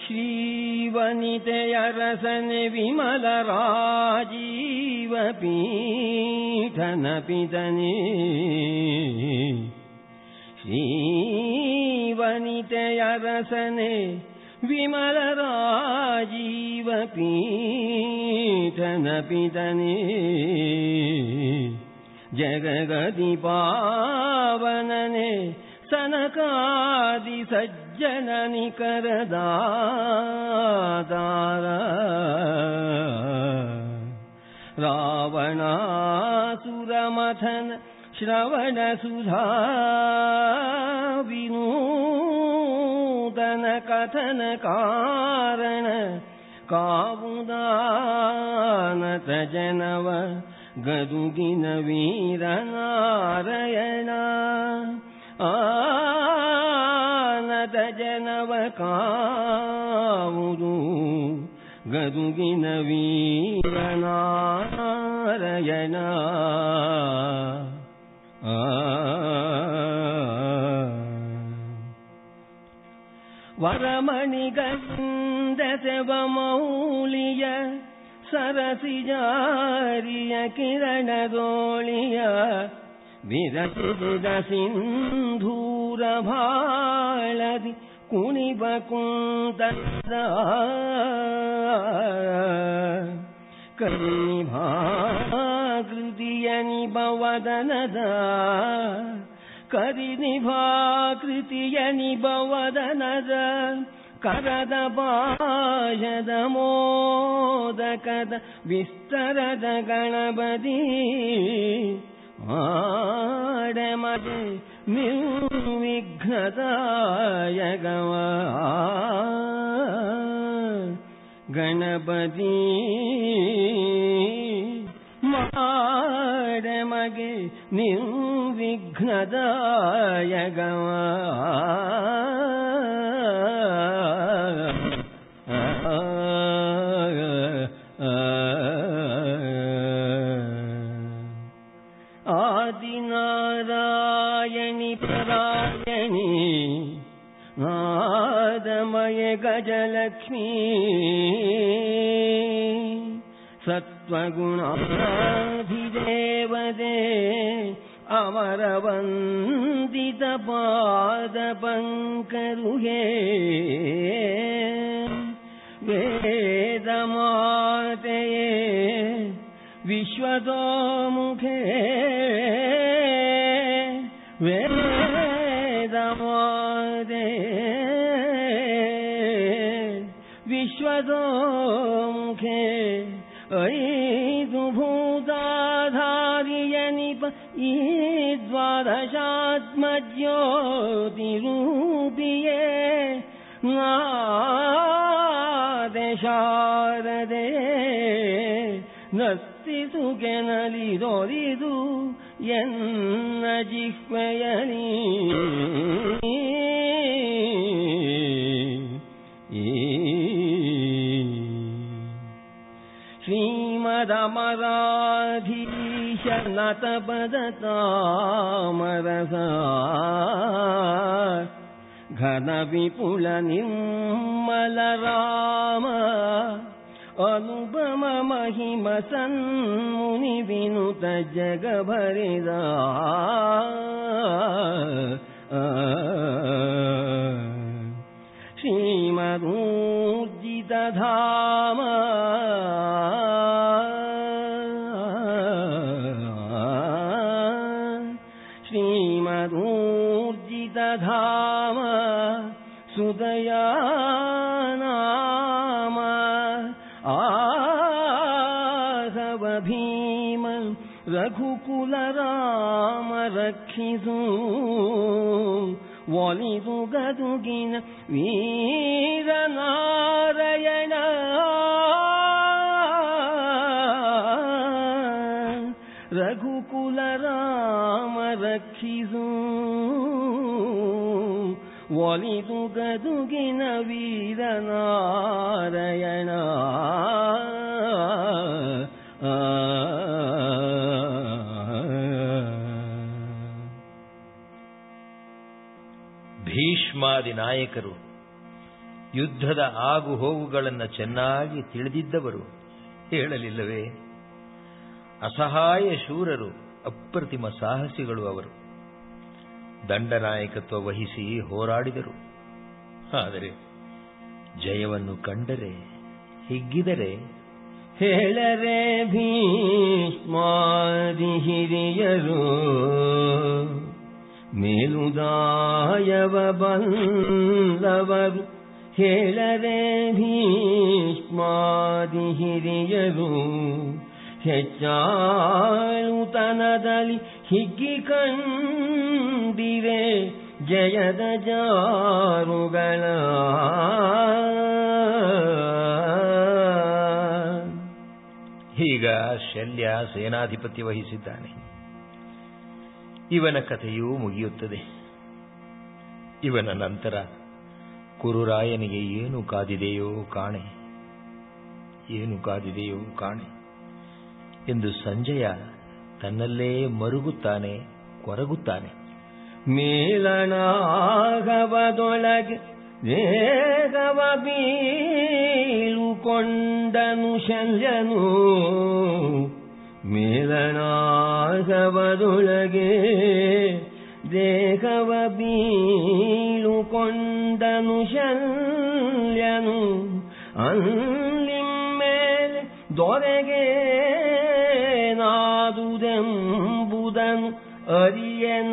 श्रीवनितयरसने विमलराजीवपीठनपितने श्रीवनितयरसने विमलराजीवपीठनपितने जगगति पावनने सनकादि सज्जननि करदातार रावणासुरमथन श्रवणसुधा विनूतन कथन कारण कामुदानत जनव ಗದುಗಿನ ವೀರನಾರಾಯಣ ಆನದ ಜನವ ಕಾವುದು ಗದುಗಿನ ವೀರನಾರಾಯಣ ಆ ವರಮಣಿಗಂದ ಸೆವ ಮೌಲಿಯ ಸರಸಿಜಾರಿಯ ಕಿರಣದೋಳಿಯ ವಿರಚಿಸಿದ ಸಿಂಧೂರ ಭಾಳದಿ ಕುಣಿಬ ಕುಂತದ ಕರಿನಿಭಾಕೃತಿಯ ನಿಭವದನದ ಕರಿನಿಭಾಕೃತಿಯ ನಿಭವದನದ ಕರದ ಬಾಯದ ಮೋದಕದ ವಿಸ್ತರದ ಗಣಪತಿ ಆಡಮದೆ ನಿರ್ವಿಘ್ನದಾಯಗವ ಗಣಪತಿ ಮಾಡಮಗೆ ನಿರ್ವಿಘ್ನದಾಯಗವ आदिनारायणि परायणि नादमय गजलक्ष्मी सत्त्वगुणाभिदेवदे अमरवन्दितपादपङ्करुहे वेदमातये विश्वतोमुखे वेदमादे विश्वतोमुखे ऐदु भूताधार्यनिप ई द्वादशात्मज्योतिरूपिये ನಾದಶಾರದೆ ನಸ್ತಿ ಸುಗೆನಲಿದೊರಿದು ಎನ್ನ ಜಿಹ್ವೆಯಲಿ ಶ್ರೀಮದಮರಾಧೀಶ ನತಪದತಾಮರಸ ಘನ ವಿಪುಲ ನಿರ್ಮಲ ರಾಮ ಅನುಪಮ ಮಹಿಮ ಸನ್ಮುನಿ ವಿನುತ ಜಗ ಭರಿದ ಶ್ರೀಮದೂರ್ಜಿತ ಧಾಮ ಶ್ರೀಮದೂರ್ಜಿತ ಧಾಮ ಸುದಯಾ ನಾಮ ಆಸವ ಭೀಮ ರಘುಕುಲ ರಾಮ ರಕ್ಷಿಸು ಒಲಿದು ಗದುಗಿನ ವೀರನಾರಾಯಣ ರಘುಕುಲ ರಾಮ ರಕ್ಷಿಸು ಒಲಿದು ಗದುಗಿನ ವೀರನಾರಾಯಣ ಭೀಷ್ಮಾದಿ ನಾಯಕರು ಯುದ್ಧದ ಆಗು ಹೋಗುಗಳನ್ನು ಚೆನ್ನಾಗಿ ತಿಳಿದಿದ್ದವರು ಹೇಳಲಿಲ್ಲವೇ ಅಸಹಾಯ ಶೂರರು ಅಪ್ರತಿಮ ಸಾಹಸಿಗಳು ಅವರು ದಂಡನಾಯಕತ್ವ ವಹಿಸಿ ಹೋರಾಡಿದರು ಆದರೆ ಜಯವನ್ನು ಕಂಡರೆ ಹಿಗ್ಗಿದರೆ ಹೇಳರೆ ಭೀಷ್ಮಾದಿ ಹಿರಿಯರು ಮೇಲುದಾಯವ ಬಂದವರು ಹೇಳರೆ ಭೀಷ್ಮಾದಿ ಹಿರಿಯರು ಹೆಚ್ಚಾಳುತನದಲ್ಲಿ ಹಿಗ್ಗಿ ಕಂಡಿರೆ ಜಯದ ಜಾರುಗಳ ಈಗ ಶಲ್ಯ ಸೇನಾಧಿಪತಿ ವಹಿಸಿದ್ದಾನೆ ಇವನ ಕಥೆಯೂ ಮುಗಿಯುತ್ತದೆ ಇವನ ನಂತರ ಕುರುರಾಯನಿಗೆ ಏನು ಕಾದಿದೆಯೋ ಕಾಣೆ ಏನು ಕಾದಿದೆಯೋ ಕಾಣೆ ಎಂದು ಸಂಜಯ ತನ್ನಲ್ಲೇ ಮರುಗುತ್ತಾನೆ ಕೊರಗುತ್ತಾನೆ ಮೇಲಣಾಗವದೊಳಗೆ ದೇಗವ ಬೀಳುಕೊಂಡನು ಶಲ್ಯನು ಮೇಲಣಾಗವದೊಳಗೆ ದೇಹವ ಬೀಳುಕೊಂಡನು ಶಲ್ಯನು ಅಲ್ಲಿಮ್ಮೇಲೆ ದೊರೆಗೆ ನಾದುದೆಂಬುದನು ಅರಿಯನ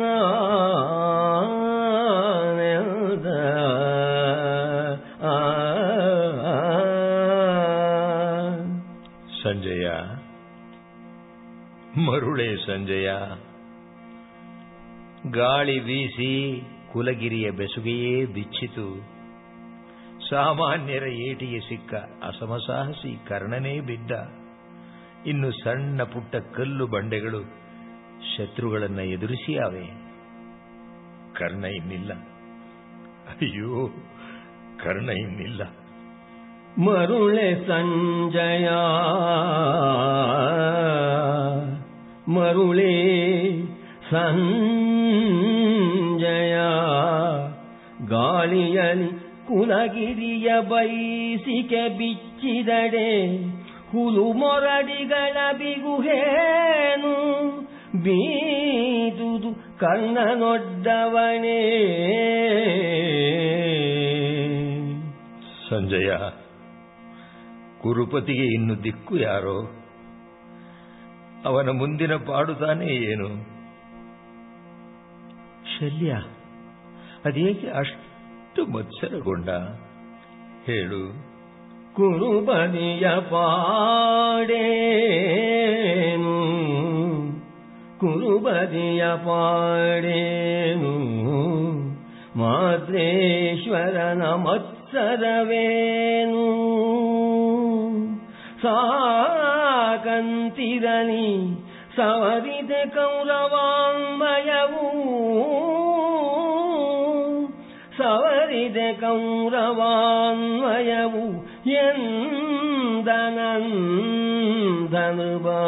ಸಂಜಯ ಮರುಳೆ ಸಂಜಯ ಗಾಳಿ ಬೀಸಿ ಕುಲಗಿರಿಯ ಬೆಸುಗೆಯೇ ಬಿಚ್ಚಿತು ಸಾಮಾನ್ಯರ ಏಟಿಗೆ ಸಿಕ್ಕ ಅಸಮಸಾಹಸಿ ಕರ್ಣನೇ ಬಿದ್ದ ಇನ್ನು ಸಣ್ಣ ಪುಟ್ಟ ಕಲ್ಲು ಬಂಡೆಗಳು ಶತ್ರುಗಳನ್ನ ಎದುರಿಸಿಯಾವೆ ಕರ್ಣ ಇನ್ನಿಲ್ಲ ಅಯ್ಯೋ ಕರ್ಣ ಇನ್ನಿಲ್ಲ ಮರುಳೆ ಸಂಜಯ ಮರುಳೆ ಸಂಜಯ ಗಾಳಿಯಲಿ ಕುಲಗಿರಿಯ ಬೈಸಿಕೆ ಬಿಚ್ಚಿದಡೆ ಹುಲು ಮೊರಡಿಗಳ ಬಿಗುಹೇನು ಬೀದುದು ಕರ್ಣನೊಡ್ಡವನೇ ಸಂಜಯ ಕುರುಪತಿಗೆ ಇನ್ನು ದಿಕ್ಕು ಯಾರೋ ಅವನ ಮುಂದಿನ ಪಾಡು ತಾನೇ ಏನು ಶಲ್ಯ ಅದೇಕೆ ಅಷ್ಟು ಮತ್ಸರಗೊಂಡ ಹೇಳು ಕುರುಬದಿಯ ಪಾಡೇನು ಕುರುಬದಿಯ ಪಾಡೇನು ಮಾದ್ರೇಶ್ವರನ ಮತ್ಸರವೇನು ಸಾಕಂತಿರಲಿ ಸವರಿದೆ ಕೌರವಾಂಬಯವು ಸವರಿದೆ ಕೌರವಾನ್ವಯವು ಎಂದನಂದನು ಬಾ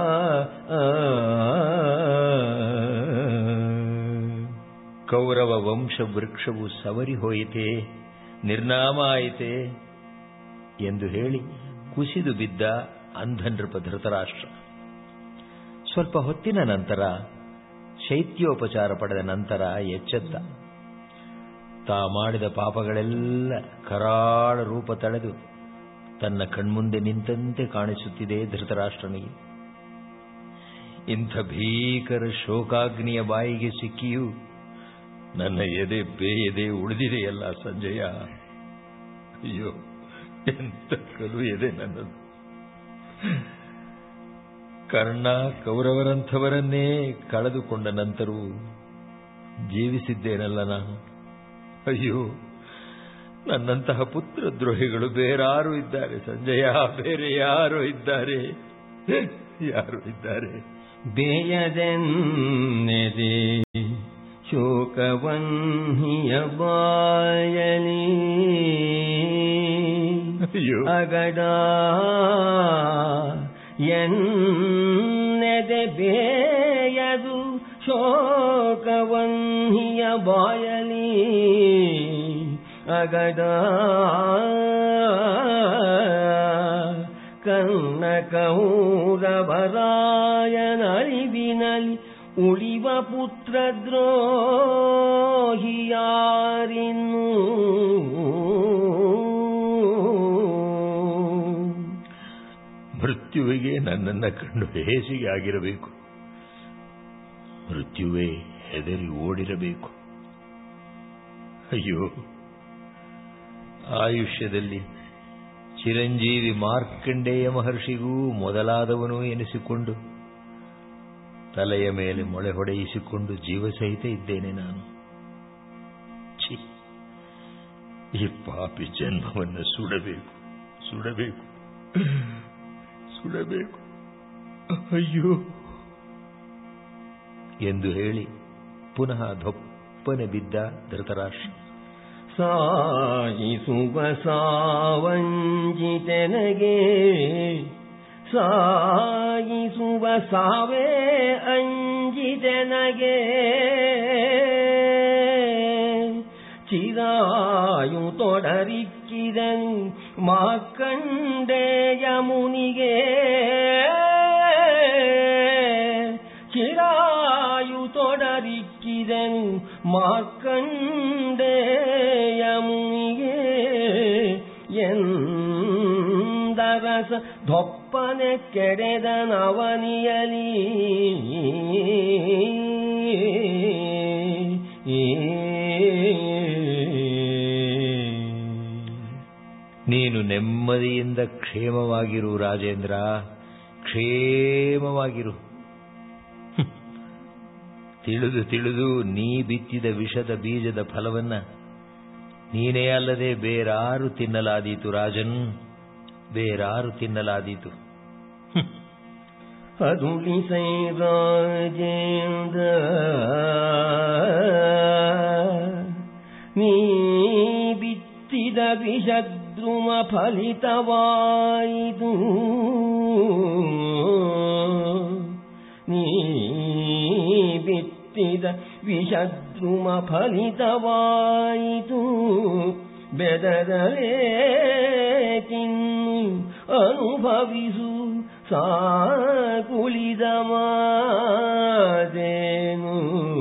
ಕೌರವ ವಂಶ ವೃಕ್ಷವು ಸವರಿ ಹೋಯಿತೆ ನಿರ್ನಾಮ ಆಯಿತೆ ಎಂದು ಹೇಳಿ ಕುಸಿದು ಬಿದ್ದ ಅಂಧನೃಪ ಧೃತರಾಷ್ಟ್ರ ಸ್ವಲ್ಪ ಹೊತ್ತಿನ ನಂತರ ಶೈತ್ಯೋಪಚಾರ ಪಡೆದ ನಂತರ ಎಚ್ಚೆತ್ತ ತಾ ಮಾಡಿದ ಪಾಪಗಳೆಲ್ಲ ಕರಾಳ ರೂಪ ತಳೆದು ತನ್ನ ಕಣ್ಮುಂದೆ ನಿಂತಂತೆ ಕಾಣಿಸುತ್ತಿದೆ ಧೃತರಾಷ್ಟ್ರನಿಗೆ ಇಂಥ ಭೀಕರ ಶೋಕಾಗ್ನಿಯ ಬಾಯಿಗೆ ಸಿಕ್ಕಿಯೂ ನನ್ನ ಎದೆ ಬೇಯದೆ ಉಳಿದಿದೆಯಲ್ಲ ಸಂಜಯ ಅಯ್ಯೋ ಎಂತ ಕಲು ಎದೆ ನನ್ನದು ಕರ್ಣ ಕೌರವರಂಥವರನ್ನೇ ಕಳೆದುಕೊಂಡ ನಂತರವೂ ಜೀವಿಸಿದ್ದೇನಲ್ಲ ನಾನು ಅಯ್ಯೋ ನನ್ನಂತಹ ಪುತ್ರ ದ್ರೋಹಿಗಳು ಬೇರಾರು ಇದ್ದಾರೆ ಸಂಜಯ ಬೇರೆ ಯಾರು ಇದ್ದಾರೆ ಯಾರು ಇದ್ದಾರೆ ಬೇಯದೆನ್ನೆದೆ ಶೋಕವನ್ಹಿಯ ಬಾಯಲಿ ಅಯ್ಯೋ ಅಗಡ ಎನ್ನೆದೆ ಬೇಯದು ಶೋಕವನ್ಹಿಯ ಬಾಯಲಿ ಅಗದ ಕನ್ನ ಕೌರವರಾಯನರಿವಿನಲಿ ಉಳಿವ ಪುತ್ರ ದ್ರೋಹಿಯಾರಿನ್ನು ಮೃತ್ಯುವಿಗೆ ನನ್ನನ್ನ ಕಂಡು ಹೇಸಿಗೆ ಆಗಿರಬೇಕು ಮೃತ್ಯುವೇ ಹೆದರಿ ಓಡಿರಬೇಕು ಅಯ್ಯೋ ಆಯುಷ್ಯದಲ್ಲಿ ಚಿರಂಜೀವಿ ಮಾರ್ಕಂಡೇಯ ಮಹರ್ಷಿಗೂ ಮೊದಲಾದವನು ಎನಿಸಿಕೊಂಡು ತಲೆಯ ಮೇಲೆ ಮೊಳೆ ಹೊಡೆಯಿಸಿಕೊಂಡು ಜೀವ ಸಹಿತ ಇದ್ದೇನೆ ನಾನು ಛೀ ಈ ಪಾಪಿ ಜನ್ಮವನ್ನು ಸುಡಬೇಕು ಸುಡಬೇಕು ಸುಡಬೇಕು ಅಯ್ಯೋ ಎಂದು ಹೇಳಿ ಪುನಃ ಧೊಪ್ಪನೆ ಬಿದ್ದ ಧೃತರಾಷ್ಟ್ರ ಸಾಯಿಸುವ ಸಾವಂಜಿತನಗೆ ಸಾಯಿಸುವ ಸಾವೇ ಅಂಜಿತನಗೆ ಚಿರಾಯು ತೊಡರಿಕ್ಕಿದನು ಮಾಕಂಡೇಯ ಮುನಿಗೆ ಚಿರಾಯು ತೊಡರಿಕ್ಕಿದನು ಮಾರ್ಕಂಡೇಯ ಮುನಿಗೆ ಎಂದರಸ ದೊಪ್ಪನೆ ಕೆಡೆದ ನವನಿಯಲಿ ನೀನು ನೆಮ್ಮದಿಯಿಂದ ಕ್ಷೇಮವಾಗಿರು ರಾಜೇಂದ್ರ ಕ್ಷೇಮವಾಗಿರು ಹ್ಮ್. ತಿಳಿದು ತಿಳಿದು ನೀ ಬಿತ್ತಿದ ವಿಷದ ಬೀಜದ ಫಲವನ್ನ ನೀನೇ ಅಲ್ಲದೆ ಬೇರಾರು ತಿನ್ನಲಾದೀತು ರಾಜನ್ ಬೇರಾರು ತಿನ್ನಲಾದೀತು ಹ್ಮ್. ಅದುಳಿಸೈ ರಾಜೇಂದ್ರ ನೀ ಬಿತ್ತಿದ ವಿಷದ್ರುಮ ಫಲಿತವಾಯಿತು ನೀ ಬಿತ್ತಿದ ವಿಷದ್ರುಮ ಫಲಿತವಾಯಿತು ಬೆದರಲೇ ತಿನ್ನು ಅನುಭವಿಸು ಸಾಕುಳಿದ ಮಾದೇನು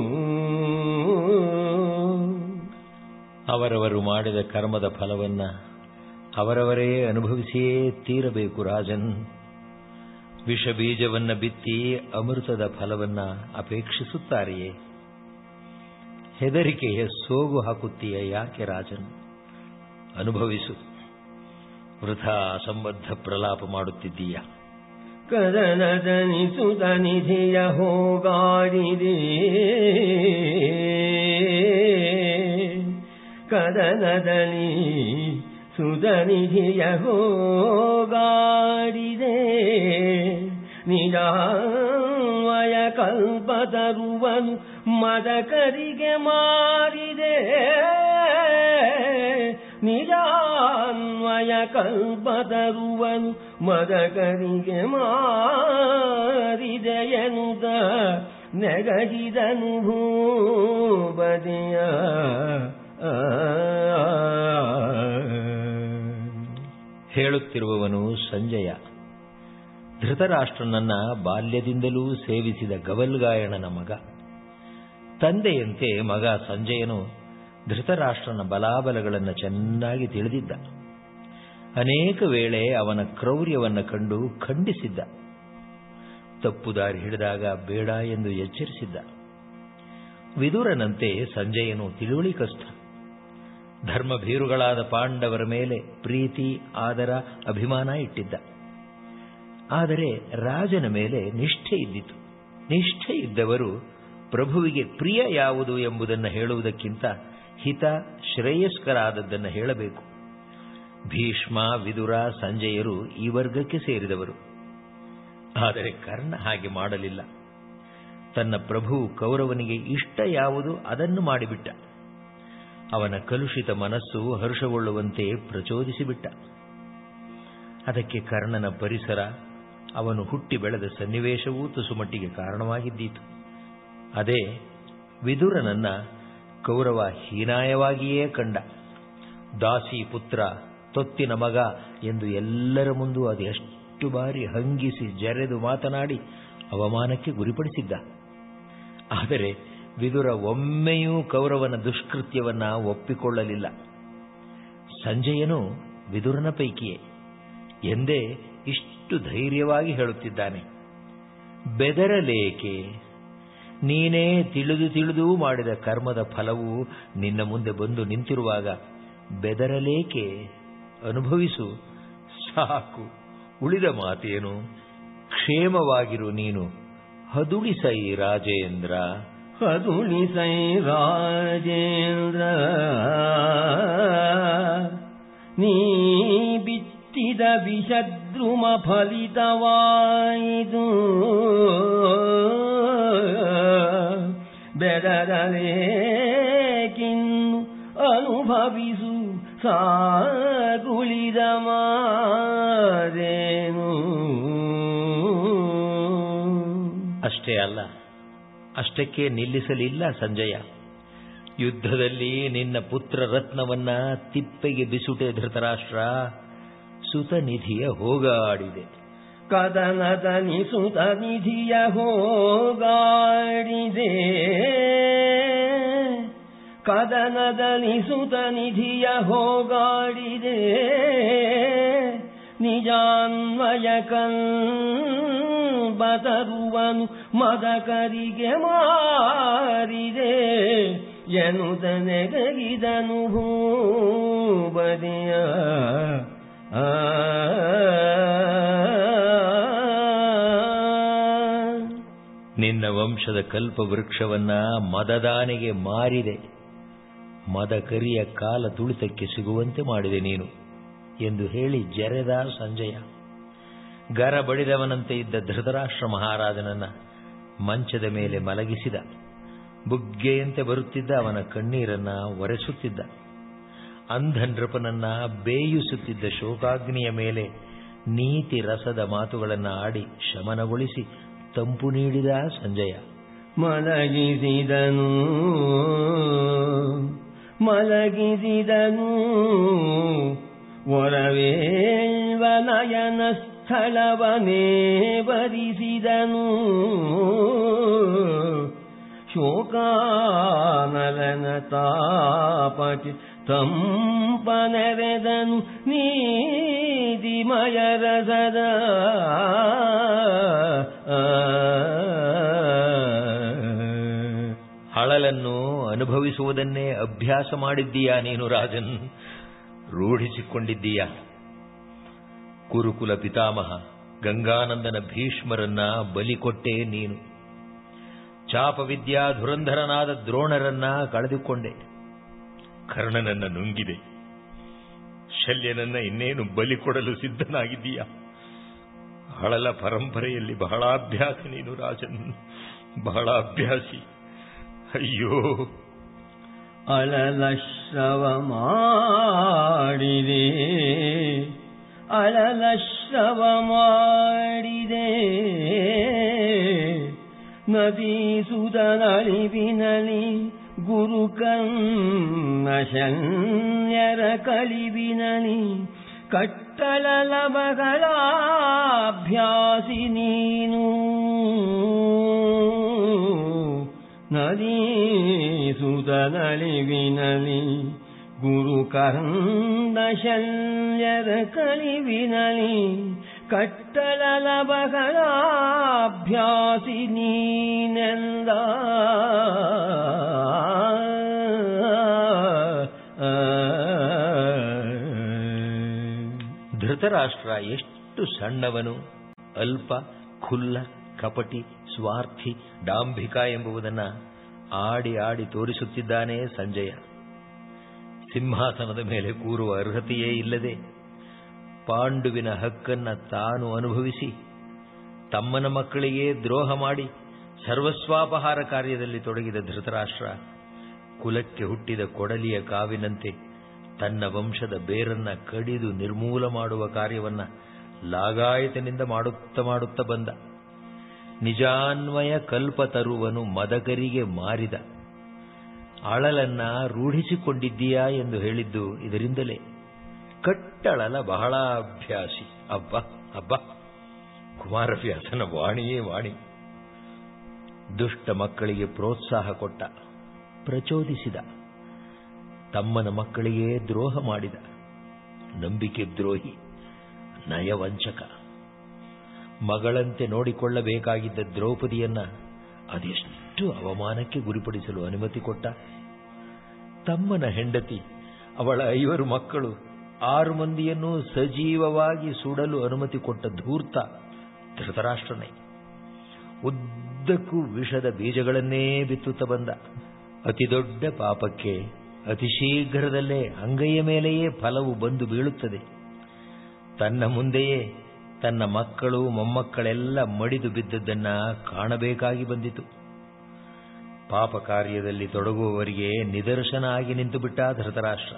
ಅವರವರು ಮಾಡಿದ ಕರ್ಮದ ಫಲವನ್ನ ಅವರವರೇ ಅನುಭವಿಸಿಯೇ ತೀರಬೇಕು ರಾಜನ್ ವಿಷ ಬೀಜವನ್ನ ಬಿತ್ತಿ ಅಮೃತದ ಫಲವನ್ನ ಅಪೇಕ್ಷಿಸುತ್ತಾರೆಯೇ ಹೆದರಿಕೆಯ ಸೋಗು ಹಾಕುತ್ತೀಯ ಯಾಕೆ ರಾಜನ್ ಅನುಭವಿಸು ವೃಥಾ ಅಸಂಬದ್ಧ ಪ್ರಲಾಪ ಮಾಡುತ್ತಿದ್ದೀಯ ಕದನದನಿಸುತ ನಿಧಿಯ ಹೋಗಾಡಿದೆ ಕದನದಲ್ಲಿ ಸುಧನಿಧಿಯ ಹೋಗಾಡಿದೆ ನಿಜಾನ್ವಯ ಕಲ್ಪತರುವನು ಮದಕರಿಗೆ ಮಾರಿದೆ ನಿಜಾನ್ವಯ ಕಲ್ಪತರುವನು ಮದಕರಿಗೆ ಮಾರಿದೆ ಎನ್ನುತ್ತ ನೆಗಡಿದನು ಭೂಬದಿಯ ಹೇಳುತ್ತಿರುವವನು ಸಂಜಯ ಧೃತರಾಷ್ಟ್ರನನ್ನ ಬಾಲ್ಯದಿಂದಲೂ ಸೇವಿಸಿದ ಗವಲ್ಗಾಯಣನ ಮಗ ತಂದೆಯಂತೆ ಮಗ ಸಂಜಯನು ಧೃತರಾಷ್ಟ್ರನ ಬಲಾಬಲಗಳನ್ನು ಚೆನ್ನಾಗಿ ತಿಳಿದಿದ್ದ ಅನೇಕ ವೇಳೆ ಅವನ ಕ್ರೌರ್ಯವನ್ನು ಕಂಡು ಖಂಡಿಸಿದ್ದ ತಪ್ಪು ದಾರಿ ಹಿಡಿದಾಗ ಬೇಡ ಎಂದು ಎಚ್ಚರಿಸಿದ್ದ ವಿದುರನಂತೆ ಸಂಜಯನು ತಿಳುವಳಿಕಸ್ಥ ಧರ್ಮಭೀರುಗಳಾದ ಪಾಂಡವರ ಮೇಲೆ ಪ್ರೀತಿ ಆದರ ಅಭಿಮಾನ ಇಟ್ಟಿದ್ದ ಆದರೆ ರಾಜನ ಮೇಲೆ ನಿಷ್ಠೆ ಇದ್ದಿತು ನಿಷ್ಠೆ ಇದ್ದವರು ಪ್ರಭುವಿಗೆ ಪ್ರಿಯ ಯಾವುದು ಎಂಬುದನ್ನು ಹೇಳುವುದಕ್ಕಿಂತ ಹಿತ ಶ್ರೇಯಸ್ಕರ ಆದದ್ದನ್ನು ಹೇಳಬೇಕು ಭೀಷ್ಮ ವಿದುರ ಸಂಜಯರು ಈ ವರ್ಗಕ್ಕೆ ಸೇರಿದವರು ಆದರೆ ಕರ್ಣ ಹಾಗೆ ಮಾಡಲಿಲ್ಲ ತನ್ನ ಪ್ರಭು ಕೌರವನಿಗೆ ಇಷ್ಟ ಯಾವುದು ಅದನ್ನು ಮಾಡಿಬಿಟ್ಟ ಅವನ ಕಲುಷಿತ ಮನಸ್ಸು ಹರ್ಷಗೊಳ್ಳುವಂತೆ ಪ್ರಚೋದಿಸಿಬಿಟ್ಟ ಅದಕ್ಕೆ ಕರ್ಣನ ಪರಿಸರ ಅವನು ಹುಟ್ಟಿ ಬೆಳೆದ ಸನ್ನಿವೇಶವೂ ತುಸುಮಟ್ಟಿಗೆ ಕಾರಣವಾಗಿದ್ದೀತು ಅದೇ ವಿದುರನನ್ನ ಕೌರವ ಹೀನಾಯವಾಗಿಯೇ ಕಂಡ ದಾಸಿ ಪುತ್ರ ತೊತ್ತಿನ ಮಗ ಎಂದು ಎಲ್ಲರ ಮುಂದೂ ಅದು ಎಷ್ಟು ಬಾರಿ ಹಂಗಿಸಿ ಜರೆದು ಮಾತನಾಡಿ ಅವಮಾನಕ್ಕೆ ಗುರಿಪಡಿಸಿದ್ದ ಆದರೆ ವಿದುರ ಒಮ್ಮೆಯೂ ಕೌರವನ ದುಷ್ಕೃತ್ಯವನ್ನ ಒಪ್ಪಿಕೊಳ್ಳಲಿಲ್ಲ ಸಂಜಯನು ವಿದುರನ ಪೈಕಿಯೇ ಎಂದೇ ಇಷ್ಟು ಧೈರ್ಯವಾಗಿ ಹೇಳುತ್ತಿದ್ದಾನೆ ಬೆದರಲೇಕೆ ನೀನೇ ತಿಳಿದು ತಿಳಿದು ಮಾಡಿದ ಕರ್ಮದ ಫಲವು ನಿನ್ನ ಮುಂದೆ ಬಂದು ನಿಂತಿರುವಾಗ ಬೆದರಲೇಕೆ ಅನುಭವಿಸು ಸಾಕು ಉಳಿದ ಮಾತೇನು ಕ್ಷೇಮವಾಗಿರು ನೀನು ಹದುಳಿಸೈ ರಾಜೇಂದ್ರ ಹದುಳಿಸೈ ರಾಜೇಂದ್ರ ನೀ ಬಿತ್ತಿದ ವಿಷದ್ರುಮ ಫಲಿತವಾಯಿತು ಬೆದರಲೇಕಿನ್ನು ಅನುಭವಿಸು ಸಾಗುಳಿದ ಮಾರೇನು ಅಷ್ಟೇ ಅಲ್ಲ ಅಷ್ಟಕ್ಕೆ ನಿಲ್ಲಿಸಲಿಲ್ಲ ಸಂಜಯ ಯುದ್ಧದಲ್ಲಿ ನಿನ್ನ ಪುತ್ರ ರತ್ನವನ್ನ ತಿಪ್ಪೆಗೆ ಬಿಸುಟೆ ಧೃತರಾಷ್ಟ್ರ ಸುತನಿಧಿಯ ಹೋಗಾಡಿದೆ ಕದನದನಿ ಸುತ ನಿಧಿಯ ಹೋಗಾಡಿದೆ ಕದನದಲ್ಲಿ ಸುತ ನಿಧಿಯ ಹೋಗಾಡಿದೆ ನಿಜಾನ್ವಯ ಬತರುವನು ಮದಕರಿಗೆ ಮಾರಿದೆ ಎನ್ನುತ್ತ ನೆಗಗಿದನು ಭೂಬದಿಯ ಆ ನಿನ್ನ ವಂಶದ ಕಲ್ಪವೃಕ್ಷವನ್ನ ಮದದಾನೆಗೆ ಮಾರಿದೆ ಮದಕರಿಯ ಕಾಲ ತುಳಿತಕ್ಕೆ ಸಿಗುವಂತೆ ಮಾಡಿದೆ ನೀನು ಎಂದು ಹೇಳಿ ಜರೆದ ಸಂಜಯ ಗರ ಬಡಿದವನಂತೆ ಇದ್ದ ಧೃತರಾಷ್ಟ್ರ ಮಹಾರಾಜನನ್ನ ಮಂಚದ ಮೇಲೆ ಮಲಗಿಸಿದ ಬುಗ್ಗೆಯಂತೆ ಬರುತ್ತಿದ್ದ ಅವನ ಕಣ್ಣೀರನ್ನ ಒರೆಸುತ್ತಿದ್ದ ಅಂಧ ನೃಪನನ್ನ ಬೇಯಿಸುತ್ತಿದ್ದ ಶೋಕಾಗ್ನಿಯ ಮೇಲೆ ನೀತಿ ರಸದ ಮಾತುಗಳನ್ನು ಆಡಿ ಶಮನಗೊಳಿಸಿ ತಂಪು ನೀಡಿದ ಸಂಜಯ ಮಲಗಿಸಿದನು ಮಲಗಿಸಿದನು ಒರವೇಲ್ವ ನಯನ ಸ್ಥಳವನೇ ಬರಿಸಿದನು ಶೋಕಾನಲನ ತಾಪಕ್ಕೆ ತಂಪನೆರೆದನು ನೀತಿಮಯ ರಸದ ಹಳಲನ್ನು ಅನುಭವಿಸುವುದನ್ನೇ ಅಭ್ಯಾಸ ಮಾಡಿದ್ದೀಯಾ ನೀನು ರಾಜನ್ ರೂಢಿಸಿಕೊಂಡಿದ್ದೀಯಾ ಕುರುಕುಲ ಪಿತಾಮಹ ಗಂಗಾನಂದನ ಭೀಷ್ಮರನ್ನ ಬಲಿಕೊಟ್ಟೆ ನೀನು ಚಾಪವಿದ್ಯಾ ಧುರಂಧರನಾದ ದ್ರೋಣರನ್ನ ಕಳೆದುಕೊಂಡೆ ಕರ್ಣನನ್ನ ನುಂಗಿದೆ ಶಲ್ಯನನ್ನ ಇನ್ನೇನು ಬಲಿ ಕೊಡಲು ಸಿದ್ಧನಾಗಿದ್ದೀಯಾ ಹಳಲ ಪರಂಪರೆಯಲ್ಲಿ ಬಹಳ ಅಭ್ಯಾಸ ನೀನು ರಾಜನ್ ಬಹಳ ಅಭ್ಯಾಸಿ ಅಯ್ಯೋ ಅಳಲಶ್ರವ ಮಾಡಿದೆ ಅಳಲಶ್ರವ ಮಾಡಿದೆ ನದಿ ಸುಧನಳಿವಿನಲಿ ಗುರು ಶಲ್ಯರ ಕಳಿವಿನಲಿ ಕಟ್ಟಳಲ ಬಗಳಾಭ್ಯಾಸಿ ನೀನು ನದಿ ಸುಧನಳಿವಿನಲಿ ಗುರು ಶಲ್ಯರ ಕಳಿವಿನಲಿ ಕಟ್ಟಳಲ ಬಗಳಾಭ್ಯಾಸಿ ನೀನೆಂದ ಧೃತರಾಷ್ಟ್ರ ಎಷ್ಟು ಸಣ್ಣವನು ಅಲ್ಪ ಖುಲ್ಲ ಕಪಟಿ ಸ್ವಾರ್ಥಿ ಡಾಂಭಿಕ ಎಂಬುದನ್ನ ಆಡಿ ಆಡಿ ತೋರಿಸುತ್ತಿದ್ದಾನೆ ಸಂಜಯ ಸಿಂಹಾಸನದ ಮೇಲೆ ಕೂರುವ ಅರ್ಹತೆಯೇ ಇಲ್ಲದೆ ಪಾಂಡುವಿನ ಹಕ್ಕನ್ನ ತಾನು ಅನುಭವಿಸಿ ತಮ್ಮನ ಮಕ್ಕಳಿಗೆ ದ್ರೋಹ ಮಾಡಿ ಸರ್ವಸ್ವಾಪಹಾರ ಕಾರ್ಯದಲ್ಲಿ ತೊಡಗಿದ ಧೃತರಾಷ್ಟ್ರ ಕುಲಕ್ಕೆ ಹುಟ್ಟಿದ ಕೊಡಲಿಯ ಕಾವಿನಂತೆ ತನ್ನ ವಂಶದ ಬೇರನ್ನ ಕಡಿದು ನಿರ್ಮೂಲ ಮಾಡುವ ಕಾರ್ಯವನ್ನ ಲಾಗಾಯತಿನಿಂದ ಮಾಡುತ್ತ ಮಾಡುತ್ತ ಬಂದ ನಿಜಾನ್ವಯ ಕಲ್ಪ ತರುವನು ಮದಕರಿಗೆ ಮಾರಿದ ಅಳಲನ್ನ ರೂಢಿಸಿಕೊಂಡಿದ್ದೀಯಾ ಎಂದು ಹೇಳಿದ್ದು ಇದರಿಂದಲೇ ಕಟ್ಟಳಲ ಬಹಳ ಅಭ್ಯಾಸಿ ಅಬ್ಬ ಅಬ್ಬ ಕುಮಾರವ್ಯಾಸನ ವಾಣಿಯೇ ವಾಣಿ ದುಷ್ಟ ಮಕ್ಕಳಿಗೆ ಪ್ರೋತ್ಸಾಹ ಕೊಟ್ಟ ಪ್ರಚೋದಿಸಿದ ತಮ್ಮನ ಮಕ್ಕಳಿಗೆ ದ್ರೋಹ ಮಾಡಿದ ನಂಬಿಕೆ ದ್ರೋಹಿ ನಯವಂಚಕ ಮಗಳಂತೆ ನೋಡಿಕೊಳ್ಳಬೇಕಾಗಿದ್ದ ದ್ರೌಪದಿಯನ್ನ ಅದೆಷ್ಟು ಅವಮಾನಕ್ಕೆ ಗುರಿಪಡಿಸಲು ಅನುಮತಿ ಕೊಟ್ಟ ತಮ್ಮನ ಹೆಂಡತಿ ಅವಳ ಐವರು ಮಕ್ಕಳು ಆರು ಮಂದಿಯನ್ನು ಸಜೀವವಾಗಿ ಸುಡಲು ಅನುಮತಿ ಕೊಟ್ಟ ಧೂರ್ತ ಧೃತರಾಷ್ಟ್ರನೇ ಉದ್ದಕ್ಕೂ ವಿಷದ ಬೀಜಗಳನ್ನೇ ಬಿತ್ತುತ್ತ ಬಂದ ಅತಿದೊಡ್ಡ ಪಾಪಕ್ಕೆ ಅತಿ ಶೀಘ್ರದಲ್ಲೇ ಅಂಗೈಯ ಮೇಲೆಯೇ ಫಲವು ಬಂದು ಬೀಳುತ್ತದೆ ತನ್ನ ಮುಂದೆಯೇ ತನ್ನ ಮಕ್ಕಳು ಮೊಮ್ಮಕ್ಕಳೆಲ್ಲ ಮಡಿದು ಬಿದ್ದದ್ದನ್ನ ಕಾಣಬೇಕಾಗಿ ಬಂದಿತು ಪಾಪ ಕಾರ್ಯದಲ್ಲಿ ತೊಡಗುವವರಿಗೆ ನಿದರ್ಶನ ಆಗಿ ನಿಂತುಬಿಟ್ಟ ಧೃತರಾಷ್ಟ್ರ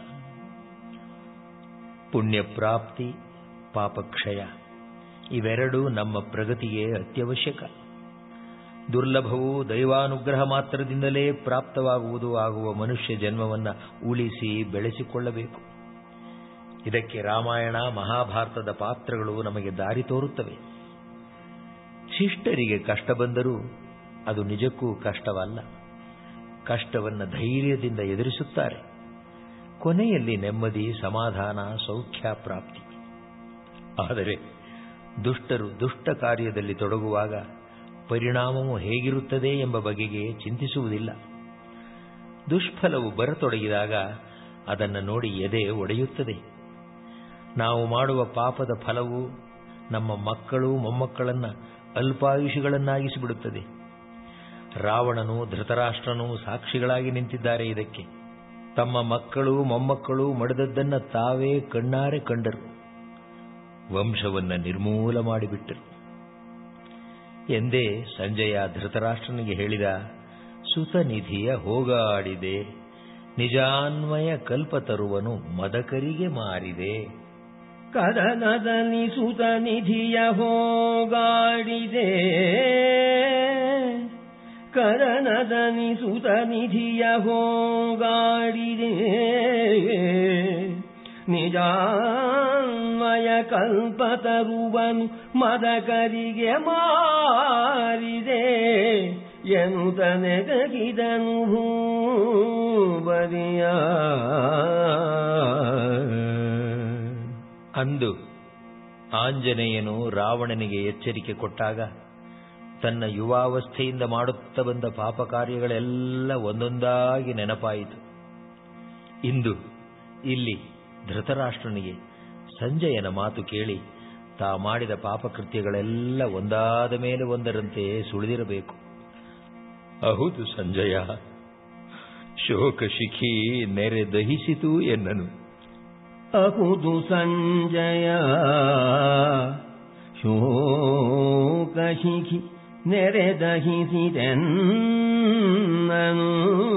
ಪುಣ್ಯ ಪ್ರಾಪ್ತಿ ಪಾಪಕ್ಷಯ ಇವೆರಡೂ ನಮ್ಮ ಪ್ರಗತಿಗೆ ಅತ್ಯವಶ್ಯಕ ದುರ್ಲಭವು ದೈವಾನುಗ್ರಹ ಮಾತ್ರದಿಂದಲೇ ಪ್ರಾಪ್ತವಾಗುವುದು ಆಗುವ ಮನುಷ್ಯ ಜನ್ಮವನ್ನ ಉಳಿಸಿ ಬೆಳೆಸಿಕೊಳ್ಳಬೇಕು ಇದಕ್ಕೆ ರಾಮಾಯಣ ಮಹಾಭಾರತದ ಪಾತ್ರಗಳು ನಮಗೆ ದಾರಿ ತೋರುತ್ತವೆ ಶಿಷ್ಟರಿಗೆ ಕಷ್ಟ ಬಂದರೂ ಅದು ನಿಜಕ್ಕೂ ಕಷ್ಟವಲ್ಲ ಕಷ್ಟವನ್ನ ಧೈರ್ಯದಿಂದ ಎದುರಿಸುತ್ತಾರೆ ಕೊನೆಯಲ್ಲಿ ನೆಮ್ಮದಿ ಸಮಾಧಾನ ಸೌಖ್ಯ ಪ್ರಾಪ್ತಿ ಆದರೆ ದುಷ್ಟರು ದುಷ್ಟ ಕಾರ್ಯದಲ್ಲಿ ತೊಡಗುವಾಗ ಪರಿಣಾಮವು ಹೇಗಿರುತ್ತದೆ ಎಂಬ ಬಗೆಗೆ ಚಿಂತಿಸುವುದಿಲ್ಲ ದುಷ್ಫಲವು ಬರತೊಡಗಿದಾಗ ಅದನ್ನು ನೋಡಿ ಎದೆ ಒಡೆಯುತ್ತದೆ ನಾವು ಮಾಡುವ ಪಾಪದ ಫಲವು ನಮ್ಮ ಮಕ್ಕಳು ಮೊಮ್ಮಕ್ಕಳನ್ನ ಅಲ್ಪಾಯುಷಿಗಳನ್ನಾಗಿಸಿಬಿಡುತ್ತದೆ ರಾವಣನು ಧೃತರಾಷ್ಟ್ರನು ಸಾಕ್ಷಿಗಳಾಗಿ ನಿಂತಿದ್ದಾರೆ ಇದಕ್ಕೆ ತಮ್ಮ ಮಕ್ಕಳು ಮೊಮ್ಮಕ್ಕಳು ಮಡದದ್ದನ್ನ ತಾವೇ ಕಣ್ಣಾರೆ ಕಂಡರು ವಂಶವನ್ನ ನಿರ್ಮೂಲ ಮಾಡಿಬಿಟ್ಟರು ಎಂದೇ ಸಂಜಯ ಧೃತರಾಷ್ಟ್ರನಿಗೆ ಹೇಳಿದ ಸುತನಿಧಿಯ ಹೋಗಾಡಿದೆ ನಿಜಾನ್ವಯ ಕಲ್ಪ ತರುವನು ಮದಕರಿಗೆ ಮಾರಿದೆ ಕದನದಲ್ಲಿ ಸುತ ನಿಧಿಯ ಹೋಗಾಡಿದೆ ಕದನದಲ್ಲಿ ಸುತ ನಿಧಿಯ ಹೋಗಾಡಿದೆ ನಿಜಾನ್ವಯ ಕಲ್ಪ ತರುವನು ಮದಕರಿಗೆ ಮಾರಿದೆ ಎನ್ನುತ್ತ ನೆಗಗಿದನು ಭೂಬರಿಯ ಅಂದು ಆಂಜನೇಯನು ರಾವಣನಿಗೆ ಎಚ್ಚರಿಕೆ ಕೊಟ್ಟಾಗ ತನ್ನ ಯುವಾವಸ್ಥೆಯಿಂದ ಮಾಡುತ್ತಾ ಬಂದ ಪಾಪ ಕಾರ್ಯಗಳೆಲ್ಲ ಒಂದೊಂದಾಗಿ ನೆನಪಾಯಿತು ಇಂದು ಇಲ್ಲಿ ಧೃತರಾಷ್ಟ್ರನಿಗೆ ಸಂಜಯನ ಮಾತು ಕೇಳಿ ತಾ ಮಾಡಿದ ಪಾಪಕೃತ್ಯಗಳೆಲ್ಲ ಒಂದಾದ ಮೇಲೆ ಒಂದರಂತೆ ಸುಳಿದಿರಬೇಕು ಹೌದು ಸಂಜಯ ಶೋಕ ಶಿಖಿ ನೆರೆ ದಹಿಸಿತು ಎನ್ನನು ಅಹುದು ಸಂಜಯ ಶೋಕಶಿಖಿ ನೆರೆದಹಿಸಿದೆನ್ನನು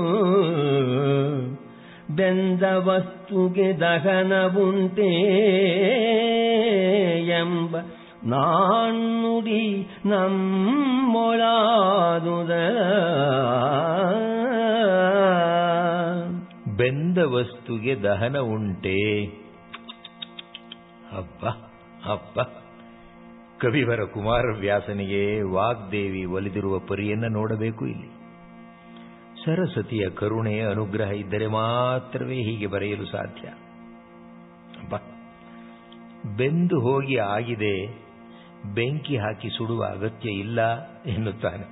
ಬೆಂದ ವಸ್ತುಗೆ ದಹನವುಂಟೇ ಎಂಬ ನಾಣ್ಣುಡಿ ನಮ್ಮೊಳಾದುದ ಬೆಂದ ವಸ್ತುಗೆ ದಹನ ಉಂಟೆ ಹಬ್ಬ ಹಬ್ಬ ಕವಿವರ ಕುಮಾರವ್ಯಾಸನಿಗೆ ವಾಗ್ದೇವಿ ಒಲಿದಿರುವ ಪರಿಯನ್ನ ನೋಡಬೇಕು ಇಲ್ಲಿ ಸರಸ್ವತಿಯ ಕರುಣೆ ಅನುಗ್ರಹ ಇದ್ದರೆ ಮಾತ್ರವೇ ಹೀಗೆ ಬರೆಯಲು ಸಾಧ್ಯ ಅಬ್ಬ ಬೆಂದು ಹೋಗಿ ಆಗಿದೆ ಬೆಂಕಿ ಹಾಕಿ ಸುಡುವ ಅಗತ್ಯ ಇಲ್ಲ ಎನ್ನುತ್ತಾನೆ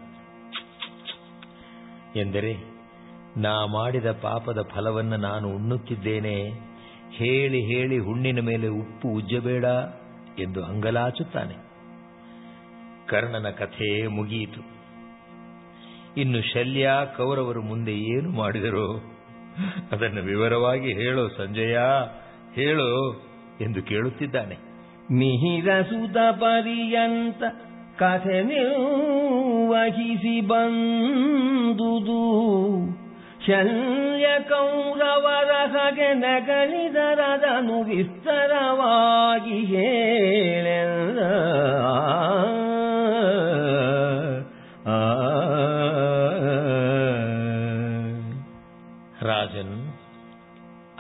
ಎಂದರೆ ನಾ ಮಾಡಿದ ಪಾಪದ ಫಲವನ್ನು ನಾನು ಉಣ್ಣುತ್ತಿದ್ದೇನೆ ಹೇಳಿ ಹೇಳಿ ಹುಣ್ಣಿನ ಮೇಲೆ ಉಪ್ಪು ಉಜ್ಜಬೇಡ ಎಂದು ಅಂಗಲಾಚುತ್ತಾನೆ ಕರ್ಣನ ಕಥೆ ಮುಗಿಯಿತು ಇನ್ನು ಶಲ್ಯ ಕೌರವರು ಮುಂದೆ ಏನು ಮಾಡಿದರೋ ಅದನ್ನು ವಿವರವಾಗಿ ಹೇಳೋ ಸಂಜಯ ಹೇಳೋ ಎಂದು ಕೇಳುತ್ತಿದ್ದಾನೆ ಮಿಹಿರ ಸುತ ಪರ್ಯಂತ ಕಥೆ ನಿರ್ವಹಿಸಿ ಬಂದುದು ಶಲ್ಯ ಕೌರವರ ಹಗೆ ನಗಲಿದರದನು ವಿಸ್ತರವಾಗಿ ಹೇಳೆಲ್ಲ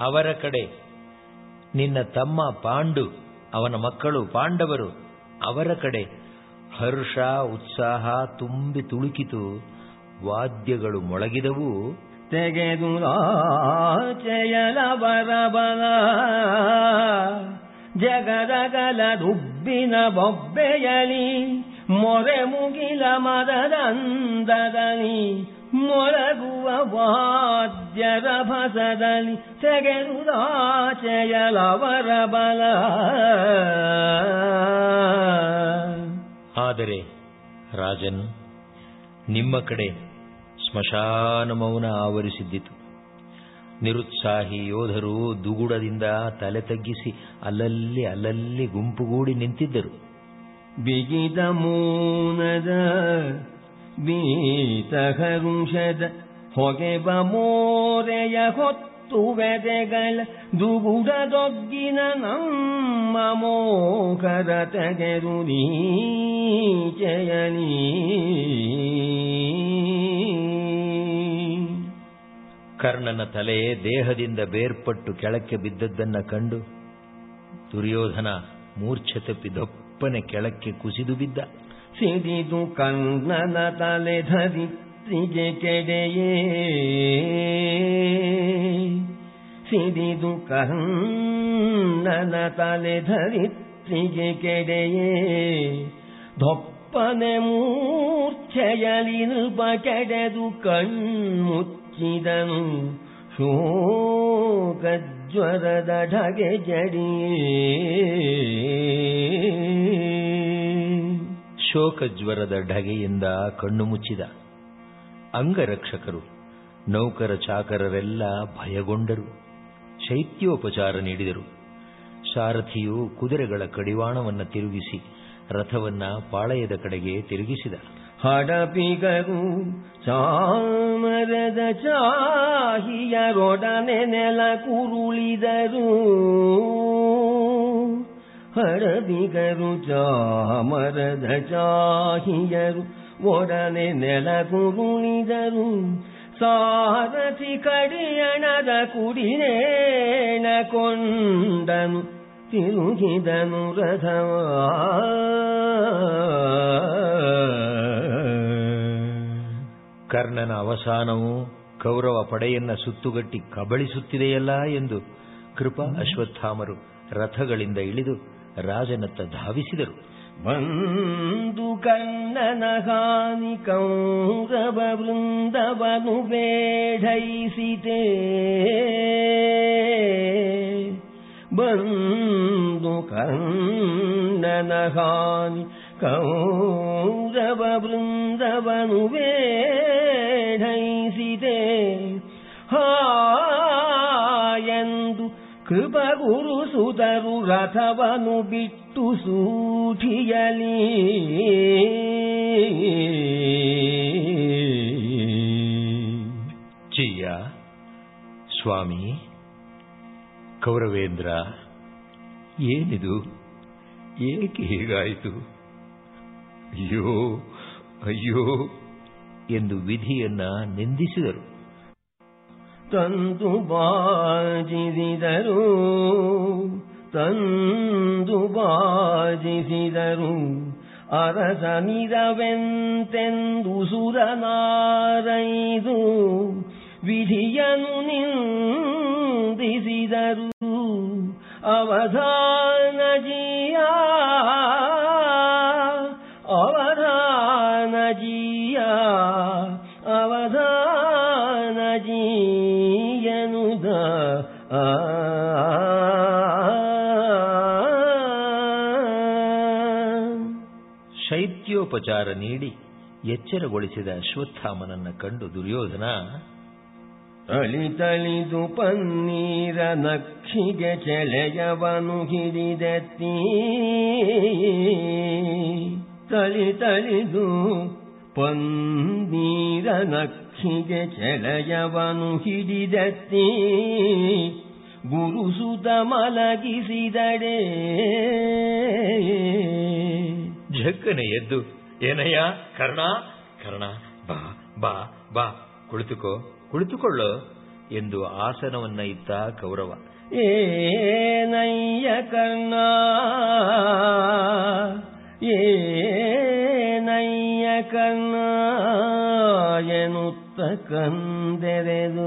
ಅವರ ಕಡೆ ನಿನ್ನ ತಮ್ಮ ಪಾಂಡು ಅವನ ಮಕ್ಕಳು ಪಾಂಡವರು ಅವರ ಕಡೆ ಹರ್ಷ ಉತ್ಸಾಹ ತುಂಬಿ ತುಳುಕಿತು ವಾದ್ಯಗಳು ಮೊಳಗಿದವು ತೆಗೆದು ರಾಚೆಯಲ ಬರಬಲ ಜಗದಗಲ ದುಬ್ಬಿನ ಬೊಬ್ಬೆಯಲಿ ಮೊರೆ ಮುಗಿಲ ಮದದಂದದಲ್ಲಿ ಮೊಳಗುವ ವಾದ್ಯರ ಭಸದಲ್ಲಿ ತೆಗೆದು ರಾಚೆಯಲ ಬರಬಲ ಆದರೆ ರಾಜನ್ ನಿಮ್ಮ ಕಡೆ ಸ್ಮಶಾನ ಮೌನ ಆವರಿಸಿದ್ದಿತು ನಿರುತ್ಸಾಹಿ ಯೋಧರು ದುಗುಡದಿಂದ ತಲೆ ತಗ್ಗಿಸಿ ಅಲ್ಲಲ್ಲಿ ಅಲ್ಲಲ್ಲಿ ಗುಂಪುಗೂಡಿ ನಿಂತಿದ್ದರು ಬಿಗಿದ ಮೂನದ ಬೀತಹರುಷದ ಹೊಗೆಬ ಮೋರೆಯ ಹೊತ್ತು ಬೆದೆಗಳ ದುಗುಡದೊಗ್ಗಿನ ನಮ್ಮ ಮೋಕರ ತೆಗೆದು ನೀಚಯನಿ ಕರ್ಣನ ತಲೆ ದೇಹದಿಂದ ಬೇರ್ಪಟ್ಟು ಕೆಳಕ್ಕೆ ಬಿದ್ದದ್ದನ್ನ ಕಂಡು ದುರ್ಯೋಧನ ಮೂರ್ಛೆ ತಪ್ಪಿ ದಪ್ಪನೆ ಕೆಳಕ್ಕೆ ಕುಸಿದು ಬಿದ್ದ ಸಿಡಿದು ಕಣ್ಣನ ತಲೆ ಧರಿತ್ರಿಗೆ ಕೆಡೆಯೇ ಸಿಡಿದು ಕಣ್ಣನ ತಲೆ ಧರಿತ್ರಿಗೆ ಕೆಡೆಯೇ ದೊಪ್ಪನೆ ಮೂರ್ಛೆಯಲಿ ನೃಪ ಕೆಡೆದು ಕಣ್ಮುಚ್ಚಿದನು ಶೋಕಜ್ವರದ ಢಗೆ ಜಡಿಯೇ ಶೋಕಜ್ವರದ ಢಗೆಯಿಂದ ಕಣ್ಣು ಮುಚ್ಚಿದ ಅಂಗರಕ್ಷಕರು ನೌಕರ ಚಾಕರರೆಲ್ಲ ಭಯಗೊಂಡರು ಶೈತ್ಯೋಪಚಾರ ನೀಡಿದರು ಸಾರಥಿಯು ಕುದುರೆಗಳ ಕಡಿವಾಣವನ್ನ ತಿರುಗಿಸಿ ರಥವನ್ನ ಪಾಳಯದ ಕಡೆಗೆ ತಿರುಗಿಸಿದ ಹಡಪಿಗರು ಚಾಮರದ ಚಾಹಿಯರೊಡನೆ ನೆಲ ಕುರುಳಿದರು ಹಡಬಿಗರು ಚಾಮರದ ಚಾಹಿಯರು ಒಡನೆ ನೆಲ ಕುರುಳಿದರು ಸಾರಥಿ ಕಡಿಯಣದ ಕುಡಿನೇಣ ಕೊಂಡನು ತಿರುಗಿದನು ರಥವ ಕರ್ಣನ ಅವಸಾನವು ಕೌರವ ಪಡೆಯನ್ನ ಸುತ್ತುಗಟ್ಟಿ ಕಬಳಿಸುತ್ತಿದೆಯಲ್ಲ ಎಂದು ಕೃಪಾ ಅಶ್ವತ್ಥಾಮರು ರಥಗಳಿಂದ ಇಳಿದು ರಾಜನತ್ತ ಧಾವಿಸಿದರು ಬಂದು ಕಣ್ಣನ ಹಾನಿ ಕೌರವ ವೃಂದವನು ಬೇಢೈಸಿತೆ ಬಂದು ಕಣ್ಣನ ಹಾನಿ ಕೌರವ ವೃಂದವನು ಬೇಢೈಸಿದೆ ಹಾಯೆಂದು ಕೃಪಗುರು ಸುತರು ರಥವನು ಬಿಟ್ಟು ಸೂಠಿಯಲಿ ಚಿಯ್ಯ ಸ್ವಾಮಿ ಕೌರವೇಂದ್ರ ಏನಿದು ಏಕೆ ಹೀಗಾಯಿತು ಅಯ್ಯೋ ಅಯ್ಯೋ ಎಂದು ವಿಧಿಯನ್ನ ನಿಂದಿಸಿದರು ತಂದು ಬಾಜಿಸಿದರು ತಂದು ಬಾಜಿಸಿದರು ಅರಸನಿರವೆಂತೆಂದು ಸುರನಾರೈದು ವಿಧಿಯನು ನಿಂದಿಸಿದರು ಅವಧಾನ ಜಿಯ ಅವಧಾನ ಜಿಯ ಅವಧಾನ ಜೀಯನುದ ಆ ಶೈತ್ಯೋಪಚಾರ ನೀಡಿ ಎಚ್ಚರಗೊಳಿಸಿದ ಅಶ್ವತ್ಥಾಮನನ್ನ ಕಂಡು ದುರ್ಯೋಧನ ತಳಿ ತಳಿದು ಪನ್ನೀರ ನಕ್ಷಿಗೆ ಚೆಳೆಯವನು ಹಿಡಿದೆತ್ತಿ ತಳಿ ತಳಿದು ಪನ್ನೀರ ನಕ್ಷಿಗೆ ಚೆಳೆಯವನು ಹಿಡಿದೆತ್ತಿ ಗುರುಸುತ ಮಲಗಿಸಿದಡೆ ಝಕ್ಕನೆ ಎದ್ದು ಏನಯ್ಯ ಕರ್ಣ ಕರ್ಣ ಬಾ ಬಾ ಬಾ ಕುಳಿತುಕೋ ಕುಳಿತುಕೊಳ್ಳು ಎಂದು ಆಸನವನ್ನ ಇತ್ತ ಕೌರವ ಏನಯ್ಯ ಕರ್ಣ ಏನಯ್ಯ ಕರ್ಣ ಎನ್ನುತ್ತ ಕಂದೆರೆದು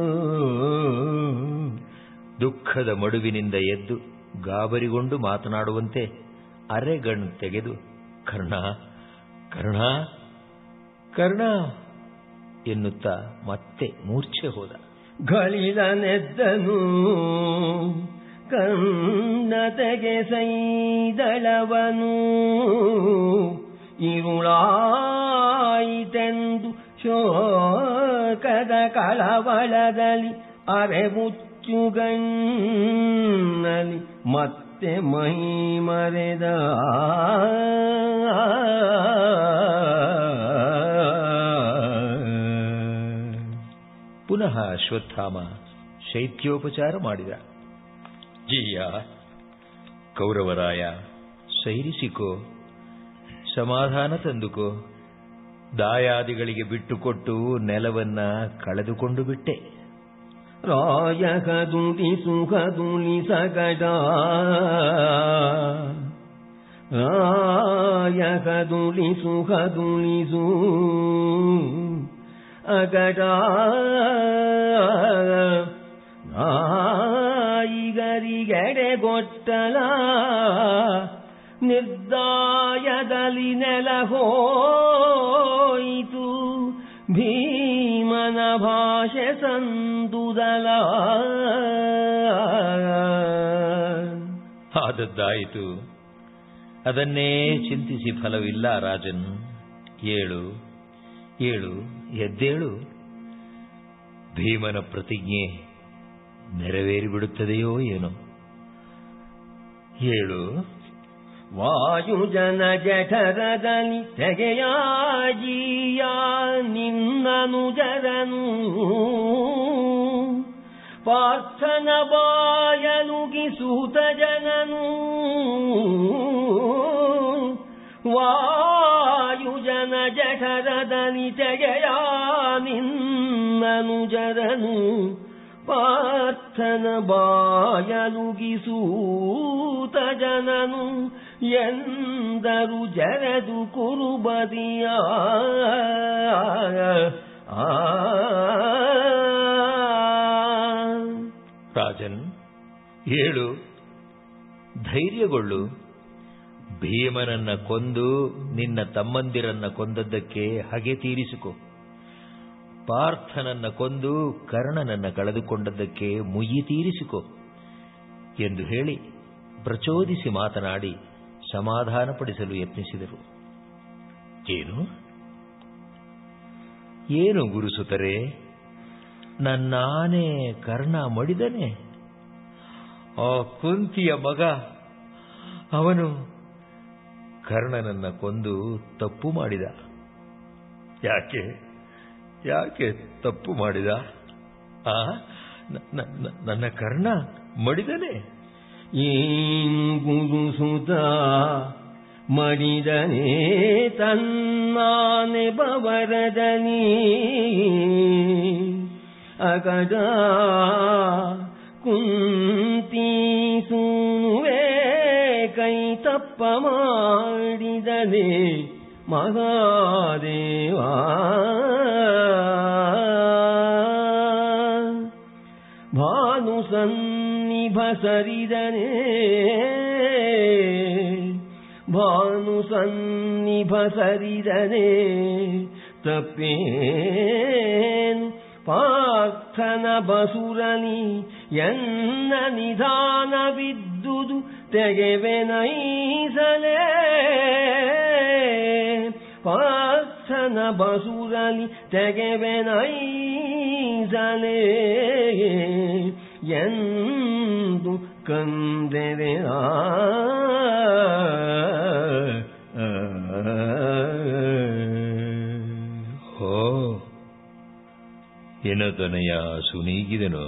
ದುಃಖದ ಮಡುವಿನಿಂದ ಎದ್ದು ಗಾಬರಿಗೊಂಡು ಮಾತನಾಡುವಂತೆ ಅರೆಗಣ್ಣು ತೆಗೆದು ಕರ್ಣ ಕರ್ಣ ಕರ್ಣ ಎನ್ನುತ್ತಾ ಮತ್ತೆ ಮೂರ್ಛೆ ಹೋದ ಗಳಿಲನೆದ್ದನು ಕನ್ನತೆಗೆ ಸೈದಳವನು ಇರುಳಾಯಿತೆಂದು ಶೋಕದ ಕಳವಳದಲ್ಲಿ ಅರೆಬುಚ್ಚುಗಣ್ಣಲಿ ಮತ್ತೆ ಮೈ ಮರೆದ ಪುನಃ ಅಶ್ವತ್ಥಾಮ ಶೈತ್ಯೋಪಚಾರ ಮಾಡಿದ ಜೀಯ ಕೌರವರಾಯ ಸೈರಿಸಿಕೋ ಸಮಾಧಾನ ತಂದುಕೋ ದಾಯಾದಿಗಳಿಗೆ ಬಿಟ್ಟುಕೊಟ್ಟು ನೆಲವನ್ನ ಕಳೆದುಕೊಂಡು ಬಿಟ್ಟೆ ರಾಯಕದುಲಿ ಸುಖದುಲಿ ಸಗಡ ರಾಯಕದುಲಿ ಸುಖದುಲಿಸು ಅಗಡ ನಾಯಿಗರಿಗೆಡೆಗೊಟ್ಟಲ ನಿರ್ದಾಯದಲ್ಲಿ ನೆಲ ಹೋಯಿತು ಭೀಮನ ಭಾಷೆ ಸಂದುದಲ ಆದದ್ದಾಯಿತು ಅದನ್ನೇ ಚಿಂತಿಸಿ ಫಲವಿಲ್ಲ ರಾಜನ್ ಏಳು ಏಳು ಎದ್ದೇಳು ಭೀಮನ ಪ್ರತಿಜ್ಞೆ ನೆರವೇರಿಬಿಡುತ್ತದೆಯೋ ಏನೋ ಏಳು ವಾಯುಜನ ಜಠರದಲ್ಲಿ ತೆಗೆಯಾಜಿಯ ನಿನ್ನನು ಜರನು ಪಾರ್ಥನ ಬಾಯಲುಗಿ ಸೂತ ಜನನು ವಾಯುಜನ ಜಠರದಲ್ಲಿ ತೆಗೆಯ ನಿನ್ನನು ಜರನು ಪಾರ್ಥನ ಬಾಯಲುಗಿ ಸೂತ ಜನನು ಎಂದರು ಜರದು ಕುರುಬದಿಯ ಆ ರಾಜನ್ ಏಳು ಧೈರ್ಯಗೊಳ್ಳು ಭೀಮನನ್ನ ಕೊಂದು ನಿನ್ನ ತಮ್ಮಂದಿರನ್ನ ಕೊಂದದ್ದಕ್ಕೆ ಹಗೆ ತೀರಿಸಿಕೊ ಪಾರ್ಥನನ್ನ ಕೊಂದು ಕರ್ಣನನ್ನ ಕಳೆದುಕೊಂಡದ್ದಕ್ಕೆ ಮುಯ್ಯಿ ತೀರಿಸಿಕೊ ಎಂದು ಹೇಳಿ ಪ್ರಚೋದಿಸಿ ಮಾತನಾಡಿ ಸಮಾಧಾನಪಡಿಸಲು ಯತ್ನಿಸಿದರು ಏನು ಏನು ಗುರುಸುತರೆ ನನ್ನಾನೆ ಕರ್ಣ ಮಡಿದನೆ ಆ ಕುಂತಿಯ ಮಗ ಅವನು ಕರ್ಣನನ್ನ ಕೊಂದು ತಪ್ಪು ಮಾಡಿದ ಯಾಕೆ ಯಾಕೆ ತಪ್ಪು ಮಾಡಿದ ಆ ನ- ನ- ನ- ನನ್ನ ಕರ್ಣ ಮಡಿದನೆ ಏನು ಗುರುಸುತ ಮಡಿದನೆ ತನ್ನಾನೆ ಬವರದನಿ ಅಗದ ಕುಂತಿ ಸುನುವೆ ಕೈ ತಪ್ಪ ಮಾಡಿದನೆ ಮಹಾದೇವಾ ಭಾನು ಸನ್ನಿಭ ಸರಿದನೆ ಭಾನು ಸನ್ನಿಭ ಸರಿದನೆ ತಪ್ಪೇನು ಪಾರ್ಥನ ಬಸುರನಿ ಎನ್ನ ನಿಧಾನ ಬಿದ್ದುದು ತೆಗೆವೆನೈಸಲೇ ಪಾರ್ಥನ ಬಸುರಲಿ ತೆಗೆವೆನೈಸಲೇ ಎಂದು ಕಂದೆರೆ ಆ ಹೋ ಎನದನೆಯ ಸುನೀಗಿದನೋ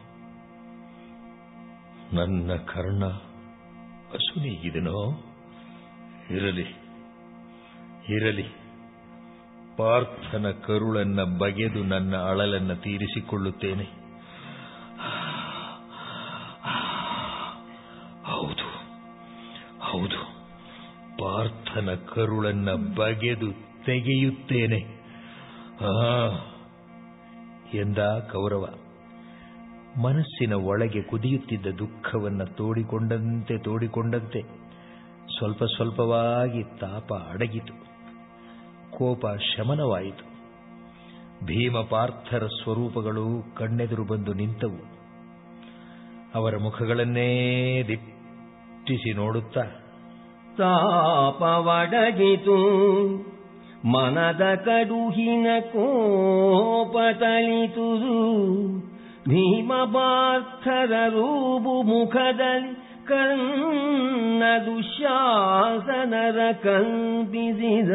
ನನ್ನ ಕರ್ಣ ಅಸುನೀಗಿದನೋ ಇರಲಿ ಇರಲಿ ಪಾರ್ಥನ ಕರುಳನ್ನ ಬಗೆದು ನನ್ನ ಅಳಲನ್ನ ತೀರಿಸಿಕೊಳ್ಳುತ್ತೇನೆ ಪಾರ್ಥನ ಕರುಳನ್ನ ಬಗೆದು ತೆಗೆಯುತ್ತೇನೆ ಆ ಎಂದ ಕೌರವ ಮನಸ್ಸಿನ ಒಳಗೆ ಕುದಿಯುತ್ತಿದ್ದ ದುಃಖವನ್ನ ತೋಡಿಕೊಂಡಂತೆ ತೋಡಿಕೊಂಡಂತೆ ಸ್ವಲ್ಪ ಸ್ವಲ್ಪವಾಗಿ ತಾಪ ಅಡಗಿತು ಕೋಪ ಶಮನವಾಯಿತು ಭೀಮ ಪಾರ್ಥರ ಸ್ವರೂಪಗಳು ಕಣ್ಣೆದುರು ಬಂದು ನಿಂತವು ಅವರ ಮುಖಗಳನ್ನೇ ದಿಟ್ಟಿಸಿ ನೋಡುತ್ತಾ ತಾಪವಡಗಿತು ಮನದ ಕಡುಹಿನ ಕೋಪತಳಿತುದು ಭೀಮ ಪಾರ್ಥರ ರೂಪು ಮುಖದಲ್ಲಿ ಕನ್ನ ದುಶಾಸನರ ಕಲ್ಪಿಸಿದ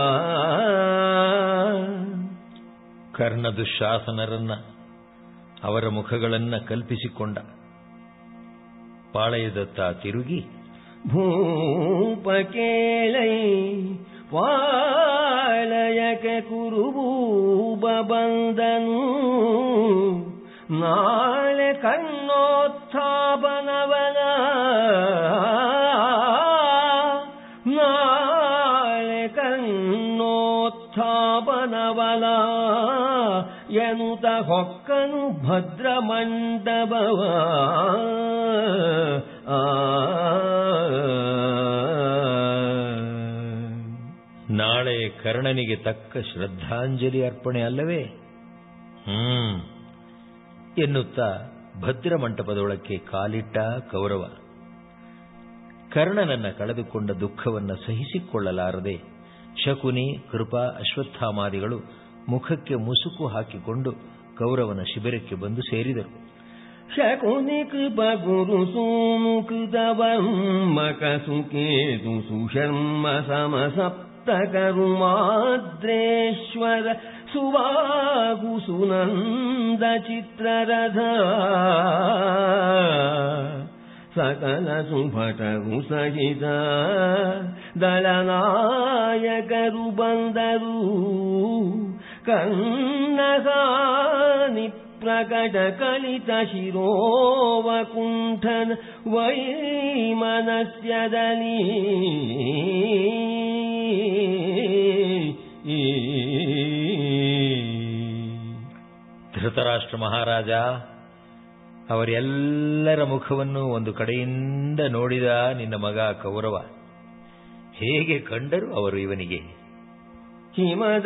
ಕರ್ಣ ದುಶಾಸನರನ್ನ ಅವರ ಮುಖಗಳನ್ನ ಕಲ್ಪಿಸಿಕೊಂಡ ಪಾಳೆಯದತ್ತ ತಿರುಗಿ ಭೂಪ ಕೇಳೈ ಪಾಳಯಕ್ಕೆ ಕುರುಬೂಬ ಬಂದನು ನಾಳೆ ಕಣ್ಣೋತ್ಥಾಪನವನ ನಾಳೆ ಕಣ್ಣೋತ್ಥಾಪನವಲ ಎನುತ ಹೊಕ್ಕನು ಭದ್ರ ಮಂಡಪವ ಆ ನಾಳೆ ಕರ್ಣನಿಗೆ ತಕ್ಕ ಶ್ರದ್ಧಾಂಜಲಿ ಅರ್ಪಣೆ ಅಲ್ಲವೇ ಹ್ಮ್ ಎನ್ನುತ್ತಾ ಭದ್ರ ಮಂಟಪದೊಳಕ್ಕೆ ಕಾಲಿಟ್ಟ ಕೌರವ ಕರ್ಣನನ್ನ ಕಳೆದುಕೊಂಡ ದುಃಖವನ್ನ ಸಹಿಸಿಕೊಳ್ಳಲಾರದೆ ಶಕುನಿ ಕೃಪಾ ಅಶ್ವತ್ಥಾಮಾದಿಗಳು ಮುಖಕ್ಕೆ ಮುಸುಕು ಹಾಕಿಕೊಂಡು ಕೌರವನ ಶಿಬಿರಕ್ಕೆ ಬಂದು ಸೇರಿದರು ಶಕುನಿ ಕೃಪ ಗುರು ಸೋನು ಕೃತವರ್ಮಕ ಸುಕೇತು ಸುಶರ್ಮ ಸಮ ಸಪ್ತ ಕರುಮಾದ್ರೇಶ್ವರ ಸುವಾಗು ಸುನಂದ ಚಿತ್ರರಥ ಸಕಲ ಸುಭಟರು ಸಹಿತ ದಳನಾಯಕರು ಬಂದರು ಕನ್ನಗಾನಿ ಪ್ರಕಟ ಕಲಿತ ಶಿರೋವ ಕುಂಠನ ವೈಮನಸ್ಯದಲ್ಲಿ ಧೃತರಾಷ್ಟ್ರ ಮಹಾರಾಜ ಅವರೆಲ್ಲರ ಮುಖವನ್ನು ಒಂದು ಕಡೆಯಿಂದ ನೋಡಿದ ನಿನ್ನ ಮಗ ಕೌರವ ಹೇಗೆ ಕಂಡರು ಅವರು ಇವನಿಗೆ ಹಿಮದ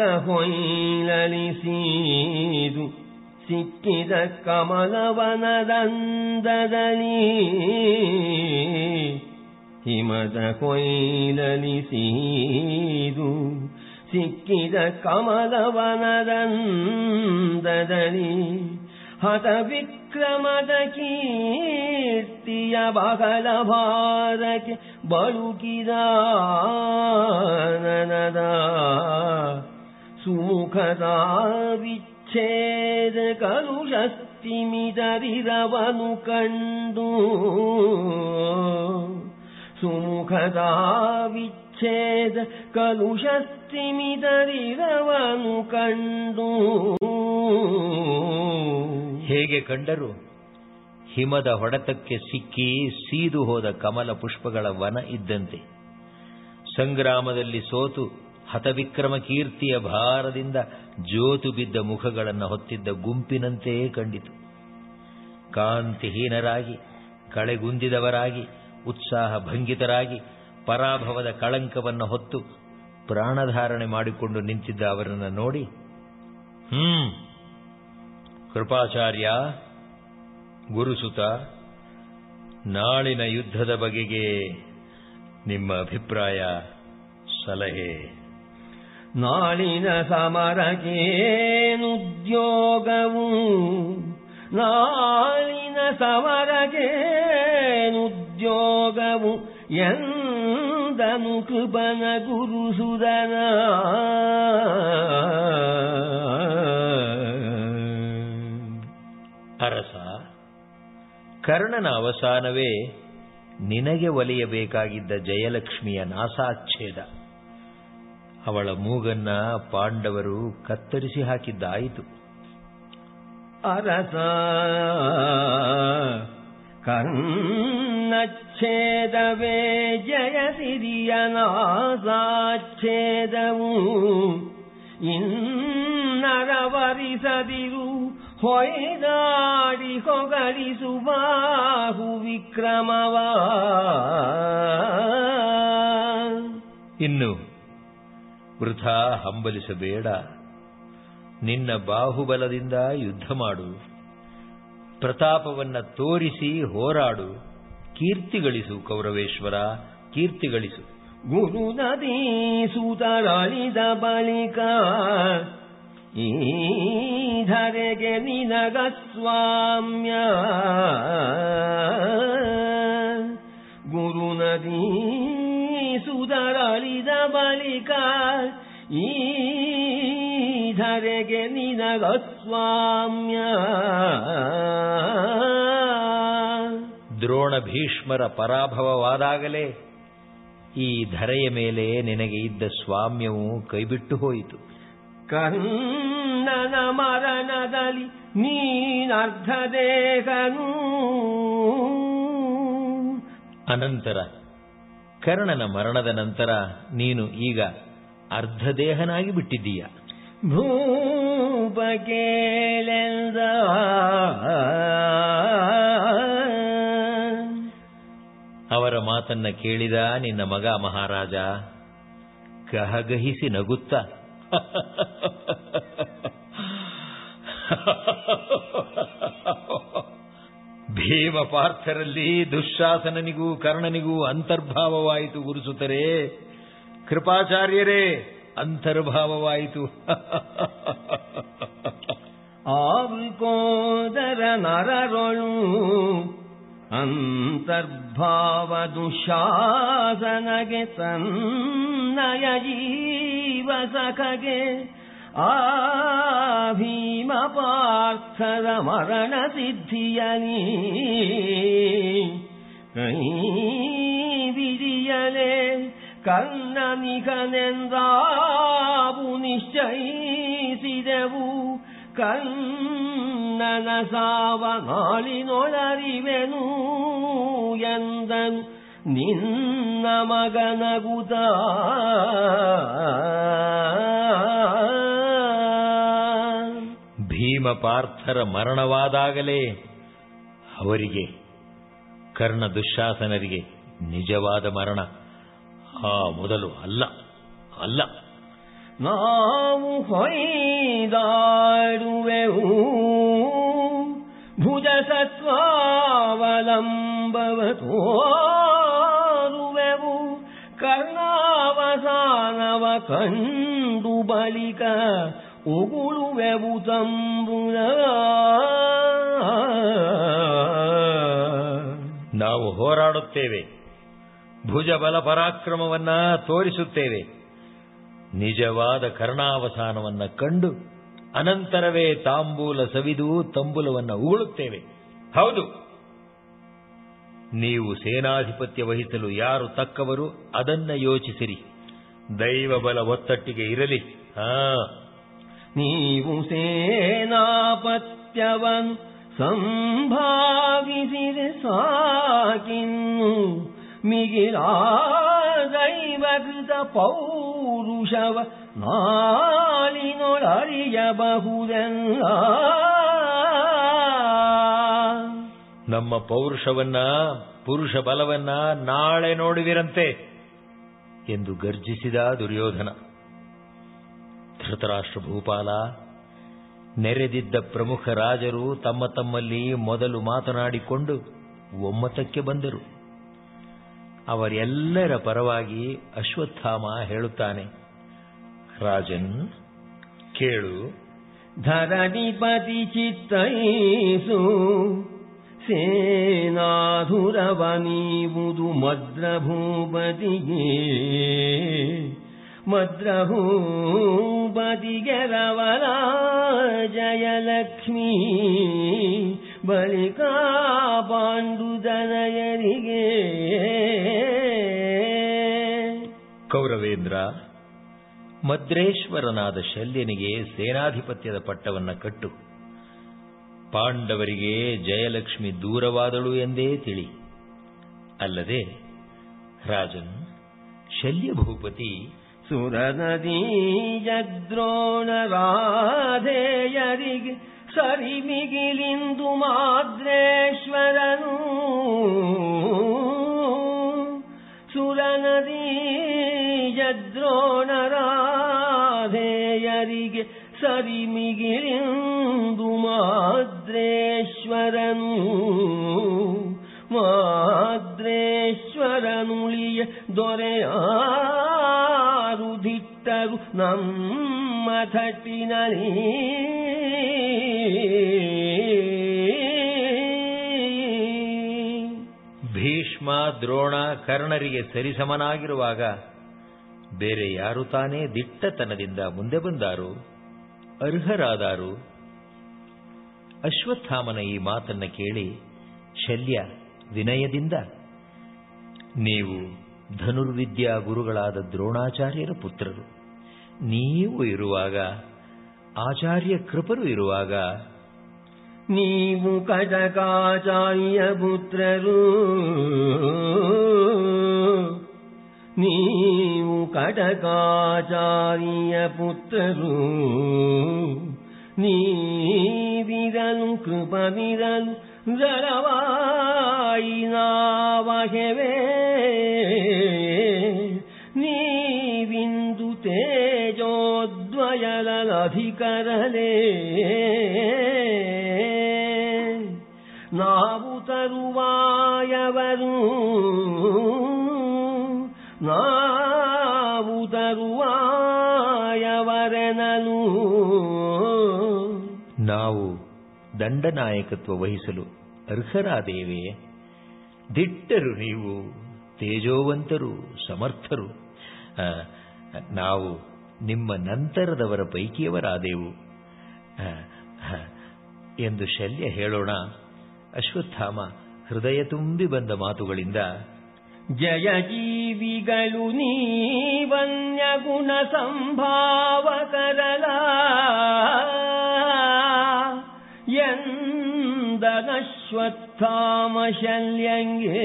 ಹೊಯ್ಲಲಿಸೀದು ಸಿಕ್ಕಿದ ಕಮಲವನದಂದದಲ್ಲಿ ಹಿಮದ ಕೊಯ್ಲಲಿಸೀದು ಸಿಕ್ಕಿದ ಕಮಲವನದಂದದಲ್ಲಿ ಹತ ವಿಕ್ರಮದ ಕೀರ್ತಿಯ ಬಹಳ ಭಾರಕ್ಕೆ ಬಳುಕಿದ ನನದ ಸುಮುಖದ ವಿಚ್ಛೇದ ಕಲುಷಸ್ತಿಮಿದರಿರವನು ಕಂಡು ಸುಮುಖದ ವಿಚ್ಛೇದ ಕಲುಷಸ್ತಿಮಿದರಿರವನು ಕಂಡು ಹೇಗೆ ಕಂಡರು ಹಿಮದ ಹೊಡೆತಕ್ಕೆ ಸಿಕ್ಕಿ ಸೀದು ಹೋದ ಕಮಲ ಪುಷ್ಪಗಳ ವನ ಇದ್ದಂತೆ ಸಂಗ್ರಾಮದಲ್ಲಿ ಸೋತು ಹತವಿಕ್ರಮ ಕೀರ್ತಿಯ ಭಾರದಿಂದ ಜೋತು ಬಿದ್ದ ಮುಖಗಳನ್ನು ಹೊತ್ತಿದ್ದ ಗುಂಪಿನಂತೆಯೇ ಕಂಡಿತು ಕಾಂತಿಹೀನರಾಗಿ ಕಳೆಗುಂದಿದವರಾಗಿ ಉತ್ಸಾಹ ಭಂಗಿತರಾಗಿ ಪರಾಭವದ ಕಳಂಕವನ್ನು ಹೊತ್ತು ಪ್ರಾಣಧಾರಣೆ ಮಾಡಿಕೊಂಡು ನಿಂತಿದ್ದ ಅವರನ್ನು ನೋಡಿ ಹ್ಮ್ ಕೃಪಾಚಾರ್ಯ ಗುರುಸುತ ನಾಳಿನ ಯುದ್ಧದ ಬಗೆಗೆ ನಿಮ್ಮ ಅಭಿಪ್ರಾಯ ಸಲಹೆ ನಾಳಿನ ಸಮರಕೇನುದ್ಯೋಗವು ನಾಳಿನ ಸಮರಕೇನುದ್ಯೋಗವು ಎಂದನು ಕೃಪನ ಗುರುಸುದನ ಅರಸ ಕರ್ಣನ ಅವಸಾನವೇ ನಿನಗೆ ಒಲಿಯಬೇಕಾಗಿದ್ದ ಜಯಲಕ್ಷ್ಮಿಯ ನಾಸಾಚ್ಛೇದ ಅವಳ ಮೂಗನ್ನ ಪಾಂಡವರು ಕತ್ತರಿಸಿ ಹಾಕಿದ್ದಾಯಿತು ಅರಸ ಕರ್ಣ ಅನ್ನಚ್ಛೇದವೇ ಜಯಸಿರಿಯ ನಾಸಾಚ್ಛೇದವು ಇನ್ನರವರಿಸದಿರು ಹೊಯ್ದಾಡಿ ಹೊಗಳಿಸುವಾಹು ವಿಕ್ರಮವ ಇನ್ನು ವೃಥಾ ಹಂಬಲಿಸಬೇಡ ನಿನ್ನ ಬಾಹುಬಲದಿಂದ ಯುದ್ಧ ಮಾಡು ಪ್ರತಾಪವನ್ನ ತೋರಿಸಿ ಹೋರಾಡು ಕೀರ್ತಿ ಗಳಿಸು ಕೌರವೇಶ್ವರ ಕೀರ್ತಿ ಗಳಿಸು ಗುರು ನದಿ ಸುತರಳಿದ ಬಳಿಕ ಈ ಧರೆಗೆ ನಿನಗ ಸ್ವಾಮ್ಯ ಗುರು ನದಿ ಸುದರಳಿದ ಬಳಿಕ ಈ ಧರೆಗೆ ನಿನಗ ಸ್ವಾಮ್ಯ ದ್ರೋಣ ಭೀಷ್ಮರ ಪರಾಭವವಾದಾಗಲೇ ಈ ಧರೆಯ ಮೇಲೆ ನಿನಗೆ ಇದ್ದ ಸ್ವಾಮ್ಯವು ಕೈಬಿಟ್ಟು ಹೋಯಿತು ಕರ್ಣನ ಮರಣದಲ್ಲಿ ನೀನರ್ಧ ದೇಹನು ಅನಂತರ ಕರ್ಣನ ಮರಣದ ನಂತರ ನೀನು ಈಗ ಅರ್ಧದೇಹನಾಗಿ ಬಿಟ್ಟಿದ್ದೀಯ ಭೂಪ ಕೇಳೆಂದ ಅವರ ಮಾತನ್ನ ಕೇಳಿದ ನಿನ್ನ ಮಗ ಮಹಾರಾಜ ಗಹಗಹಿಸಿ ನಗುತ್ತ ಭೀಮ ಪಾರ್ಥರಲ್ಲಿ ದುಶ್ಶಾಸನನಿಗೂ ಕರ್ಣನಿಗೂ ಅಂತರ್ಭಾವವಾಯಿತು ಗುರುಸುತ್ತರೆ ಕೃಪಾಚಾರ್ಯರೇ ಅಂತರ್ಭಾವವಾಯಿತು ಆವಿಕೋದರ ನರರೊಳು ಅಂತರ್ಭಾವ ದುಶಾಸನಗೆ ತನ್ನಯ ಜೀವ ಸಖಗೆ ಆ ಭೀಮ ಪಾರ್ಥರ ಮರಣ ಸಿದ್ಧಿಯಲಿ ಕೈ ಬಿರಿಯಲೆ ಕರ್ಣನಿಗನೆಂದಾವು ನಿಶ್ಚಯಿಸಿದೆವು ಕಣ್ಣನ ಸಾವ ನಾಳಿನೊಳರಿವೆನು ಎಂದನು ನಿನ್ನ ಮಗನಗುತ ಭೀಮ ಪಾರ್ಥರ ಮರಣವಾದಾಗಲೇ ಅವರಿಗೆ ಕರ್ಣ ದುಶ್ಶಾಸನರಿಗೆ ನಿಜವಾದ ಮರಣ ಆ ಮೊದಲು ಅಲ್ಲ ಅಲ್ಲ ನಾವು ಹೊಯ್ದಾಡುವೆವು ಭುಜ ಸತ್ವಾವಲಂಬವ ತೋರುವೆವು ಕರ್ಣಾವಸಾನವ ಕಂಡು ಬಳಿಕ ಉಗುಳುವೆವು ತಂಬುನ ನಾವು ಹೋರಾಡುತ್ತೇವೆ ಭುಜ ಬಲ ಪರಾಕ್ರಮವನ್ನ ತೋರಿಸುತ್ತೇವೆ ನಿಜವಾದ ಕರ್ಣಾವಸಾನವನ್ನ ಕಂಡು ಅನಂತರವೇ ತಾಂಬೂಲ ಸವಿದು ತಂಬುಲವನ್ನ ಉಗುಳುತ್ತೇವೆ ಹೌದು ನೀವು ಸೇನಾಧಿಪತ್ಯ ವಹಿಸಲು ಯಾರು ತಕ್ಕವರು ಅದನ್ನ ಯೋಚಿಸಿರಿ ದೈವ ಬಲ ಒತ್ತಟ್ಟಿಗೆ ಇರಲಿ ಹಾ ನೀವು ಸೇನಾಪತ್ಯವನ್ನು ಸಂಭಾವಿಸಿದೆ ಸಾಕಿನ್ನು ಮಿಗಿಲ ದೈವಕೃತ ಪೌರುಷವ ನಾಳಿನೊಳರಿಯಬಹುದೆಲ್ಲ ನಮ್ಮ ಪೌರುಷವನ್ನ ಪುರುಷ ಬಲವನ್ನ ನಾಳೆ ನೋಡುವಿರಂತೆ ಎಂದು ಗರ್ಜಿಸಿದ ದುರ್ಯೋಧನ ಧೃತರಾಷ್ಟ್ರ ಭೂಪಾಲ ನೆರೆದಿದ್ದ ಪ್ರಮುಖ ರಾಜರು ತಮ್ಮ ತಮ್ಮಲ್ಲಿ ಮೊದಲು ಮಾತನಾಡಿಕೊಂಡು ಒಮ್ಮತಕ್ಕೆ ಬಂದರು ಅವರೆಲ್ಲರ ಪರವಾಗಿ ಅಶ್ವತ್ಥಾಮ ಹೇಳುತ್ತಾನೆ ರಾಜನ್ ಕೇಳು ಧರಣಿಪತಿ ಚಿತ್ತೈಸು ಸೇನಾಧುರವ ನೀವುದು ಮದ್ರಭೂಪತಿಗೆ ಮದ್ರಭೂಪತಿಗೆ ರವರ ಜಯಲಕ್ಷ್ಮೀ ಬಳಿಕ ಪಾಂಡುದನಯರಿಗೆ ಕೌರವೇಂದ್ರ ಮದ್ರೇಶ್ವರನಾದ ಶಲ್ಯನಿಗೆ ಸೇನಾಧಿಪತ್ಯದ ಪಟ್ಟವನ್ನ ಕಟ್ಟು ಪಾಂಡವರಿಗೆ ಜಯಲಕ್ಷ್ಮಿ ದೂರವಾದಳು ಎಂದೇ ತಿಳಿ ಅಲ್ಲದೆ ರಾಜನ್ ಶಲ್ಯ ಭೂಪತಿ ಸುರನದೀಯದ್ರೋಣರಾಧೇಯರಿಗೆ ಸರಿಮಿಗಿಲಿಂದು ಮಾದ್ರೇಶ್ವರನು ಸುರನದೀಯದ್ರೋಣರಾಧೇಯರಿಗೆ ಸರಿಮಿಗಿಲಿಂದು ಮಾದ್ರೇಶ್ವರನು ಮಾದ್ರೇಶ್ವರನುಳಿಯ ದೊರೆಯಾರು ದಿಟ್ಟರು ನಮ್ಮ ಥಟ್ಟಿನಲ್ಲಿ ಭೀಷ್ಮ ದ್ರೋಣ ಕರ್ಣರಿಗೆ ಸರಿಸಮನಾಗಿರುವಾಗ ಬೇರೆ ಯಾರು ತಾನೇ ದಿಟ್ಟತನದಿಂದ ಮುಂದೆ ಬಂದಾರು ಅರ್ಹರಾದಾರು ಅಶ್ವತ್ಥಾಮನ ಈ ಮಾತನ್ನ ಕೇಳಿ ಶಲ್ಯ ವಿನಯದಿಂದ ನೀವು ಧನುರ್ವಿದ್ಯಾ ಗುರುಗಳಾದ ದ್ರೋಣಾಚಾರ್ಯರ ಪುತ್ರರು ನೀವು ಇರುವಾಗ ಆಚಾರ್ಯ ಕೃಪರು ಇರುವಾಗ ನೀವು ಕಟಕಾಚಾರ್ಯ ಪುತ್ರರು ನೀವು ಕಟಕಾಚಾರ್ಯ ಪುತ್ರರು ನೀವಿರಲು ಕೃಪವಿರಲು ಜಲವಾಯಿ ನಾವಹೆವೇ ನೀವಿಂದು ತೇಜೋದ್ವಯಲಧಿಕರಲೇ ನಾವು ತರುವಾಯವರು ನಾವು ತರುವಾಯವರೆನಲು ನಾವು ದಂಡನಾಯಕತ್ವ ವಹಿಸಲು ಅರ್ಹರಾದೇವೆ ದಿಟ್ಟರು ನೀವು ತೇಜೋವಂತರು ಸಮರ್ಥರು ಆ, ನಾವು ನಿಮ್ಮ ನಂತರದವರ ಪೈಕಿಯವರಾದೆವು ಆ, ಆ, ಎಂದು ಶಲ್ಯ ಹೇಳೋಣ ಅಶ್ವತ್ಥಾಮ ಹೃದಯ ತುಂಬಿ ಬಂದ ಮಾತುಗಳಿಂದ ಜಯ ಜೀವಿಗಳು ನೀವನ್ಯ ಗುಣ ಸಂಭಾವಕರಲ ಎಂದನಶ್ವತ್ಥಾಮ ಶಲ್ಯಂಗೆ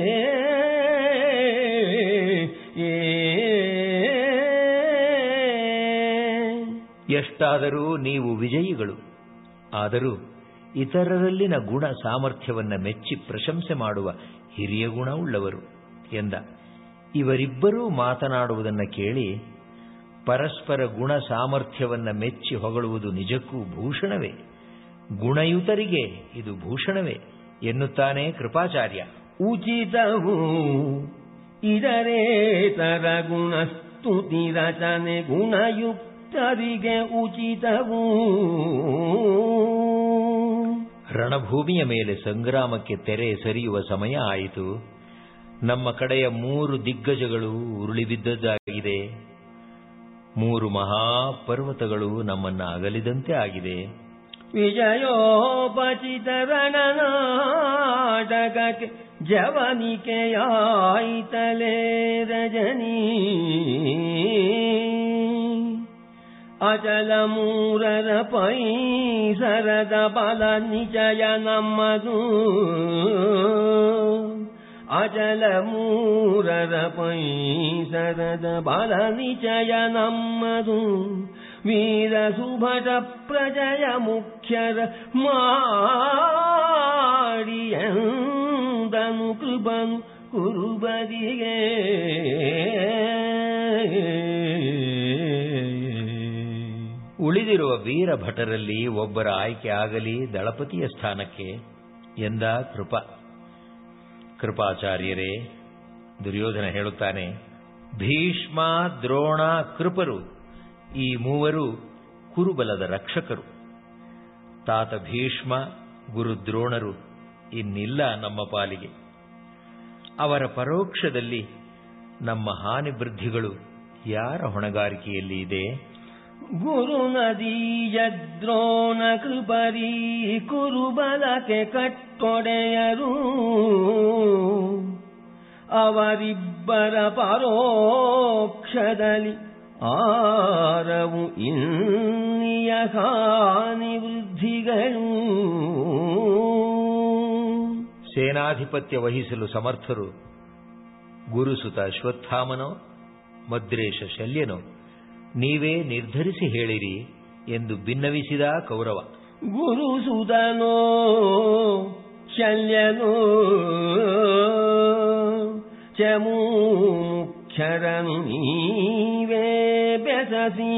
ಎಷ್ಟಾದರೂ ನೀವು ವಿಜಯಿಗಳು ಆದರೂ ಇತರರಲ್ಲಿನ ಗುಣ ಸಾಮರ್ಥ್ಯವನ್ನ ಮೆಚ್ಚಿ ಪ್ರಶಂಸೆ ಮಾಡುವ ಹಿರಿಯ ಗುಣವುಳ್ಳವರು ಎಂದ ಇವರಿಬ್ಬರೂ ಮಾತನಾಡುವುದನ್ನು ಕೇಳಿ ಪರಸ್ಪರ ಗುಣ ಸಾಮರ್ಥ್ಯವನ್ನ ಮೆಚ್ಚಿ ಹೊಗಳುವುದು ನಿಜಕ್ಕೂ ಭೂಷಣವೇ ಗುಣಯುತರಿಗೆ ಇದು ಭೂಷಣವೇ ಎನ್ನುತ್ತಾನೆ ಕೃಪಾಚಾರ್ಯ ಉಚಿತವು ಇದರೇತರ ಗುಣಸ್ತುತಿ ರಚನೆ ಗುಣಯುಕ್ತರಿಗೆ ಉಚಿತವು ರಣಭೂಮಿಯ ಮೇಲೆ ಸಂಗ್ರಾಮಕ್ಕೆ ತೆರೆ ಸರಿಯುವ ಸಮಯ ಆಯಿತು ನಮ್ಮ ಕಡೆಯ ಮೂರು ದಿಗ್ಗಜಗಳು ಉರುಳಿ ಬಿದ್ದದ್ದಾಗಿದೆ ಮೂರು ಮಹಾಪರ್ವತಗಳು ನಮ್ಮನ್ನ ಅಗಲಿದಂತೆ ಆಗಿದೆ ವಿಜಯೋಪಚಿತ ರಣನಾಟಕಕ್ಕೆ ಜವನಿಕೆಯಾಯಿತಲೇ ರಜನಿ ಅಚಲ ಮೂರರ ಪೈ ಸರದ ಬಲ ನಿಜಯ ನಮ್ಮದು ಅಚಲ ಮೂರರ ಪೈ ಸರದ ಬಲ ನಿಜಯ ನಮ್ಮದು ವೀರ ಸುಭಟ ಪ್ರಜಯ ಮುಖ್ಯರ ಮಾಡಿಯಂದನು ಕೃಪನು ಕುರುಬರಿಗೆ ಉಳಿದಿರುವ ವೀರ ಭಟರಲ್ಲಿ ಒಬ್ಬರ ಆಯ್ಕೆ ಆಗಲಿ ದಳಪತಿಯ ಸ್ಥಾನಕ್ಕೆ ಎಂದ ಕೃಪ ಕೃಪಾಚಾರ್ಯರೇ ದುರ್ಯೋಧನ ಹೇಳುತ್ತಾನೆ ಭೀಷ್ಮ ದ್ರೋಣ ಕೃಪರು ಈ ಮೂವರು ಕುರುಬಲದ ರಕ್ಷಕರು ತಾತ ಭೀಷ್ಮ ಗುರು ದ್ರೋಣರು ಇನ್ನಿಲ್ಲ ನಮ್ಮ ಪಾಲಿಗೆ ಅವರ ಪರೋಕ್ಷದಲ್ಲಿ ನಮ್ಮ ಹಾನಿ ವೃದ್ಧಿಗಳು ಯಾರ ಹೊಣೆಗಾರಿಕೆಯಲ್ಲಿ ಇದೆ ಗುರು ನದಿಯ ದ್ರೋಣ ಕೃಪರಿ ಕುರುಬಲಕ್ಕೆ ಕಟ್ಟೊಡೆಯರು ಅವರಿಬ್ಬರ ಪರೋಕ್ಷದಲ್ಲಿ ಆರವು ಇನ್ನಿಯ ಹಾನಿ ವೃದ್ಧಿಗಳು ಸೇನಾಧಿಪತ್ಯ ವಹಿಸಲು ಸಮರ್ಥರು ಗುರುಸುತ ಅಶ್ವತ್ಥಾಮನೋ ಮದ್ರೇಶ ಶಲ್ಯನೋ ನೀವೇ ನಿರ್ಧರಿಸಿ ಹೇಳಿರಿ ಎಂದು ಭಿನ್ನವಿಸಿದ ಕೌರವ ಗುರುಸುತನೋ ಶಲ್ಯನೋ ಚಮೂಕ್ಷರನು ನೀವೇ ಬೆಸಸಿ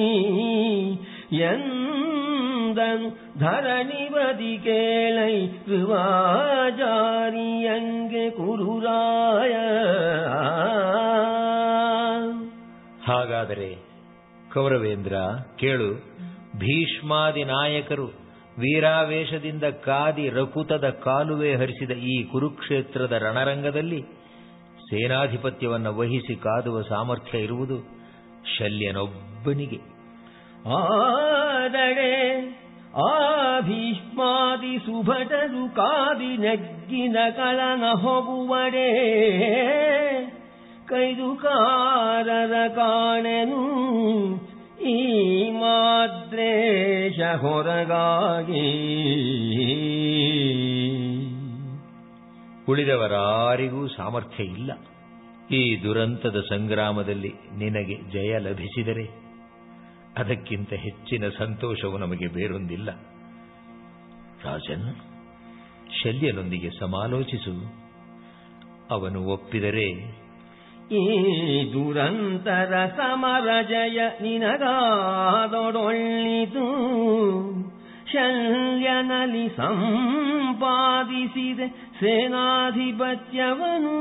ಎಂದನು ಧರಣಿವದಿ ಕೇಳೈ ಕೃವಾಚಾರಿಯಂಗೆ ಕುರುರಾಯ ಹಾಗಾದರೆ ಕೌರವೇಂದ್ರ ಕೇಳು ಭೀಷ್ಮಾದಿ ನಾಯಕರು ವೀರಾವೇಶದಿಂದ ಕಾದಿ ರಕುತದ ಕಾಲುವೆ ಹರಿಸಿದ ಈ ಕುರುಕ್ಷೇತ್ರದ ರಣರಂಗದಲ್ಲಿ ಸೇನಾಧಿಪತ್ಯವನ್ನು ವಹಿಸಿ ಕಾದುವ ಸಾಮರ್ಥ್ಯ ಇರುವುದು ಶಲ್ಯನೊಬ್ಬನಿಗೆ ಆದರೆ ಆ ಭೀಷ್ಮಾದಿ ಸುಭಟರು ಕಾದಿ ನೆಗ್ಗಿನ ಕಳನ ಹೋಗುವಡೆ ಕೈದುಕಾರರ ಕಾಣೆನು ಈ ಮಾದ್ರೇಶ ಹೊರಗಾಗಿ ಉಳಿದವರಾರಿಗೂ ಸಾಮರ್ಥ್ಯ ಇಲ್ಲ ಈ ದುರಂತದ ಸಂಗ್ರಾಮದಲ್ಲಿ ನಿನಗೆ ಜಯ ಲಭಿಸಿದರೆ ಅದಕ್ಕಿಂತ ಹೆಚ್ಚಿನ ಸಂತೋಷವು ನಮಗೆ ಬೇರೊಂದಿಲ್ಲ ರಾಜನ್ ಶಲ್ಯನೊಂದಿಗೆ ಸಮಾಲೋಚಿಸು ಅವನು ಒಪ್ಪಿದರೆ ಈ ದುರಂತರ ಸಮರ ಜಯ ನಿನಗಾದೊಡೊಳ್ಳಿತು ಶಲ್ಯನಲ್ಲಿ ಸಂಪಾದಿಸಿದೆ ಸೇನಾಧಿಪತ್ಯವನು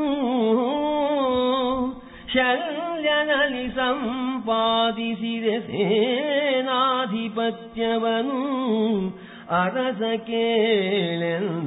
ಶಲ್ಯನಲ್ಲಿ ಸಂಪಾದಿಸಿದೆ ಸೇನಾಧಿಪತ್ಯವನು ಅರಸ ಕೇಳೆಂದ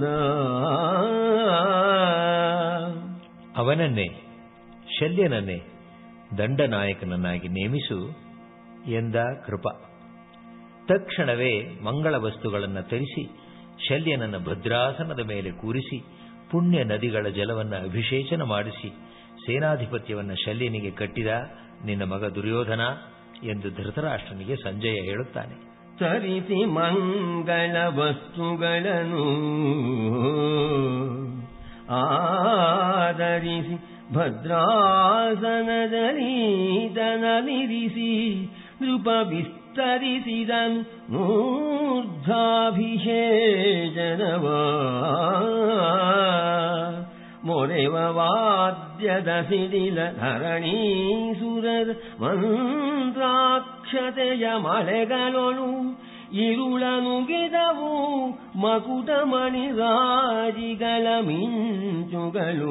ಅವನನ್ನೇ ಶಲ್ಯನನ್ನೇ ದಂಡನಾಯಕನನ್ನಾಗಿ ನೇಮಿಸು ಎಂದ ಕೃಪ ತಕ್ಷಣವೇ ಮಂಗಳ ವಸ್ತುಗಳನ್ನು ತರಿಸಿ ಶಲ್ಯನನ್ನ ಭದ್ರಾಸನದ ಮೇಲೆ ಕೂರಿಸಿ ಪುಣ್ಯ ನದಿಗಳ ಜಲವನ್ನು ಅಭಿಷೇಚನ ಮಾಡಿಸಿ ಸೇನಾಧಿಪತ್ಯವನ್ನು ಶಲ್ಯನಿಗೆ ಕಟ್ಟಿದ ನಿನ್ನ ಮಗ ದುರ್ಯೋಧನ ಎಂದು ಧೃತರಾಷ್ಟ್ರನಿಗೆ ಸಂಜಯ ಹೇಳುತ್ತಾನೆ ತರಿಸಿ ಮಂಗಳ ವಸ್ತುಗಳನ್ನು ಆದರಿಸಿ ಭದ್ರಾಸನದಲ್ಲಿ ತನಲಿರಿಸಿ ನೃಪ ವಿಸ್ತರಿಸಿದನು ಮೂರ್ಧಾಭಿಷೇಚನವಾ ಮೊರೆವ ವಾದ್ಯದ ಸಿಡಿಲ ಧರಣೀಸುರರ ಮಂತ್ರಾಕ್ಷತೆಯ ಮಳೆಗಳೊಳು ಇರುಳನು ಗೆದವು ಮಕುಟಮಣಿ ರಾಜಿಗಳ ಮಿಂಚುಗಳು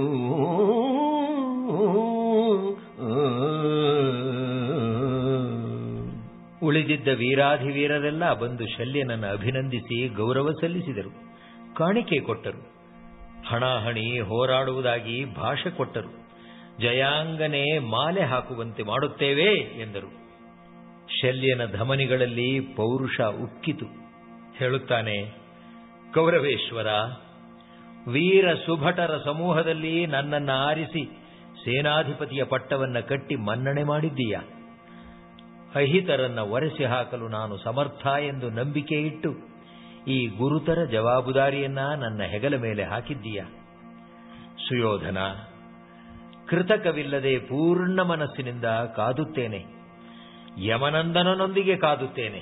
ಉಳಿದಿದ್ದ ವೀರಾಧಿವೀರರೆಲ್ಲ ಬಂದು ಶಲ್ಯನನ್ನು ಅಭಿನಂದಿಸಿ ಗೌರವ ಸಲ್ಲಿಸಿದರು ಕಾಣಿಕೆ ಕೊಟ್ಟರು ಹಣಾಹಣಿ ಹೋರಾಡುವುದಾಗಿ ಭಾಷೆ ಕೊಟ್ಟರು ಜಯಾಂಗನೆ ಮಾಲೆ ಹಾಕುವಂತೆ ಮಾಡುತ್ತೇವೆ ಎಂದರು ಶಲ್ಯನ ಧಮನಿಗಳಲ್ಲಿ ಪೌರುಷ ಉಕ್ಕಿತು ಹೇಳುತ್ತಾನೆ ಕೌರವೇಶ್ವರ ವೀರ ಸುಭಟರ ಸಮೂಹದಲ್ಲಿ ನನ್ನನ್ನು ಆರಿಸಿ ಸೇನಾಧಿಪತಿಯ ಪಟ್ಟವನ್ನ ಕಟ್ಟಿ ಮನ್ನಣೆ ಮಾಡಿದ್ದೀಯ ಅಹಿತರನ್ನ ಒರೆಸಿ ಹಾಕಲು ನಾನು ಸಮರ್ಥ ಎಂದು ನಂಬಿಕೆ ಇಟ್ಟು ಈ ಗುರುತರ ಜವಾಬುದಾರಿಯನ್ನ ನನ್ನ ಹೆಗಲ ಮೇಲೆ ಹಾಕಿದ್ದೀಯ ಸುಯೋಧನ ಕೃತಕವಿಲ್ಲದೆ ಪೂರ್ಣ ಮನಸ್ಸಿನಿಂದ ಕಾದುತ್ತೇನೆ ಯಮನಂದನನೊಂದಿಗೆ ಕಾದುತ್ತೇನೆ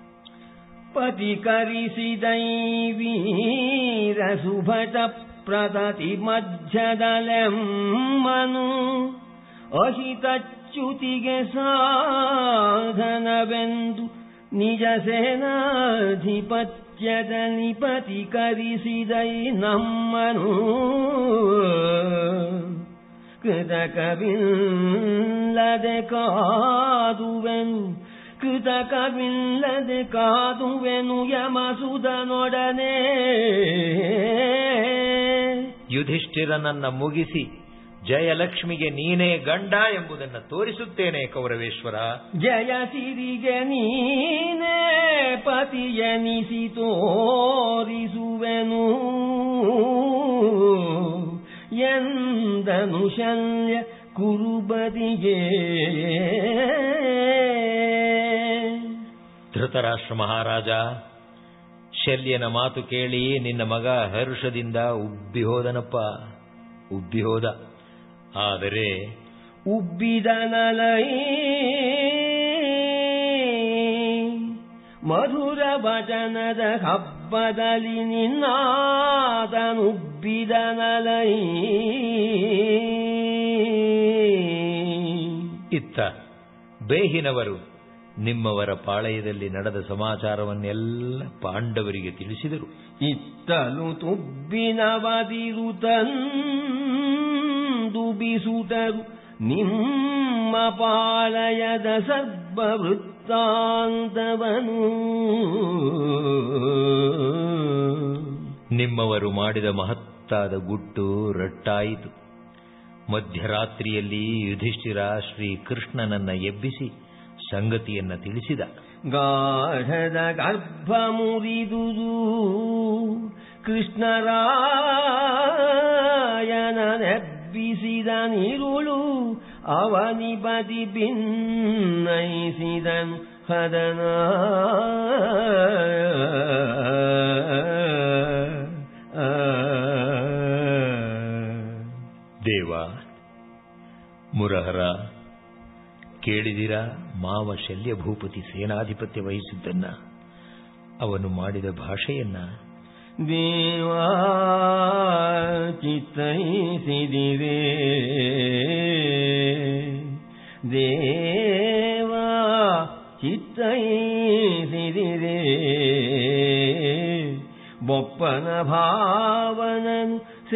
ಪತಿಕರಿಸಿದೈವೀರ ಸುಭಟ ಪ್ರತತಿ ಮಧ್ಯದಲೆಮ್ಮನು ಅಹಿತಚ್ಯುತಿಗೆ ಸಾಧನವೆಂದು ನಿಜ ಸೇನಾಧಿಪತ್ಯದಲ್ಲಿ ಪತಿಕರಿಸಿದೈ ನಮ್ಮನು ಕೃತಕವಿಲ್ಲದೆ ಕಾದುವೆನು ಕೃತಕವಿಲ್ಲದೆ ಕಾದುವೆನು ಯಮಸುಧನೊಡನೆ ಯುಧಿಷ್ಠಿರನನ್ನ ಮುಗಿಸಿ ಜಯಲಕ್ಷ್ಮಿಗೆ ನೀನೇ ಗಂಡ ಎಂಬುದನ್ನು ತೋರಿಸುತ್ತೇನೆ ಕೌರವೇಶ್ವರ ಜಯ ಸಿರಿಗೆ ನೀನೇ ಪತಿಯನಿಸಿ ತೋರಿಸುವೆನು ಎಂದನು ಶಲ್ಯ ಕುರುಬದಿಗೆ ಧೃತರಾಷ್ಟ್ರ ಮಹಾರಾಜ ಶಲ್ಯನ ಮಾತು ಕೇಳಿ ನಿನ್ನ ಮಗ ಹರ್ಷದಿಂದ ಉಬ್ಬಿ ಹೋದನಪ್ಪ ಉಬ್ಬಿ ಹೋದ ಆದರೆ ಉಬ್ಬಿದನಲೈ ಮಧುರ ಭಜನದ ಹಬ್ಬದಲ್ಲಿ ನಿನ್ನಾದನುಬ್ಬಿದನಲೈ ಇತ್ತ ಬೇಹಿನವರು ನಿಮ್ಮವರ ಪಾಳಯದಲ್ಲಿ ನಡೆದ ಸಮಾಚಾರವನ್ನೆಲ್ಲ ಪಾಂಡವರಿಗೆ ತಿಳಿಸಿದರು ಇತ್ತಲು ತುಬ್ಬಿನವದಿರು ತಂದು ಬಿಸುಟರು ನಿಮ್ಮ ಪಾಳಯದ ಸರ್ವ ವೃತ್ತಾಂತವನು ನಿಮ್ಮವರು ಮಾಡಿದ ಮಹತ್ತಾದ ಗುಟ್ಟು ರಟ್ಟಾಯಿತು ಮಧ್ಯರಾತ್ರಿಯಲ್ಲಿ ಯುಧಿಷ್ಠಿರ ಶ್ರೀಕೃಷ್ಣನನ್ನ ಎಬ್ಬಿಸಿ ಸಂಗತಿಯನ್ನ ತಿಳಿಸಿದ ಗಾಢದ ಗರ್ಭ ಮುರಿದುದು ಕೃಷ್ಣರಾಯನನೆಬ್ಬಿಸಿದ ನಿರುಳು ಅವನಿ ಬದಿ ಭಿನ್ನಯಿಸಿದನು ಹದನ ದೇವ ಮುರಹರ ಕೇಳಿದಿರಾ ಮಾವ ಶಲ್ಯ ಭೂಪತಿ ಸೇನಾಧಿಪತ್ಯ ವಹಿಸಿದ್ದನ್ನ ಅವನು ಮಾಡಿದ ಭಾಷೆಯನ್ನ ದೇವಾ ಚಿತ್ತೈಸಿದಿರೆ ದೇವಾ ಚಿತ್ತೈಸಿದಿರೆ ಬೊಪ್ಪನ ಭಾವನನು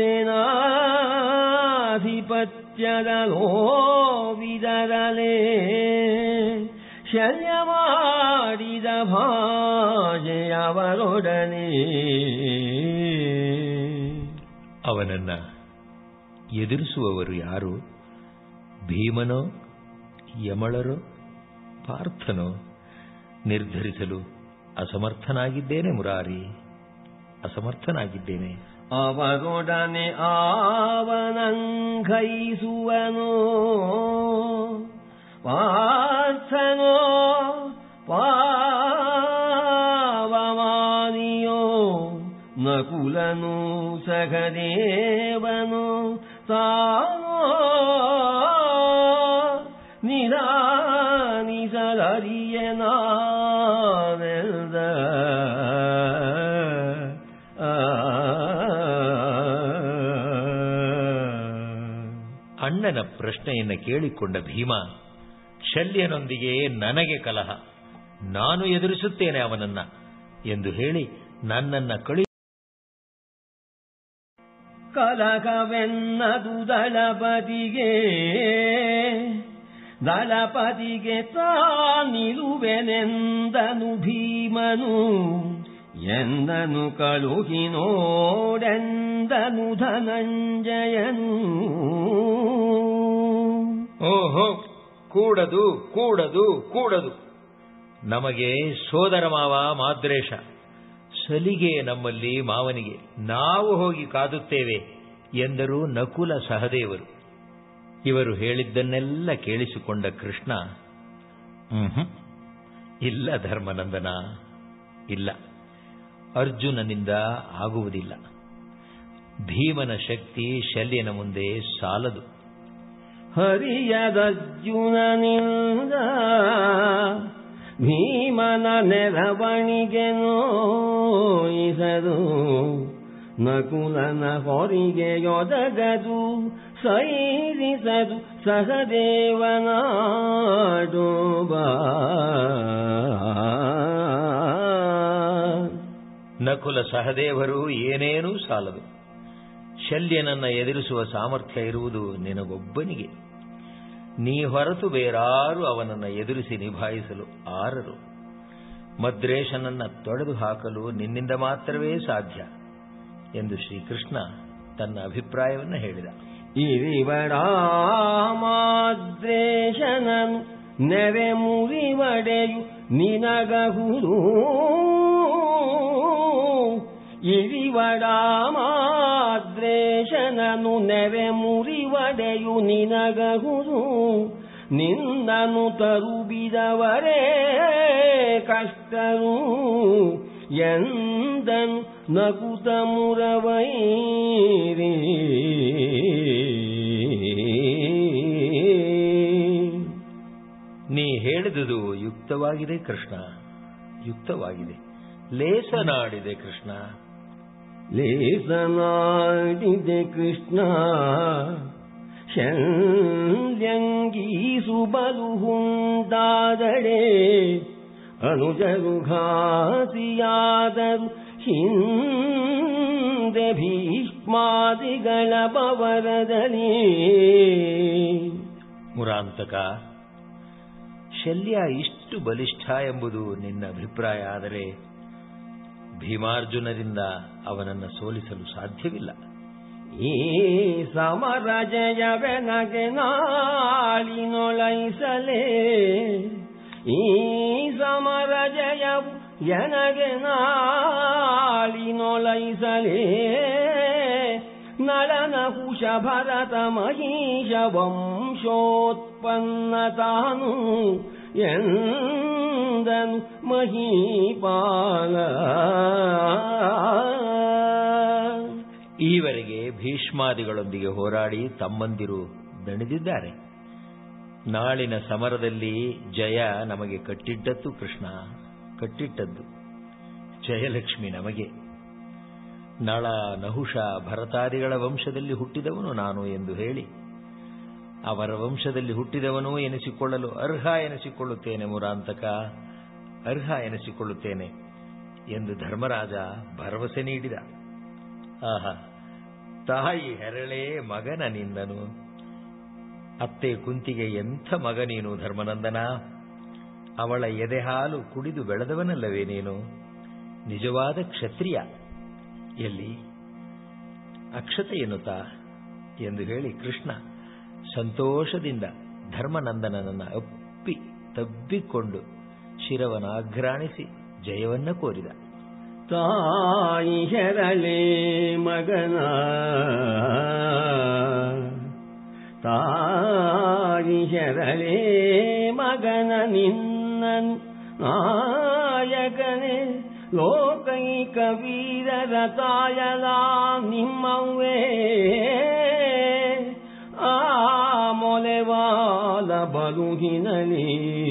ಸೇನಾಧಿಪತ್ಯದ ಲೋವಿದರಲೇ ಶಲ್ಯ ಮಾಡಿದ ಭಾಷೆಯವರೊಡನೆ ಅವನನ್ನ ಎದುರಿಸುವವರು ಯಾರು ಭೀಮನೋ ಯಮಳರೋ ಪಾರ್ಥನೋ ನಿರ್ಧರಿಸಲು ಅಸಮರ್ಥನಾಗಿದ್ದೇನೆ ಮುರಾರಿ ಅಸಮರ್ಥನಾಗಿದ್ದೇನೆ ಅವರೊಡನೆ ಆವನಂಘೈಸುವನು ಪಾರ್ಥನೋ ಪಾವಮಾನಿಯೋ ನಕುಲನು ಸಹದೇವನು ತಾನೋ ನಿಧಾನಿಸಲರಿಯನಾವೆಲ್ದ ಅಣ್ಣನ ಪ್ರಶ್ನೆಯನ್ನ ಕೇಳಿಕೊಂಡ ಭೀಮ ಶಲ್ಯನೊಂದಿಗೆ ನನಗೆ ಕಲಹ ನಾನು ಎದುರಿಸುತ್ತೇನೆ ಅವನನ್ನ ಎಂದು ಹೇಳಿ ನನ್ನನ್ನ ಕಳಿ ಕಲಕವೆನ್ನದು ದಳಪತಿಗೆ ದಳಪತಿಗೆ ತಾನಿರುವೆನೆಂದನು ಭೀಮನು ಎಂದನು ಕಳುಹಿ ನೋಡೆಂದನು ಧನಂಜಯನು ಓಹೋ ಕೂಡದು ಕೂಡದು ಕೂಡದು ನಮಗೆ ಸೋದರ ಮಾವ ಮಾದ್ರೇಶ ಸಲಿಗೆ ನಮ್ಮಲ್ಲಿ ಮಾವನಿಗೆ ನಾವು ಹೋಗಿ ಕಾದುತ್ತೇವೆ ಎಂದರು ನಕುಲ ಸಹದೇವರು ಇವರು ಹೇಳಿದ್ದನ್ನೆಲ್ಲ ಕೇಳಿಸಿಕೊಂಡ ಕೃಷ್ಣ "ಮ್ಹೂ. ಇಲ್ಲ ಧರ್ಮನಂದನ ಇಲ್ಲ ಅರ್ಜುನನಿಂದ ಆಗುವುದಿಲ್ಲ ಭೀಮನ ಶಕ್ತಿ ಶಲ್ಯನ ಮುಂದೆ ಸಾಲದು ಹರಿಯದರ್ಜುನನಿಂದ ಭೀಮನ ನೆರವಣಿಗೆ ನೋಯಿಸದು ನಕುಲನ ಹೊರಿಗೆ ಒದಗದು ಸೈರಿಸದು ಸಹದೇವನಾಡೋಬಾ ನಕುಲ ಸಹದೇವರು ಏನೇನೂ ಸಾಲದು ಶಲ್ಯನನ್ನ ಎದುರಿಸುವ ಸಾಮರ್ಥ್ಯ ಇರುವುದು ನಿನಗೊಬ್ಬನಿಗೆ ನೀ ಹೊರತು ಬೇರಾರು ಅವನನ್ನ ಎದುರಿಸಿ ನಿಭಾಯಿಸಲು ಆರರು ಮದ್ರೇಶನನ್ನ ತೊಡೆದು ಹಾಕಲು ನಿನ್ನಿಂದ ಮಾತ್ರವೇ ಸಾಧ್ಯ ಎಂದು ಶ್ರೀಕೃಷ್ಣ ತನ್ನ ಅಭಿಪ್ರಾಯವನ್ನು ಹೇಳಿದ ಇರಿವಡಾಮಾದ್ರೇಶನನು ನೆರೆ ಮುರಿವಡೆಯು ನಿನಗಹುದು ಇರಿವಡಾಮಾದ್ರೇಶನನು ನೆರೆ ಮುರಿವಡೆಯು ನಿನಗಹುದು ನಿನ್ನನು ತರುಬಿದವರೇ ಕಷ್ಟರು ಎಂದನು ನಕುತ ಮುರವೈರಿ ನೀ ಹೇಳಿದುದು ಯುಕ್ತವಾಗಿದೆ ಕೃಷ್ಣ ಯುಕ್ತವಾಗಿದೆ ಲೇಸನಾಡಿದೆ ಕೃಷ್ಣ ಲೇಸನಾಡಿದೆ ಕೃಷ್ಣ ಶಲ್ಯಂಗೀಸು ಬಲು ಹುಂದಾದಡೆ ಅನುಜರು ಘಾಸಿಯಾದರು ಹಿಂದೆ ಭೀಷ್ಮಾದಿಗಳ ಪವರದಲ್ಲಿ ಮುರಾಂತಕ ಶಲ್ಯ ಇಷ್ಟು ಬಲಿಷ್ಠ ಎಂಬುದು ನಿನ್ನ ಅಭಿಪ್ರಾಯ ಆದರೆ ಭೀಮಾರ್ಜುನರಿಂದ ಅವನನ್ನು ಸೋಲಿಸಲು ಸಾಧ್ಯವಿಲ್ಲ ಈ ಸಮರ ಜಯವೆನಗೆ ನಾಳಿನೊಳೈಸಲೇ ಈ ಸಮರ ಜಯವು ಎನಗೆ ನಾಳಿನೊಳೈಸಲೇ ನಳನ ಕುಶ ಭರತ ಮಹೀಶ ವಂಶೋತ್ಪನ್ನ ತಾನು ಎಂದನು ಮಹೀಪಾಲ ಈವರೆಗೆ ಭೀಷ್ಮಾದಿಗಳೊಂದಿಗೆ ಹೋರಾಡಿ ತಮ್ಮಂದಿರು ದಣಿದಿದ್ದಾರೆ ನಾಳಿನ ಸಮರದಲ್ಲಿ ಜಯ ನಮಗೆ ಕಟ್ಟಿಟ್ಟದ್ದು ಕೃಷ್ಣ ಕಟ್ಟಿಟ್ಟದ್ದು ಜಯಲಕ್ಷ್ಮಿ ನಮಗೆ ನಳ ನಹುಷ ಭರತಾದಿಗಳ ವಂಶದಲ್ಲಿ ಹುಟ್ಟಿದವನು ನಾನು ಎಂದು ಹೇಳಿ ಅವರ ವಂಶದಲ್ಲಿ ಹುಟ್ಟಿದವನು ಎನಿಸಿಕೊಳ್ಳಲು ಅರ್ಹ ಎನಿಸಿಕೊಳ್ಳುತ್ತೇನೆ ಮುರಾಂತಕ ಅರ್ಹ ಎನಿಸಿಕೊಳ್ಳುತ್ತೇನೆ ಎಂದು ಧರ್ಮರಾಜ ಭರವಸೆ ನೀಡಿದ ಆಹಾ ತಾಯಿ ಹೆರಳೇ ಮಗನ ನಿಂದನು ಅತ್ತೆ ಕುಂತಿಗೆ ಎಂಥ ಮಗ ನೀನು ಧರ್ಮನಂದನ ಅವಳ ಎದೆ ಹಾಲು ಕುಡಿದು ಬೆಳೆದವನಲ್ಲವೇ ನೀನು ನಿಜವಾದ ಕ್ಷತ್ರಿಯ ಎಲ್ಲಿ ಅಕ್ಷತೆ ಎನ್ನುತ್ತಾ ಎಂದು ಹೇಳಿ ಕೃಷ್ಣ ಸಂತೋಷದಿಂದ ಧರ್ಮನಂದನನನ್ನ ಅಪ್ಪಿ ತಬ್ಬಿಕೊಂಡು ಶಿರವನಾಘ್ರಾಣಿಸಿ ಜಯವನ್ನ ಕೋರಿದ ತಾಯಿ ಹೆರಳೆ ಮಗನ ತಾಯಿ ಹೆರಳೆ ಮಗನ ನಿನ್ನನು ನಾಯಕನೇ ಲೋಕೈಕ ವೀರರ ತಾಯಲ ನಿಮ್ಮವೇ ಆ ಮೊಲೆವಾಲ ಬಲುಹಿನಲಿ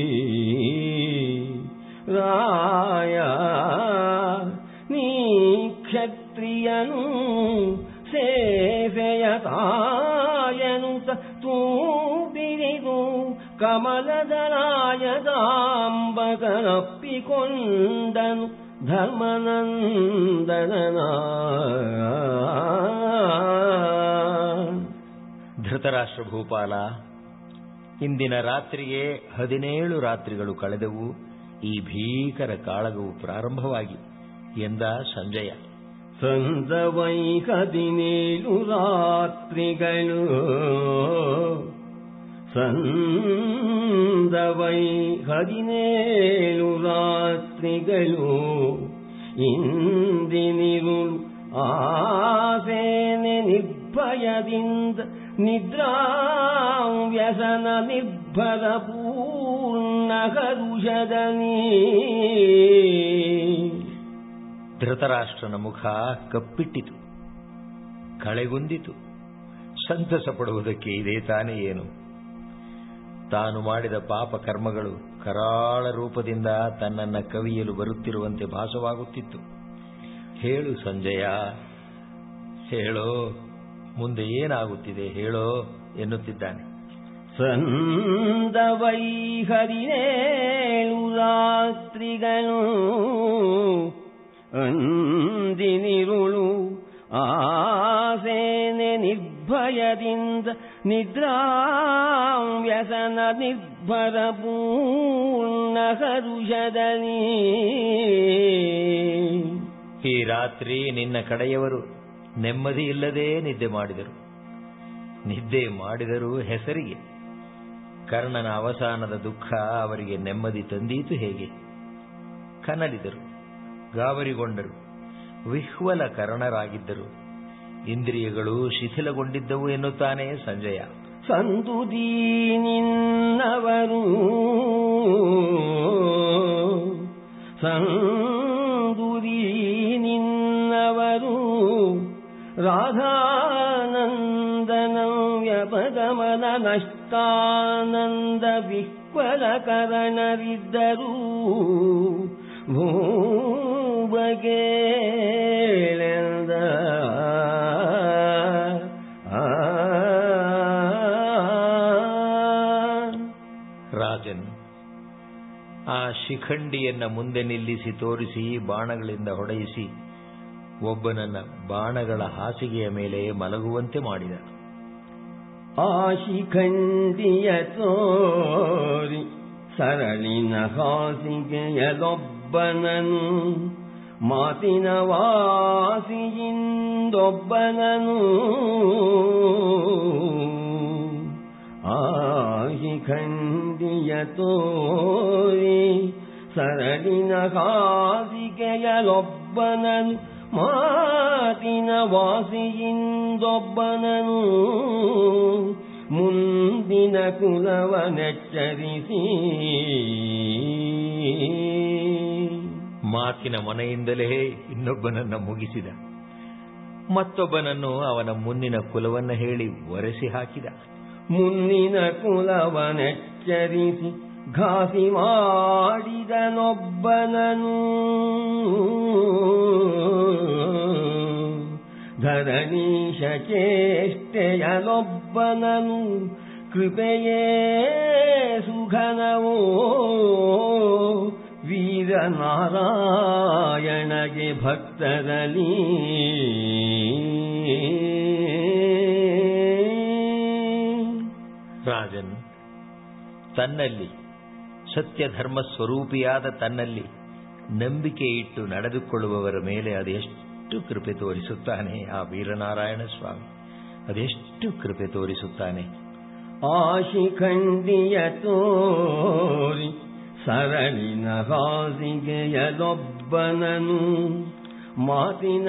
ರಾಯ ನೀ ಕ್ಷತ್ರಿಯನು ಸೇವೆಯ ತಾಯನು ತೂಬಿರಿದು ಕಮಲದರಾಯದಾಂಬಕನಪ್ಪಿಕೊಂಡನು ಧರ್ಮನಂದನನ ಧೃತರಾಷ್ಟ್ರ ಭೂಪಾಲ ಇಂದಿನ ರಾತ್ರಿಗೆ ಹದಿನೇಳು ರಾತ್ರಿಗಳು ಕಳೆದವು ಈ ಭೀಕರ ಕಾಳಗವು ಪ್ರಾರಂಭವಾಗಿ ಎಂದ ಸಂಜಯ ಸಂದವೈ ಹದಿನೇಳು ರಾತ್ರಿಗಳು ಸಂದವೈ ಹದಿನೇಳು ರಾತ್ರಿಗಳು ಇಂದಿನಿರುಳು ಆಸೇನೆ ನಿರ್ಭಯದಿಂದ ನಿದ್ರಾವ್ಯಸನ ನಿರ್ಭರ ಪೂರ್ಣ ಹರುಷದನಿ ಧೃತರಾಷ್ಟ್ರನ ಮುಖ ಕಪ್ಪಿಟ್ಟಿತು ಕಳೆಗುಂದಿತು ಸಂತಸ ಪಡುವುದಕ್ಕೆ ಇದೇ ತಾನೇ ಏನು ತಾನು ಮಾಡಿದ ಪಾಪ ಕರ್ಮಗಳು ಕರಾಳ ರೂಪದಿಂದ ತನ್ನನ್ನ ಕವಿಯಲು ಬರುತ್ತಿರುವಂತೆ ಭಾಸವಾಗುತ್ತಿತ್ತು ಹೇಳು ಸಂಜಯ ಹೇಳೋ ಮುಂದೆ ಏನಾಗುತ್ತಿದೆ ಹೇಳೋ ಎನ್ನುತ್ತಿದ್ದಾನೆ ಸಂದವೈ ಹದಿನೇಳು ರಾತ್ರಿಗಳು ಅಂದಿನಿರುಳು ಆಸೇನೆ ನಿರ್ಭಯದಿಂದ ನಿದ್ರಾವ್ಯಸನ ನಿರ್ಭರ ಪೂರ್ಣ ಹರುಷದಲ್ಲಿ ಈ ರಾತ್ರಿ ನಿನ್ನ ಕಡೆಯವರು ನೆಮ್ಮದಿ ಇಲ್ಲದೆ ನಿದ್ದೆ ಮಾಡಿದರು ನಿದ್ದೆ ಮಾಡಿದರೂ ಹೆಸರಿಗೆ ಕರ್ಣನ ಅವಸಾನದ ದುಃಖ ಅವರಿಗೆ ನೆಮ್ಮದಿ ತಂದೀತು ಹೇಗೆ ಕನಲಿದರು ಗಾಬರಿಗೊಂಡರು ವಿಹ್ವಲ ಕರ್ಣರಾಗಿದ್ದರು ಇಂದ್ರಿಯಗಳು ಶಿಥಿಲಗೊಂಡಿದ್ದವು ಎನ್ನುತ್ತಾನೆ ಸಂಜಯ ಸಂದುದೀ ನಿನ್ನವರು ಸಂದುದೀ ನಿನ್ನವರು ರಾಧಾನಂದನ ವ್ಯಪಗಮನ ನಷ್ಟಾನಂದ ವಿಹ್ವಲ ಕರಣರಿದ್ದರೂ ಭೂಬಗೇಳೆಂದ ರಾಜನ್ ಆ ಶಿಖಂಡಿಯನ್ನ ಮುಂದೆ ನಿಲ್ಲಿಸಿ ತೋರಿಸಿ ಬಾಣಗಳಿಂದ ಹೊಡೆಯಿಸಿ ಒಬ್ಬನನ್ನ ಬಾಣಗಳ ಹಾಸಿಗೆಯ ಮೇಲೆ ಮಲಗುವಂತೆ ಮಾಡಿದ ಆಶಿಖಂಡಿಯ ತೋರಿ ಸರಳಿನ ಹಾಸಿಗೆಯಲೊಬ್ಬನನು ಮಾತಿನ ವಾಸಿಯಿಂದೊಬ್ಬನನು ಆಶಿಖಂಡಿಯ ತೋರಿ ಸರಳಿನ ಹಾಸಿಗೆಯಲೊಬ್ಬನನು ಮಾತಿನ ವಾಸಿಯಿಂದೊಬ್ಬನನು ಮುಂದಿನ ಕುಲವನೆಚ್ಚರಿಸಿ ಮಾತಿನ ಮನೆಯಿಂದಲೇ ಇನ್ನೊಬ್ಬನನ್ನ ಮುಗಿಸಿದ ಮತ್ತೊಬ್ಬನನ್ನು ಅವನ ಮುನ್ನಿನ ಕುಲವನ್ನ ಹೇಳಿ ಒರೆಸಿ ಹಾಕಿದ ಮುಂದಿನ ಕುಲವನೆಚ್ಚರಿಸಿ ಘಾಸಿ ಮಾಡಿದನೊಬ್ಬನನು ಧರಣೀಶ ಚೇಷ್ಟೆಯಲೊಬ್ಬನನು ಕೃಪೆಯೇ ಸುಘನವೋ ವೀರನಾರಾಯಣಗೆ ಭಕ್ತರಲ್ಲಿ ರಾಜನ್ ತನ್ನಲ್ಲಿ ಸತ್ಯ ಧರ್ಮ ಸ್ವರೂಪಿಯಾದ ತನ್ನಲ್ಲಿ ನಂಬಿಕೆ ಇಟ್ಟು ನಡೆದುಕೊಳ್ಳುವವರ ಮೇಲೆ ಅದೆಷ್ಟು ಕೃಪೆ ತೋರಿಸುತ್ತಾನೆ ಆ ವೀರನಾರಾಯಣ ಸ್ವಾಮಿ ಅದೆಷ್ಟು ಕೃಪೆ ತೋರಿಸುತ್ತಾನೆ ಆಶಿಖಂಡಿಯ ತೋರಿ ಸರಳಿನ ಹಾಸಿಗೆಯಲೊಬ್ಬನನು ಮಾತಿನ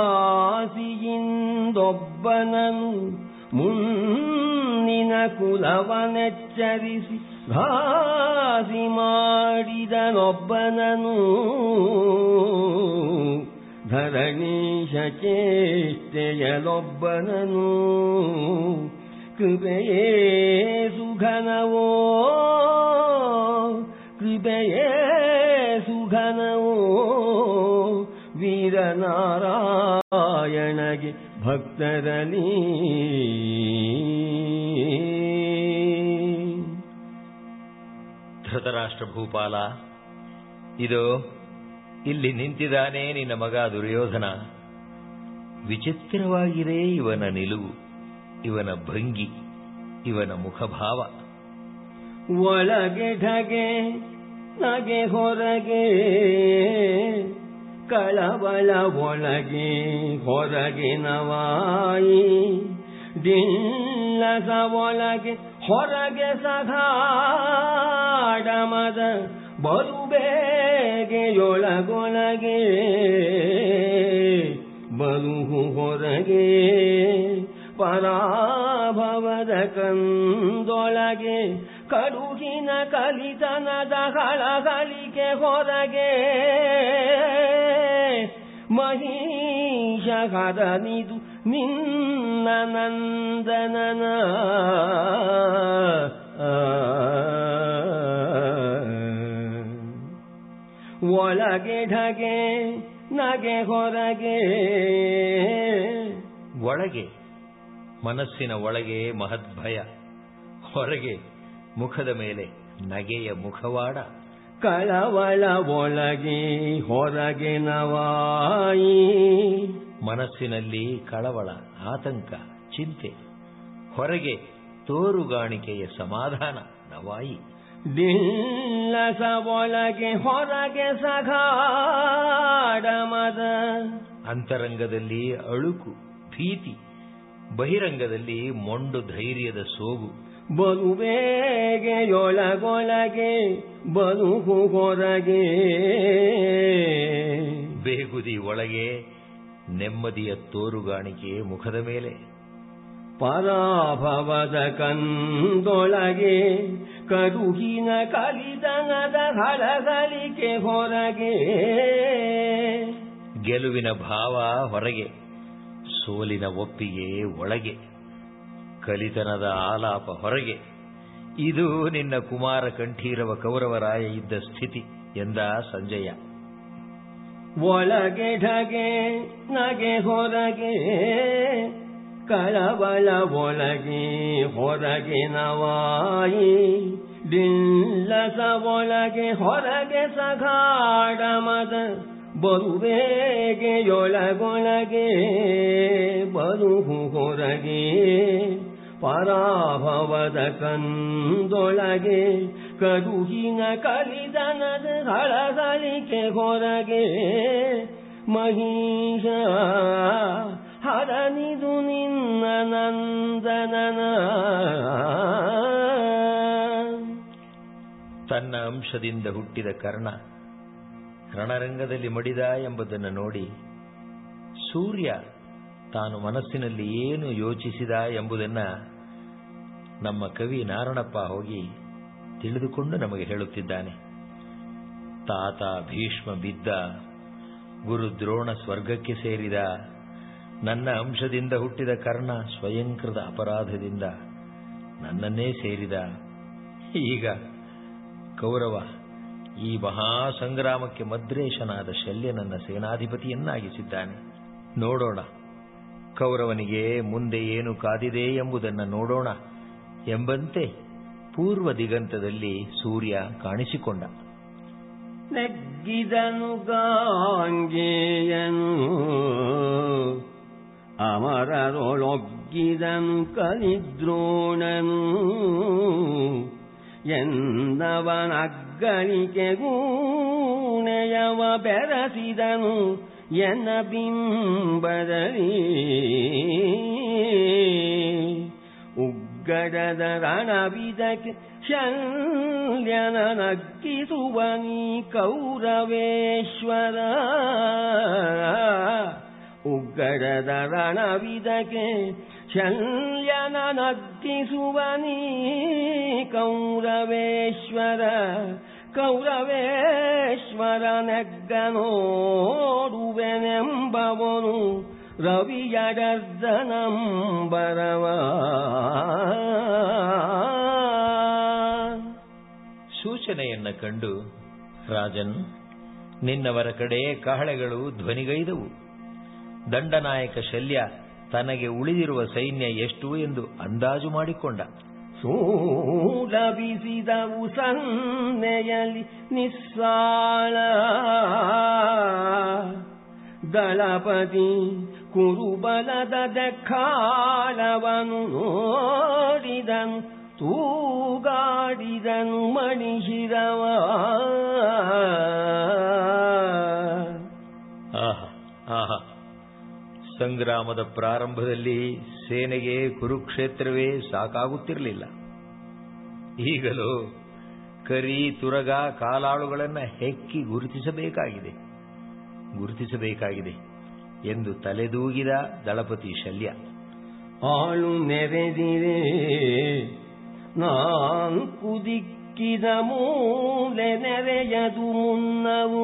ವಾಸಿಯಿಂದೊಬ್ಬನನು ಮುನ್ನಿನ ಕುಲವನೆಚ್ಚರಿಸಿ ಘಾಸಿ ಮಾಡಿದನೊಬ್ಬನನು ಧರಣೀಶ ಚೇಷ್ಟೆಯಲೊಬ್ಬನನು ಕೃಪೆಯೇ ಸುಘನವೋ ಕೃಪೆಯೇ ಸುಘನವೋ ವೀರನಾರಾಯಣಗೆ ಭಕ್ತರಲ್ಲಿ ಧೃತರಾಷ್ಟ್ರ ಭೂಪಾಲ ಇದು ಇಲ್ಲಿ ನಿಂತಿದ್ದಾನೆ ನಿನ್ನ ಮಗ ದುರ್ಯೋಧನ ವಿಚಿತ್ರವಾಗಿದೆ ಇವನ ನಿಲುವು ಇವನ ಭಂಗಿ ಇವನ ಮುಖಭಾವ ಒಳಗೆ ಢಗೆ ನಗೆ ಹೊರಗೆ ಕಳವಳ ಒಳಗೆ ಹೊರಗೆ ನವಾಯಿ ದಿಲ್ಲಸ ಒಳಗೆ ಹೊರಗೆ ಸಗಾಡಮದ ಬಲು ಬೇಗೆಯೊಳಗೊಳಗೆ ಬಲು ಹೊರಗೆ ಪರಾಭವದ ಕಂದೊಳಗೆ ಕಡುಗಿನ ಕಲಿತನದ ಹಳಗಳಿಕೆ ಹೊರಗೆ ಮಹೀಶ ಹರನಿದು ನಿನ್ನ ನಂದನನ ಒಳಗೆ ಢಗೆ ನಗೆ ಹೊರಗೆ ಒಳಗೆ ಮನಸ್ಸಿನ ಒಳಗೆ ಮಹದ್ಭಯ ಹೊರಗೆ ಮುಖದ ಮೇಲೆ ನಗೆಯ ಮುಖವಾಡ ಕಳವಳ ಒಳಗೆ ಹೊರಗೆ ನವಾಯಿ ಮನಸ್ಸಿನಲ್ಲಿ ಕಳವಳ ಆತಂಕ ಚಿಂತೆ ಹೊರಗೆ ತೋರುಗಾಣಿಕೆಯ ಸಮಾಧಾನ ನವಾಯಿ ದಿಲ್ಲಸ ಒಳಗೆ ಹೊರಗೆ ಸಗಾಡಮದ ಅಂತರಂಗದಲ್ಲಿ ಅಳುಕು ಭೀತಿ ಬಹಿರಂಗದಲ್ಲಿ ಮೊಂಡು ಧೈರ್ಯದ ಸೋಗು ಬಲು ಬೇಗೆಯೊಳಗೊಳಗೆ ಬಲು ಹೊರಗೆ ಬೇಗುದಿ ಒಳಗೆ ನೆಮ್ಮದಿಯ ತೋರುಗಾಣಿಕೆ ಮುಖದ ಮೇಲೆ ಪರಾಭವದ ಕಂದೊಳಗೆ ಕಡುಹಿನ ಕಲಿತನದ ಹಳಗಳಿಕೆ ಹೊರಗೆ ಗೆಲುವಿನ ಭಾವ ಹೊರಗೆ ಸೋಲಿನ ಒಪ್ಪಿಗೆ ಒಳಗೆ ಕಲಿತನದ ಆಲಾಪ ಹೊರಗೆ ಇದು ನಿನ್ನ ಕುಮಾರ ಕಂಠೀರವ ಕೌರವರಾಯ ಇದ್ದ ಸ್ಥಿತಿ ಎಂದ ಸಂಜಯ ಒಳಗೆ ಢಗೆ ನಗೆ ಹೊರಗೆ ಕಳವಳ ಒಳಗೆ ಹೊರಗೆ ನವಾಯಿ ಡಿಲ್ಲಸ ಒಳಗೆ ಹೊರಗೆ ಸಗಾಡ ಮದ ಬರುವೇಗೆಯೊಳಗೊಳಗೆ ಬರುಹು ಹೊರಗೆ ಪರಾಭವದ ಕಂದೊಳಗೆ ಕರುಹಿನ ಕಲಿದನದ ಹಳಗಳಿಕೆ ಹೊರಗೆ ಮಹಿಷ ಹರನಿದು ನಿನ್ನ ನಂದನನ ತನ್ನ ಅಂಶದಿಂದ ಹುಟ್ಟಿದ ಕರ್ಣ ರಣರಂಗದಲ್ಲಿ ಮಡಿದ ಎಂಬುದನ್ನು ನೋಡಿ ಸೂರ್ಯ ತಾನು ಮನಸ್ಸಿನಲ್ಲಿ ಏನು ಯೋಚಿಸಿದ ಎಂಬುದನ್ನ ನಮ್ಮ ಕವಿ ನಾರಣಪ್ಪ ಹೋಗಿ ತಿಳಿದುಕೊಂಡು ನಮಗೆ ಹೇಳುತ್ತಿದ್ದಾನೆ ತಾತ ಭೀಷ್ಮ ಬಿದ್ದ ಗುರು ದ್ರೋಣ ಸ್ವರ್ಗಕ್ಕೆ ಸೇರಿದ ನನ್ನ ಅಂಶದಿಂದ ಹುಟ್ಟಿದ ಕರ್ಣ ಸ್ವಯಂಕೃತ ಅಪರಾಧದಿಂದ ನನ್ನನ್ನೇ ಸೇರಿದ ಈಗ ಕೌರವ ಈ ಮಹಾ ಸಂಗ್ರಾಮಕ್ಕೆ ಮದ್ರೇಶನಾದ ಶಲ್ಯನನ್ನ ಸೇನಾಧಿಪತಿಯನ್ನಾಗಿಸಿದ್ದಾನೆ ನೋಡೋಣ ಕೌರವನಿಗೆ ಮುಂದೆ ಏನು ಕಾದಿದೆ ಎಂಬುದನ್ನು ನೋಡೋಣ ಎಂಬಂತೆ ಪೂರ್ವ ದಿಗಂತದಲ್ಲಿ ಸೂರ್ಯ ಕಾಣಿಸಿಕೊಂಡ ನೆಗ್ಗಿದನು ಗಾಂಗೆಯನು ಅಮರರೊಳೊಗ್ಗಿದನು ಕಲಿದ್ರೋಣನು ಎಂದವನಗ್ಗಳಿಕೆ ಗೂಣೆಯವ ಬೆರಸಿದನು ಎನ್ನ ಬಿಂಬದಲ್ಲಿ ಉಗ್ಗಡದ ರಣವಿದಕ್ಕೆ ಶಲ್ಯನ ನಗ್ಗಿಸುವ ನೀ ಕೌರವೇಶ್ವರ ಉಗ್ಗಡದ ರಣವಿದಕ್ಕೆ ಶಲ್ಯನ ನಗ್ಗಿಸುವ ನೀ ಕೌರವೇಶ್ವರ ಕೌರವೇಶ್ವರ ನೆಗ್ಗನೋಡುವೆನೆಂಬವನು ರವಿಯಡರ್ದನಂಬರವ ಸೂಚನೆಯನ್ನ ಕಂಡು ರಾಜನ್ ನಿನ್ನವರ ಕಡೆ ಕಹಳೆಗಳು ಧ್ವನಿಗೈದವು ದಂಡನಾಯಕ ಶಲ್ಯ ತನಗೆ ಉಳಿದಿರುವ ಸೈನ್ಯ ಎಷ್ಟು ಎಂದು ಅಂದಾಜು ಮಾಡಿಕೊಂಡ ಸೂಲಬಿಸಿದವು ಸನ್ನೆಯಲಿ ನಿಸ್ಸಾಳ ದಳಪತಿ ಕುರುಬಲದ ದೆಕ್ಕಾಳವನು ನೋಡಿದನು ತೂಗಾಡಿದನು ಮಣಿಸಿದವ ಆಹಾ ಆಹಾ ಸಂಗ್ರಾಮದ ಪ್ರಾರಂಭದಲ್ಲಿ ಸೇನೆಗೆ ಕುರುಕ್ಷೇತ್ರವೇ ಸಾಕಾಗುತ್ತಿರಲಿಲ್ಲ ಈಗಲೂ ಕರಿ ತುರಗ ಕಾಲಾಳುಗಳನ್ನ ಹೆಕ್ಕಿ ಗುರುತಿಸಬೇಕಾಗಿದೆ ಗುರುತಿಸಬೇಕಾಗಿದೆ ಎಂದು ತಲೆದೂಗಿದ ದಳಪತಿ ಶಲ್ಯ ಆಳು ನೆರೆದಿರೆ ನಾಲ್ಕು ದಿಕ್ಕಿದ ಮೂಲೆ ನೆರೆಯದು ಮುನ್ನವು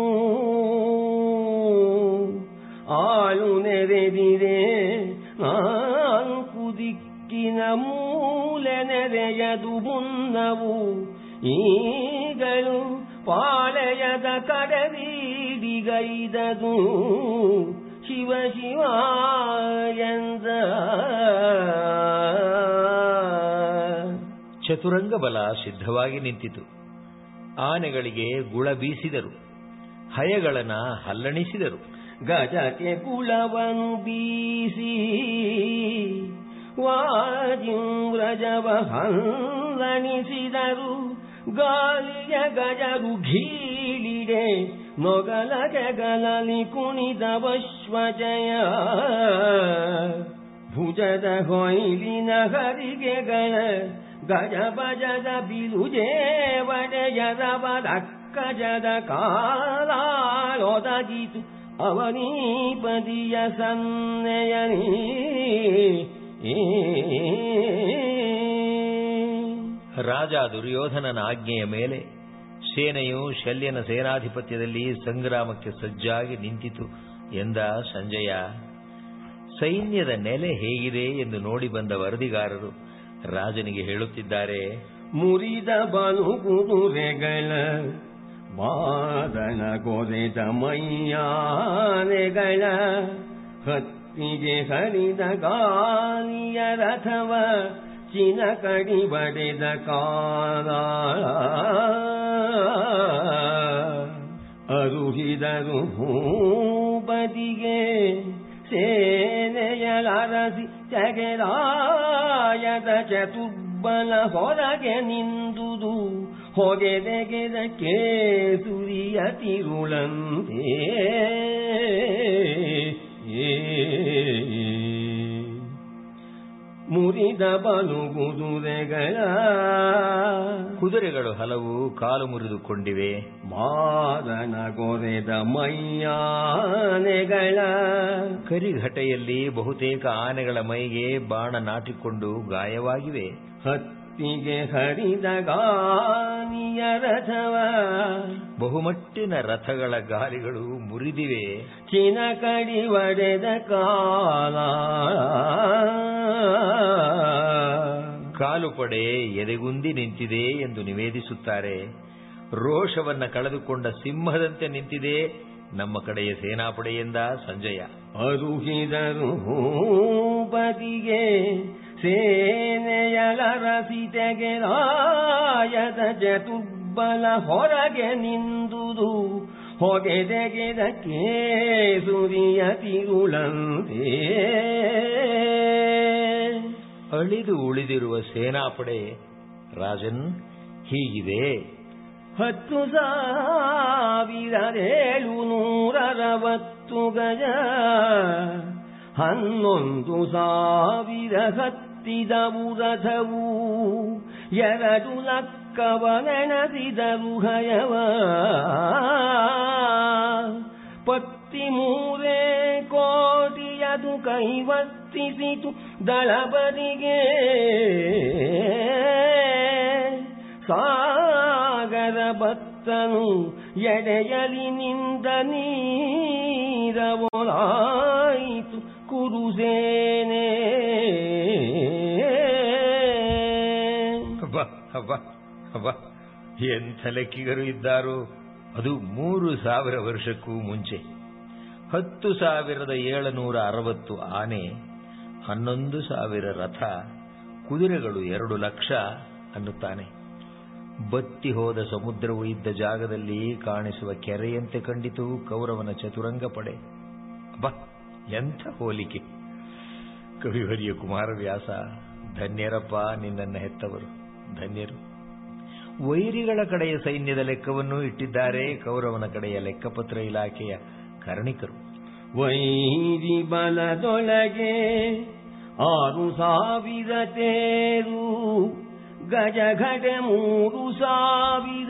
ಆಳು ನೆರೆದಿರೆ ನಾಲ್ಕು ದಿಕ್ಕಿನ ಮೂಲೆ ನೆರೆಯದು ಮುನ್ನವು ಈಗಲು ಪಾಳೆಯದ ಕಡವೀಡಿಗೈದದು ಶಿವ ಶಿವ ಎಂದ ಚತುರಂಗ ಬಲ ಸಿದ್ಧವಾಗಿ ನಿಂತಿತು ಆನೆಗಳಿಗೆ ಗುಳ ಬೀಸಿದರು ಹಯಗಳನ್ನ ಹಲ್ಲಣಿಸಿದರು ಗಜಕ್ಕೆ ಕುಳವನು ಬೀಸಿ ವಾಜಿವ್ರಜವ ಹಲ್ಲಣಿಸಿದರು ಗಾಳಿಯ ಗಜರು ಘೀಳಿಡೆ ಮೊಗಲ ಕೆಗಲಲಿ ಕುಣಿದವಶ್ವಜಯ ಭುಜದ ಹೊಯ್ಲಿನ ಹರಿಗೆಗಳ ಗಜ ಬಜದ ಬಿಲುಜೇವಡೆಯದ ಬದಕ್ಕಜದ ಕಾಲಾಳೊದಗಿತು ಅವನೀಪದಿಯ ಸನ್ನೆಯನಿ ರಾಜ ದುರ್ಯೋಧನನ ಆಜ್ಞೆಯ ಮೇಲೆ ಸೇನೆಯು ಶಲ್ಯನ ಸೇನಾಧಿಪತ್ಯದಲ್ಲಿ ಸಂಗ್ರಾಮಕ್ಕೆ ಸಜ್ಜಾಗಿ ನಿಂತಿತು ಎಂದ ಸಂಜಯ ಸೈನ್ಯದ ನೆಲೆ ಹೇಗಿದೆ ಎಂದು ನೋಡಿ ಬಂದ ವರದಿಗಾರರು ರಾಜನಿಗೆ ಹೇಳುತ್ತಿದ್ದಾರೆ ಮುರಿದ ಬಲು ಕುದುರೆಗಳ ಬಾದನ ಕೊರೆದ ಮೈಯಾನೆಗಳ ಹತ್ತಿಗೆ ಹರಿದ ಗಾಲಿಯ ರಥವ ಚಿನ ಕಡಿ ಬಡೆದ ಕಾಲ ಅರುಹಿದರು ಭೂಪತಿಗೆ ಸೇನೆಯಲರಸಿ ತೆಗೆದಾಯದ ಚತುರ್ಬಲ ಹೊರಗೆ ನಿಂದುದು ಹೊಗೆದೆಗೆದ ಕೇಸುರಿಯ ತಿರುಳಂತೆ ಮುರಿದ ಬಲು ಕುದುರೆಗಳ ಕುದುರೆಗಳು ಹಲವು ಕಾಲು ಮುರಿದುಕೊಂಡಿವೆ ಮಾದನ ಕೊರೆದ ಮೈಯಾನೆಗಳ ಕರಿಘಟೆಯಲ್ಲಿ ಬಹುತೇಕ ಆನೆಗಳ ಮೈಗೆ ಬಾಣ ನಾಟಿಕೊಂಡು ಗಾಯವಾಗಿವೆ ಹತ್ತಿಗೆ ಹರಿದ ಗಾನಿಯ ರಥವ ಬಹುಮಟ್ಟಿನ ರಥಗಳ ಗಾಲಿಗಳು ಮುರಿದಿವೆ ಚಿನ ಕಡಿ ಒಡೆದ ಕಾಲ ಕಾಲು ಪಡೆ ಎದೆಗುಂದಿ ನಿಂತಿದೆ ಎಂದು ನಿವೇದಿಸುತ್ತಾರೆ ರೋಷವನ್ನ ಕಳೆದುಕೊಂಡ ಸಿಂಹದಂತೆ ನಿಂತಿದೆ ನಮ್ಮ ಕಡೆಯ ಸೇನಾಪಡೆಯಿಂದ ಸಂಜಯ ಅರುಹಿದರು ಭೂಪತಿಗೆ ಸೇನೆಯಲರಸಿ ತೆಗೆದಾಯದ ಚತುರ್ಬಲ ಹೊರಗೆ ನಿಂದುದು ಹೊಗೆದೆಗೆದ ಕೇಸುರಿಯ ತಿರುಳಂತೆ ಅಳಿದು ಉಳಿದಿರುವ ಸೇನಾಪಡೆ ರಾಜನ್ ಹೀಗಿದೆ ಹತ್ತು ಸಾವಿರದೇಳು ನೂರರವತ್ತು ಗಜ ಹನ್ನೊಂದು ಸಾವಿರ ಹತ್ತಿದವು ರಥವು ಎರಡು ಲಕ್ಕವನೆಣಸಿದರು ಹಯವ ಪತ್ತಿ ಮೂರೇ ಕೋಟಿಯದು ಕೈವರ್ತಿಸಿತು ದಳಬರಿಗೆ ಸಾಗರ ಭತ್ತನು ಎಡೆಯಲಿ ನಿಂದ ನೀರವೊಲಾಯಿತು ಕುರುಸೇನೆ ಹಬ್ಬ ಹಬ್ಬ ಹಬ್ಬ ಎಂಥ ಲೆಕ್ಕಿಗರು ಇದ್ದಾರೋ ಅದು ಮೂರು ಸಾವಿರ ವರ್ಷಕ್ಕೂ ಮುಂಚೆ ಹತ್ತು ಸಾವಿರದ ಏಳುನೂರ ಅರವತ್ತು ಆನೆ ಹನ್ನೊಂದು ಸಾವಿರ ರಥ ಕುದುರೆಗಳು ಎರಡು ಲಕ್ಷ ಅನ್ನುತ್ತಾನೆ ಬತ್ತಿ ಹೋದ ಸಮುದ್ರವು ಇದ್ದ ಜಾಗದಲ್ಲಿ ಕಾಣಿಸುವ ಕೆರೆಯಂತೆ ಕಂಡಿತು ಕೌರವನ ಚತುರಂಗ ಪಡೆ ಅಬ್ಬ ಎಂಥ ಹೋಲಿಕೆ ಕವಿವರಿಯ ಕುಮಾರವ್ಯಾಸ ಧನ್ಯರಪ್ಪ ನಿನ್ನನ್ನು ಹೆತ್ತವರು ಧನ್ಯರು ವೈರಿಗಳ ಕಡೆಯ ಸೈನ್ಯದ ಲೆಕ್ಕವನ್ನು ಇಟ್ಟಿದ್ದಾರೆ ಕೌರವನ ಕಡೆಯ ಲೆಕ್ಕಪತ್ರ ಇಲಾಖೆಯ ಕರ್ಣಿಕರು ವೈರಿ ಬಲದೊಳಗೆ ಆರು ಸಾವಿರ ತೇರು ಗಜಘಟೆ ಮೂರು ಸಾವಿರ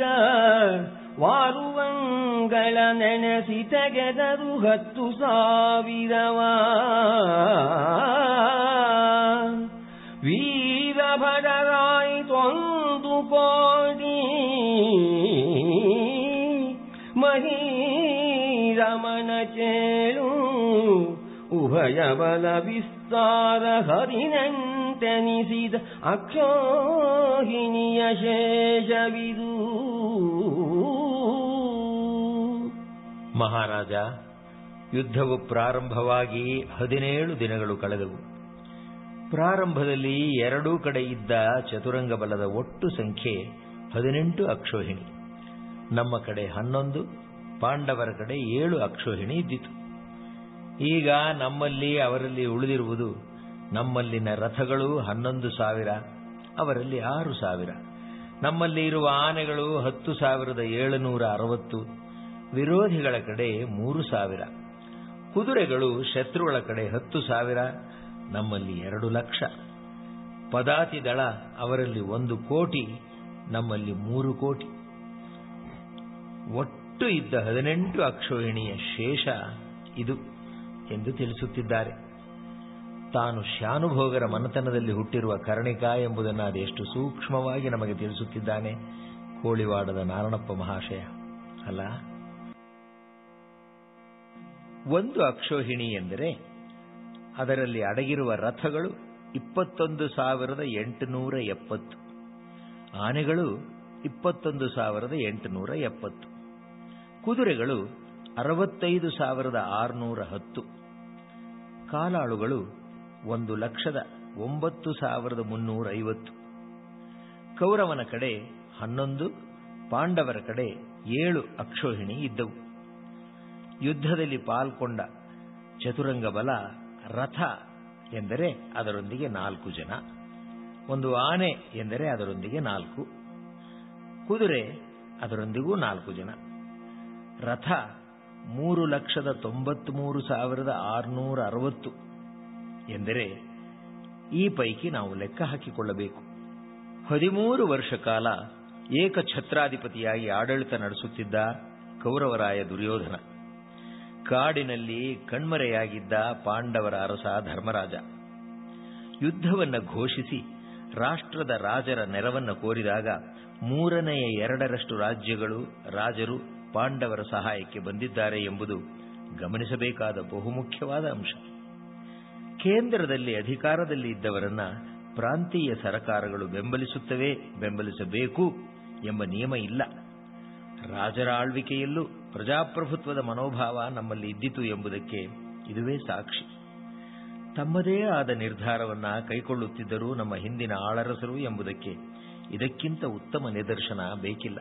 ವಾರುವಂಗಳ ನೆನೆಸಿ ತೆಗೆದರು ಹತ್ತು ಸಾವಿರವ ವೀರಭಟರಾಯಿತೊಂದು ಕೋಟಿ ಮಹೀರಮಣ ಚೇಳು ಉಭಯ ಬಲ ವಿಸ್ತಾರ ಹರಿನಂತೆನಿಸಿದ ಅಕ್ಷೋಹಿಣಿಯ ಶೇಷವಿದು ಮಹಾರಾಜ ಯುದ್ಧವು ಪ್ರಾರಂಭವಾಗಿ ಹದಿನೇಳು ದಿನಗಳು ಕಳೆದವು ಪ್ರಾರಂಭದಲ್ಲಿ ಎರಡೂ ಕಡೆ ಇದ್ದ ಚತುರಂಗ ಬಲದ ಒಟ್ಟು ಸಂಖ್ಯೆ ಹದಿನೆಂಟು ಅಕ್ಷೋಹಿಣಿ ನಮ್ಮ ಕಡೆ ಹನ್ನೊಂದು ಪಾಂಡವರ ಕಡೆ ಏಳು ಅಕ್ಷೋಹಿಣಿ ಇದ್ದಿತು ಈಗ ನಮ್ಮಲ್ಲಿ ಅವರಲ್ಲಿ ಉಳಿದಿರುವುದು ನಮ್ಮಲ್ಲಿನ ರಥಗಳು ಹನ್ನೊಂದು ಸಾವಿರ ಅವರಲ್ಲಿ ಆರು ಸಾವಿರ ನಮ್ಮಲ್ಲಿ ಇರುವ ಆನೆಗಳು ಹತ್ತು ಸಾವಿರದ ಏಳುನೂರ ಅರವತ್ತು ವಿರೋಧಿಗಳ ಕಡೆ ಮೂರು ಸಾವಿರ ಕುದುರೆಗಳು ಶತ್ರುಗಳ ಕಡೆ ಹತ್ತು ಸಾವಿರ ನಮ್ಮಲ್ಲಿ ಎರಡು ಲಕ್ಷ ಪದಾತಿ ದಳ ಅವರಲ್ಲಿ ಒಂದು ಕೋಟಿ ನಮ್ಮಲ್ಲಿ ಮೂರು ಕೋಟಿ ಒಟ್ಟು ಇದ್ದ ಹದಿನೆಂಟು ಅಕ್ಷೋಹಿಣಿಯ ಶೇಷ ಇದು ಎಂದು ತಿಳಿಸುತ್ತಿದ್ದಾರೆ ತಾನು ಶಾನುಭೋಗರ ಮನತನದಲ್ಲಿ ಹುಟ್ಟಿರುವ ಕರ್ಣಿಕ ಎಂಬುದನ್ನು ಅದೆಷ್ಟು ಸೂಕ್ಷ್ಮವಾಗಿ ನಮಗೆ ತಿಳಿಸುತ್ತಿದ್ದಾನೆ ಕೋಳಿವಾಡದ ನಾರಣಪ್ಪ ಮಹಾಶಯ ಅಲ್ಲ ಒಂದು ಅಕ್ಷೋಹಿಣಿ ಎಂದರೆ ಅದರಲ್ಲಿ ಅಡಗಿರುವ ರಥಗಳು ಇಪ್ಪತ್ತೊಂದು ಸಾವಿರದ ಎಂಟುನೂರ ಎಪ್ಪತ್ತು ಆನೆಗಳು ಇಪ್ಪತ್ತೊಂದು ಸಾವಿರದ ಎಂಟುನೂರ ಎಪ್ಪತ್ತು ಕುದುರೆಗಳು ಅರವತ್ತೈದು ಸಾವಿರದ ಆರುನೂರ ಹತ್ತು ಕಾಲಾಳುಗಳು ಒಂದು ಲಕ್ಷದ ಒಂಬತ್ತು ಸಾವಿರದ ಮುನ್ನೂರ ಐವತ್ತು ಕೌರವನ ಕಡೆ ಹನ್ನೊಂದು ಪಾಂಡವರ ಕಡೆ ಏಳು ಅಕ್ಷೋಹಿಣಿ ಇದ್ದವು ಯುದ್ಧದಲ್ಲಿ ಪಾಲ್ಗೊಂಡ ಚತುರಂಗ ಬಲ ರಥ ಎಂದರೆ ಅದರೊಂದಿಗೆ ನಾಲ್ಕು ಜನ ಒಂದು ಆನೆ ಎಂದರೆ ಅದರೊಂದಿಗೆ ನಾಲ್ಕು ಕುದುರೆ ಅದರೊಂದಿಗೂ ನಾಲ್ಕು ಜನ ರಥ ಮೂರು ಲಕ್ಷದ ತೊಂಬತ್ಮೂರು ಸಾವಿರದ ಆರುನೂರ ಅರವತ್ತು ಎಂದರೆ ಈ ಪೈಕಿ ನಾವು ಲೆಕ್ಕ ಹಾಕಿಕೊಳ್ಳಬೇಕು ಹದಿಮೂರು ವರ್ಷ ಕಾಲ ಏಕಛತ್ರಾಧಿಪತಿಯಾಗಿ ಆಡಳಿತ ನಡೆಸುತ್ತಿದ್ದ ಕೌರವರಾಯ ದುರ್ಯೋಧನ ಕಾಡಿನಲ್ಲಿ ಕಣ್ಮರೆಯಾಗಿದ್ದ ಪಾಂಡವರ ಅರಸ ಧರ್ಮರಾಜ ಯುದ್ಧವನ್ನ ಘೋಷಿಸಿ ರಾಷ್ಟ್ರದ ರಾಜರ ನೆರವನ್ನ ಕೋರಿದಾಗ ಮೂರನೆಯ ಎರಡರಷ್ಟು ರಾಜ್ಯಗಳು ರಾಜರು ಪಾಂಡವರ ಸಹಾಯಕ್ಕೆ ಬಂದಿದ್ದಾರೆ ಎಂಬುದು ಗಮನಿಸಬೇಕಾದ ಬಹುಮುಖ್ಯವಾದ ಅಂಶ ಕೇಂದ್ರದಲ್ಲಿ ಅಧಿಕಾರದಲ್ಲಿ ಇದ್ದವರನ್ನ ಪ್ರಾಂತೀಯ ಸರಕಾರಗಳು ಬೆಂಬಲಿಸುತ್ತವೆ ಬೆಂಬಲಿಸಬೇಕು ಎಂಬ ನಿಯಮ ಇಲ್ಲ ರಾಜರ ಆಳ್ವಿಕೆಯಲ್ಲೂ ಪ್ರಜಾಪ್ರಭುತ್ವದ ಮನೋಭಾವ ನಮ್ಮಲ್ಲಿ ಇದ್ದಿತು ಎಂಬುದಕ್ಕೆ ಇದುವೇ ಸಾಕ್ಷಿ ತಮ್ಮದೇ ಆದ ನಿರ್ಧಾರವನ್ನ ಕೈಗೊಳ್ಳುತ್ತಿದ್ದರೂ ನಮ್ಮ ಹಿಂದಿನ ಆಳರಸರು ಎಂಬುದಕ್ಕೆ ಇದಕ್ಕಿಂತ ಉತ್ತಮ ನಿದರ್ಶನ ಬೇಕಿಲ್ಲ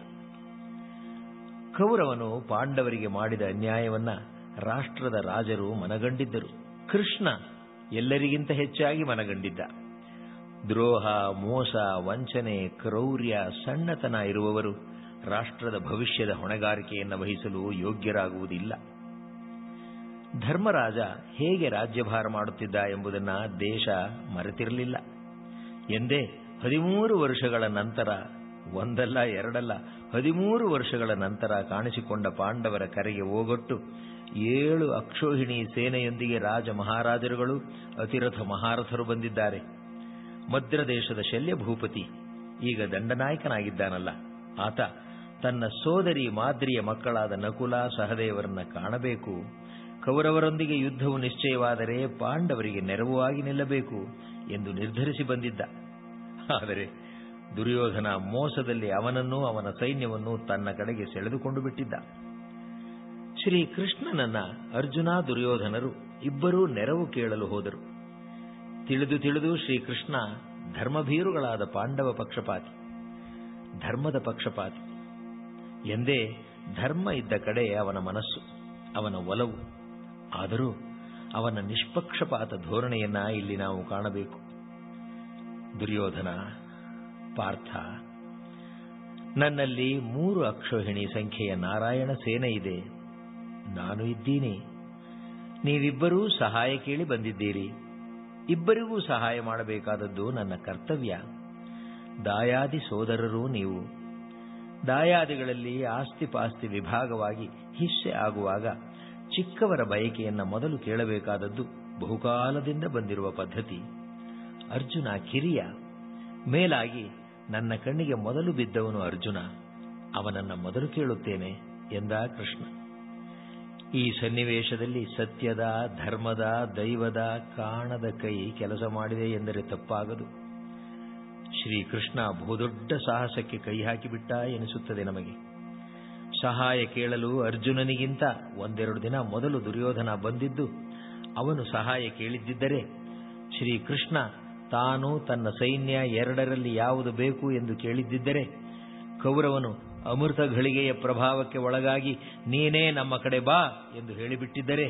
ಕೌರವನು ಪಾಂಡವರಿಗೆ ಮಾಡಿದ ಅನ್ಯಾಯವನ್ನ ರಾಷ್ಟ್ರದ ರಾಜರು ಮನಗಂಡಿದ್ದರು ಕೃಷ್ಣ ಎಲ್ಲರಿಗಿಂತ ಹೆಚ್ಚಾಗಿ ಮನಗಂಡಿದ್ದ ದ್ರೋಹ ಮೋಸ ವಂಚನೆ ಕ್ರೌರ್ಯ ಸಣ್ಣತನ ಇರುವವರು ರಾಷ್ಟ್ರದ ಭವಿಷ್ಯದ ಹೊಣೆಗಾರಿಕೆಯನ್ನು ವಹಿಸಲು ಯೋಗ್ಯರಾಗುವುದಿಲ್ಲ ಧರ್ಮರಾಜ ಹೇಗೆ ರಾಜ್ಯಭಾರ ಮಾಡುತ್ತಿದ್ದ ಎಂಬುದನ್ನ ದೇಶ ಮರೆತಿರಲಿಲ್ಲ ಎಂದೇ ಹದಿಮೂರು ವರ್ಷಗಳ ನಂತರ ಒಂದಲ್ಲ ಎರಡಲ್ಲ ಹದಿಮೂರು ವರ್ಷಗಳ ನಂತರ ಕಾಣಿಸಿಕೊಂಡ ಪಾಂಡವರ ಕರೆಗೆ ಓಗೊಟ್ಟು ಏಳು ಅಕ್ಷೋಹಿಣಿ ಸೇನೆಯೊಂದಿಗೆ ರಾಜ ಮಹಾರಾಜರುಗಳು ಅತಿರಥ ಮಹಾರಥರು ಬಂದಿದ್ದಾರೆ ಮದ್ರದೇಶದ ಶಲ್ಯ ಭೂಪತಿ ಈಗ ದಂಡನಾಯಕನಾಗಿದ್ದಾನಲ್ಲ ಆತ ತನ್ನ ಸೋದರಿ ಮಾದ್ರಿಯ ಮಕ್ಕಳಾದ ನಕುಲ ಸಹದೇವರನ್ನ ಕಾಣಬೇಕು ಕೌರವರೊಂದಿಗೆ ಯುದ್ಧವು ನಿಶ್ಚಯವಾದರೆ ಪಾಂಡವರಿಗೆ ನೆರವಾಗಿ ನಿಲ್ಲಬೇಕು ಎಂದು ನಿರ್ಧರಿಸಿ ಬಂದಿದ್ದ ಆದರೆ ದುರ್ಯೋಧನ ಮೋಸದಲ್ಲಿ ಅವನನ್ನೂ ಅವನ ಸೈನ್ಯವನ್ನು ತನ್ನ ಕಡೆಗೆ ಸೆಳೆದುಕೊಂಡು ಬಿಟ್ಟಿದ್ದ ಶ್ರೀ ಕೃಷ್ಣನನ್ನ ಅರ್ಜುನ ದುರ್ಯೋಧನರು ಇಬ್ಬರೂ ನೆರವು ಕೇಳಲು ಹೋದರು ತಿಳಿದು ತಿಳಿದು ಶ್ರೀಕೃಷ್ಣ ಧರ್ಮಭೀರುಗಳಾದ ಪಾಂಡವ ಪಕ್ಷಪಾತಿ ಧರ್ಮದ ಪಕ್ಷಪಾತಿ ಎಂದೇ ಧರ್ಮ ಇದ್ದ ಕಡೆ ಅವನ ಮನಸ್ಸು ಅವನ ಒಲವು ಆದರೂ ಅವನ ನಿಷ್ಪಕ್ಷಪಾತ ಧೋರಣೆಯನ್ನ ಇಲ್ಲಿ ನಾವು ಕಾಣಬೇಕು ದುರ್ಯೋಧನ ಪಾರ್ಥ ನನ್ನಲ್ಲಿ ಮೂರು ಅಕ್ಷೋಹಿಣಿ ಸಂಖ್ಯೆಯ ನಾರಾಯಣ ಸೇನೆ ಇದೆ ನಾನು ಇದ್ದೀನಿ ನೀವಿಬ್ಬರೂ ಸಹಾಯ ಕೇಳಿ ಬಂದಿದ್ದೀರಿ ಇಬ್ಬರಿಗೂ ಸಹಾಯ ಮಾಡಬೇಕಾದದ್ದು ನನ್ನ ಕರ್ತವ್ಯ ದಾಯಾದಿ ಸೋದರರೂ ನೀವು ದಾಯಾದಿಗಳಲ್ಲಿ ಆಸ್ತಿ ಪಾಸ್ತಿ ವಿಭಾಗವಾಗಿ ಹಿಸ್ಸೆ ಆಗುವಾಗ ಚಿಕ್ಕವರ ಬಯಕೆಯನ್ನ ಮೊದಲು ಕೇಳಬೇಕಾದದ್ದು ಬಹುಕಾಲದಿಂದ ಬಂದಿರುವ ಪದ್ಧತಿ ಅರ್ಜುನ ಕಿರಿಯ ಮೇಲಾಗಿ ನನ್ನ ಕಣ್ಣಿಗೆ ಮೊದಲು ಬಿದ್ದವನು ಅರ್ಜುನ ಅವನನ್ನ ಮೊದಲು ಕೇಳುತ್ತೇನೆ ಎಂದ ಕೃಷ್ಣ ಈ ಸನ್ನಿವೇಶದಲ್ಲಿ ಸತ್ಯದ ಧರ್ಮದ ದೈವದ ಕಾಣದ ಕೈ ಕೆಲಸ ಮಾಡಿದೆ ಎಂದರೆ ತಪ್ಪಾಗದು ಶ್ರೀಕೃಷ್ಣ ಬಹುದೊಡ್ಡ ಸಾಹಸಕ್ಕೆ ಕೈ ಹಾಕಿಬಿಟ್ಟ ಎನಿಸುತ್ತದೆ ನಮಗೆ ಸಹಾಯ ಕೇಳಲು ಅರ್ಜುನನಿಗಿಂತ ಒಂದೆರಡು ದಿನ ಮೊದಲು ದುರ್ಯೋಧನ ಬಂದಿದ್ದು ಅವನು ಸಹಾಯ ಕೇಳಿದ್ದಿದ್ದರೆ ಶ್ರೀಕೃಷ್ಣ ತಾನು ತನ್ನ ಸೈನ್ಯ ಎರಡರಲ್ಲಿ ಯಾವುದು ಬೇಕು ಎಂದು ಕೇಳಿದ್ದಿದ್ದರೆ ಕೌರವನು ಅಮೃತ ಘಳಿಗೆಯ ಪ್ರಭಾವಕ್ಕೆ ಒಳಗಾಗಿ ನೀನೇ ನಮ್ಮ ಕಡೆ ಬಾ ಎಂದು ಹೇಳಿಬಿಟ್ಟಿದ್ದರೆ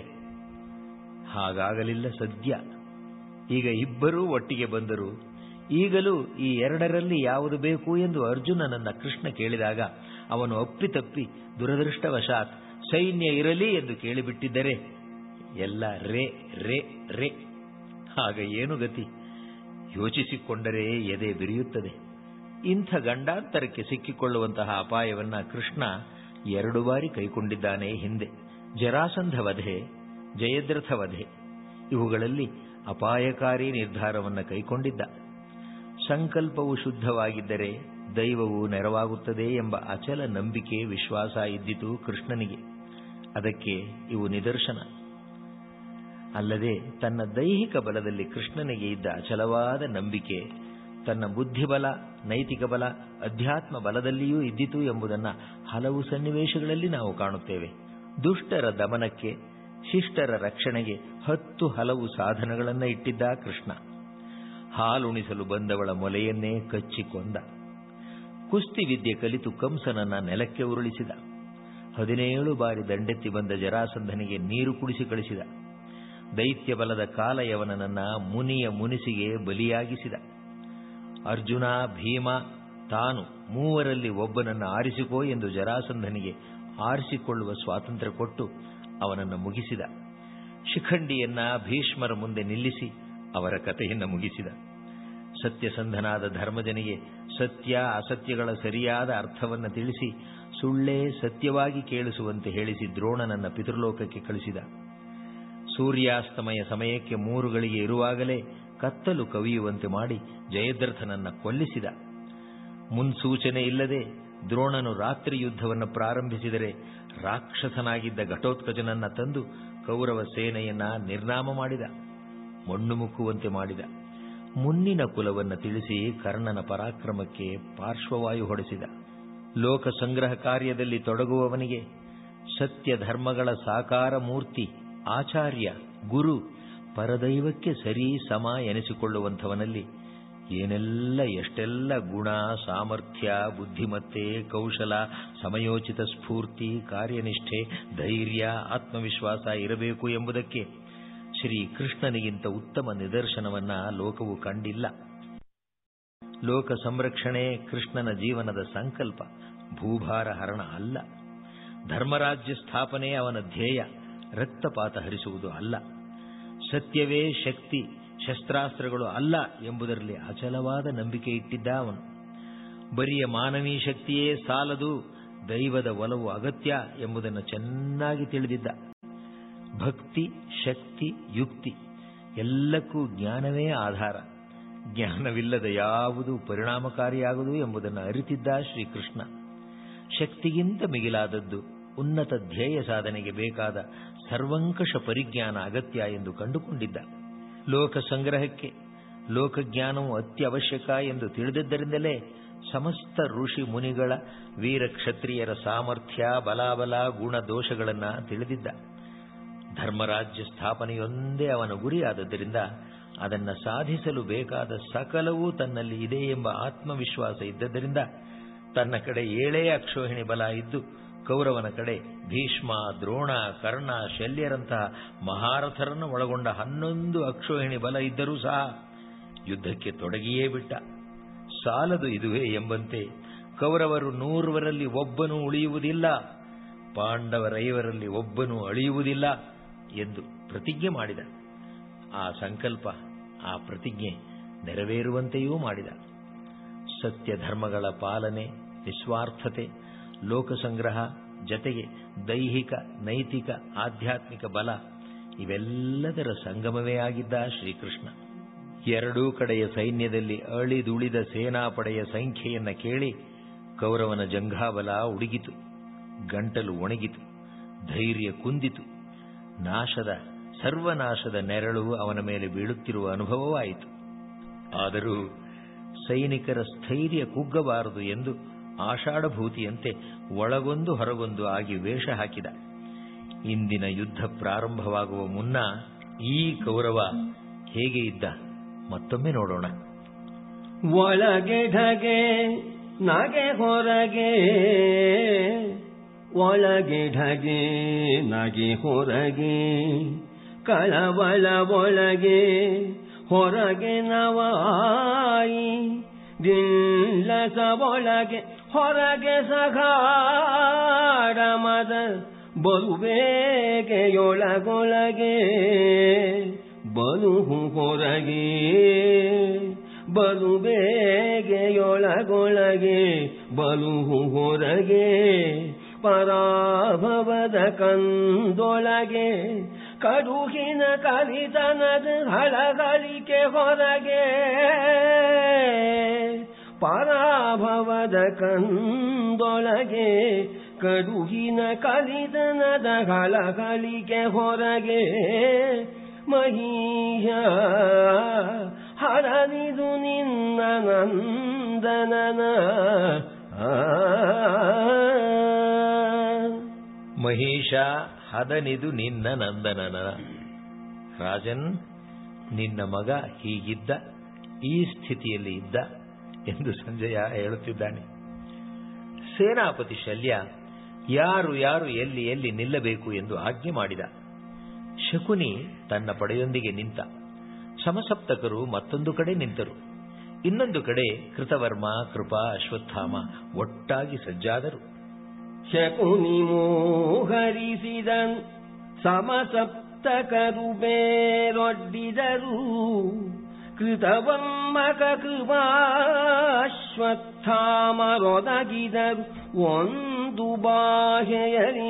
ಹಾಗಾಗಲಿಲ್ಲ ಸದ್ಯ ಈಗ ಇಬ್ಬರೂ ಒಟ್ಟಿಗೆ ಬಂದರು ಈಗಲೂ ಈ ಎರಡರಲ್ಲಿ ಯಾವುದು ಬೇಕು ಎಂದು ಅರ್ಜುನನನ್ನ ಕೃಷ್ಣ ಕೇಳಿದಾಗ ಅವನು ಅಪ್ಪಿತಪ್ಪಿ ದುರದೃಷ್ಟವಶಾತ್ ಸೈನ್ಯ ಇರಲಿ ಎಂದು ಕೇಳಿಬಿಟ್ಟಿದ್ದರೆ ಎಲ್ಲ ರೇ ರೇ ರೇ ಆಗ ಏನು ಗತಿ ಯೋಚಿಸಿಕೊಂಡರೆ ಎದೆ ಬಿರಿಯುತ್ತದೆ ಇಂಥ ಗಂಡಾಂತರಕ್ಕೆ ಸಿಕ್ಕಿಕೊಳ್ಳುವಂತಹ ಅಪಾಯವನ್ನ ಕೃಷ್ಣ ಎರಡು ಬಾರಿ ಕೈಕೊಂಡಿದ್ದಾನೆ ಹಿಂದೆ ಜರಾಸಂಧ ವಧೆ ಜಯದ್ರಥ ವಧೆ ಇವುಗಳಲ್ಲಿ ಅಪಾಯಕಾರಿ ನಿರ್ಧಾರವನ್ನ ಕೈಕೊಂಡಿದ್ದ ಸಂಕಲ್ಪವು ಶುದ್ಧವಾಗಿದ್ದರೆ ದೈವವು ನೆರವಾಗುತ್ತದೆ ಎಂಬ ಅಚಲ ನಂಬಿಕೆ ವಿಶ್ವಾಸ ಇದ್ದಿತು ಕೃಷ್ಣನಿಗೆ ಅದಕ್ಕೆ ಇವು ನಿದರ್ಶನ ಅಲ್ಲದೆ ತನ್ನ ದೈಹಿಕ ಬಲದಲ್ಲಿ ಕೃಷ್ಣನಿಗೆ ಇದ್ದ ಅಚಲವಾದ ನಂಬಿಕೆ ತನ್ನ ಬುದ್ಧಿಬಲ ನೈತಿಕ ಬಲ ಅಧ್ಯಾತ್ಮ ಬಲದಲ್ಲಿಯೂ ಇದ್ದಿತು ಎಂಬುದನ್ನು ಹಲವು ಸನ್ನಿವೇಶಗಳಲ್ಲಿ ನಾವು ಕಾಣುತ್ತೇವೆ ದುಷ್ಟರ ದಮನಕ್ಕೆ ಶಿಷ್ಟರ ರಕ್ಷಣೆಗೆ ಹತ್ತು ಹಲವು ಸಾಧನಗಳನ್ನು ಇಟ್ಟಿದ್ದ ಕೃಷ್ಣ ಹಾಲುಣಿಸಲು ಬಂದವಳ ಮೊಲೆಯನ್ನೇ ಕಚ್ಚಿಕೊಂದ ಕುಸ್ತಿ ವಿದ್ಯೆ ಕಲಿತು ಕಂಸನನ್ನ ನೆಲಕ್ಕೆ ಉರುಳಿಸಿದ ಹದಿನೇಳು ಬಾರಿ ದಂಡೆತ್ತಿ ಬಂದ ಜರಾಸಂಧನಿಗೆ ನೀರು ಕುಡಿಸಿ ಕಳಿಸಿದ ದೈತ್ಯ ಬಲದ ಕಾಲಯವನನ್ನ ಮುನಿಯ ಮುನಿಸಿಗೆ ಬಲಿಯಾಗಿಸಿದ ಅರ್ಜುನ ಭೀಮ ತಾನು ಮೂವರಲ್ಲಿ ಒಬ್ಬನನ್ನು ಆರಿಸಿಕೋ ಎಂದು ಜರಾಸಂಧನಿಗೆ ಆರಿಸಿಕೊಳ್ಳುವ ಸ್ವಾತಂತ್ರ್ಯ ಕೊಟ್ಟು ಅವನನ್ನು ಮುಗಿಸಿದ ಶಿಖಂಡಿಯನ್ನ ಭೀಷ್ಮರ ಮುಂದೆ ನಿಲ್ಲಿಸಿ ಅವರ ಕಥೆಯನ್ನು ಮುಗಿಸಿದ ಸತ್ಯಸಂಧನಾದ ಧರ್ಮಜನಿಗೆ ಸತ್ಯ ಅಸತ್ಯಗಳ ಸರಿಯಾದ ಅರ್ಥವನ್ನು ತಿಳಿಸಿ ಸುಳ್ಳೇ ಸತ್ಯವಾಗಿ ಕೇಳಿಸುವಂತೆ ಹೇಳಿಸಿ ದ್ರೋಣನನ್ನ ಪಿತೃಲೋಕಕ್ಕೆ ಕಳಿಸಿದ ಸೂರ್ಯಾಸ್ತಮಯ ಸಮಯಕ್ಕೆ ಮೂರು ಗಳಿಗೆ ಇರುವಾಗಲೇ ಕತ್ತಲು ಕವಿಯುವಂತೆ ಮಾಡಿ ಜಯದ್ರಥನನ್ನ ಕೊಲ್ಲಿಸಿದ ಮುನ್ಸೂಚನೆ ಇಲ್ಲದೆ ದ್ರೋಣನು ರಾತ್ರಿ ಯುದ್ಧವನ್ನು ಪ್ರಾರಂಭಿಸಿದರೆ ರಾಕ್ಷಸನಾಗಿದ್ದ ಘಟೋತ್ಕಜನನ್ನ ತಂದು ಕೌರವ ಸೇನೆಯನ್ನ ನಿರ್ನಾಮ ಮಾಡಿದ ಮಣ್ಣು ಮುಕ್ಕುವಂತೆ ಮಾಡಿದ ಮುನ್ನಿನ ಕುಲವನ್ನು ತಿಳಿಸಿ ಕರ್ಣನ ಪರಾಕ್ರಮಕ್ಕೆ ಪಾರ್ಶ್ವವಾಯು ಹೊಡೆಸಿದ ಲೋಕ ಸಂಗ್ರಹ ಕಾರ್ಯದಲ್ಲಿ ತೊಡಗುವವನಿಗೆ ಸತ್ಯ ಧರ್ಮಗಳ ಸಾಕಾರ ಮೂರ್ತಿ ಆಚಾರ್ಯ ಗುರು ಪರದೈವಕ್ಕೆ ಸರಿ ಸಮ ಎನಿಸಿಕೊಳ್ಳುವಂಥವನಲ್ಲಿ ಏನೆಲ್ಲ ಎಷ್ಟೆಲ್ಲ ಗುಣ ಸಾಮರ್ಥ್ಯ ಬುದ್ಧಿಮತ್ತೆ ಕೌಶಲ ಸಮಯೋಚಿತ ಸ್ಫೂರ್ತಿ ಕಾರ್ಯನಿಷ್ಠೆ ಧೈರ್ಯ ಆತ್ಮವಿಶ್ವಾಸ ಇರಬೇಕು ಎಂಬುದಕ್ಕೆ ಶ್ರೀ ಕೃಷ್ಣನಿಗಿಂತ ಉತ್ತಮ ನಿದರ್ಶನವನ್ನ ಲೋಕವು ಕಂಡಿಲ್ಲ ಲೋಕ ಸಂರಕ್ಷಣೆ ಕೃಷ್ಣನ ಜೀವನದ ಸಂಕಲ್ಪ ಭೂಭಾರ ಹರಣ ಅಲ್ಲ ಧರ್ಮರಾಜ್ಯ ಸ್ಥಾಪನೆ ಅವನ ಧ್ಯೇಯ ರಕ್ತಪಾತ ಹರಿಸುವುದು ಅಲ್ಲ ಸತ್ಯವೇ ಶಕ್ತಿ ಶಸ್ತ್ರಾಸ್ತ್ರಗಳು ಅಲ್ಲ ಎಂಬುದರಲ್ಲಿ ಅಚಲವಾದ ನಂಬಿಕೆ ಇಟ್ಟಿದ್ದ ಅವನು ಬರಿಯ ಮಾನವೀಯ ಶಕ್ತಿಯೇ ಸಾಲದು ದೈವದ ಒಲವು ಅಗತ್ಯ ಎಂಬುದನ್ನು ಚೆನ್ನಾಗಿ ತಿಳಿದಿದ್ದ ಭಕ್ತಿ ಶಕ್ತಿ ಯುಕ್ತಿ ಎಲ್ಲಕ್ಕೂ ಜ್ಞಾನವೇ ಆಧಾರ ಜ್ಞಾನವಿಲ್ಲದ ಯಾವುದು ಪರಿಣಾಮಕಾರಿಯಾಗದು ಎಂಬುದನ್ನು ಅರಿತಿದ್ದ ಶ್ರೀಕೃಷ್ಣ ಶಕ್ತಿಗಿಂತ ಮಿಗಿಲಾದದ್ದು ಉನ್ನತ ಧ್ಯೇಯ ಸಾಧನೆಗೆ ಬೇಕಾದ ಸರ್ವಂಕಷ ಪರಿಜ್ಞಾನ ಅಗತ್ಯ ಎಂದು ಕಂಡುಕೊಂಡಿದ್ದ ಲೋಕ ಸಂಗ್ರಹಕ್ಕೆ ಲೋಕಜ್ಞಾನವು ಅತ್ಯವಶ್ಯಕ ಎಂದು ತಿಳಿದಿದ್ದರಿಂದಲೇ ಸಮಸ್ತ ಋಷಿ ಮುನಿಗಳ ವೀರ ಕ್ಷತ್ರಿಯರ ಸಾಮರ್ಥ್ಯ ಬಲಾಬಲ ಗುಣ ದೋಷಗಳನ್ನು ತಿಳಿದಿದ್ದ ಧರ್ಮರಾಜ್ಯ ಸ್ಥಾಪನೆಯೊಂದೇ ಅವನ ಗುರಿಯಾದದ್ದರಿಂದ ಅದನ್ನು ಸಾಧಿಸಲು ಬೇಕಾದ ಸಕಲವೂ ತನ್ನಲ್ಲಿ ಇದೆ ಎಂಬ ಆತ್ಮವಿಶ್ವಾಸ ಇದ್ದದ್ದರಿಂದ ತನ್ನ ಕಡೆ ಏಳೇ ಅಕ್ಷೋಹಿಣಿ ಬಲ ಇದ್ದು ಕೌರವನ ಕಡೆ ಭೀಷ್ಮ ದ್ರೋಣ ಕರ್ಣ ಶಲ್ಯರಂತಹ ಮಹಾರಥರನ್ನು ಒಳಗೊಂಡ ಹನ್ನೊಂದು ಅಕ್ಷೋಹಿಣಿ ಬಲ ಇದ್ದರೂ ಸಹ ಯುದ್ಧಕ್ಕೆ ತೊಡಗಿಯೇ ಬಿಟ್ಟ ಸಾಲದು ಇದುವೇ ಎಂಬಂತೆ ಕೌರವರು ನೂರುವರಲ್ಲಿ ಒಬ್ಬನೂ ಉಳಿಯುವುದಿಲ್ಲ ಪಾಂಡವರೈವರಲ್ಲಿ ಒಬ್ಬನೂ ಅಳಿಯುವುದಿಲ್ಲ ಎಂದು ಪ್ರತಿಜ್ಞೆ ಮಾಡಿದ ಆ ಸಂಕಲ್ಪ ಆ ಪ್ರತಿಜ್ಞೆ ನೆರವೇರುವಂತೆಯೂ ಮಾಡಿದ ಸತ್ಯ ಧರ್ಮಗಳ ಪಾಲನೆ ನಿಸ್ವಾರ್ಥತೆ ಲೋಕಸಂಗ್ರಹ ಜತೆಗೆ ದೈಹಿಕ ನೈತಿಕ ಆಧ್ಯಾತ್ಮಿಕ ಬಲ ಇವೆಲ್ಲದರ ಸಂಗಮವೇ ಆಗಿದ್ದ ಶ್ರೀಕೃಷ್ಣ ಎರಡೂ ಕಡೆಯ ಸೈನ್ಯದಲ್ಲಿ ಅಳಿದುಳಿದ ಸೇನಾಪಡೆಯ ಸಂಖ್ಯೆಯನ್ನ ಕೇಳಿ ಕೌರವನ ಜಂಘಾಬಲ ಉಡುಗಿತು ಗಂಟಲು ಒಣಗಿತು ಧೈರ್ಯ ಕುಂದಿತು ನಾಶದ ಸರ್ವನಾಶದ ನೆರಳು ಅವನ ಮೇಲೆ ಬೀಳುತ್ತಿರುವ ಅನುಭವವಾಯಿತು ಆದರೂ ಸೈನಿಕರ ಸ್ಥೈರ್ಯ ಕುಗ್ಗಬಾರದು ಎಂದು ಆಷಾಢಭೂತಿಯಂತೆ ಒಳಗೊಂದು ಹೊರಗೊಂದು ಆಗಿ ವೇಷ ಹಾಕಿದ ಇಂದಿನ ಯುದ್ಧ ಪ್ರಾರಂಭವಾಗುವ ಮುನ್ನ ಈ ಕೌರವ ಹೇಗೆ ಇದ್ದ ಮತ್ತೊಮ್ಮೆ ನೋಡೋಣ ಒಳಗೆ ಢಗೆ ನಗೆ ಹೊರಗೆ ಒಳಗೆ ಢಗೆ ನಗೆ ಹೊರಗೆ ಕಳವಳ ಒಳಗೆ ಹೊರಗೆ ನವಾಯಿ ದಿಲ್ಲಸ ಒಳಗೆ ಹೊರಗೆ ಸಖಾಡ ಮದ ಬಲುಬೇಗೆಯೊಳಗೊಳಗೆ ಬಲು ಹೊರಗೆ ಬಲು ಬೇಗೆಯೊಳಗೊಳಗೆ ಬಲು ಹೊರಗೆ ಪರಾಭವದ ಕಂದೊಳಗೆ ಕಡುಹಿನ ಕಲಿತನದ ಹಳಗಳಿಕೆ ಹೊರಗೆ ಪರಾಭವದ ಕಂದೊಳಗೆ ಕಡುಹಿನ ಕಲಿತನದ ಹಳಗಳಿಕೆ ಹೊರಗೆ ಮಹೀಯ ಹರನಿದು ನಿನ್ನ ನಂದನನ ಮಹಿಷ ಹದನಿದು ನಿನ್ನ ನಂದನನ ರಾಜನ್ ನಿನ್ನ ಮಗ ಹೀಗಿದ್ದ ಈ ಸ್ಥಿತಿಯಲ್ಲಿ ಇದ್ದ ಎಂದು ಸಂಜಯ ಹೇಳುತ್ತಿದ್ದಾನೆ ಸೇನಾಪತಿ ಶಲ್ಯ ಯಾರು ಯಾರು ಎಲ್ಲಿ ಎಲ್ಲಿ ನಿಲ್ಲಬೇಕು ಎಂದು ಆಜ್ಞೆ ಮಾಡಿದ ಶಕುನಿ ತನ್ನ ಪಡೆಯೊಂದಿಗೆ ನಿಂತ ಸಮಸಪ್ತಕರು ಮತ್ತೊಂದು ಕಡೆ ನಿಂತರು ಇನ್ನೊಂದು ಕಡೆ ಕೃತವರ್ಮ ಕೃಪಾ ಅಶ್ವತ್ಥಾಮ ಒಟ್ಟಾಗಿ ಸಜ್ಜಾದರು ಶಕುನಿ ಮೋಹರಿಸಿದನು ಸಮಸಪ್ತಕರು ಬೇರೊಡ್ಡಿದರು ಕೃತವಮ್ಮಕ ಕೃಪಾಶ್ವತ್ಥಾಮರೊದಗಿದರು ಒಂದು ಬಾಹೆಯಲಿ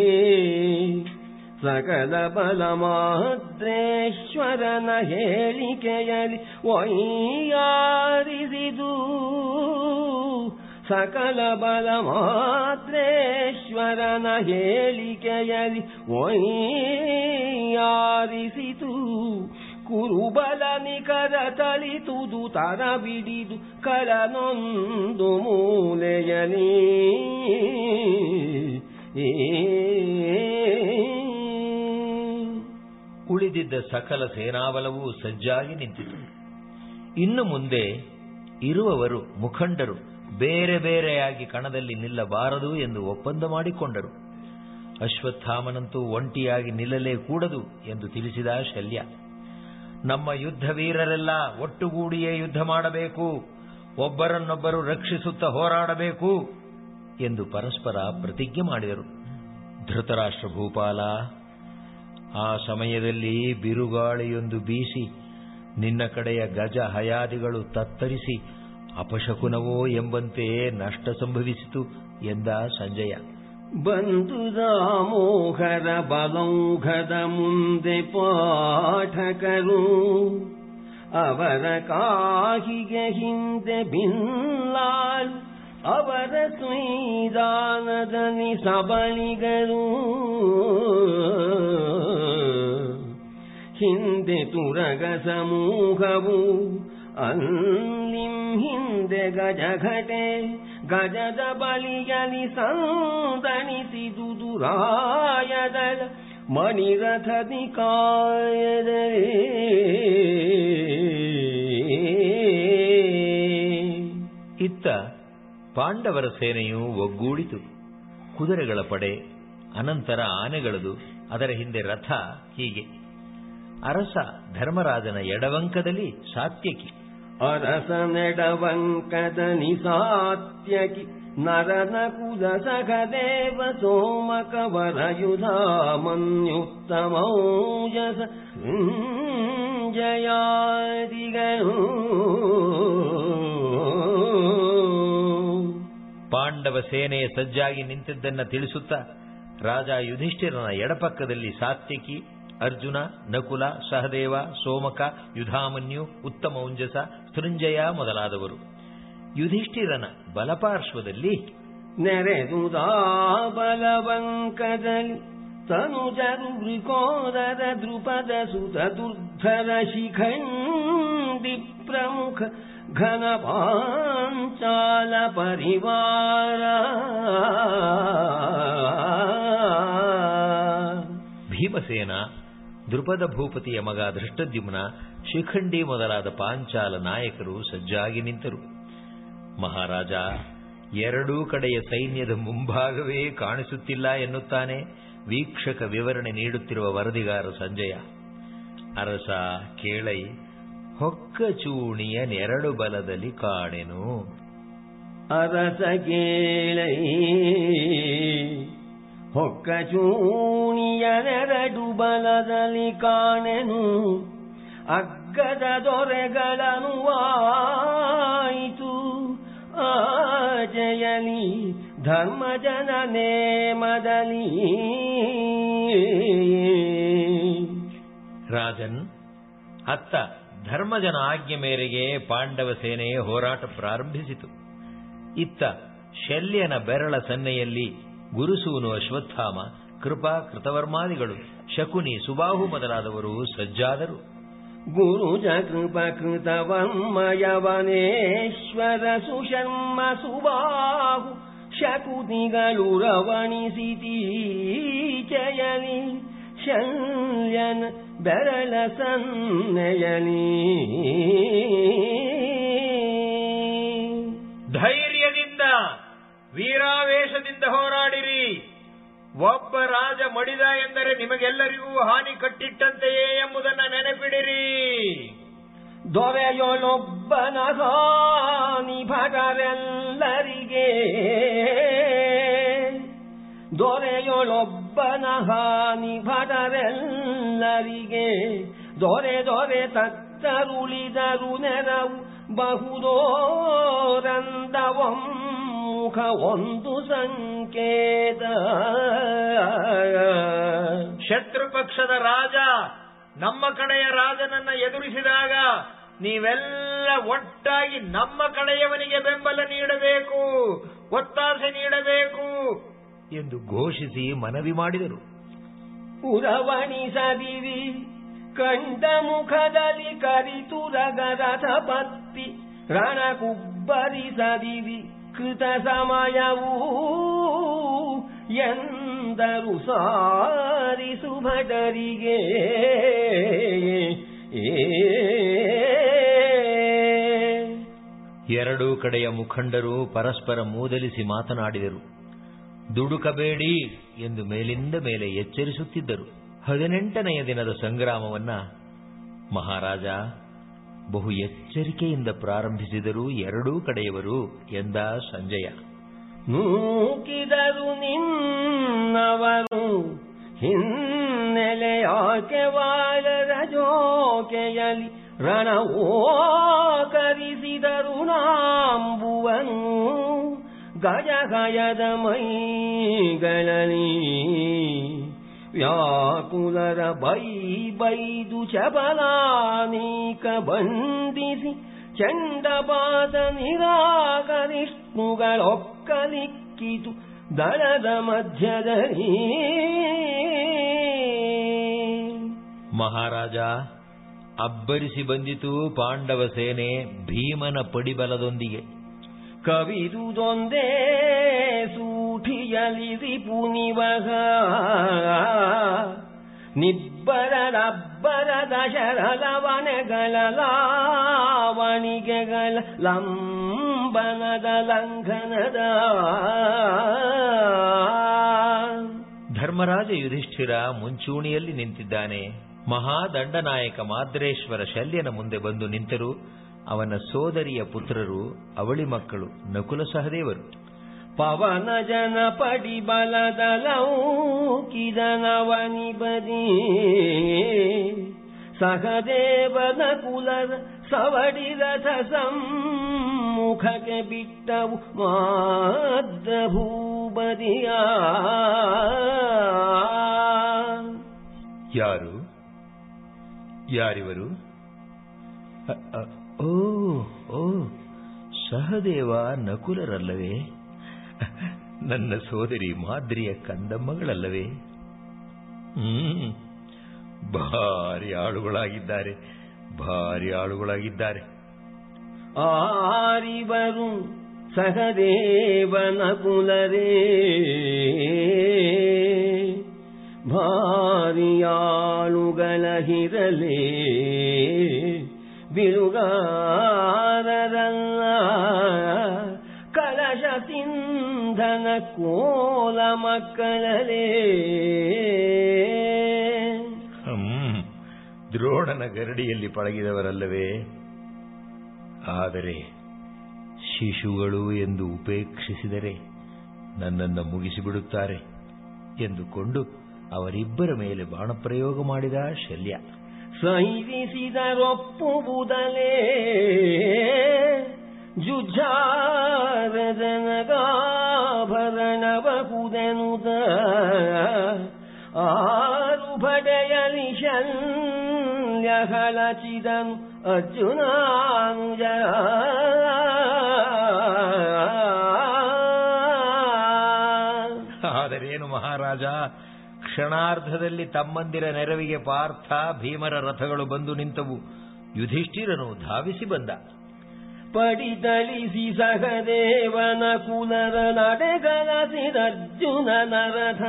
ಸಕಲ ಬಲ ಮಾದ್ರೇಶ್ವರನ ಹೇಳಿಕೆಯಲಿ ಒಯ್ಯಾರಿಸಿದು ಸಕಲ ಬಲ ಮಾತ್ರೇಶ್ವರನ ಹೇಳಿಕೆಯಲಿ ಒಯ್ಯಾರಿಸಿತು ಕುರುಬಲ ನಿಕರ ತಳಿತುದು ತರ ಬಿಡಿದು ಕರನೊಂದು ಮೂಲೆಯಲಿ ಉಳಿದಿದ್ದ ಸಕಲ ಸೇನಾಬಲವೂ ಸಜ್ಜಾಗಿ ನಿಂತಿತು ಇನ್ನು ಮುಂದೆ ಇರುವವರು ಮುಖಂಡರು ಬೇರೆ ಬೇರೆಯಾಗಿ ಕಣದಲ್ಲಿ ನಿಲ್ಲಬಾರದು ಎಂದು ಒಪ್ಪಂದ ಮಾಡಿಕೊಂಡರು ಅಶ್ವತ್ಥಾಮನಂತೂ ಒಂಟಿಯಾಗಿ ನಿಲ್ಲಲೇ ಕೂಡದು ಎಂದು ತಿಳಿಸಿದ ಶಲ್ಯ ನಮ್ಮ ಯುದ್ಧ ವೀರರೆಲ್ಲ ಒಟ್ಟುಗೂಡಿಯೇ ಯುದ್ಧ ಮಾಡಬೇಕು ಒಬ್ಬರನ್ನೊಬ್ಬರು ರಕ್ಷಿಸುತ್ತಾ ಹೋರಾಡಬೇಕು ಎಂದು ಪರಸ್ಪರ ಪ್ರತಿಜ್ಞೆ ಮಾಡಿದರು ಧೃತರಾಷ್ಟ್ರ ಭೂಪಾಲ ಆ ಸಮಯದಲ್ಲಿ ಬಿರುಗಾಳಿಯೊಂದು ಬೀಸಿ ನಿನ್ನ ಕಡೆಯ ಗಜ ಹಯಾದಿಗಳು ತತ್ತರಿಸಿ ಅಪಶಕುನವೋ ಎಂಬಂತೆ ನಷ್ಟ ಸಂಭವಿಸಿತು ಎಂದ ಸಂಜಯ ಬಂದು ದಾಮೋಹರ ಬಲೌಘದ ಮುಂದೆ ಪಾಠಕರು ಅವರ ಕಾಹಿಗೆ ಹಿಂದೆ ಬಿಲ್ಲಾಲ್ ಅವರ ಸುಯ್ದಾನದಲ್ಲಿ ಸಬಳಿಗರು ಹಿಂದೆ ತುರಗ ಸಮೂಹವು ಅಲ್ಲಿಂ ಹಿಂದೆ ಗಜಘಟೆ ಗಜದ ಬಲಿಯಲಿ ಸಂದಣಿಸಿದುದು ರಾಯದಳ ಮಣಿರಥದಿ ಕಾಯದರೆ ಇತ್ತ ಪಾಂಡವರ ಸೇನೆಯು ಒಗ್ಗೂಡಿತು ಕುದುರೆಗಳ ಪಡೆ ಅನಂತರ ಆನೆಗಳದು ಅದರ ಹಿಂದೆ ರಥ ಹೀಗೆ ಅರಸ ಧರ್ಮರಾಜನ ಎಡವಂಕದಲ್ಲಿ ಸಾತ್ಯಕಿ ಅರಸ ನೆಡವಂಕದನಿ ಸಾತ್ಯಕಿ ನರನ ಕುಲ ಸಖದೇವ ಸೋಮಕವರ ಯುಧಾ ಮನ್ಯುತ್ತಮೌಜಸ ಜಯಾದಿಗಳು ಪಾಂಡವ ಸೇನೆಯ ಸಜ್ಜಾಗಿ ನಿಂತಿದ್ದನ್ನ ತಿಳಿಸುತ್ತಾ ರಾಜ ಯುಧಿಷ್ಠಿರನ ಎಡಪಕ್ಕದಲ್ಲಿ ಸಾತ್ಯಕಿ ಅರ್ಜುನ ನಕುಲ ಸಹದೇವ ಸೋಮಕ ಯುಧಾಮನ್ಯು ಉತ್ತಮೌಂಜಸ ಸೃಂಜಯ ಮೊದಲಾದವರು ಯುಧಿಷ್ಠಿರನ ಬಲಪಾರ್ಶ್ವದಲ್ಲಿ ನೆರೆದುದಾ ಬಲವಂಕದಲ್ಲಿ ತನುಜರು ವೃಕೋದರ ದೃಪದ ಸುತ ದುರ್ಧರ ಶಿಖಂಡಿ ಪ್ರಮುಖ ಘನ ಪಾಂಚಾಲ ಪರಿವಾರ ಭೀಮಸೇನ ದೃಪದ ಭೂಪತಿಯ ಮಗ ಧೃಷ್ಟದ್ಯುಮ್ನ ಶಿಖಂಡಿ ಮೊದಲಾದ ಪಾಂಚಾಲ ನಾಯಕರು ಸಜ್ಜಾಗಿ ನಿಂತರು ಮಹಾರಾಜ ಎರಡೂ ಕಡೆಯ ಸೈನ್ಯದ ಮುಂಭಾಗವೇ ಕಾಣಿಸುತ್ತಿಲ್ಲ ಎನ್ನುತ್ತಾನೆ ವೀಕ್ಷಕ ವಿವರಣೆ ನೀಡುತ್ತಿರುವ ವರದಿಗಾರ ಸಂಜಯ ಅರಸ ಕೇಳೈ ಹೊಕ್ಕ ಚೂಣಿಯ ನೆರಳು ಬಲದಲ್ಲಿ ಕಾಣೆನು ಅರಸ ಕೇಳೈ ಹೊಕ್ಕ ಚೂಣಿಯ ನೆರಡು ಬಲದಲ್ಲಿ ಕಾಣೆನು ಅಗ್ಗದ ದೊರೆಗಳನ್ನು ಆಯಿತು ಆ ಜಯಲಿ ಧರ್ಮಜನ ನೇಮದಲ್ಲಿ ರಾಜನ್ ಅತ್ತ ಧರ್ಮಜನ ಆಜ್ಞೆ ಮೇರೆಗೆ ಪಾಂಡವ ಸೇನೆ ಹೋರಾಟ ಪ್ರಾರಂಭಿಸಿತು ಇತ್ತ ಶಲ್ಯನ ಬೆರಳ ಸನ್ನೆಯಲ್ಲಿ ಗುರುಸೂನು ಅಶ್ವತ್ಥಾಮ ಕೃಪಾ ಕೃತವರ್ಮಾದಿಗಳು ಶಕುನಿ ಸುಬಾಹು ಮೊದಲಾದವರು ಸಜ್ಜಾದರು ಗುರುಜ ಕೃಪಕೃತವನ್ಮಯವನೇಶ್ವರ ಸುಶರ್ಮ ಸುಬಾಹು ಶಕುತಿಗಳು ರವಣಿಸಿತೀಚಯಲಿ ಶಲ್ಯನ ಬೆರಳ ಸನ್ನೆಯಲಿ ಧೈರ್ಯದಿಂದ ವೀರಾವೇಶದಿಂದ ಹೋರಾಡಿರಿ ಒಬ್ಬ ರಾಜ ಮಡಿದ ಎಂದರೆ ನಿಮಗೆಲ್ಲರಿಗೂ ಹಾನಿ ಕಟ್ಟಿಟ್ಟಂತೆಯೇ ಎಂಬುದನ್ನು ನೆನಪಿಡಿರಿ ದೊರೆಯೊಳೊಬ್ಬನ ಹಾನಿ ಭಟರೆಲ್ಲರಿಗೆ ದೊರೆಯೊಳೊಬ್ಬನ ಹಾನಿ ಭಟರೆಲ್ಲರಿಗೆ ದೊರೆ ದೊರೆ ತತ್ತರುಳಿದರು ನೆರವು ಬಹುದೋರಂದವಮ್ಮುಖ ಒಂದು ಸಂಕೇತ ಶತ್ರು ಪಕ್ಷದ ರಾಜ ನಮ್ಮ ಕಡೆಯ ರಾಜನನ್ನ ಎದುರಿಸಿದಾಗ ನೀವೆಲ್ಲ ಒಟ್ಟಾಗಿ ನಮ್ಮ ಕಡೆಯವನಿಗೆ ಬೆಂಬಲ ನೀಡಬೇಕು ಒತ್ತಾಸೆ ನೀಡಬೇಕು ಎಂದು ಘೋಷಿಸಿ ಮನವಿ ಮಾಡಿದರು ಪುರವಣಿಸದಿರಿ ಕಂಡ ಮುಖದಲ್ಲಿ ಕರಿತುರಗರಥ ಪತ್ತಿ ರಣಕುಬ್ಬರಿಸದಿರಿ ಕೃತ ಸಮಯವೂ ಎಂದರು ಸಾರಿಸು ಭಟರಿಗೆ ಎರಡೂ ಕಡೆಯ ಮುಖಂಡರು ಪರಸ್ಪರ ಮೂದಲಿಸಿ ಮಾತನಾಡಿದರು ದುಡುಕಬೇಡಿ ಎಂದು ಮೇಲಿಂದ ಮೇಲೆ ಎಚ್ಚರಿಸುತ್ತಿದ್ದರು ಹದಿನೆಂಟನೆಯ ದಿನದ ಸಂಗ್ರಾಮವನ್ನ ಮಹಾರಾಜ ಬಹು ಎಚ್ಚರಿಕೆಯಿಂದ ಪ್ರಾರಂಭಿಸಿದರು ಎರಡೂ ಕಡೆಯವರು ಎಂದ ಸಂಜಯ ನೂಕಿದರು ನಿನ್ನವರು ಹಿನ್ನೆಲೆಯಾಕೆ ವಾಲರ ಜೋಕೆಯಲಿ ರಣವೋ ಕರಿಸಿದರು ನಾಂಬುವನು ಗಜಗಯದ ಮೈಗಳಲ್ಲಿ ವ್ಯಾಕುಲರ ಬೈ ಬೈದು ಚಬಲಾನೀಕ ಬಂಧಿಸಿ ಚಂಡಪಾದ ನಿರಾಕರಿಷ್ಣುಗಳೊಕ್ಕಲಿಕ್ಕಿತು ದಳದ ಮಧ್ಯದಲ್ಲಿ ಮಹಾರಾಜ ಅಬ್ಬರಿಸಿ ಬಂದಿತು ಪಾಂಡವ ಸೇನೆ ಭೀಮನ ಪಡಿಬಲದೊಂದಿಗೆ ಕವಿದುದೊಂದೇ ಸೂಠಿಯಲಿ ರಿಪುನಿವಹ ನಿಬ್ಬರರಬ್ಬರ ದಶರಲವನೆಗಳ ಲಾವಣಿಗೆಗಳ ಲಂಬನದ ಲಂಘನದ ಧರ್ಮರಾಜ ಯುಧಿಷ್ಠಿರ ಮುಂಚೂಣಿಯಲ್ಲಿ ನಿಂತಿದ್ದಾನೆ ಮಹಾದಂಡನಾಯಕ ಮಾದ್ರೇಶ್ವರ ಶಲ್ಯನ ಮುಂದೆ ಬಂದು ನಿಂತರು ಅವನ ಸೋದರಿಯ ಪುತ್ರರು ಅವಳಿ ಮಕ್ಕಳು ನಕುಲ ಸಹದೇವರು ಪವನ ಜನ ಪಡಿ ಬಲದಲೌಕಿದನವನಿ ಬದಿ ಸಹದೇವನ ಕುಲದ ಸವಡಿ ರಥ ಸಮ್ಮುಖಕ್ಕೆ ಬಿಟ್ಟವು ಮಾದ್ರ ಭೂಬದಿಯ ಯಾರು ಯಾರಿವರು ಅ, ಅ, ಓ ಓ ಸಹದೇವ ನಕುಲರಲ್ಲವೇ ನನ್ನ ಸೋದರಿ ಮಾದ್ರಿಯ ಕಂದಮ್ಮಗಳಲ್ಲವೇ ಹ್ಮ್ ಭಾರಿ ಆಳುಗಳಾಗಿದ್ದಾರೆ ಭಾರಿ ಆಳುಗಳಾಗಿದ್ದಾರೆ ಆರಿವರು ಸಹದೇವನ ಕುಲರೇ ಭಾರಿಯಾಳುಗಳ ಹಿರಲೇ ಬಿರುಗಾರರಲ್ಲ ಕಲಶ ಸಿಂಧನ ಕೋಲ ಮಕ್ಕಳಲೇ ಹ್ಮ್ ದ್ರೋಣನ ಗರಡಿಯಲ್ಲಿ ಪಳಗಿದವರಲ್ಲವೇ ಆದರೆ ಶಿಶುಗಳು ಎಂದು ಉಪೇಕ್ಷಿಸಿದರೆ ನನ್ನನ್ನು ಮುಗಿಸಿಬಿಡುತ್ತಾರೆ ಎಂದುಕೊಂಡು ಅವರಿಬ್ಬರ ಮೇಲೆ ಬಾಣಪ್ರಯೋಗ ಮಾಡಿದ ಶಲ್ಯ ಸೈರಿಸಿದರೊಪ್ಪುವುದಲೇ ಜುಜ್ಜಾರದನಗಾಭರಣಬಹುದೆನುದ ಆರು ಭಡೆಯಲಿ ಶಲ್ಯ ಹಳಚಿದನು ಅರ್ಜುನಾನುಜ ಆದರೇನು ಮಹಾರಾಜ ಕ್ಷಣಾರ್ಧದಲ್ಲಿ ತಮ್ಮಂದಿರ ನೆರವಿಗೆ ಪಾರ್ಥ ಭೀಮರ ರಥಗಳು ಬಂದು ನಿಂತವು ಯುಧಿಷ್ಠಿರನು ಧಾವಿಸಿ ಬಂದ ಪಡಿತಳಿಸಿ ಸಹದೇವನ ಕುಲರ ನಡೆಗಲಸಿದರ್ಜುನ ನರಥ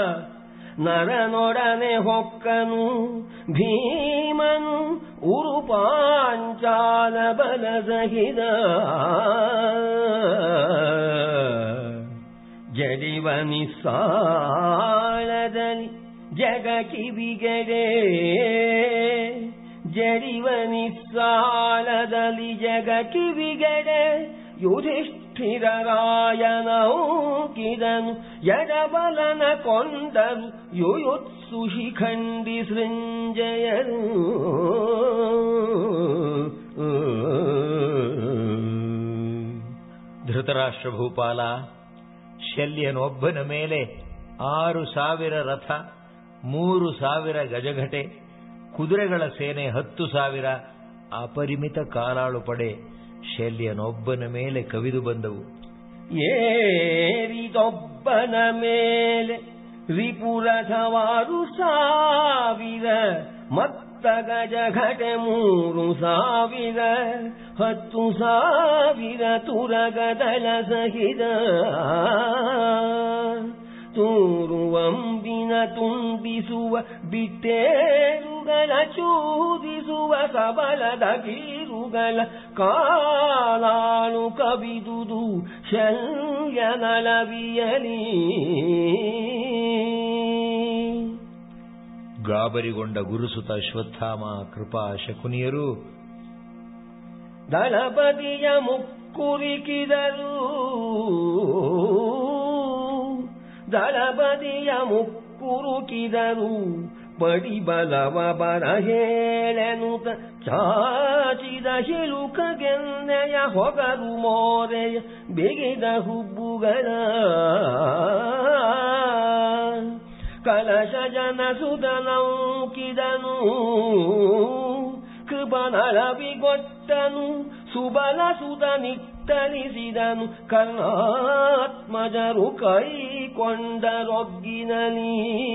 ನರನೊಡನೆ ಹೊಕ್ಕನು ಭೀಮನು ಉರುಪಾಂಚಾಲ ಬಲ ಸಹಿತ ಜಡಿವ ನಿಸ್ಸಾಳದಲ್ಲಿ ಜಗ ಕಿವಿಗೆಡೆ ಜಡಿವ ನಿಸ್ಸಾಲದಲ್ಲಿ ಜಗ ಕಿವಿಗೆಡೆ ಯುಧಿಷ್ಠಿರರಾಯನೌಕಿದನು ಎಡಬಲನ ಕೊಂಡರು ಯುಯುತ್ಸು ಶಿಖಂಡಿ ಸೃಂಜಯರು ಧೃತರಾಷ್ಟ್ರ ಭೂಪಾಲ ಶಲ್ಯನೊಬ್ಬನ ಮೇಲೆ ಆರು ಸಾವಿರ ರಥ ಮೂರು ಸಾವಿರ ಗಜಘಟೆ ಕುದುರೆಗಳ ಸೇನೆ ಹತ್ತು ಸಾವಿರ ಅಪರಿಮಿತ ಕಾಲಾಳು ಪಡೆ ಶಲ್ಯನೊಬ್ಬನ ಮೇಲೆ ಕವಿದು ಬಂದವು ಏರಿದೊಬ್ಬನ ಮೇಲೆ ರಿಪುರಥವಾರು ಸಾವಿರ ಮತ್ತ ಗಜ ಘಟೆ ಮೂರು ಸಾವಿರ ಹತ್ತು ಸಾವಿರ ತುರಗದಳ ಸಹಿತ ತೂರುವಂಬಿನ ತುಂಬಿಸುವ ಬಿಟ್ಟೇರುಗಳ ಚೂದಿಸುವ ಸಬಲದ ಗೀರುಗಳ ಕಾಲಾಳು ಕವಿದುದು ಶಲ್ಯನಲವಿಯಲಿ ಗಾಬರಿಗೊಂಡ ಗುರುಸುತ ಅಶ್ವತ್ಥಾಮ ಕೃಪಾ ಶಕುನಿಯರು ದಳಪತಿಯ ಮುಕ್ಕುರಿಕಿದರು ದಳಪತಿಯ ಮುಕ್ಕುರುಕಿದರು ಪಡಿಬಲವ ಬರ ಹೇಳೆನುತ ಚಾಚಿದ ಶಿಲುಕಗೆನ್ನೆಯ ಹೊಗರು ಮೋರೆಯ ಬಿಗಿದ ಹುಬ್ಬುಗಳ ಕಲಶ ಜನ ಸುಧನೌಕಿದನು ಕೃಪನಳವಿಗೊಟ್ಟನು ಸುಬಲ ಸುತ ನಿಟ್ಟಲಿಸಿದನು ಕರ್ಣಾತ್ಮಜರು ಕೈಕೊಂಡರೊಗ್ಗಿನಲಿ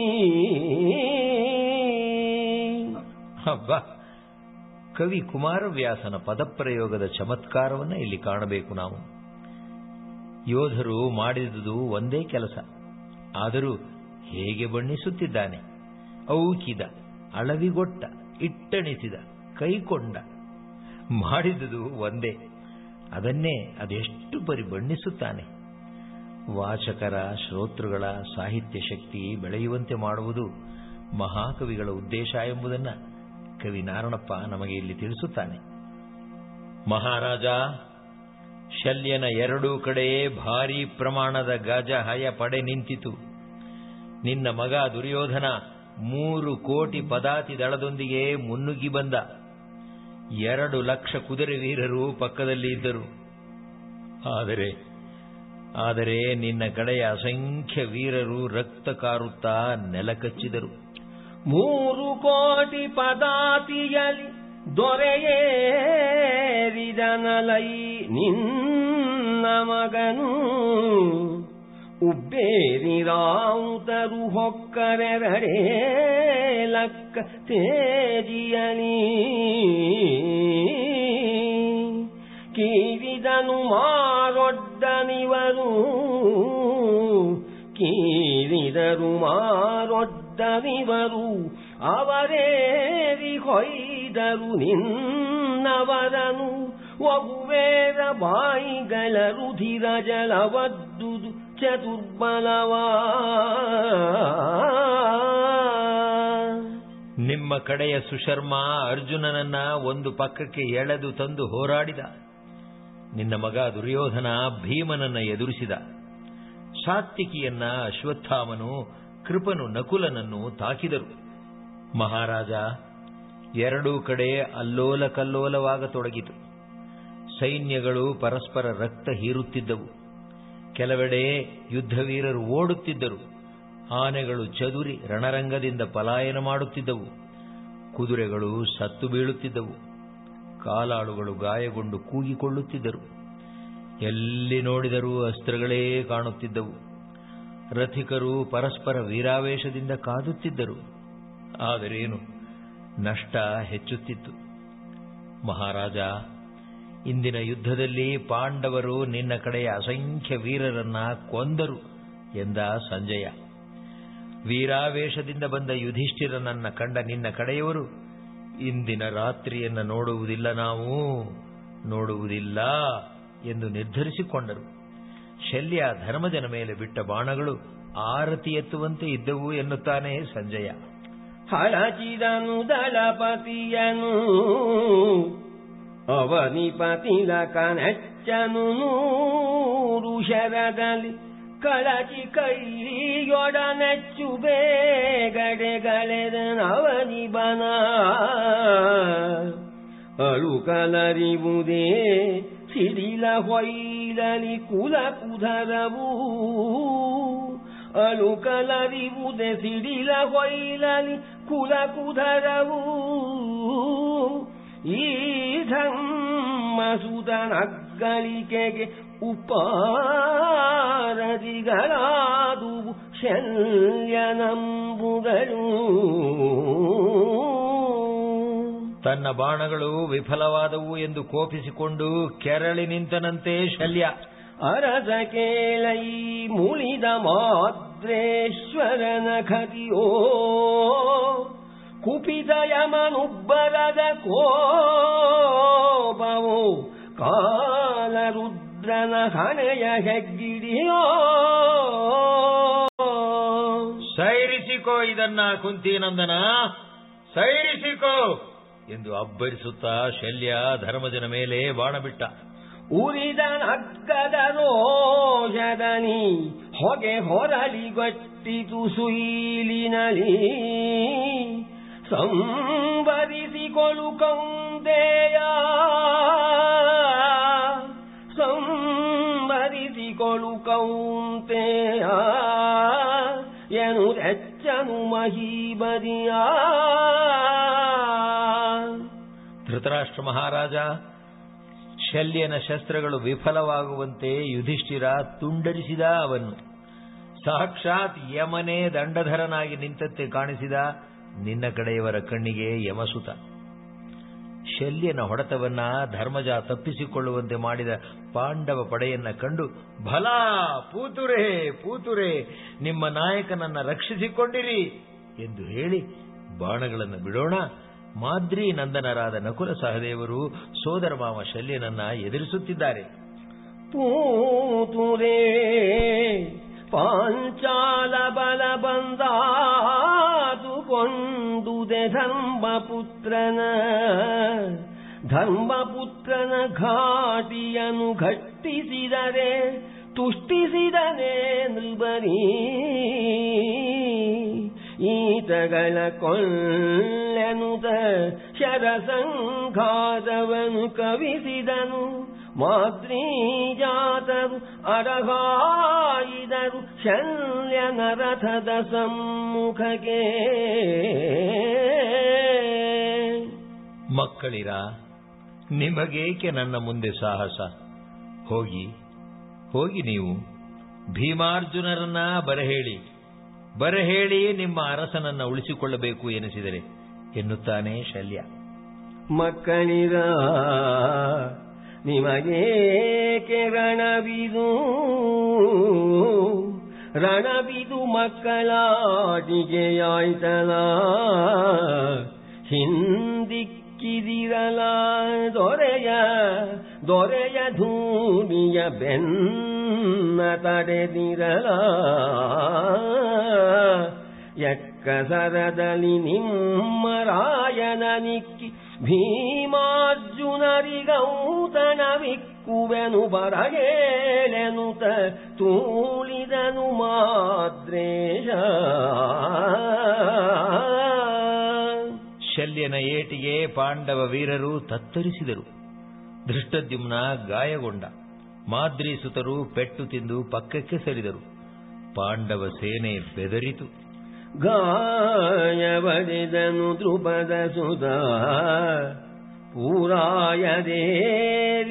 ಹಬ್ಬ ಕವಿ ಕುಮಾರವ್ಯಾಸನ ಪದಪ್ರಯೋಗದ ಚಮತ್ಕಾರವನ್ನ ಇಲ್ಲಿ ಕಾಣಬೇಕು ನಾವು ಯೋಧರು ಮಾಡಿದುದು ಒಂದೇ ಕೆಲಸ ಆದರೂ ಹೇಗೆ ಬಣ್ಣಿಸುತ್ತಿದ್ದಾನೆ ಔಕಿದ ಅಳವಿಗೊಟ್ಟ ಇಟ್ಟಣಿಸಿದ ಕೈಕೊಂಡ ಮಾಡಿದುದು ಒಂದೇ ಅದನ್ನೇ ಅದೆಷ್ಟು ಪರಿ ಬಣ್ಣಿಸುತ್ತಾನೆ ವಾಚಕರ ಶ್ರೋತೃಗಳ ಸಾಹಿತ್ಯ ಶಕ್ತಿ ಬೆಳೆಯುವಂತೆ ಮಾಡುವುದು ಮಹಾಕವಿಗಳ ಉದ್ದೇಶ ಎಂಬುದನ್ನ ಕವಿ ನಾರಣಪ್ಪ ನಮಗೆ ಇಲ್ಲಿ ತಿಳಿಸುತ್ತಾನೆ ಮಹಾರಾಜ ಶಲ್ಯನ ಎರಡೂ ಕಡೆ ಭಾರೀ ಪ್ರಮಾಣದ ಗಜ ಹಯ ಪಡೆ ನಿಂತಿತು ನಿನ್ನ ಮಗ ದುರ್ಯೋಧನ ಮೂರು ಕೋಟಿ ಪದಾತಿ ದಳದೊಂದಿಗೆ ಮುನ್ನುಗ್ಗಿ ಬಂದ ಎರಡು ಲಕ್ಷ ಕುದುರೆ ವೀರರು ಪಕ್ಕದಲ್ಲಿ ಇದ್ದರು ಆದರೆ ಆದರೆ ನಿನ್ನ ಕಡೆಯ ಅಸಂಖ್ಯ ವೀರರು ರಕ್ತ ಕಾರುತ್ತಾ ನೆಲಕಚ್ಚಿದರು ಮೂರು ಕೋಟಿ ಪದಾತಿಯಲಿ ದೊರೆಯೇರಿದನಲೈ ನಿನ್ನ ಮಗನು ಉಬ್ಬೇರಿ ರಾವುತರು ಹೊಕ್ಕರೆರಡೇ ಲಕ್ಕ ತೇಜಿಯಲಿ ಕೀರಿದನು ಮಾರೊಡ್ಡನಿವರು ಕೀರಿದರು ಮಾರೊಡ್ಡನಿವರು ಅವರೇರಿ ಹೊಯ್ದರು ನಿನ್ನವರನು ಒಗುವೇರ ಬಾಯಿಗಳ ರುಧಿರ ಜಲವದ್ದುದು ಚತುರ್ಬಲವಾ ನಿಮ್ಮ ಕಡೆಯ ಸುಶರ್ಮ ಅರ್ಜುನನನ್ನ ಒಂದು ಪಕ್ಕಕ್ಕೆ ಎಳೆದು ತಂದು ಹೋರಾಡಿದ ನಿನ್ನ ಮಗ ದುರ್ಯೋಧನ ಭೀಮನನ್ನ ಎದುರಿಸಿದ ಸಾತ್ವಿಕಿಯನ್ನ ಅಶ್ವತ್ಥಾಮನು ಕೃಪನು ನಕುಲನನ್ನು ತಾಕಿದರು ಮಹಾರಾಜ ಎರಡೂ ಕಡೆ ಅಲ್ಲೋಲ ಕಲ್ಲೋಲವಾಗತೊಡಗಿತು ಸೈನ್ಯಗಳು ಪರಸ್ಪರ ರಕ್ತ ಹೀರುತ್ತಿದ್ದವು ಕೆಲವೆಡೆ ಯುದ್ಧವೀರರು ಓಡುತ್ತಿದ್ದರು ಆನೆಗಳು ಚದುರಿ ರಣರಂಗದಿಂದ ಪಲಾಯನ ಮಾಡುತ್ತಿದ್ದವು ಕುದುರೆಗಳು ಸತ್ತು ಬೀಳುತ್ತಿದ್ದವು ಕಾಲಾಳುಗಳು ಗಾಯಗೊಂಡು ಕೂಗಿಕೊಳ್ಳುತ್ತಿದ್ದರು ಎಲ್ಲಿ ನೋಡಿದರೂ ಅಸ್ತ್ರಗಳೇ ಕಾಣುತ್ತಿದ್ದವು ರಥಿಕರು ಪರಸ್ಪರ ವೀರಾವೇಶದಿಂದ ಕಾದುತ್ತಿದ್ದರು ಆದರೇನು ನಷ್ಟ ಹೆಚ್ಚುತ್ತಿತ್ತು ಮಹಾರಾಜ ಇಂದಿನ ಯುದ್ಧದಲ್ಲಿ ಪಾಂಡವರು ನಿನ್ನ ಕಡೆಯ ಅಸಂಖ್ಯ ವೀರರನ್ನ ಕೊಂದರು ಎಂದ ಸಂಜಯ ವೀರಾವೇಶದಿಂದ ಬಂದ ಯುಧಿಷ್ಠಿರನನ್ನ ಕಂಡ ನಿನ್ನ ಕಡೆಯವರು ಇಂದಿನ ರಾತ್ರಿಯನ್ನ ನೋಡುವುದಿಲ್ಲ ನಾವು ನೋಡುವುದಿಲ್ಲ ಎಂದು ನಿರ್ಧರಿಸಿಕೊಂಡರು ಶಲ್ಯ ಧರ್ಮಜನ ಮೇಲೆ ಬಿಟ್ಟ ಬಾಣಗಳು ಆರತಿ ಎತ್ತುವಂತೆ ಇದ್ದವು ಎನ್ನುತ್ತಾನೆ ಸಂಜಯ ಹಳಚಿದನು ದಳಪತಿಯನು ಅವನಿಪತಿಲ ಕನಚ್ಚನು ನೂರು ಶರದಲ್ಲಿ ಕಳಚಿ ಕೈಯೊಡನೆಚ್ಚು ಬೇಗಡೆಗಳೆದನವನಿ ಬನ ಅಳುಕಲರಿವುದೇ ಸಿಡಿಲ ಹೊಯ್ಲಲಿ ಕುಲ ಕುಧರವು ಅಳುಕಲರಿವುದೇ ಸಿಡಿಲ ಹೊಯ್ಲಲಿ ಕುಲ ಕುಧರವು ಈ ಧರ್ಮಸುತನಗ್ಗಳಿಕೆಗೆ ಉಪಾರದಿಗಳಾದುವು ಶಲ್ಯನಂಬುಗಳು ತನ್ನ ಬಾಣಗಳು ವಿಫಲವಾದವು ಎಂದು ಕೋಪಿಸಿಕೊಂಡು ಕೆರಳಿ ನಿಂತನಂತೆ ಶಲ್ಯ ಅರಸ ಕೇಳೈ ಮುಳಿದ ಮಾದ್ರೇಶ್ವರನ ಖತಿಯೋ ಕುಪಿತ ಯಮನುಬ್ಬರದ ಕೋಪವು ಕಾಲರುದ್ರನ ಹಣೆಯ ಹೆಗ್ಗಿಡಿಯೋ ಸೈರಿಸಿಕೋ ಇದನ್ನ ಕುಂತಿನಂದನ ಸೈರಿಸಿಕೋ ಎಂದು ಅಬ್ಬರಿಸುತ್ತಾ ಶಲ್ಯ ಧರ್ಮಜನ ಮೇಲೆ ಬಾಣ ಬಿಟ್ಟ ಉರಿದ ನಗ್ಗದ ರೋಷದನಿ ಹೊಗೆ ಹೊರಳಿ ಗಟ್ಟಿತು ಸುಯಿಲಿನಲಿ ಸಂಬರಿಸಿಕೊಳು ಕೌಂದೆಯ ಸಂಬರಿಸಿಕೊಳು ಕೌಂತೆಯ ಎನು ಹೆಚ್ಚನು ಮಹೀಬರಿಯ ಧೃತರಾಷ್ಟ್ರ ಮಹಾರಾಜ ಶಲ್ಯನ ಶಸ್ತ್ರಗಳು ವಿಫಲವಾಗುವಂತೆ ಯುಧಿಷ್ಠಿರ ತುಂಡರಿಸಿದ ಅವನ್ನು ಸಾಕ್ಷಾತ್ ಯಮನೇ ದಂಡಧರನಾಗಿ ನಿಂತಂತೆ ಕಾಣಿಸಿದ ನಿನ್ನ ಕಡೆಯವರ ಕಣ್ಣಿಗೆ ಯಮಸುತ ಶಲ್ಯನ ಹೊಡೆತವನ್ನ ಧರ್ಮಜ ತಪ್ಪಿಸಿಕೊಳ್ಳುವಂತೆ ಮಾಡಿದ ಪಾಂಡವ ಪಡೆಯನ್ನ ಕಂಡು ಭಲ ಪೂತುರೇ ಪೂತುರೇ ನಿಮ್ಮ ನಾಯಕನನ್ನ ರಕ್ಷಿಸಿಕೊಂಡಿರಿ ಎಂದು ಹೇಳಿ ಬಾಣಗಳನ್ನು ಬಿಡೋಣ ಮಾದ್ರಿ ನಂದನರಾದ ನಕುಲ ಸಹದೇವರು ಸೋದರ ಮಾವ ಶಲ್ಯನನ್ನ ಎದುರಿಸುತ್ತಿದ್ದಾರೆ ಪೂತುರೇ ಪಾಂಚಾಲ ಬಲ ಬಂದಾದುಕೊಂಡುದೆ ಧರ್ಮಪುತ್ರನ ಧರ್ಮಪುತ್ರನ ಘಾಟಿಯನು ಘಟ್ಟಿಸಿದರೆ ತುಷ್ಟಿಸಿದನೆ ನೃಬರಿ ಈತಗಳ ಕೊಳ್ಳೆನುತ ಶರಸಂಘಾತವನು ಕವಿಸಿದನು ಮಾದ್ರೀಜಾತರು ಅಡಗಾಯಿದರು ಶಲ್ಯನ ರಥದ ಸಮ್ಮುಖಕ್ಕೆ ಮಕ್ಕಳಿರ ನಿಮಗೇಕೆ ನನ್ನ ಮುಂದೆ ಸಾಹಸ ಹೋಗಿ ಹೋಗಿ ನೀವು ಭೀಮಾರ್ಜುನರನ್ನ ಬರಹೇಳಿ ಬರಹೇಳಿ ನಿಮ್ಮ ಅರಸನನ್ನ ಉಳಿಸಿಕೊಳ್ಳಬೇಕು ಎನಿಸಿದರೆ ಎನ್ನುತ್ತಾನೆ ಶಲ್ಯ ಮಕ್ಕಳಿರ ನಿಮಗೇಕೆ ರಣವಿದು ರಣವಿದು ಮಕ್ಕಳಾಟಿಗೆಯಾಯ್ತಲ ಹಿಂದಿಕ್ಕಿದಿರಲ ದೊರೆಯ ದೊರೆಯ ಧೂಳಿಯ ಬೆನ್ನ ತಡೆದಿರಲ ಎಕ್ಕಸರದಲ್ಲಿ ನಿಮ್ಮ ರಾಯನ ನಿಕ್ಕಿ ಭೀಮಾರ್ಜುನರಿಗೌತಣವಿಕ್ಕುವೆನು ಬರಗೇಳೆನುತ ತೂಳಿದನು ಮಾದ್ರೇಶ ಶಲ್ಯನ ಏಟಿಗೆ ಪಾಂಡವ ವೀರರು ತತ್ತರಿಸಿದರು ಧೃಷ್ಟದ್ಯುಮ್ನ ಗಾಯಗೊಂಡ ಮಾದ್ರಿ ಸುತರು ಪೆಟ್ಟು ತಿಂದು ಪಕ್ಕಕ್ಕೆ ಸರಿದರು ಪಾಂಡವ ಸೇನೆ ಬೆದರಿತು ಗಾಯವಡೆದನು ದ್ರುಪದ ಸುತ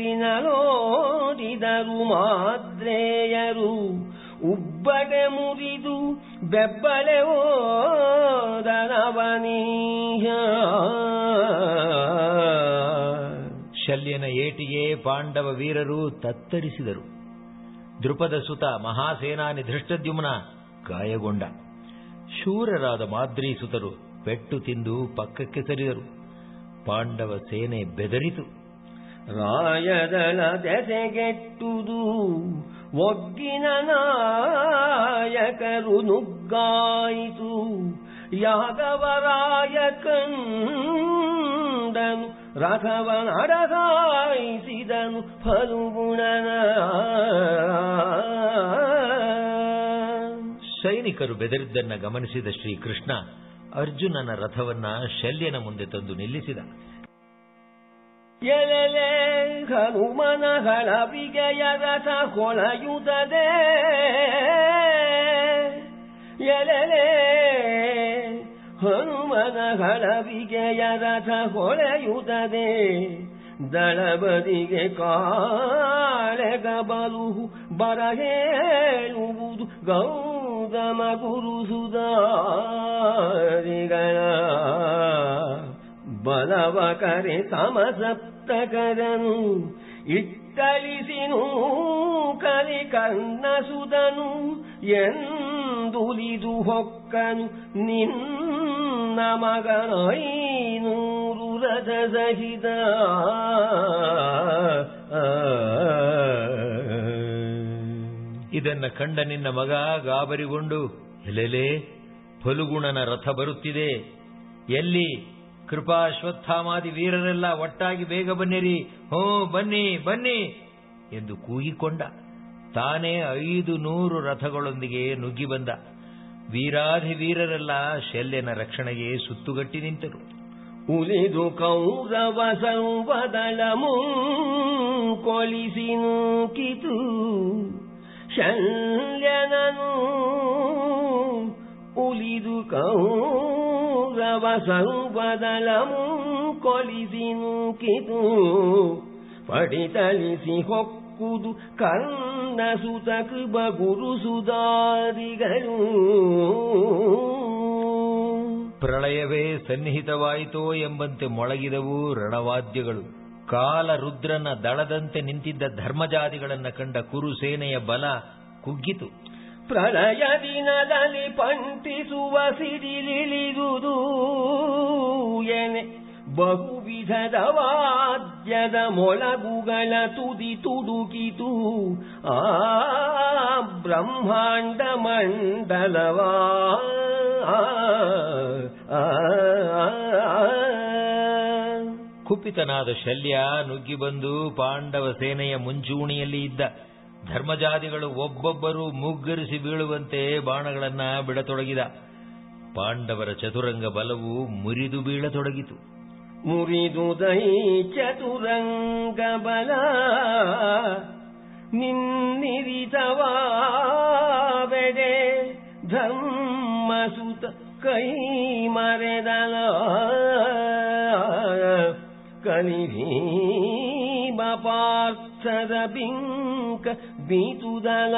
ಪೂರಾಯದೇರಿನಲೋಡಿದರು ಮಾದ್ರೇಯರು ಉಬ್ಬಡೆ ಮುರಿ ಬೆಬ್ಬಲೆ ಓದನವನೀಯ ಶಲ್ಯನ ಏಟಿಗೆ ಪಾಂಡವ ವೀರರು ತತ್ತರಿಸಿದರು ದೃಪದ ಸುತ ಮಹಾಸೇನಾನಿ ಧೃಷ್ಟದ್ಯುಮ್ನ ಗಾಯಗೊಂಡ ಶೂರರಾದ ಮಾದ್ರಿ ಸುತರು ಪೆಟ್ಟು ತಿಂದು ಪಕ್ಕಕ್ಕೆ ಸರಿದರು ಪಾಂಡವ ಸೇನೆ ಬೆದರಿತು ರಾಯದಳ ದೆಸೆಗೆಟ್ಟುದು ಒಗ್ಗಿನ ನಾಯಕರು ನುಗ್ಗಾಯಿತು ಯಾದವರಾಯ ಕಂಡನು ರಥವನಡಗಾಯಿಸಿದನು ಫಲುಗುಣನ ಸೈನಿಕರು ಬೆದರಿದ್ದನ್ನ ಗಮನಿಸಿದ ಶ್ರೀಕೃಷ್ಣ ಅರ್ಜುನನ ರಥವನ್ನ ಶಲ್ಯನ ಮುಂದೆ ತಂದು ನಿಲ್ಲಿಸಿದ ಎಲೆಲೆ ಹನುಮನಗಳ ಬಿಗೆಯ ರಥ ಕೊಳೆಯುತ್ತದೆ ಎಲೆಲೆ ಹನುಮನಗಳ ಬಿಗೆಯ ರಥ ಕೊಳೆಯುತ್ತದೆ ದಳಬದಿಗೆ ಕಾಳೆಗ ಬಲು ಬರ ಹೇಳುವುದು ಗೌತಮ ಗುರು ಸುಧಾರಿಗಳ ಬಲವ ಕರೆ ಸಮಸಪ್ತಕರನು ಇಟ್ಟಲಿಸಿನು ಕಲಿ ಕರ್ಣಸುದನು ಎಂದುಲಿದು ಹೊಕ್ಕನು ನಿನ್ನ ಮಗನೈನೂರು ರಥ ಸಹಿತ ಇದನ್ನ ಕಂಡ ನಿನ್ನ ಮಗ ಗಾಬರಿಗೊಂಡು ಎಲೆಲೆ ಫಲುಗುಣನ ರಥ ಬರುತ್ತಿದೆ ಎಲ್ಲಿ ಕೃಪಾಶ್ವತ್ಥಾಮಾದಿ ವೀರರೆಲ್ಲ ಒಟ್ಟಾಗಿ ಬೇಗ ಬನ್ನಿರಿ ಹೋ ಬನ್ನಿ ಬನ್ನಿ ಎಂದು ಕೂಗಿಕೊಂಡ ತಾನೇ ಐದು ನೂರು ರಥಗಳೊಂದಿಗೆ ನುಗ್ಗಿ ಬಂದ ವೀರಾಧಿ ವೀರರೆಲ್ಲ ಶಲ್ಯನ ರಕ್ಷಣೆಗೆ ಸುತ್ತುಗಟ್ಟಿ ನಿಂತರು ಉಲಿದು ಕೌರವ ಸಂವದಳ ಕೊಲಿಸಿ ನೂಕಿತು ಶಲ್ಯನನು ಉಲಿದು ಕೌರವ ಸಂವದಳ ಕೊಲಿಸಿ ನೂಕಿತು ಪಡಿತಲಿಸಿ ಹೊಕ್ಕುದು ಕರ್ಣ ಸುತ ಕೃಪ ಗುರು ಸುಧಾರಿಗಳು ಪ್ರಳಯವೇ ಸನ್ನಿಹಿತವಾಯಿತೋ ಎಂಬಂತೆ ಮೊಳಗಿದವು ರಣವಾದ್ಯಗಳು ಕಾಲ ರುದ್ರನ ದಳದಂತೆ ನಿಂತಿದ್ದ ಧರ್ಮಜಾದಿಗಳನ್ನ ಕಂಡ ಕುರು ಸೇನೆಯ ಬಲ ಕುಗ್ಗಿತು ಪ್ರಳಯ ದಿನದಲ್ಲಿ ಪಂಟಿಸುವ ಸಿಡಿಲಿಳಿದುದು ಎನೆ ಬಹುವಿಧದ ವಾದ್ಯದ ಮೊಳಗುಗಳ ತುದಿ ತುಡುಕಿತು ಆ ಬ್ರಹ್ಮಾಂಡ ಮಂಡಲವಾ ಆ, ಆ, ಆ, ಕುಪಿತನಾದ ಶಲ್ಯ ನುಗ್ಗಿ ಬಂದು ಪಾಂಡವ ಸೇನೆಯ ಮುಂಚೂಣಿಯಲ್ಲಿ ಇದ್ದ ಧರ್ಮಜಾದಿಗಳು ಒಬ್ಬೊಬ್ಬರು ಮುಗ್ಗರಿಸಿ ಬೀಳುವಂತೆ ಬಾಣಗಳನ್ನ ಬಿಡತೊಡಗಿದ ಪಾಂಡವರ ಚತುರಂಗ ಬಲವು ಮುರಿದು ಬೀಳತೊಡಗಿತು ಮುರಿದು ದೈ ಚತುರಂಗ ಬಲ ನಿನ್ನಿರಿತವಾವೆಡೆ ಧರ್ಮಸುತ ಕೈ ಮರೆದಲ ಕಲಿಭೀಮ ಪಾರ್ಥದ ಬಿಂಕ ಬೀತುದಲ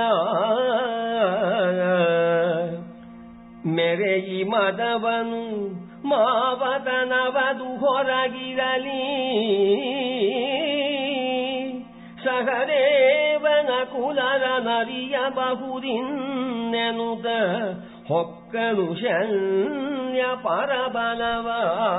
ಮೆರೆಯಿ ಮದವನು ಮಾವದನವದು ಹೊರಗಿರಲಿ ಸಹದೇವನ ಕುಲರ ನರಿಯ ಬಹುದಿನ್ನೆನುತ ಹೊಕ್ಕನು ಶಲ್ಯ ಪರಬಲವ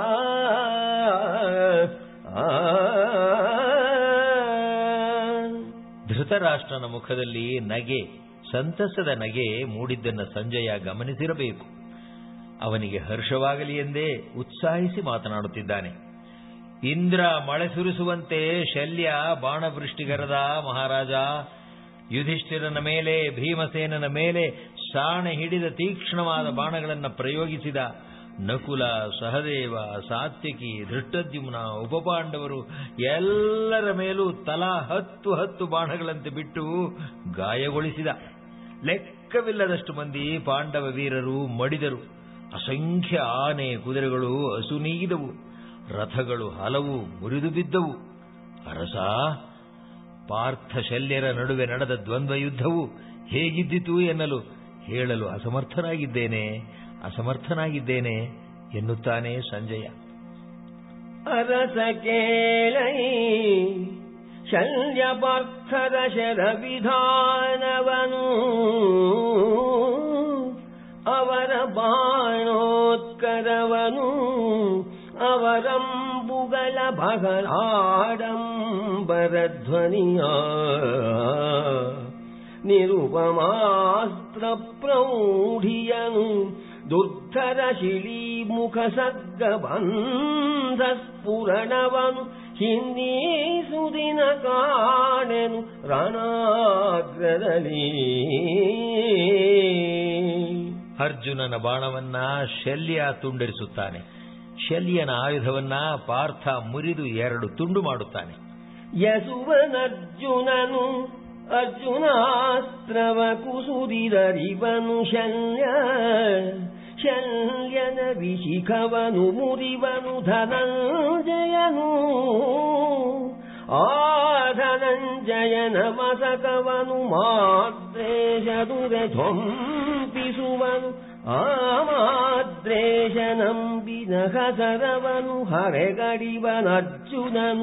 ಧೃತರಾಷ್ಟ್ರನ ಮುಖದಲ್ಲಿ ನಗೆ ಸಂತಸದ ನಗೆ ಮೂಡಿದ್ದನ್ನ ಸಂಜಯ ಗಮನಿಸಿರಬೇಕು ಅವನಿಗೆ ಹರ್ಷವಾಗಲಿ ಎಂದೇ ಉತ್ಸಾಹಿಸಿ ಮಾತನಾಡುತ್ತಿದ್ದಾನೆ ಇಂದ್ರ ಮಳೆ ಸುರಿಸುವಂತೆ ಶಲ್ಯ ಬಾಣವೃಷ್ಟಿಗರದ ಮಹಾರಾಜ ಯುಧಿಷ್ಠಿರನ ಮೇಲೆ ಭೀಮಸೇನನ ಮೇಲೆ ಸಾಣೆ ಹಿಡಿದ ತೀಕ್ಷ್ಣವಾದ ಬಾಣಗಳನ್ನು ಪ್ರಯೋಗಿಸಿದ ನಕುಲ ಸಹದೇವ ಸಾತ್ಯಕಿ ಧೃಷ್ಟದ್ಯುಮ್ನ ಉಪಪಾಂಡವರು ಎಲ್ಲರ ಮೇಲೂ ತಲಾ ಹತ್ತು ಹತ್ತು ಬಾಣಗಳಂತೆ ಬಿಟ್ಟು ಗಾಯಗೊಳಿಸಿದ ಲೆಕ್ಕವಿಲ್ಲದಷ್ಟು ಮಂದಿ ಪಾಂಡವ ವೀರರು ಮಡಿದರು ಅಸಂಖ್ಯ ಆನೆ ಕುದುರೆಗಳು ಅಸುನೀಗಿದವು ರಥಗಳು ಹಲವು ಮುರಿದು ಬಿದ್ದವು ಅರಸ ಪಾರ್ಥ ಶಲ್ಯರ ನಡುವೆ ನಡೆದ ದ್ವಂದ್ವ ಯುದ್ಧವು ಹೇಗಿದ್ದಿತು ಎನ್ನಲು ಹೇಳಲು ಅಸಮರ್ಥನಾಗಿದ್ದೇನೆ ಅಸಮರ್ಥನಾಗಿದ್ದೇನೆ ಎನ್ನುತ್ತಾನೆ ಸಂಜಯ ಅರಸ ಕೇಳೈ ಶಲ್ಯಪಾರ್ಥರ ಶರ ವಿಧಾನವನು ಅವರ ಬಾಣೋತ್ಕರವನು ಅವರಂಬುಗಳ ಬಗಲಾಡಂಬರ ಧ್ವನಿಯ ನಿರುಪಮಾಸ್ತ್ರ ಪ್ರೌಢಿಯನು ದುರ್ಧರ ಶಿಳಿ ಮುಖ ಸಗ್ಗ ಬಂಧ ಸ್ಫುರಣವನು ಹಿಂದೀ ಸುದಿನ ಕಾಣೆನು ರಣಾಗ್ರದಲ್ಲಿ ಅರ್ಜುನನ ಬಾಣವನ್ನ ಶಲ್ಯ ತುಂಡರಿಸುತ್ತಾನೆ ಶಲ್ಯನ ಆಯುಧವನ್ನ ಪಾರ್ಥ ಮುರಿದು ಎರಡು ತುಂಡು ಮಾಡುತ್ತಾನೆ ಯಸುವನರ್ಜುನನು ಅರ್ಜುನಾಸ್ತ್ರವ ಕುಸುರಿದರಿವನು ಶಲ್ಯ ಶಲ್ಯನ ವಿಶಿಖವನು ಮುರಿವನು ಧನಂಜಯನು ಆ ಧನಂಜಯನ ಮಸಕವನು ಮಾದ್ರೇಶದುರ ಧ್ವಂಪಿಸುವನು ಆ ಮಾದ್ರೇಶ ನಂಬಿನ ಹಸರವನು ಹರೆಗಡಿವನರ್ಜುನನು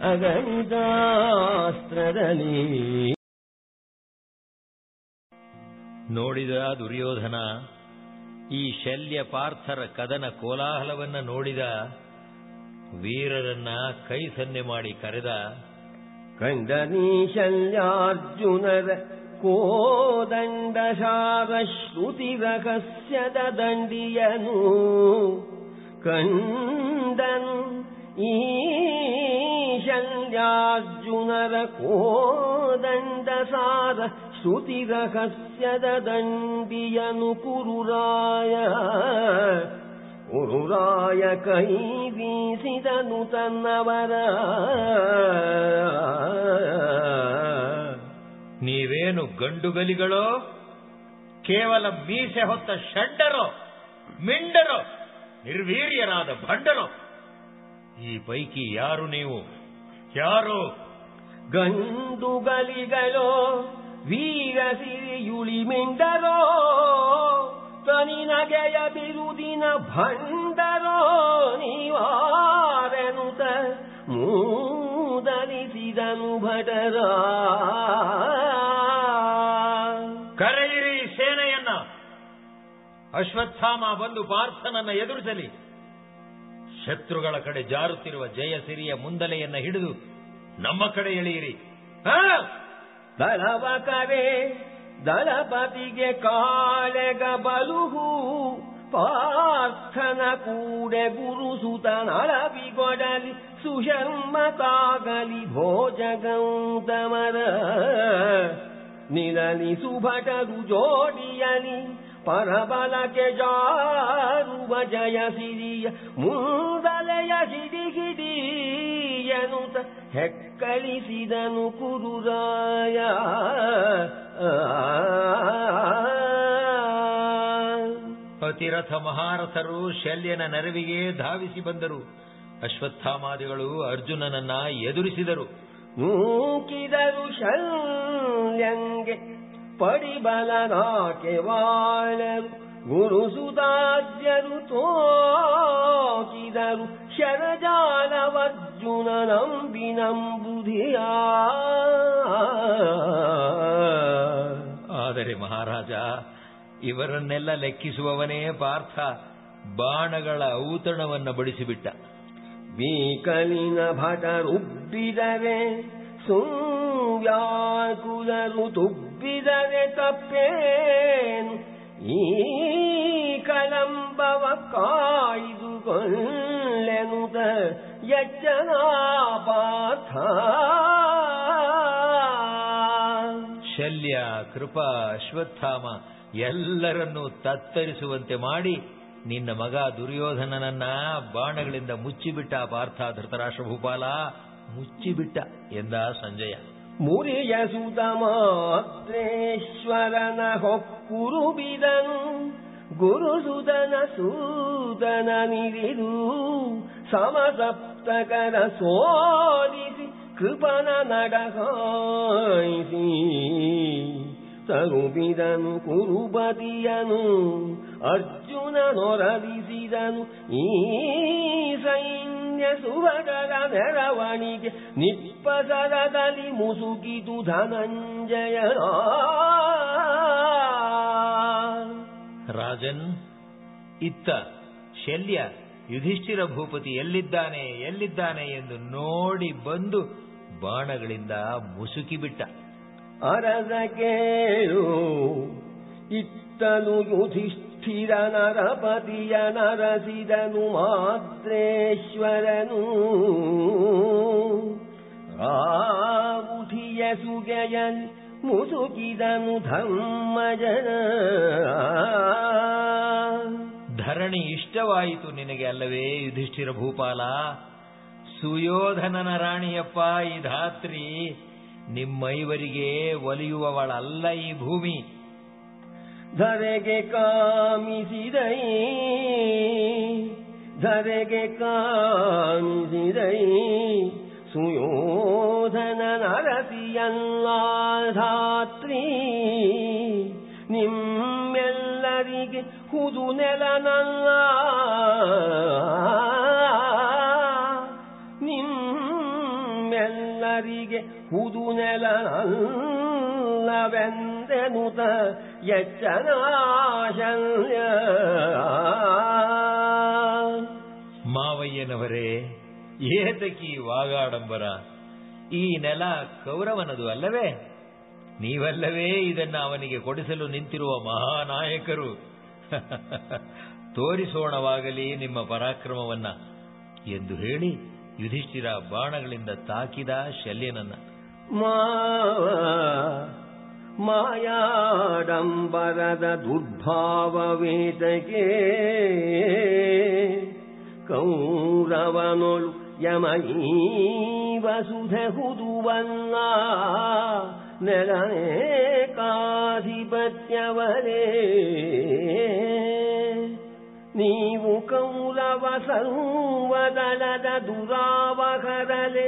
ಅಗಣಿತಾಸ್ತ್ರದಲ್ಲಿ ನೋಡಿದ ದುರ್ಯೋಧನ ಈ ಶಲ್ಯ ಪಾರ್ಥರ ಕದನ ಕೋಲಾಹಲವನ್ನ ನೋಡಿದ ವೀರರನ್ನ ಕೈ ಸನ್ನೆ ಮಾಡಿ ಕರೆದ ಕಂಡನೀ ಶಲ್ಯಾರ್ಜುನರ ಕೋದಂಡಶಾರ ಶ್ರುತಿ ರಹಸ್ಯದ ದಂಡಿಯನು ಕಂಡನು ಈ ಶಲ್ಯಾರ್ಜುನರ ಕೋದಂಡಸಾರ ಶ್ರುತಿ ರಹಸ್ಯದ ದಂಡಿಯನು ಕುರುರಾಯ ಕುರುರಾಯ ಕೈ ಬೀಸಿದನು ತನ್ನವರ ನೀವೇನು ಗಂಡುಗಲಿಗಳೋ ಕೇವಲ ಮೀಸೆ ಹೊತ್ತ ಷಡ್ಡರೋ ಮಿಂಡರೋ ನಿರ್ವೀರ್ಯರಾದ ಭಂಡರೋ ಈ ಪೈಕಿ ಯಾರು ನೀವು ಯಾರು ಗಂಡುಗಲಿಗಳೋ ವೀರ ಸಿರಿಯುಳಿ ಮಿಂಡರೋ ತನಿನಗೆಯ ಬಿರುದಿನ ಭಂಡರೋ ನೀವಾರೆನುತ ಮೂದಲಿಸಿದನು ಭಟರ ಕರೆಯಿರಿ ಸೇನೆಯನ್ನ ಅಶ್ವತ್ಥಾಮ ಬಂದು ಪಾರ್ಥನನ್ನ ಎದುರಿಸಲಿ ಶತ್ರುಗಳ ಕಡೆ ಜಾರುತ್ತಿರುವ ಜಯಸಿರಿಯ ಮುಂದಲೆಯನ್ನ ಹಿಡಿದು ನಮ್ಮ ಕಡೆ ಎಳೆಯಿರಿ ಹಾ? ದಳವ ಕರೆ ದಳಪತಿಗೆ ಕಾಳೆಗ ಬಲುಹು ಪಾರ್ಥನ ಕೂಡೆ ಗುರುಸುತನಳವಿಗೊಡಲಿ ಸುಶರ್ಮತಾಗಲಿ ಭೋಜಗೌತಮರ ನಿಲಲಿ ಸುಭಟರು ಜೋಡಿಯಲಿ ಪರಬಲಕ್ಕೆ ಜಾರುವ ಜಯ ಸಿರಿಯ ಮುಂದಲೆಯ ಸಿಡಿಗಿಡಿಯನುತ ಹೆಕ್ಕಳಿಸಿದನು ಕುರುರಾಯ ಅತಿರಥ ಮಹಾರಥರು ಶಲ್ಯನ ನೆರವಿಗೆ ಧಾವಿಸಿ ಬಂದರು ಅಶ್ವತ್ಥಾಮಾದಿಗಳು ಅರ್ಜುನನನ್ನ ಎದುರಿಸಿದರು ನೂಕಿದರು ಶಲ್ಯಂಗೆ ಪಡಿಬಲನಾಕೆ ವಾಳರು ಗುರುಸುತಾಜ್ಯರು ತೋಕಿದರು ಶರಜಾಲವರ್ಜುನ ನಂಬಿ ನಂಬುಧಿಯ ಆದರೆ ಮಹಾರಾಜ ಇವರನ್ನೆಲ್ಲ ಲೆಕ್ಕಿಸುವವನೇ ಪಾರ್ಥ ಬಾಣಗಳ ಔತಣವನ್ನ ಬಡಿಸಿಬಿಟ್ಟ ಬೀಕಲಿನ ಭಟರುಬ್ಬಿದರೆ ಸುವ್ಯಾಕುಲರು ತುಬ್ಬಿದರೆ ತಪ್ಪೇನು ಈ ಕಳಂಬವ ಕಾಯ್ದುಕೊಳ್ಳೆನುತ ಯಜ್ಜನ ಪಾಥ ಶಲ್ಯ ಕೃಪಾ ಅಶ್ವತ್ಥಾಮ ಎಲ್ಲರನ್ನೂ ತತ್ತರಿಸುವಂತೆ ಮಾಡಿ ನಿನ್ನ ಮಗ ದುರ್ಯೋಧನನನ್ನ ಬಾಣಗಳಿಂದ ಮುಚ್ಚಿಬಿಟ್ಟ ಪಾರ್ಥ ಧೃತರಾಷ್ಟ್ರ ಭೂಪಾಲ ಮುಚ್ಚಿಬಿಟ್ಟ ಎಂದ ಸಂಜಯ ಮುರಿಯ ಸುತ ಮಾತ್ರೇಶ್ವರನ ಹೊಕ್ಕುರು ಬಿದನು ಗುರುಸುದನ ಸೂದನ ನಿರಿದು ಸಮಸಪ್ತಕರ ಸೋಲಿಸಿ ಕೃಪನ ನಡಹಾಯಿಸಿ ತರುಬಿದನು ಕುರುಪತಿಯನು ಅರ್ಜುನ ನೊರಲಿಸಿದನು ಈ ಸೈನ್ಯ ಸುಭಗರ ಮೆರವಣಿಗೆ ನಿಪ್ಪಸರದಲ್ಲಿ ಮುಸುಕಿತು ಧನಂಜಯ ರಾಜನ್ ಇತ್ತ ಶಲ್ಯ ಯುಧಿಷ್ಠಿರ ಭೂಪತಿ ಎಲ್ಲಿದ್ದಾನೆ ಎಲ್ಲಿದ್ದಾನೆ ಎಂದು ನೋಡಿ ಬಂದು ಬಾಣಗಳಿಂದ ಮುಸುಕಿಬಿಟ್ಟ ಅರಸ ಕೇಳು ಇತ್ತನು ಯುಧಿಷ್ಠಿರ ನರಪತಿಯ ನರಸಿದನು ಮಾದ್ರೇಶ್ವರನು ರಾವುಧಿಯ ಸುಗೆಯನ್ ಮುಸುಕಿದನು ಧರ್ಮಜನ ಧರಣಿ ಇಷ್ಟವಾಯಿತು ನಿನಗೆ ಅಲ್ಲವೇ ಯುಧಿಷ್ಠಿರ ಭೂಪಾಲ ಸುಯೋಧನನ ರಾಣಿಯಪ್ಪ ಈ ಧಾತ್ರಿ ನಿಮ್ಮೈವರಿಗೆ ಒಲಿಯುವವಳಲ್ಲ ಈ ಭೂಮಿ ಧರೆಗೆ ಕಾಮಿಸಿದೈ ಧರೆಗೆ ಕಾಮಿಸಿದೈ ಸುಯೋಧನ ನರಸಿಯಲ್ಲ ಧಾತ್ರಿ ನಿಮ್ಮೆಲ್ಲರಿಗೆ ಹುದು ನೆಲನಲ್ಲ ನಿಮ್ಮೆಲ್ಲರಿಗೆ ಹುದು ನೆಲನಲ್ಲವೆಂದೆನುತ ಎಚ್ಚನಾಶಲ್ಯ ಮಾವಯ್ಯನವರೇ ಏತಕಿ ವಾಗಾಡಂಬರ ಈ ನೆಲ ಕೌರವನದು ಅಲ್ಲವೇ ನೀವಲ್ಲವೇ ಇದನ್ನ ಅವನಿಗೆ ಕೊಡಿಸಲು ನಿಂತಿರುವ ಮಹಾನಾಯಕರು ತೋರಿಸೋಣವಾಗಲಿ ನಿಮ್ಮ ಪರಾಕ್ರಮವನ್ನ ಎಂದು ಹೇಳಿ ಯುಧಿಷ್ಠಿರ ಬಾಣಗಳಿಂದ ತಾಕಿದ ಶಲ್ಯನನ್ನ ಮಾವ ಮಾಯಾಡಂಬರದ ದುರ್ಭಾವವೇತಕ್ಕೆ ಕೌರವನೊಳು ಯಮಯೀ ವಸುಧೆ ಹುದುವಲ್ಲ ನೆಲನೇ ಕಾಧಿಪತ್ಯವರೇ ನೀವು ಕೌರವ ಸರ್ವದಳದ ದುರಾವಹರಲೇ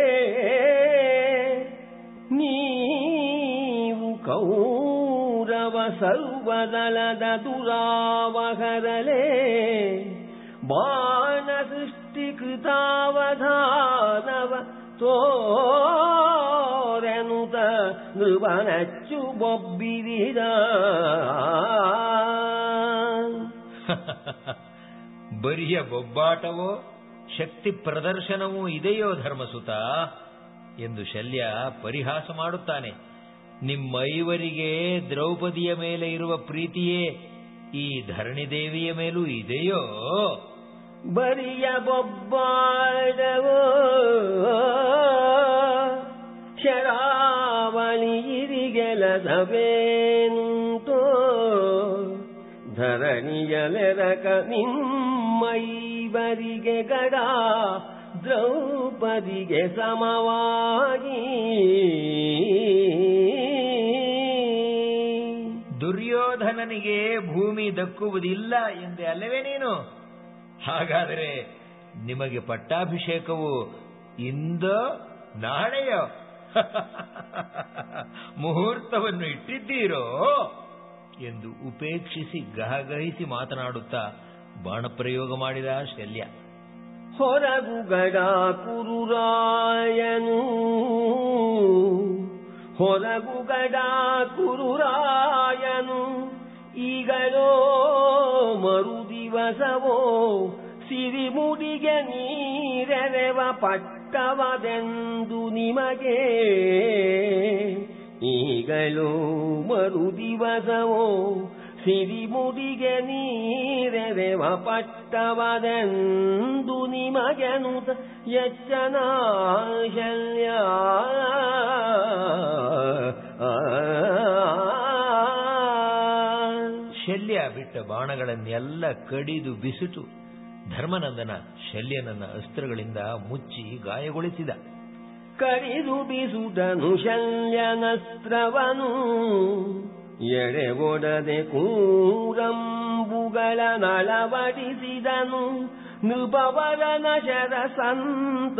ನೀವು ಕೌರವ ಸರ್ವದಳದ ದುರಾವಹರಲೇ ಬಾಣ ಸೃಷ್ಟಿಕೃತಾವಧಾನವ ತೋರೆನುತ ನೃವನಚ್ಚು ಬೊಬ್ಬಿರಿದ ಬರಿಯ ಬೊಬ್ಬಾಟವೋ ಶಕ್ತಿ ಪ್ರದರ್ಶನವೂ ಇದೆಯೋ ಧರ್ಮಸುತ ಎಂದು ಶಲ್ಯ ಪರಿಹಾಸ ಮಾಡುತ್ತಾನೆ ನಿಮ್ಮೈವರಿಗೆ ದ್ರೌಪದಿಯ ಮೇಲೆ ಇರುವ ಪ್ರೀತಿಯೇ ಈ ಧರಣಿದೇವಿಯ ಮೇಲೂ ಇದೆಯೋ ಬರಿಯ ಬೊಬ್ಬಾಡವೋ ಶರಾವಳಿ ಇರಿಗೆಲಸವೇನುಂಟೋ ಧರಣಿಯಲೆರಕ ನಿಮ್ಮೈವರಿಗೆ ಗಡ ದ್ರೌಪದಿಗೆ ಸಮವಾಗಿ ದುರ್ಯೋಧನನಿಗೆ ಭೂಮಿ ದಕ್ಕುವುದಿಲ್ಲ ಎಂದೇ ಅಲ್ಲವೇ ನೀನು ಹಾಗಾದರೆ ನಿಮಗೆ ಪಟ್ಟಾಭಿಷೇಕವು ಇಂದೋ ನಾಳೆಯೋ ಮುಹೂರ್ತವನ್ನು ಇಟ್ಟಿದ್ದೀರೋ ಎಂದು ಉಪೇಕ್ಷಿಸಿ ಗಹಗಹಿಸಿ ಮಾತನಾಡುತ್ತಾ ಬಾಣಪ್ರಯೋಗ ಮಾಡಿದ ಶಲ್ಯ ಹೊರಗು ಗಡ ಕುರುರಾಯನು ಹೊರಗು ಗಡ ಕುರುರಾಯನು ಈಗಲೋ ಮರು ದಿವಸವೋ ಸಿರಿಮುಡಿಗೆ ನೀರೆರೆವ ಪಟ್ಟವದೆಂದು ನಿಮಗೆ ಈಗಲೋ ಮರು ದಿವಸವೋ ಸಿರಿಮುಡಿಗೆ ನೀರೆರೆವ ಪಟ್ಟವದೆಂದು ನಿಮಗೆನುತ ಎಚ್ಚನ ಶಲ್ಯ ಶಲ್ಯ ಬಿಟ್ಟ ಬಾಣಗಳನ್ನೆಲ್ಲ ಕಡಿದು ಬಿಸಿಟು ಧರ್ಮನಂದನ ಶಲ್ಯನನ್ನ ಅಸ್ತ್ರಗಳಿಂದ ಮುಚ್ಚಿ ಗಾಯಗೊಳಿಸಿದ ಕರಿದು ಬಿಸುಟನು ಶಲ್ಯನಸ್ತ್ರವನು ಎಡೆಗೊಡದೆ ಕೂರಂಬುಗಳ ನಳವಡಿಸಿದನು ನೃಪವರನ ಶರ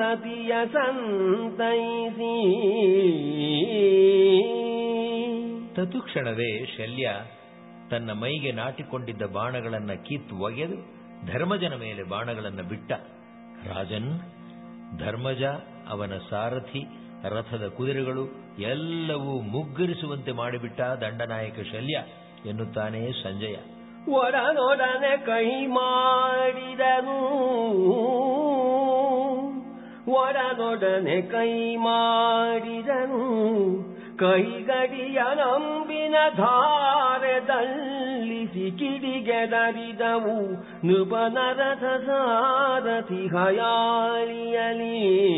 ಸಂತತಿಯ ಸಂತೈಸಿ ತತುಕ್ಷಣವೇ ಶಲ್ಯ ತನ್ನ ಮೈಗೆ ನಾಟಿಕೊಂಡಿದ್ದ ಬಾಣಗಳನ್ನ ಕಿತ್ತು ಒಗೆದು ಧರ್ಮಜನ ಮೇಲೆ ಬಾಣಗಳನ್ನ ಬಿಟ್ಟ ರಾಜನ್ ಧರ್ಮಜ ಅವನ ಸಾರಥಿ ರಥದ ಕುದುರೆಗಳು ಎಲ್ಲವೂ ಮುಗ್ಗರಿಸುವಂತೆ ಮಾಡಿಬಿಟ್ಟ ದಂಡನಾಯಕ ಶಲ್ಯ ಎನ್ನುತ್ತಾನೆ ಸಂಜಯ ಒಡನೊಡನೆ ಕೈ ಮಾಡಿದನು ಒಡನೊಡನೆ ಕೈ ಮಾಡಿದನು ಕೈಗಡಿಯ ನಂಬಿನ ಧಾರದಲ್ಲಿ ಕಿಡಿಗೆದರಿದವು ನೃಪನರಥ ಸಾರಥಿ ಹಯಾಳಿಯಲಿ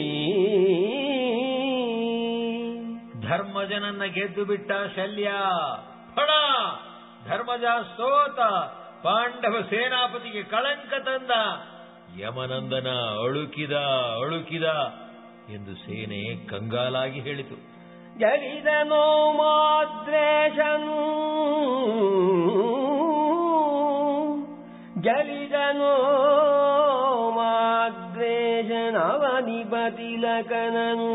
ಧರ್ಮಜನನ್ನ ಗೆದ್ದು ಬಿಟ್ಟ ಶಲ್ಯ ಫಣ ಧರ್ಮಜ ಸೋತ ಪಾಂಡವ ಸೇನಾಪತಿಗೆ ಕಳಂಕ ತಂದ ಯಮನಂದನ ಅಳುಕಿದ ಅಳುಕಿದ ಎಂದು ಸೇನೆ ಕಂಗಾಲಾಗಿ ಹೇಳಿತು ಗೆಲಿದನೋ ಮಾದ್ರೇಶನು ಗೆಲಿದನೋ ಮಾದ್ರೇಶನವನಿಪತಿಲಕನನು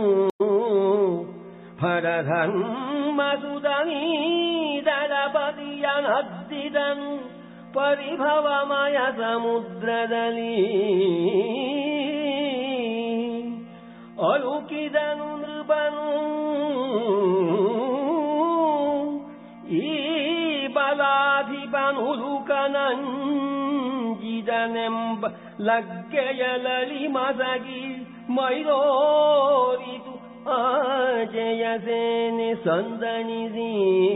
ಫರಧರ್ಮಸುದನೀ ದಳಪತಿಯನದ್ದಿದನು ಪರಿಭವಮಯ ಸಮುದ್ರದಲ್ಲಿ ಅಳುಕಿದನು ನೃಪನು ಈ ಬಲಾಧಿಪನುಲುಕನಂಜಿದನೆಂಬ ಲಗ್ಗೆಯಲಳಿ ಮಸಗಿ ಮೈರೋರಿತು ಆ ಜಯ ಸೇನೆ ಸಂದಣಿಸಿ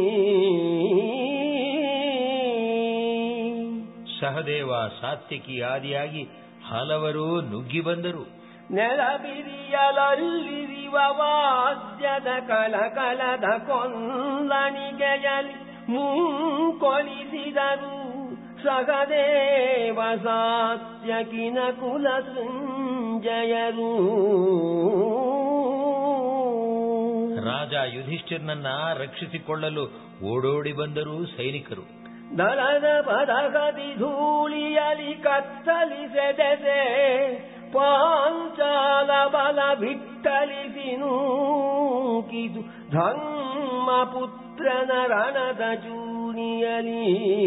ಸಹದೇವ ಸಾತ್ಯಕಿ ಆದಿಯಾಗಿ ಹಲವರು ನುಗ್ಗಿ ಬಂದರು ನೆಲಬಿರಿಯಲಲ್ಲಿರಿವ ವಾದ್ಯದ ಕಲಕಲದ ಕೊಂದಣಿಗೆಯಲಿ ಮುಂಕೊಳಿಸಿದರು ಸಹದೇವ ಸಾತ್ಯಕಿನ ಕುಲ ಸಂಜಯರು ರಾಜ ಯುಧಿಷ್ಠಿರ್ನನ್ನ ರಕ್ಷಿಸಿಕೊಳ್ಳಲು ಓಡೋಡಿ ಬಂದರು ಸೈನಿಕರು ದಳದ ಪದಗದಿ ಧೂಳಿಯಲಿ ಕತ್ತಲಿಸೆದೆಸೆ ಪಾಂಚಾಲ ಬಲ ಬಿಟ್ಟಲಿಸಿ ನೂಕಿದು ಧರ್ಮ ಪುತ್ರನ ರಣದ ಚೂಣಿಯಲಿ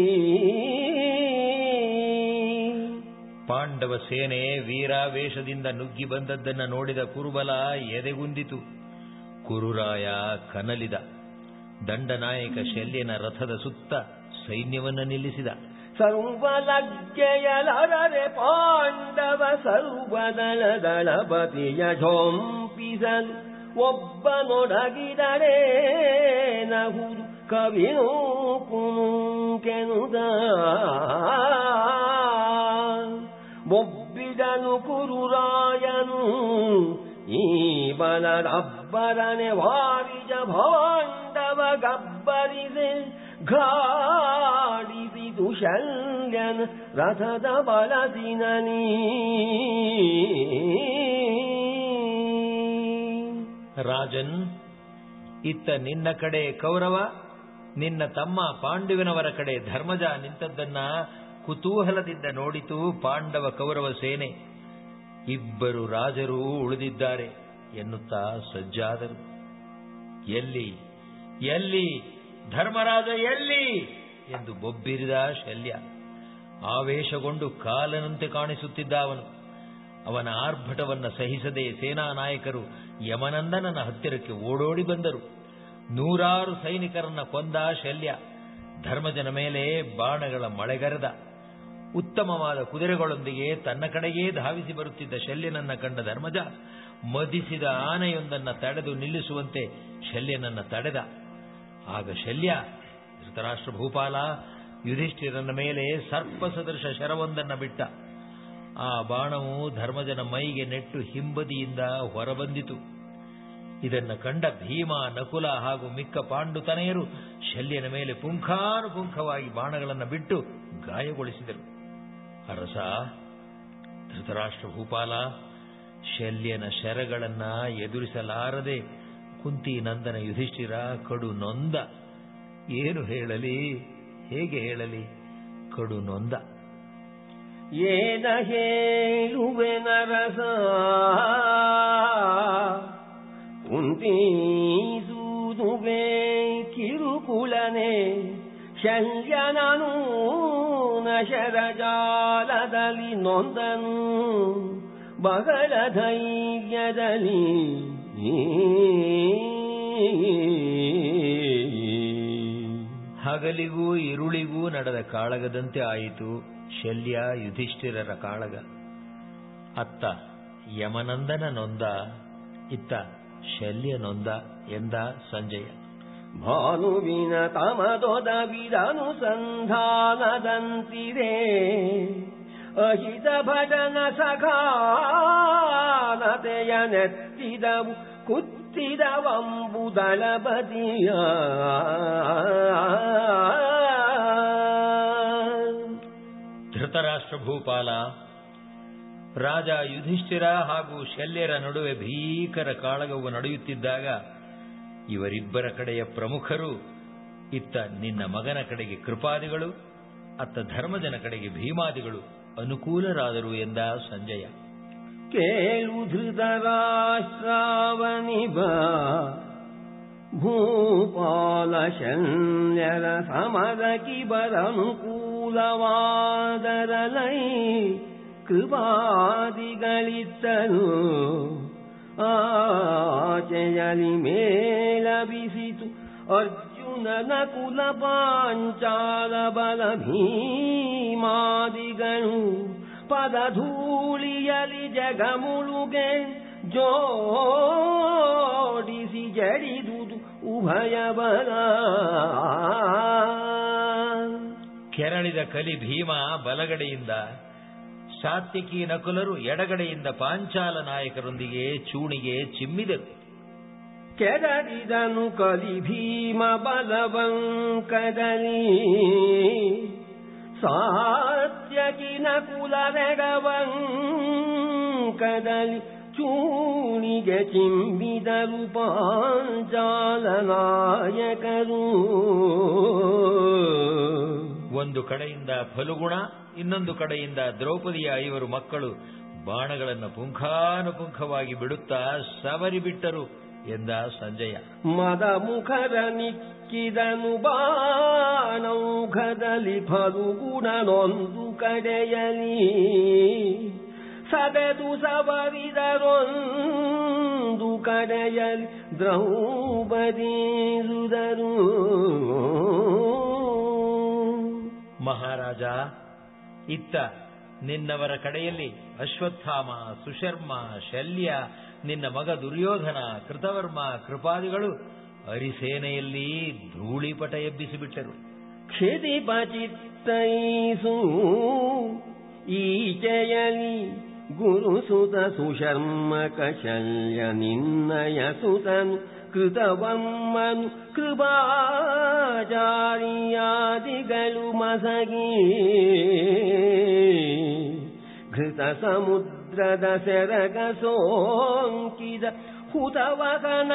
ಪಾಂಡವ ಸೇನೆ ವೀರಾವೇಶದಿಂದ ನುಗ್ಗಿ ಬಂದದ್ದನ್ನ ನೋಡಿದ ಕುರುಬಲ ಎದೆಗುಂದಿತು ಕುರುರಾಯ ಕನಲಿದ ದಂಡನಾಯಕ ಶಲ್ಯನ ರಥದ ಸುತ್ತ ಸೈನ್ಯವನ್ನ ನಿಲ್ಲಿಸಿದ ಸರ್ವಲಗ್ಗೆಯಲರರೆ ಪಾಂಡವ ಸರ್ವದಳ ದಳಪತಿಯ ಝೊಂಪಿಸಲು ಒಬ್ಬನೊಡಗಿದರೇ ನಹುದು ಕವಿನೂ ಕುನುಕೆನುದ ಬೊಬ್ಬಿದನು ಕುರುರಾಯನು ಈ ಬಲರಬ್ಬರನೆ ವಾರಿಜ ಭಾಂಡವ ಗಬ್ಬರಿಸೆ ಘಾಡಿಸಿದು ಶಲ್ಯನ ರಥದ ಬಳಸಿನೀ ರಾಜನ್ ಇತ್ತ ನಿನ್ನ ಕಡೆ ಕೌರವ ನಿನ್ನ ತಮ್ಮ ಪಾಂಡುವಿನವರ ಕಡೆ ಧರ್ಮಜ ನಿಂತದ್ದನ್ನ ಕುತೂಹಲದಿಂದ ನೋಡಿತು ಪಾಂಡವ ಕೌರವ ಸೇನೆ ಇಬ್ಬರು ರಾಜರು ಉಳಿದಿದ್ದಾರೆ ಎನ್ನುತ್ತಾ ಸಜ್ಜಾದರು ಎಲ್ಲಿ ಎಲ್ಲಿ ಧರ್ಮರಾಜ ಎಲ್ಲಿ ಎಂದು ಬೊಬ್ಬಿರಿದ ಶಲ್ಯ ಆವೇಶಗೊಂಡು ಕಾಲನಂತೆ ಕಾಣಿಸುತ್ತಿದ್ದ ಅವನು ಅವನ ಆರ್ಭಟವನ್ನ ಸಹಿಸದೆ ಸೇನಾ ನಾಯಕರು ಯಮನಂದನನ ಹತ್ತಿರಕ್ಕೆ ಓಡೋಡಿ ಬಂದರು ನೂರಾರು ಸೈನಿಕರನ್ನ ಕೊಂದ ಶಲ್ಯ ಧರ್ಮಜನ ಮೇಲೆ ಬಾಣಗಳ ಮಳೆಗರೆದ ಉತ್ತಮವಾದ ಕುದುರೆಗಳೊಂದಿಗೆ ತನ್ನ ಕಡೆಗೇ ಧಾವಿಸಿ ಬರುತ್ತಿದ್ದ ಶಲ್ಯನನ್ನ ಕಂಡ ಧರ್ಮಜ ಮದಿಸಿದ ಆನೆಯೊಂದನ್ನ ತಡೆದು ನಿಲ್ಲಿಸುವಂತೆ ಶಲ್ಯನನ್ನ ತಡೆದ ಆಗ ಶಲ್ಯ ಧೃತರಾಷ್ಟ್ರ ಭೂಪಾಲ ಯುಧಿಷ್ಠಿರನ ಮೇಲೆ ಸರ್ಪ ಸದೃಶ ಶರವೊಂದನ್ನ ಬಿಟ್ಟ ಆ ಬಾಣವು ಧರ್ಮಜನ ಮೈಗೆ ನೆಟ್ಟು ಹಿಂಬದಿಯಿಂದ ಹೊರಬಂದಿತು ಇದನ್ನ ಕಂಡ ಭೀಮ ನಕುಲ ಹಾಗೂ ಮಿಕ್ಕ ಪಾಂಡುತನೆಯರು ಶಲ್ಯನ ಮೇಲೆ ಪುಂಖಾನುಪುಂಖವಾಗಿ ಬಾಣಗಳನ್ನು ಬಿಟ್ಟು ಗಾಯಗೊಳಿಸಿದರು ಅರಸ ಧೃತರಾಷ್ಟ್ರ ಭೂಪಾಲ ಶಲ್ಯನ ಶರಗಳನ್ನ ಎದುರಿಸಲಾರದೆ ಕುಂತಿ ನಂದನ ಯುಧಿಷ್ಠಿರ ಕಡು ನೊಂದ ಏನು ಹೇಳಲಿ ಹೇಗೆ ಹೇಳಲಿ ಕಡು ನೊಂದ ಏನ ಹೇಳುವೆ ನರಸ ಕುಂತೀಸುದುವೆ ಕಿರುಕುಳ ಶಲ್ಯನನು ನಶರಜಾಲದಲ್ಲಿ ನೊಂದನು ಬಗಳ ಧೈರ್ಯದಲ್ಲಿ ಹಗಲಿಗೂ ಇರುಳಿಗೂ ನಡೆದ ಕಾಳಗದಂತೆ ಆಯಿತು ಶಲ್ಯ ಯುಧಿಷ್ಠಿರರ ಕಾಳಗ ಅತ್ತ ಯಮನಂದನ ನೊಂದ ಇತ್ತ ಶಲ್ಯ ನೊಂದ ಎಂದ ಸಂಜಯ ಭಾನುವಿನ ತಮದೊದ ವಿಧನುಸಂಧಾನದಂತಿದೆ ಅಹಿತ ಭಜನ ಸಖಾನತೆಯ ನೆತ್ತಿದವು ಕುತ್ತಿದವಂಬುದಳ ಬದಿಯ ಧೃತರಾಷ್ಟ್ರ ಭೂಪಾಲ ರಾಜ ಯುಧಿಷ್ಠಿರ ಹಾಗೂ ಶಲ್ಯರ ನಡುವೆ ಭೀಕರ ಕಾಳಗವು ನಡೆಯುತ್ತಿದ್ದಾಗ ಇವರಿಬ್ಬರ ಕಡೆಯ ಪ್ರಮುಖರು ಇತ್ತ ನಿನ್ನ ಮಗನ ಕಡೆಗೆ ಕೃಪಾದಿಗಳು ಅತ್ತ ಧರ್ಮಜನ ಕಡೆಗೆ ಭೀಮಾದಿಗಳು ಅನುಕೂಲರಾದರು ಎಂದ ಸಂಜಯ ಕೇಳು ಧೃತರಾಷ್ಟ್ರಾವನಿಬ ಭೂಪಾಲ ಶಲ್ಯರ ಸಮರಕಿ ಬರನುಕೂಲವಾದರಲೈ ಕೃಪಾದಿಗಳಿತ್ತನು ಆಚೆಯಲಿ ಮೇಲಬಿಸಿತು ಅರ್ಜುನನ ಕುಲ ಪಾಂಚಾಲ ಬಲ ಭೀಮಾದಿಗಳು ಪದಧೂಳಿಯಲಿ ಜಗಮುಳುಗೆ ಜೋಡಿಸಿ ಜಡಿದುದು ಉಭಯ ಬಲ ಕೆರಳಿದ ಕಲಿ ಭೀಮ ಬಲಗಡೆಯಿಂದ ಸಾತ್ವಿಕಿ ನಕುಲರು ಎಡಗಡೆಯಿಂದ ಪಾಂಚಾಲ ನಾಯಕರೊಂದಿಗೆ ಚೂಣಿಗೆ ಚಿಮ್ಮಿದರು ಕೆಡರಿದನು ಕಲಿ ಭೀಮ ಬಲವಂಕದಲ್ಲಿ ಸಾತ್ಯಕಿನ ಕುಲವೆಗವಂಕದಲ್ಲಿ ಚೂಣಿಗೆ ಚಿಂಬಿದರು ಪಾಂಚಾಲ ನಾಯಕರು ಒಂದು ಕಡೆಯಿಂದ ಫಲುಗುಣ ಇನ್ನೊಂದು ಕಡೆಯಿಂದ ದ್ರೌಪದಿಯ ಐವರು ಮಕ್ಕಳು ಬಾಣಗಳನ್ನು ಪುಂಖಾನುಪುಂಖವಾಗಿ ಬಿಡುತ್ತಾ ಸವರಿ ಬಿಟ್ಟರು ಎಂದ ಸಂಜಯ ಮದ ಮುಖದ ನಿಕ್ಕಿದನು ಬಾಣೌಘದಲ್ಲಿ ಫಲುಗುಣನೊಂದು ಕಡೆಯಲಿ ಸದೆದು ಸವರಿದರೊಂದು ಕಡೆಯಲಿ ದ್ರೌಪದೀರುದರು ಮಹಾರಾಜ ಇತ್ತ ನಿನ್ನವರ ಕಡೆಯಲ್ಲಿ ಅಶ್ವತ್ಥಾಮ ಸುಶರ್ಮ ಶಲ್ಯ ನಿನ್ನ ಮಗ ದುರ್ಯೋಧನ ಕೃತವರ್ಮ ಕೃಪಾದಿಗಳು ಅರಿಸೇನೆಯಲ್ಲಿ ಧೂಳಿಪಟ ಎಬ್ಬಿಸಿಬಿಟ್ಟರು ಕ್ಷಿತಿಪಚಿತ್ತೈಸು ಈಚೆಯಲಿ ಗುರುಸುತ ಸುಶರ್ಮ ಕಶಲ್ಯ ನಿನ್ನಯ ಸುತನು ಕೃತವಮ್ಮನು ಕೃಪಾಚಾರಿಯಾದಿಗಳು ಮಸಗಿ ಘೃತ ಸಮುದ್ರದ ಸೆರಗ ಸೋಂಕಿದ ಹುತವಕನ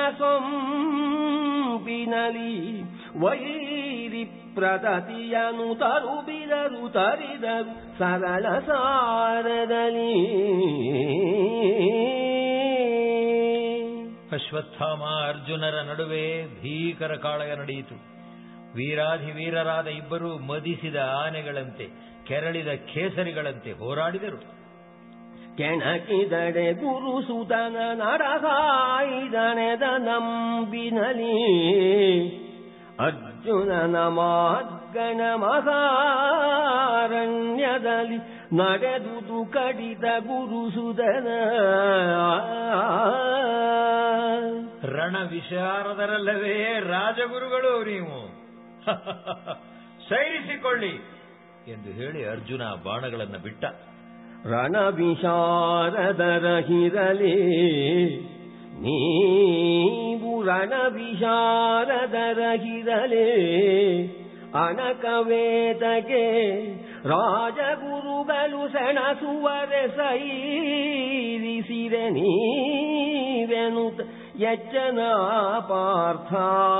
ಸೊಂಪಿನಲಿ ವೈರಿ ಪ್ರತತಿಯನು ತರುಬಿದರು ತರಿದರು ಸರಳ ಸಾರದಲ್ಲಿ ಅಶ್ವತ್ಥಾಮ ಅರ್ಜುನರ ನಡುವೆ ಭೀಕರ ಕಾಳಗ ನಡೆಯಿತು ವೀರಾಧಿವೀರರಾದ ಇಬ್ಬರು ಮದಿಸಿದ ಆನೆಗಳಂತೆ ಕೆರಳಿದ ಕೇಸರಿಗಳಂತೆ ಹೋರಾಡಿದರು ಕೆಣಕಿದಡೆ ಗುರುಸುತನ ನಡಗಾಯಿದನೆದ ನಂಬಿನಲಿ ಅರ್ಜುನನ ಮಾರ್ಗಣ ಮಹಾರಣ್ಯದಲ್ಲಿ ನಡೆದುದು ಕಡಿತ ಗುರುಸುದನ ರಣ ವಿಶಾರದರಲ್ಲವೇ ರಾಜಗುರುಗಳು ನೀವು ಸೈರಿಸಿಕೊಳ್ಳಿ ಎಂದು ಹೇಳಿ ಅರ್ಜುನ ಬಾಣಗಳನ್ನು ಬಿಟ್ಟ ರಣ ವಿಶಾರದರಹಿರಲಿ ನೀವು ರಣ ವಿಶಾರದರಹಿರಲೆ ಅಣಕವೇದಗೆ ರಾಜಗುರುಗಳು ಸೆಣಸುವರೆ ಸೈರಿಸಿರೆ ನೀವೆನುತ ಯಜ್ಜನ ಪಾರ್ಥ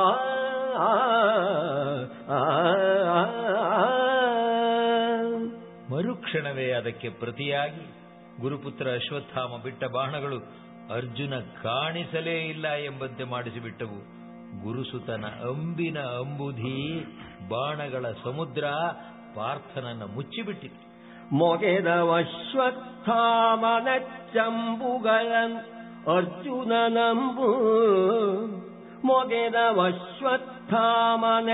ಮರುಕ್ಷಣವೇ ಅದಕ್ಕೆ ಪ್ರತಿಯಾಗಿ ಗುರುಪುತ್ರ ಅಶ್ವತ್ಥಾಮ ಬಿಟ್ಟ ಬಾಣಗಳು ಅರ್ಜುನ ಕಾಣಿಸಲೇ ಇಲ್ಲ ಎಂಬಂತೆ ಮಾಡಿಸಿಬಿಟ್ಟವು ಗುರುಸುತನ ಅಂಬಿನ ಅಂಬುಧಿ ಬಾಣಗಳ ಸಮುದ್ರ ಪಾರ್ಥನನ್ನ ಮುಚ್ಚಿಬಿಟ್ಟಿತು ಮೊಗೆದವಶ್ವತ್ಥಾಮನ ಚಂಬುಗಳನ್ ಅರ್ಜುನ ನಂಬು ಮೊಗೆದವಶ್ವತ್ಥಾಮನ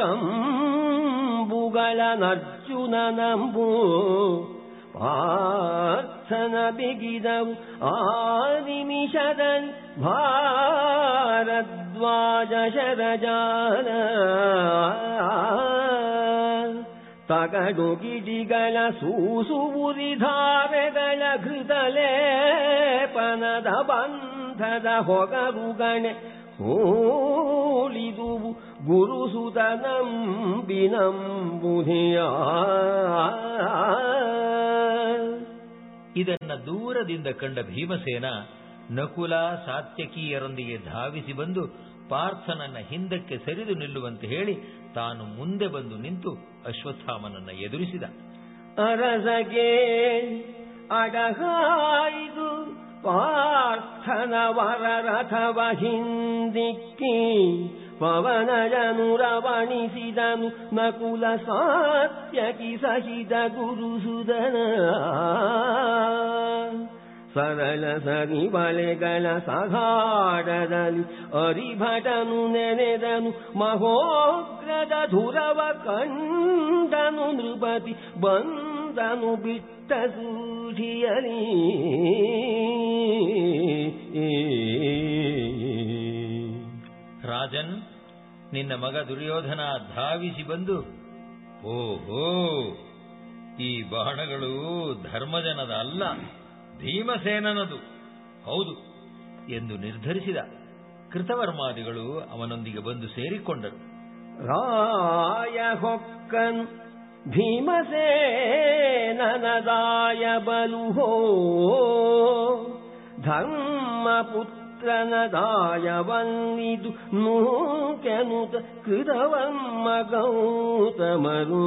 ಚಂಬುಗಳನ್ ಅರ್ಜುನ ನಂಬು ಪಾರ್ಥನ ಬಿಗಿದವು ಆ ನಿಮಿಷದಲ್ಲಿ ಭಾರದ್ವಾಜ ಶರಜಾಲ ತಗಡು ಗಿಡಿಗಳ ಸೂಸುವುರಿಧಾರೆಗಳ ಘೃತಲೇಪನದ ಬಂಧದ ಹೊಗರುಗಣೆ ಹೋಳಿದುವು ಗುರುಸುತ ನಂಬಿನಂಬುಧಿಯ ಇದನ್ನ ದೂರದಿಂದ ಕಂಡ ಭೀಮಸೇನ ನಕುಲ ಸಾತ್ಯಕೀಯರೊಂದಿಗೆ ಧಾವಿಸಿ ಬಂದು ಪಾರ್ಥನನ್ನ ಹಿಂದಕ್ಕೆ ಸರಿದು ನಿಲ್ಲುವಂತೆ ಹೇಳಿ ತಾನು ಮುಂದೆ ಬಂದು ನಿಂತು ಅಶ್ವತ್ಥಾಮನನ್ನ ಎದುರಿಸಿದ ಅರಸಗೆ ಅಡಗಾಯಿದು ಪಾರ್ಥನ ವರರಥವ ಹಿಂದಿಕ್ಕಿ ಪವನಜನು ರವಣಿಸಿದನು ನಕುಲ ಸಾತ್ಯಕಿ ಸಹಿತ ಗುರುಸುದನ ಸರಳ ಸರಿ ಬಳೆಗಳ ಸಗಾಡದಲ್ಲಿ ಅರಿಭಟನು ನೆನೆದನು ಮಹೋಗ್ರದ ಧುರವ ಕಂಡನು ನೃಪತಿ ಬಂದನು ಬಿಟ್ಟ ಸೂಢಿಯಲಿ ರಾಜನ್ ನಿನ್ನ ಮಗ ದುರ್ಯೋಧನ ಧಾವಿಸಿ ಬಂದು ಓಹೋ ಈ ಬಾಣಗಳು ಧರ್ಮಜನದ ಅಲ್ಲ ಭೀಮಸೇನನದು ಹೌದು ಎಂದು ನಿರ್ಧರಿಸಿದ ಕೃತವರ್ಮಾದಿಗಳು ಅವನೊಂದಿಗೆ ಬಂದು ಸೇರಿಕೊಂಡರು ರಾಯ ಹೊಕ್ಕನ್ ಭೀಮಸೇನನದಾಯ ಬಲುಹೋ ಧರ್ಮಪುತ್ರನದಾಯ ವನ್ನಿದು ನೂಕೆನುತ ಕೃತವರ್ಮ ಗೌತಮರು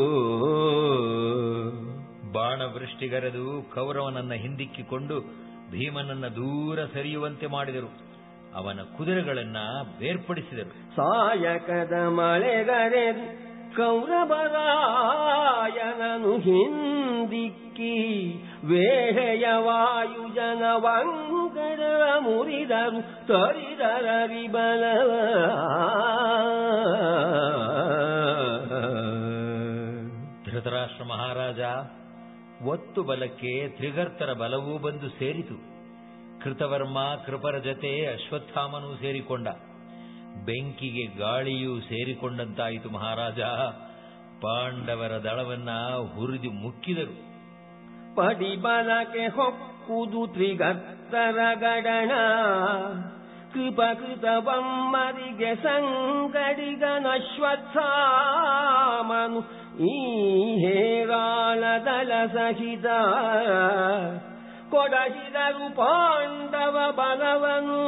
ಬಾಣವೃಷ್ಟಿಗರೆದು ಕೌರವನನ್ನ ಹಿಂದಿಕ್ಕಿಕೊಂಡು ಭೀಮನನ್ನ ದೂರ ಸರಿಯುವಂತೆ ಮಾಡಿದರು ಅವನ ಕುದುರೆಗಳನ್ನ ಬೇರ್ಪಡಿಸಿದರು ಸಾಯಕದ ಮಳೆಗರೆದು ಕೌರವರಾಯನನು ಹಿಂದಿಕ್ಕಿ ವೇಳೆಯ ವಾಯುಜನ ವಂಕರ ಮುರಿದರು ತರಿದರರಿ ಬಲವ ಧೃತರಾಷ್ಟ್ರ ಮಹಾರಾಜ ಒತ್ತು ಬಲಕ್ಕೆ ತ್ರಿಗರ್ತರ ಬಲವೂ ಬಂದು ಸೇರಿತು ಕೃತವರ್ಮ ಕೃಪರ ಜತೆ ಅಶ್ವತ್ಥಾಮನೂ ಸೇರಿಕೊಂಡ ಬೆಂಕಿಗೆ ಗಾಳಿಯೂ ಸೇರಿಕೊಂಡಂತಾಯಿತು ಮಹಾರಾಜ ಪಾಂಡವರ ದಳವನ್ನ ಹುರಿದು ಮುಕ್ಕಿದರು ಪಡಿಬಲಕ್ಕೆ ಹೊಕ್ಕುದು ತ್ರಿಗರ್ತರ ಗಡಣ ಕೃಪಕೃತ ಬಮ್ಮರಿಗೆ ಸಂಗಡಿಗನಶ್ವತ್ಥಾಮನು ಈ ಹೇರಾಳದಲ ಸಹಿತ ಕೊಡಹಿದರು ಪಾಂಡವ ಬಲವನು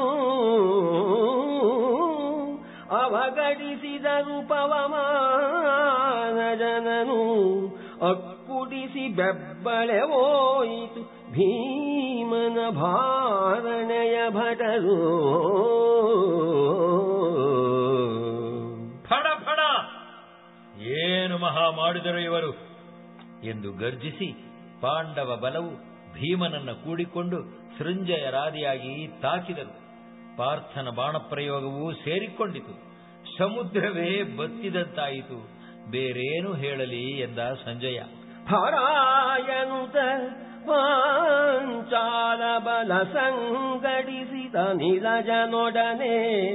ಅವಗಡಿಸಿದರು ಪವಮಾನ ಜನನು ಅಕ್ಕುಡಿಸಿ ಬೆಬ್ಬಳೆ ಹೋಯಿತು ಭೀಮನ ಭಾರಣೆಯ ಭಟರು ಫಡ ಫಡ ಏನು ಮಹಾ ಮಾಡಿದರು ಇವರು ಎಂದು ಗರ್ಜಿಸಿ ಪಾಂಡವ ಬಲವು ಭೀಮನನ್ನ ಕೂಡಿಕೊಂಡು ಸೃಂಜಯರಾದಿಯಾಗಿ ತಾಕಿದರು ಪಾರ್ಥನ ಬಾಣಪ್ರಯೋಗವೂ ಸೇರಿಕೊಂಡಿತು ಸಮುದ್ರವೇ ಬತ್ತಿದಂತಾಯಿತು ಬೇರೇನು ಹೇಳಲಿ ಎಂದ ಸಂಜಯ ಹರಾಯನುತ ಪಾಂಚಾಲ ಬಲ ಸಂಗಡಿಸಿದ ನಿಲಜನೊಡನೆ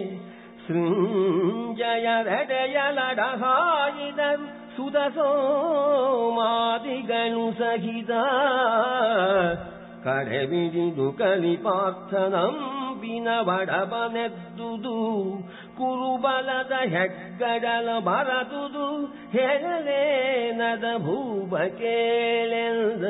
ಸೃಂಜಯರೆಡೆಯಲಡಹಾಯಿದರು ಸುದ ಸೋಮಾದಿಗಳು ಸಹಿತ ಕಡೆಬಿಡಿದು ಕಲಿಪಾರ್ಥನಂಬಿನ ಬಡಬನೆದ್ದುದು ಕುರುಬಲದ ಹೆಗ್ಗಡಲ ಬರದುದು ಹೆಳಲೇನದ ಭೂಪ ಕೇಳೆಂದ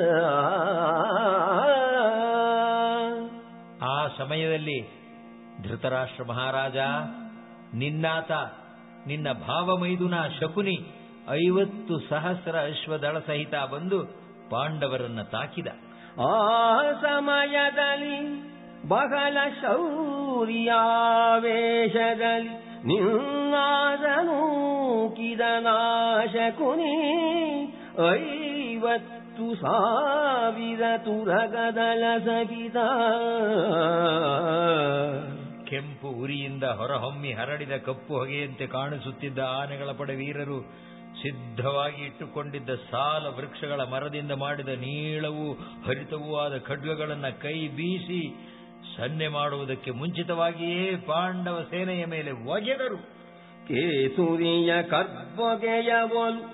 ಆ ಸಮಯದಲ್ಲಿ ಧೃತರಾಷ್ಟ್ರ ಮಹಾರಾಜ ನಿನ್ನಾತ ನಿನ್ನ ಭಾವಮೈದುನ ಶಕುನಿ ಐವತ್ತು ಸಹಸ್ರ ಅಶ್ವದಳ ಸಹಿತ ಬಂದು ಪಾಂಡವರನ್ನ ತಾಕಿದ ಆ ಸಮಯದಲ್ಲಿ ಬಹಳ ಶೌರ್ಯಾವೇಶದಲ್ಲಿ ನಿನ್ನಾದನು ಕಿದನಾಶಕುನಿ ಐವತ್ತು ಸಾವಿರ ತುರಗದಳ ಸಗಿದ ಕೆಂಪು ಉರಿಯಿಂದ ಹೊರಹೊಮ್ಮಿ ಹರಡಿದ ಕಪ್ಪು ಹೊಗೆಯಂತೆ ಕಾಣಿಸುತ್ತಿದ್ದ ಆನೆಗಳ ಪಡೆ ವೀರರು ಸಿದ್ಧವಾಗಿ ಇಟ್ಟುಕೊಂಡಿದ್ದ ಸಾಲ ವೃಕ್ಷಗಳ ಮರದಿಂದ ಮಾಡಿದ ನೀಳವೂ ಹರಿತವೂ ಆದ ಖಡ್ಗಗಳನ್ನು ಕೈ ಬೀಸಿ ಸನ್ನೆ ಮಾಡುವುದಕ್ಕೆ ಮುಂಚಿತವಾಗಿಯೇ ಪಾಂಡವ ಸೇನೆಯ ಮೇಲೆ ಒಗೆದರು ಕೇಸುರಿಯ ಕರ್ಬೊಗೆಯವಲು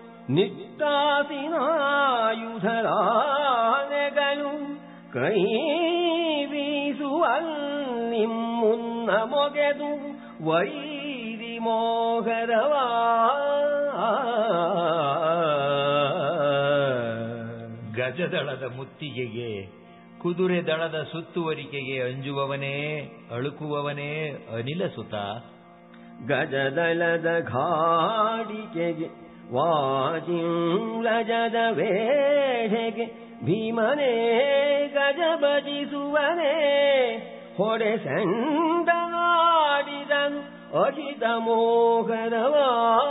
ನಿಟ್ಟಾಸಿನಾಯುಧರಾನೆಗಳು ಕೈ ಬೀಸುವಲ್ಲಿ ಮುನ್ನ ಮೊಗೆದು ವೈರಿ ಮೋಹರವಾ ಗಜದಳದ ಮುತ್ತಿಗೆಗೆ ಕುದುರೆ ದಳದ ಸುತ್ತುವರಿಕೆಗೆ ಅಂಜುವವನೇ ಅಳುಕುವವನೇ ಅನಿಲ ಸುತ ಗಜದಳದ ಘಾಡಿಕೆಗೆ ವಾಜಿಂರಜದ ವೇಷೆಗೆ ಭೀಮನೇ ಗಜ ಭಜಿಸುವನೇ ಹೊಡೆ ಸಂಡನಾಡಿದನು ಅಜಿತ ಮೋಹರವಾ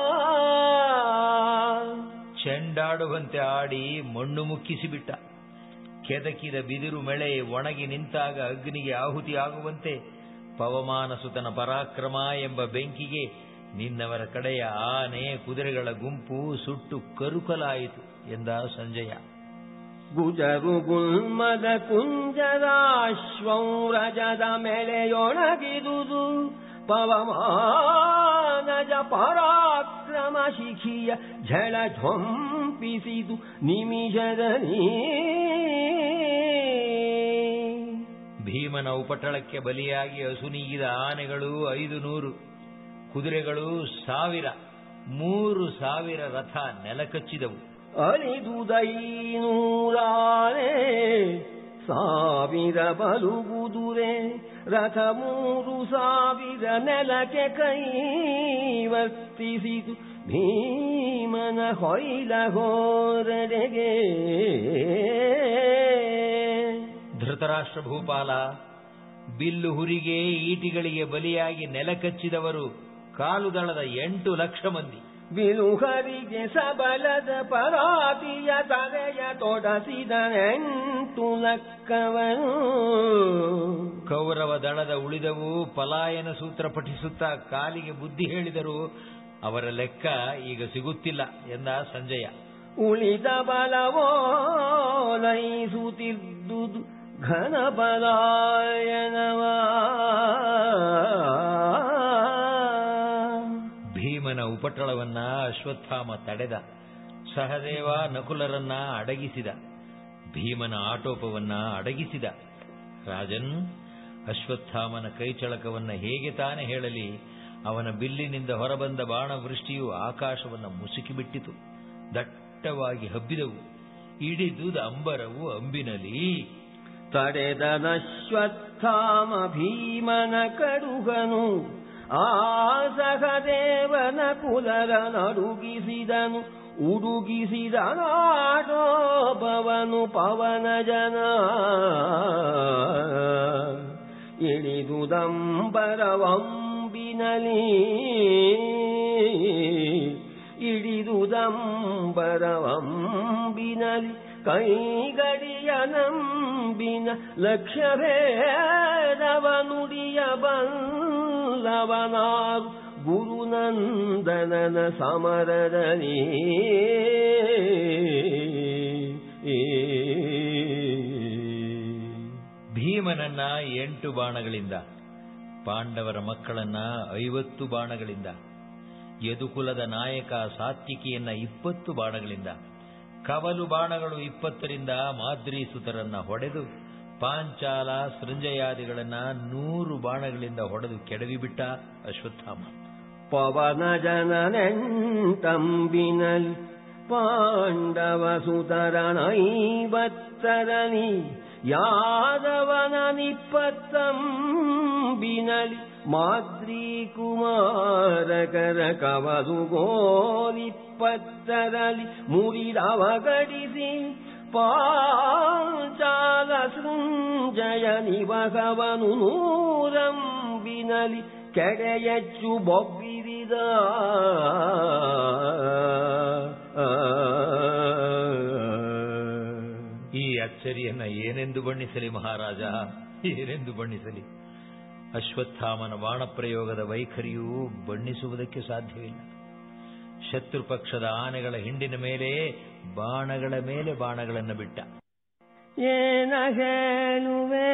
ಚೆಂಡಾಡುವಂತೆ ಆಡಿ ಮಣ್ಣು ಮುಕ್ಕಿಸಿಬಿಟ್ಟ ಕೆದಕಿದ ಬಿದಿರು ಮಳೆ ಒಣಗಿ ನಿಂತಾಗ ಅಗ್ನಿಗೆ ಆಹುತಿಯಾಗುವಂತೆ ಪವಮಾನ ಸುತನ ಪರಾಕ್ರಮ ಎಂಬ ಬೆಂಕಿಗೆ ನಿನ್ನವರ ಕಡೆಯ ಆನೆ ಕುದುರೆಗಳ ಗುಂಪು ಸುಟ್ಟು ಕರುಕಲಾಯಿತು ಎಂದ ಸಂಜಯ ಗುಜರು ಗುಲ್ಮದ ಕುಂಜರಾಶ್ವರಜದ ಮೆಳೆಯೊಣಗಿದುದು ಪವಮಾನಜ ಪರಾಕ್ರಮ ಶಿಖಿಯ ಝಳ ಝೊಂಪಿಸಿದು ನಿಮಿಷದಲ್ಲಿ ಭೀಮನ ಉಪಟಳಕ್ಕೆ ಬಲಿಯಾಗಿ ಅಸುನೀಗಿದ ಆನೆಗಳು ಐದು ನೂರು ಕುದುರೆಗಳು ಸಾವಿರ ಮೂರು ಸಾವಿರ ರಥ ನೆಲಕಚ್ಚಿದವು ಅಲಿದುದೈನೂರಾನೆ ಸಾವಿರ ಬಲುಗುದುರೆ ರಥ ಮೂರು ಸಾವಿರ ನೆಲಕ್ಕೆ ಕೈವರ್ತಿಸಿತು ಭೀಮನ ಹೊಯ್ಲ ಹೋರಡೆಗೆ ಧೃತರಾಷ್ಟ್ರ ಭೂಪಾಲ ಬಿಲ್ಲು ಹುರಿಗೆ ಈಟಿಗಳಿಗೆ ಬಲಿಯಾಗಿ ನೆಲಕಚ್ಚಿದವರು ಕಾಲುದಳದ ಎಂಟು ಲಕ್ಷ ಮಂದಿ ಬಿಲುಹರಿಗೆ ಸಬಲದ ಪರಾತಿಯ ತಲೆಯ ತೊಡಸಿದ ಎಂಟು ಲಕ್ಕವನು ಕೌರವ ದಳದ ಉಳಿದವು ಪಲಾಯನ ಸೂತ್ರ ಪಠಿಸುತ್ತಾ ಕಾಲಿಗೆ ಬುದ್ಧಿ ಹೇಳಿದರು ಅವರ ಲೆಕ್ಕ ಈಗ ಸಿಗುತ್ತಿಲ್ಲ ಎಂದ ಸಂಜಯ ಉಳಿದ ಬಲವೋ ಲಯಿಸುತ್ತಿದ್ದುದು ಘನ ಬಲಾಯನವಾ ಭೀಮನ ಉಪಟಳವನ್ನ ಅಶ್ವತ್ಥಾಮ ತಡೆದ ಸಹದೇವ ನಕುಲರನ್ನ ಅಡಗಿಸಿದ ಭೀಮನ ಆಟೋಪವನ್ನ ಅಡಗಿಸಿದ ರಾಜನ್ ಅಶ್ವತ್ಥಾಮನ ಕೈಚಳಕವನ್ನ ಹೇಗೆ ತಾನೇ ಹೇಳಲಿ ಅವನ ಬಿಲ್ಲಿನಿಂದ ಹೊರಬಂದ ಬಾಣವೃಷ್ಟಿಯು ಆಕಾಶವನ್ನ ಮುಸುಕಿಬಿಟ್ಟಿತು ದಟ್ಟವಾಗಿ ಹಬ್ಬಿದವು ಇಡಿದುದ ಅಂಬರವು ಅಂಬಿನಲಿ ತಡೆದನಶ್ವತ್ಥಾಮ ಭೀಮನ ಕಡುಗನು ಆ ಸಹದೇವನ ಕುಲರ ನಡುಗಿಸಿದನು ಉಡುಗಿಸಿದ ನಾಡೋಬವನು ಪವನ ಜನ ಇಳಿದುದಂಬರವಂಬಿನಲಿ ಇಡಿದುದಂಬರವಂಬಿನಲಿ ಕೈಗಡಿಯ ನಂಬಿನ ಲಕ್ಷ್ಯಭೇದವ ನುಡಿಯ ಬಲ್ಲವನಾರು ಗುರುನಂದನನ ಸಮರದಲ್ಲಿ ಭೀಮನನ್ನ ಎಂಟು ಬಾಣಗಳಿಂದ ಪಾಂಡವರ ಮಕ್ಕಳನ್ನ ಐವತ್ತು ಬಾಣಗಳಿಂದ ಯದುಕುಲದ ನಾಯಕ ಸಾತ್ವಿಕಿಯನ್ನ ಇಪ್ಪತ್ತು ಬಾಣಗಳಿಂದ ಕವಲು ಬಾಣಗಳು ಇಪ್ಪತ್ತರಿಂದ ಮಾದ್ರಿ ಸುತರನ್ನ ಹೊಡೆದು ಪಾಂಚಾಲ ಸೃಂಜಯಾದಿಗಳನ್ನ ನೂರು ಬಾಣಗಳಿಂದ ಹೊಡೆದು ಕೆಡವಿಬಿಟ್ಟ ಅಶ್ವತ್ಥಾಮ ಪವನ ಜನನೆಂಟಂಬಿನಲಿ ಪಾಂಡವ ಸುತರನೈವತ್ತರನಿ ಯಾದವನ ನಿಪ್ಪತ್ತಂಬಿನಲಿ ಮಾದ್ರಿ ಕುಮಾರಕರ ಕವಲು ಗೋಲಿಪ್ಪತ್ತರಲಿ ಮುರಿದವಗಡಿಸಿ ಪಾಂಚಾಲ ಸೃಂಜಯ ನಿವಸವನು ನೂರಂಬಿನಲಿ ಕೆಡೆಯಚ್ಚು ಬೊಬ್ಬಿ ನುಡಿದ ಈ ಅಚ್ಚರಿಯನ್ನ ಏನೆಂದು ಬಣ್ಣಿಸಲಿ ಮಹಾರಾಜ ಏನೆಂದು ಬಣ್ಣಿಸಲಿ ಅಶ್ವತ್ಥಾಮನ ಬಾಣಪ್ರಯೋಗದ ವೈಖರಿಯು ಬಣ್ಣಿಸುವುದಕ್ಕೆ ಸಾಧ್ಯವಿಲ್ಲ ಶತ್ರು ಪಕ್ಷದ ಆನೆಗಳ ಹಿಂಡಿನ ಮೇಲೆ ಬಾಣಗಳ ಮೇಲೆ ಬಾಣಗಳನ್ನು ಬಿಟ್ಟ ಏನ ಹೇಳುವೆ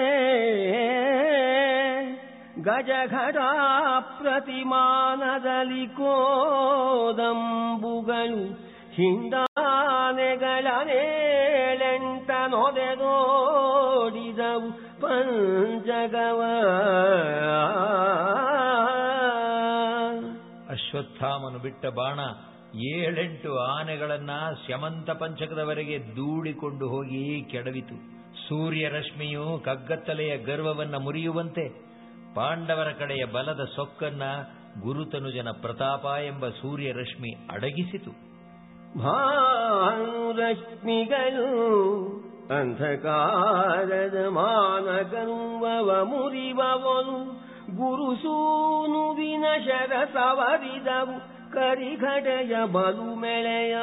ಗಜಘಟ ಪ್ರತಿಮಾನದಲ್ಲಿ ಕೋದಂಬುಗಳು ಹಿಂಡಾನೆಗಳ ನೇಳೆಂಟ ನೊದೆದೋಡಿದವು ಪಂಚಗವ ಅಶ್ವತ್ಥಾಮನು ಬಿಟ್ಟ ಬಾಣ ಏಳೆಂಟು ಆನೆಗಳನ್ನ ಸ್ಯಮಂತ ಪಂಚಕದವರೆಗೆ ದೂಡಿಕೊಂಡು ಹೋಗಿ ಕೆಡವಿತು ಸೂರ್ಯ ರಶ್ಮಿಯು ಕಗ್ಗತ್ತಲೆಯ ಗರ್ವವನ್ನ ಮುರಿಯುವಂತೆ ಪಾಂಡವರ ಕಡೆಯ ಬಲದ ಸೊಕ್ಕನ್ನ ಗುರುತನುಜನ ಪ್ರತಾಪ ಎಂಬ ಸೂರ್ಯ ರಶ್ಮಿ ಅಡಗಿಸಿತು ಭಾನುರಶ್ಮಿಗಳು ಅಂಧಕಾರದ ಮಾನಗನುವವ ಮುರಿವವನು ಗುರುಸೂನುವಿನ ಶರ ಸವರಿದವು ಕರಿಘಡೆಯ ಬಲು ಮೆಳೆಯ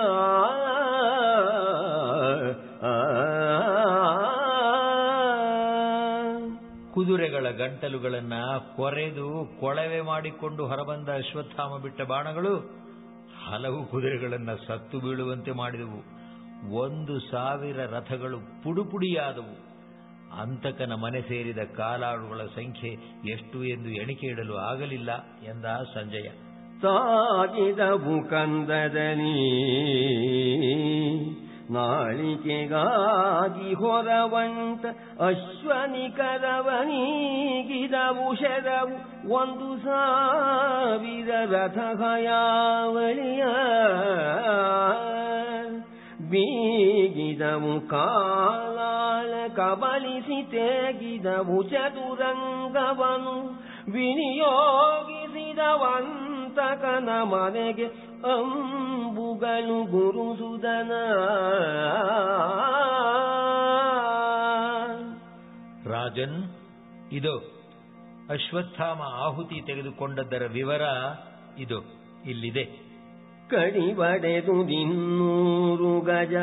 ಕುದುರೆಗಳ ಗಂಟಲುಗಳನ್ನ ಕೊರೆದು ಕೊಳವೆ ಮಾಡಿಕೊಂಡು ಹೊರಬಂದ ಅಶ್ವತ್ಥಾಮ ಬಿಟ್ಟ ಬಾಣಗಳು ಹಲವು ಕುದುರೆಗಳನ್ನ ಸತ್ತು ಬೀಳುವಂತೆ ಮಾಡಿದವು ಒಂದು ಸಾವಿರ ರಥಗಳು ಪುಡುಪುಡಿಯಾದವು ಅಂತಕನ ಮನೆ ಸೇರಿದ ಕಾಲಾಳುಗಳ ಸಂಖ್ಯೆ ಎಷ್ಟು ಎಂದು ಎಣಿಕೆ ಇಡಲು ಆಗಲಿಲ್ಲ ಎಂದ ಸಂಜಯ ಸಾಗಿದವು ಕಂದದಲ್ಲಿ ನಾಳಿಕೆಗಾಗಿ ಹೊರವಂಟ ಅಶ್ವನಿಕರವನೀಗಿದವು ಶರವು ಒಂದು ಸಾವಿರ ರಥಗಯಾವಳಿಯ ಬೀಗಿದವು ಕಾಲಾಳ ಕಬಲಿಸಿ ತೇಗಿದವು ಚದುರಂಗವನು ವಿನಿಯೋಗಿಸಿದವಂತಕನ ಮನೆಗೆ ಅಂಬುಗಳು ಗುರುಸುದನ ರಾಜನ್ ಇದು ಅಶ್ವತ್ಥಾಮ ಆಹುತಿ ತೆಗೆದುಕೊಂಡದ್ದರ ವಿವರ ಇದು ಇಲ್ಲಿದೆ ಕಡಿಬಡೆದು ದಿನ್ನೂರು ಗಜ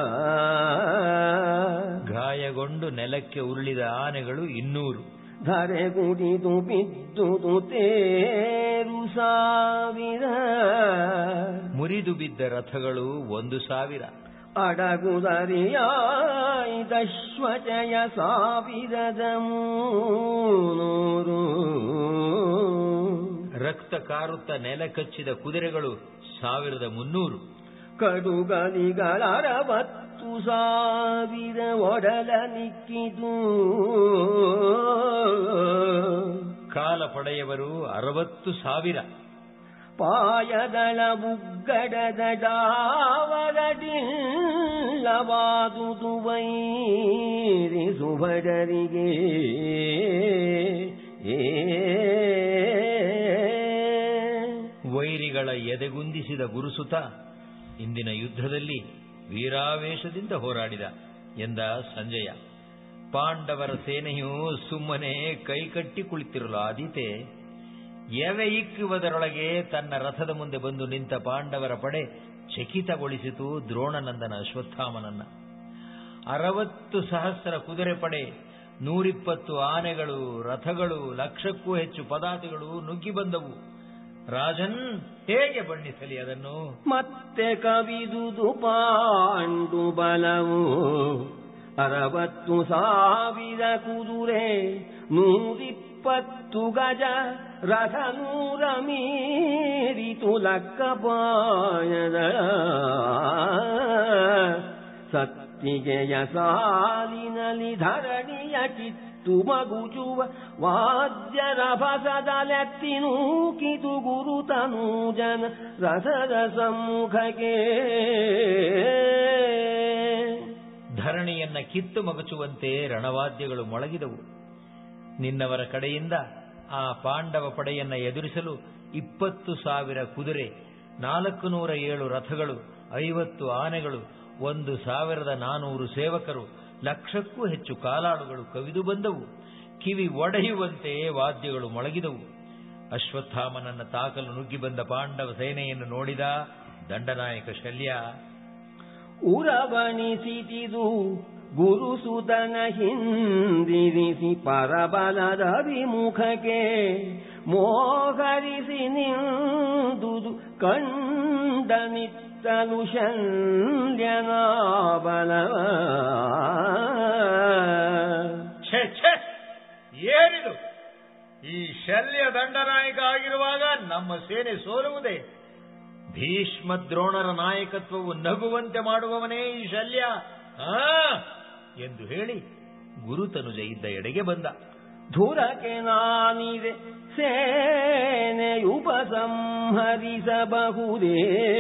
ಗಾಯಗೊಂಡು ನೆಲಕ್ಕೆ ಉರುಳಿದ ಆನೆಗಳು ಇನ್ನೂರು ಧರೆಗುಡಿದು ಬಿದ್ದುದು ತೇರು ಸಾವಿರ ಮುರಿದು ಬಿದ್ದ ರಥಗಳು ಒಂದು ಸಾವಿರ ಅಡಗುದರಿಯಾಯ್ದಶ್ವಜಯ ಸಾವಿರದ ಮೂನೂರು ರಕ್ತ ಕಾರುತ್ತ ನೆಲ ಕಚ್ಚಿದ ಕುದುರೆಗಳು ಸಾವಿರದ ಮುನ್ನೂರು ಕಡುಗಲಿಗಳ ಅರವತ್ತು ಸಾವಿರ ಒಡಲ ನಿಕ್ಕಿದು ಕಾಲ ಪಡೆಯವರು ಅರವತ್ತು ಸಾವಿರ ಪಾಯದಳ ಬುಗ್ಗಡದ ಡಾವರಡಿಲ್ಲವಾದುದು ವೈರಿ ಸುಭಡರಿಗೆ ವೈರಿಗಳ ಎದೆಗುಂದಿಸಿದ ಗುರುಸುತ ಇಂದಿನ ಯುದ್ಧದಲ್ಲಿ ವೀರಾವೇಶದಿಂದ ಹೋರಾಡಿದ ಎಂದ ಸಂಜಯ ಪಾಂಡವರ ಸೇನೆಯು ಸುಮ್ಮನೆ ಕೈಕಟ್ಟಿ ಕುಳಿತಿರಲು ಆದೀತೆ ಎವೆ ಇಕ್ಕುವುದರೊಳಗೆ ತನ್ನ ರಥದ ಮುಂದೆ ಬಂದು ನಿಂತ ಪಾಂಡವರ ಪಡೆ ಚಕಿತಗೊಳಿಸಿತು ದ್ರೋಣನಂದನ ಅಶ್ವತ್ಥಾಮನನ್ನ ಅರವತ್ತು ಸಹಸ್ರ ಕುದುರೆ ಪಡೆ ನೂರಿಪ್ಪತ್ತು ಆನೆಗಳು ರಥಗಳು ಲಕ್ಷಕ್ಕೂ ಹೆಚ್ಚು ಪದಾತಿಗಳು ನುಗ್ಗಿ ಬಂದವು ರಾಜನ್ ಹೇಗೆ ಬಣ್ಣಿಸಲಿ ಅದನ್ನು ಮತ್ತೆ ಕವಿದುದು ಪಾಂಡು ಬಲವು ಅರವತ್ತು ಸಾವಿರ ಕುದುರೆ ನೂರಿಪ್ಪತ್ತು ಗಜ ರಥ ನೂರ ಮೀರಿತು ಲಕ್ಕಪಾಯದ ಸತ್ತಿಗೆಯ ಸಾಲಿನಲ್ಲಿ ಧರಣಿಯ ಕಿತ್ತು ಮಗುಚುವ ವಾದ್ಯರ ಭಸದಲೆತ್ತಿ ನೂಕಿತು ಗುರುತನು ಜನ ರಸದ ಸಮ್ಮುಖಕ್ಕೆ ಧರಣಿಯನ್ನ ಕಿತ್ತು ಮಗಚುವಂತೆ ರಣವಾದ್ಯಗಳು ಮೊಳಗಿದವು ನಿನ್ನವರ ಕಡೆಯಿಂದ ಆ ಪಾಂಡವ ಪಡೆಯನ್ನ ಎದುರಿಸಲು ಇಪ್ಪತ್ತು ಸಾವಿರ ಕುದುರೆ ನಾಲ್ಕು ನೂರ ಏಳು ರಥಗಳು ಐವತ್ತು ಆನೆಗಳು ಒಂದು ಸಾವಿರದ ನಾನೂರು ಸೇವಕರು ಲಕ್ಷಕ್ಕೂ ಹೆಚ್ಚು ಕಾಲಾಳುಗಳು ಕವಿದು ಬಂದವು ಕಿವಿ ಒಡೆಯುವಂತೆ ವಾದ್ಯಗಳು ಮೊಳಗಿದವು ಅಶ್ವತ್ಥಾಮನನ್ನ ತಾಕಲು ನುಗ್ಗಿ ಬಂದ ಪಾಂಡವ ಸೇನೆಯನ್ನು ನೋಡಿದ ದಂಡನಾಯಕ ಶಲ್ಯ ಉರವಣಿಸಿತಿದು ಗುರುಸುತನ ಹಿಂದಿರಿಸಿ ಪರಬಲದ ವಿಮುಖಕ್ಕೆ ಮೋಹರಿಸಿ ನಿಂದುದು ಕಂಡನಿತ್ತಲು ಶಲ್ಯನ ಬಲವ ಛೇ ಛೇ ಏನಿದು ಈ ಶಲ್ಯ ದಂಡನಾಯಕ ಆಗಿರುವಾಗ ನಮ್ಮ ಸೇನೆ ಸೋಲುವುದೇ ಭೀಷ್ಮ ದ್ರೋಣರ ನಾಯಕತ್ವವು ನಗುವಂತೆ ಮಾಡುವವನೇ ಈ ಶಲ್ಯ ಆ ಎಂದು ಹೇಳಿ ಗುರುತನುಜ ಇದ್ದ ಎಡೆಗೆ ಬಂದ ಧುರಕ್ಕೆ ನಾನಿದೆ ಸೇನೆಯುಪಸಂಹರಿಸಬಹುದೇ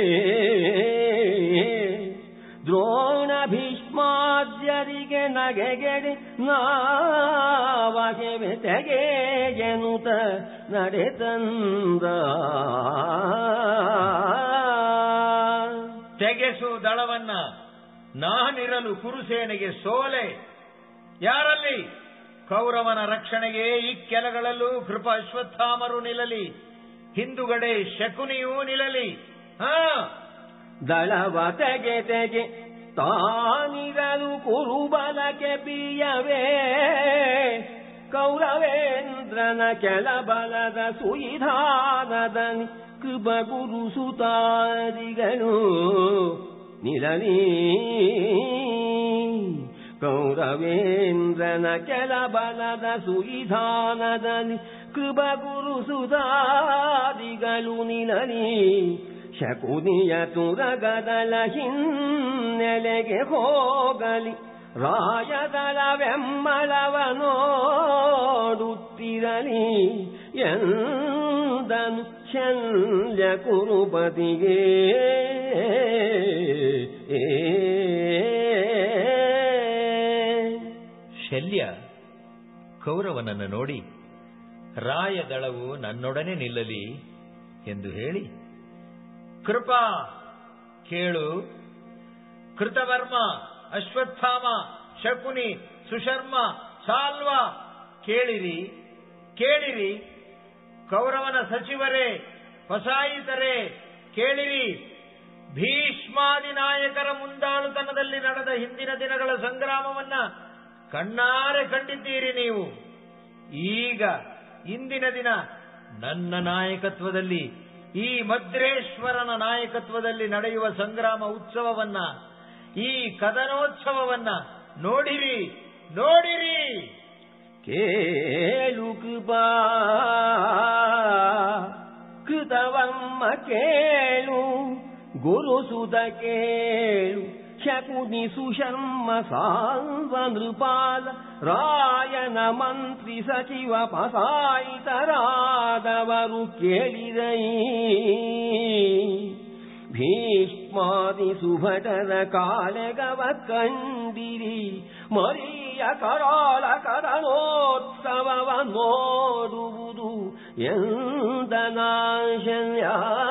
ದ್ರೋಣ ಭೀಷ್ಮಾದ್ಯರಿಗೆ ನಗೆಗೆಡೆ ನಾವಗೆ ತೆಗೆಯನುತ ನಡೆತಂದ ತೆಗೆಸು ದಳವನ್ನ ನಾನಿರಲು ಕುರುಸೇನೆಗೆ ಸೋಲೆ ಯಾರಲ್ಲಿ ಕೌರವನ ರಕ್ಷಣೆಗೆ ಈ ಕೆಲಗಳಲ್ಲೂ ಕೃಪ ಅಶ್ವತ್ಥಾಮರು ನಿಲ್ಲಲಿ ಹಿಂದುಗಡೆ ಶಕುನಿಯೂ ನಿಲ್ಲಲಿ ಹಾ ದಳವ ತೆಗೆ ತೆಗೆ ತಾನಿರಲು ಕುರುಬಲಕ್ಕೆ ಬಿಯವೇ ಕೌರವೇಂದ್ರನ ಕೆಳಬಲದ ಸುಯಿಧಾನದನಿ ಕೃಪ ಗುರು ಸುತಾದಿಗಳು ನಿಲನಿ ಕೌರವೇಂದ್ರನ ಕೆಳಬಲದ ಸುಯಿಧಾನದಲ್ಲಿ ಕೃಪ ಗುರು ಸುತಾದಿಗಳು ನಿಲನಿ ಶಕುನಿಯ ತುರಗದಲ ಹಿನ್ನೆಲೆಗೆ ಹೋಗಲಿ ರಾಯದಳವೆಮ್ಮಳವ ನೋಡುತ್ತಿರಲಿ ಎಂದನು ಶಲ್ಯ ಕುರುಪತಿಗೆ ಶಲ್ಯ ಕೌರವನನ್ನು ನೋಡಿ ರಾಯದಳವು ನನ್ನೊಡನೆ ನಿಲ್ಲಲಿ ಎಂದು ಹೇಳಿ ಕೃಪಾ ಕೇಳು ಕೃತವರ್ಮ ಅಶ್ವತ್ಥಾಮ ಶಕುನಿ ಸುಶರ್ಮ ಸಾಲ್ವ ಕೇಳಿರಿ ಕೇಳಿರಿ ಕೌರವನ ಸಚಿವರೇ ಪಸಾಯಿತರೇ ಕೇಳಿರಿ ಭೀಷ್ಮಾದಿ ನಾಯಕರ ಮುಂದಾಳುತನದಲ್ಲಿ ನಡೆದ ಹಿಂದಿನ ದಿನಗಳ ಸಂಗ್ರಾಮವನ್ನ ಕಣ್ಣಾರೆ ಕಂಡಿದ್ದೀರಿ ನೀವು ಈಗ ಇಂದಿನ ದಿನ ನನ್ನ ನಾಯಕತ್ವದಲ್ಲಿ ಈ ಮದ್ರೇಶ್ವರನ ನಾಯಕತ್ವದಲ್ಲಿ ನಡೆಯುವ ಸಂಗ್ರಾಮ ಉತ್ಸವವನ್ನ ಈ ಕದನೋತ್ಸವವನ್ನ ನೋಡಿರಿ ನೋಡಿರಿ ಕೇಳು ಕೃಪಾ ಕೃತವಮ್ಮ ಕೇಳು ಗುರುಸುತ ಕೇಳು ಶಕುನಿ ಸುಶರ್ಮ ಸಾಲ್ವ ನೃಪಾಲ ರಾಯನ ಮಂತ್ರಿ ಸಚಿವ ಪಸಾಯಿತರಾದವರು ಕೇಳಿರೈ ಭೀಷ್ಮಾದಿ ಸುಭಟರ ಕಾಳೆಗವ ಕಂಡಿರಿ ಮರಿಯ ಕರಾಳ ಕದನೋತ್ಸವವ ನೋಡುವುದು ಎಂದನಾಶಲ್ಯ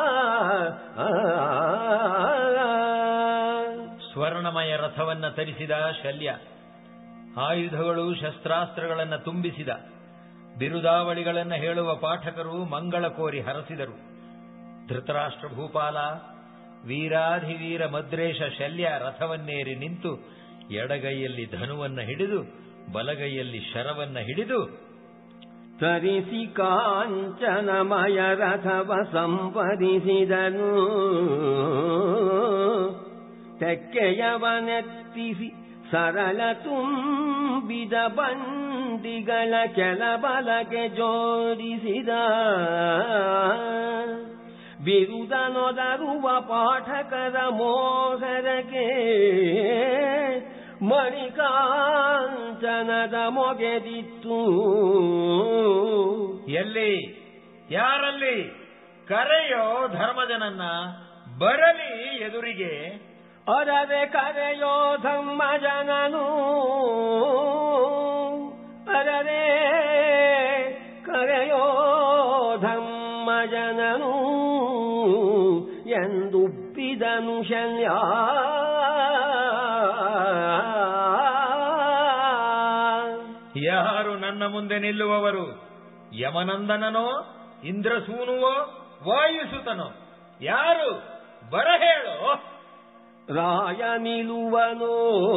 ಸ್ವರ್ಣಮಯ ರಥವನ್ನ ತರಿಸಿದ ಶಲ್ಯ ಆಯುಧಗಳು ಶಸ್ತ್ರಾಸ್ತ್ರಗಳನ್ನ ತುಂಬಿಸಿದ ಬಿರುದಾವಳಿಗಳನ್ನ ಹೇಳುವ ಪಾಠಕರು ಮಂಗಳ ಕೋರಿ ಹರಸಿದರು ಧೃತರಾಷ್ಟ್ರ ಭೂಪಾಲ ವೀರಾಧಿವೀರ ಮದ್ರೇಶ ಶಲ್ಯ ರಥವನ್ನೇರಿ ನಿಂತು ಎಡಗೈಯಲ್ಲಿ ಧನುವನ್ನ ಹಿಡಿದು ಬಲಗೈಯಲ್ಲಿ ಶರವನ್ನ ಹಿಡಿದು ತರಿಸಿ ಕಾಂಚನಮಯ ರಥವ ಸಂಪದಿಸಿದನು ತೆಕ್ಕೆಯವನೆತ್ತಿಸಿ ಸರಳ ತುಂಬಿದ ಬಂಡಿಗಳ ಕೆಳಬಲಗೆ ಜೋಡಿಸಿದ ಬಿರುದನೊದರುವ ಪಾಠಕರ ಮೋಹರಗೆ ಮಣಿಕಾಂಚನದ ಮೊಗೆದಿತ್ತು ಎಲ್ಲಿ ಯಾರಲ್ಲಿ ಕರೆಯೋ ಧರ್ಮಜನನ್ನ ಬರಲಿ ಎದುರಿಗೆ ಅರರೆ ಕರೆಯೋ ಧಮ್ಮ ಜನನು ಅರರೆ ಕರೆಯೋ ಧಮ್ಮ ಜನನು ಎಂದುಪ್ಪಿದನು ಶಲ್ಯ ಯಾರು ನನ್ನ ಮುಂದೆ ನಿಲ್ಲುವವರು ಯಮನಂದನನೋ ಇಂದ್ರಸೂನುವೋ ವಾಯುಸುತನೋ ಯಾರು ಬರ ಹೇಳೋ ರಾಯ ನಿಲುವನೋ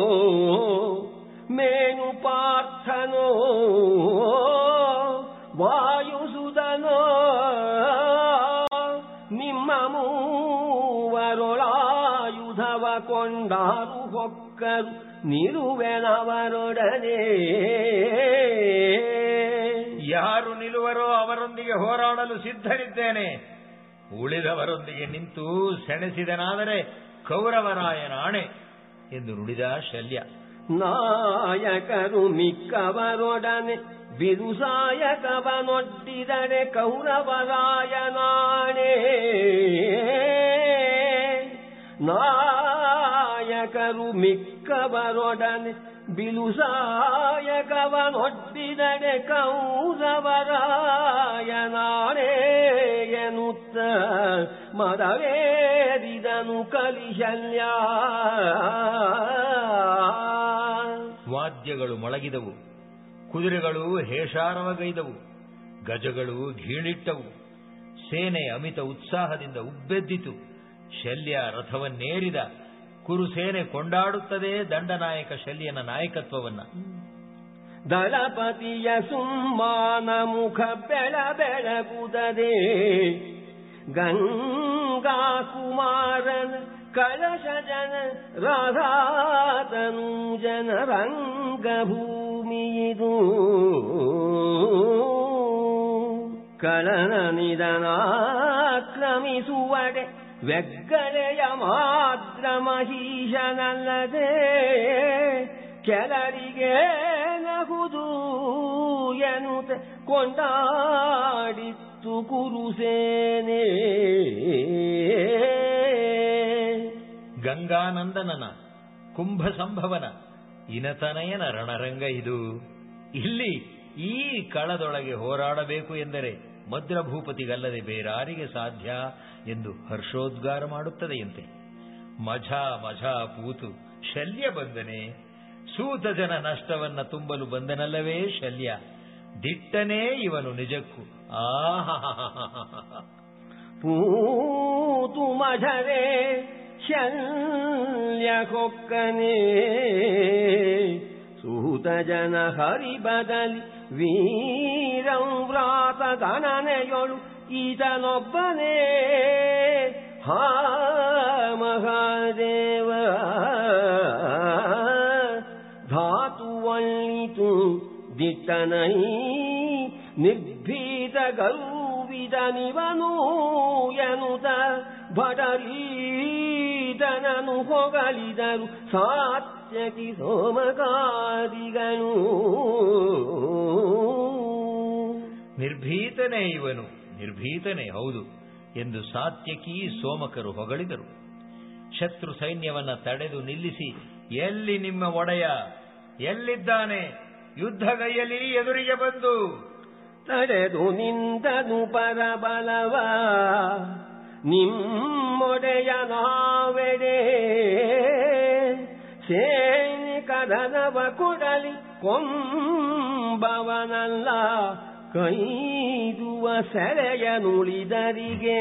ಮೇನು ಪಾರ್ಥನೋ ವಾಯುಸುದನೋ ನಿಮ್ಮ ಮೂವರೊಳಾಯುಧವ ಕೊಂಡಾರು ಹೊಕ್ಕರು ನಿರುವೆನವರೊಡನೆ ಯಾರು ನಿಲ್ಲುವರೋ ಅವರೊಂದಿಗೆ ಹೋರಾಡಲು ಸಿದ್ಧರಿದ್ದೇನೆ ಉಳಿದವರೊಂದಿಗೆ ನಿಂತು ಸೆಣಸಿದನಾದರೆ ಕೌರವರಾಯನ ಆಣೆ ಎಂದು ನುಡಿದ ಶಲ್ಯ ನಾಯಕರು ಮಿಕ್ಕವರೊಡನೆ ಬಿರುಸಾಯಕವನೊಡ್ಡಿದರೆ ಕೌರವರಾಯನಾಣೆ ನಾಯಕರು ಮಿಕ್ಕವರೊಡನೆ ಬಿಲುಸಾಯಕವನೊಡ್ಡಿದರೆ ಕೌರವರಾಯನಾಣೆ ಎನ್ನುತ್ತ ಮದವೇರಿದನು ಕಲಿಶಲ್ಯ ವಾದ್ಯಗಳು ಮೊಳಗಿದವು ಕುದುರೆಗಳು ಹೇಷಾರವಗೈದವು ಗಜಗಳು ಘೀಳಿಟ್ಟವು ಸೇನೆ ಅಮಿತ ಉತ್ಸಾಹದಿಂದ ಉಬ್ಬೆದ್ದಿತು ಶಲ್ಯ ರಥವನ್ನೇರಿದ ಕುರುಸೇನೆ ಕೊಂಡಾಡುತ್ತದೆ ದಂಡನಾಯಕ ಶಲ್ಯನ ನಾಯಕತ್ವವನ್ನ ದಳಪತಿಯ ಸುಮ್ಮಾನ ಮುಖ ಬೆಳ ಬೆಳಗುತ್ತದೆ ಗಂಗಾ ಕುಮಾರನ ಕಳಶ ಜನ ರಾಧಾತನು ಜನ ರಂಗಭೂಮಿಯಿದು ಕಳನ ನಿಧನಾಕ್ರಮಿಸುವಡೆ ವ್ಯಗ್ಗಳೆಯ ಮಾತ್ರ ಮಹಿಷನಲ್ಲದೆ ಕೆಲರಿಗೆ ನಗುದು ಎನ್ನುತ್ತ ಕೊಂಡಾಡಿತ್ತು ಕುರುಸೇನೆ ಗಂಗಾನಂದನನ ಕುಂಭ ಸಂಭವನ ಇನತನಯನ ರಣರಂಗ ಇದು ಇಲ್ಲಿ ಈ ಕಳದೊಳಗೆ ಹೋರಾಡಬೇಕು ಎಂದರೆ ಮದ್ರಭೂಪತಿಗಲ್ಲದೆ ಬೇರಾರಿಗೆ ಸಾಧ್ಯ ಎಂದು ಹರ್ಷೋದ್ಗಾರ ಮಾಡುತ್ತದೆಯಂತೆ ಮಝಾ ಮಝಾ ಪೂತು ಶಲ್ಯ ಬಂದನೆ ಸೂತ ಜನ ನಷ್ಟವನ್ನ ತುಂಬಲು ಬಂದನಲ್ಲವೇ ಶಲ್ಯ ದಿಟ್ಟನೇ ಇವನು ನಿಜಕ್ಕೂ ಆಹಾ ಪೂತು ಮಧರೆ ಶಲ್ಯ ಕೊಕ್ಕನೆ ಸೂತ ಜನ ಹರಿ ಬದಲಿ ವೀರಂ ವ್ರಾತ ಗಣನೆಯೊಳು ಈತನೊಬ್ಬನೇ ಹಾ ಮಹಾದೇವ ಧಾತುವಳ್ಳಿತು ದಿಟ್ಟನೈ ನಿರ್ಭೀತ ಗೌವಿದ ನಿವನು ಎನುತ ಭಟರೀತನನು ಹೊಗಳಿದರು ಸಾತ್ಯಕಿ ಸೋಮಕಾದಿಗಳು ನಿರ್ಭೀತನೇ ಇವನು ನಿರ್ಭೀತನೇ ಹೌದು ಎಂದು ಸಾತ್ಯಕಿ ಸೋಮಕರು ಹೊಗಳಿದರು ಶತ್ರು ಸೈನ್ಯವನ್ನ ತಡೆದು ನಿಲ್ಲಿಸಿ ಎಲ್ಲಿ ನಿಮ್ಮ ಒಡೆಯ ಎಲ್ಲಿದ್ದಾನೆ ಯುದ್ಧಗೈಯಲ್ಲಿ ಎದುರಿಗೆ ಬಂದು ತಡೆದು ನಿಂದನು ಪರಬಲವ ನಿಮ್ಮೊಡೆಯ ನಾವೆಡೆ ಸೈನಿಕದನವ ಕೊಡಲಿ ಕೊಂಬವನಲ್ಲ ಕೈದುವ ಸೆಳೆಯ ನುಳಿದರಿಗೆ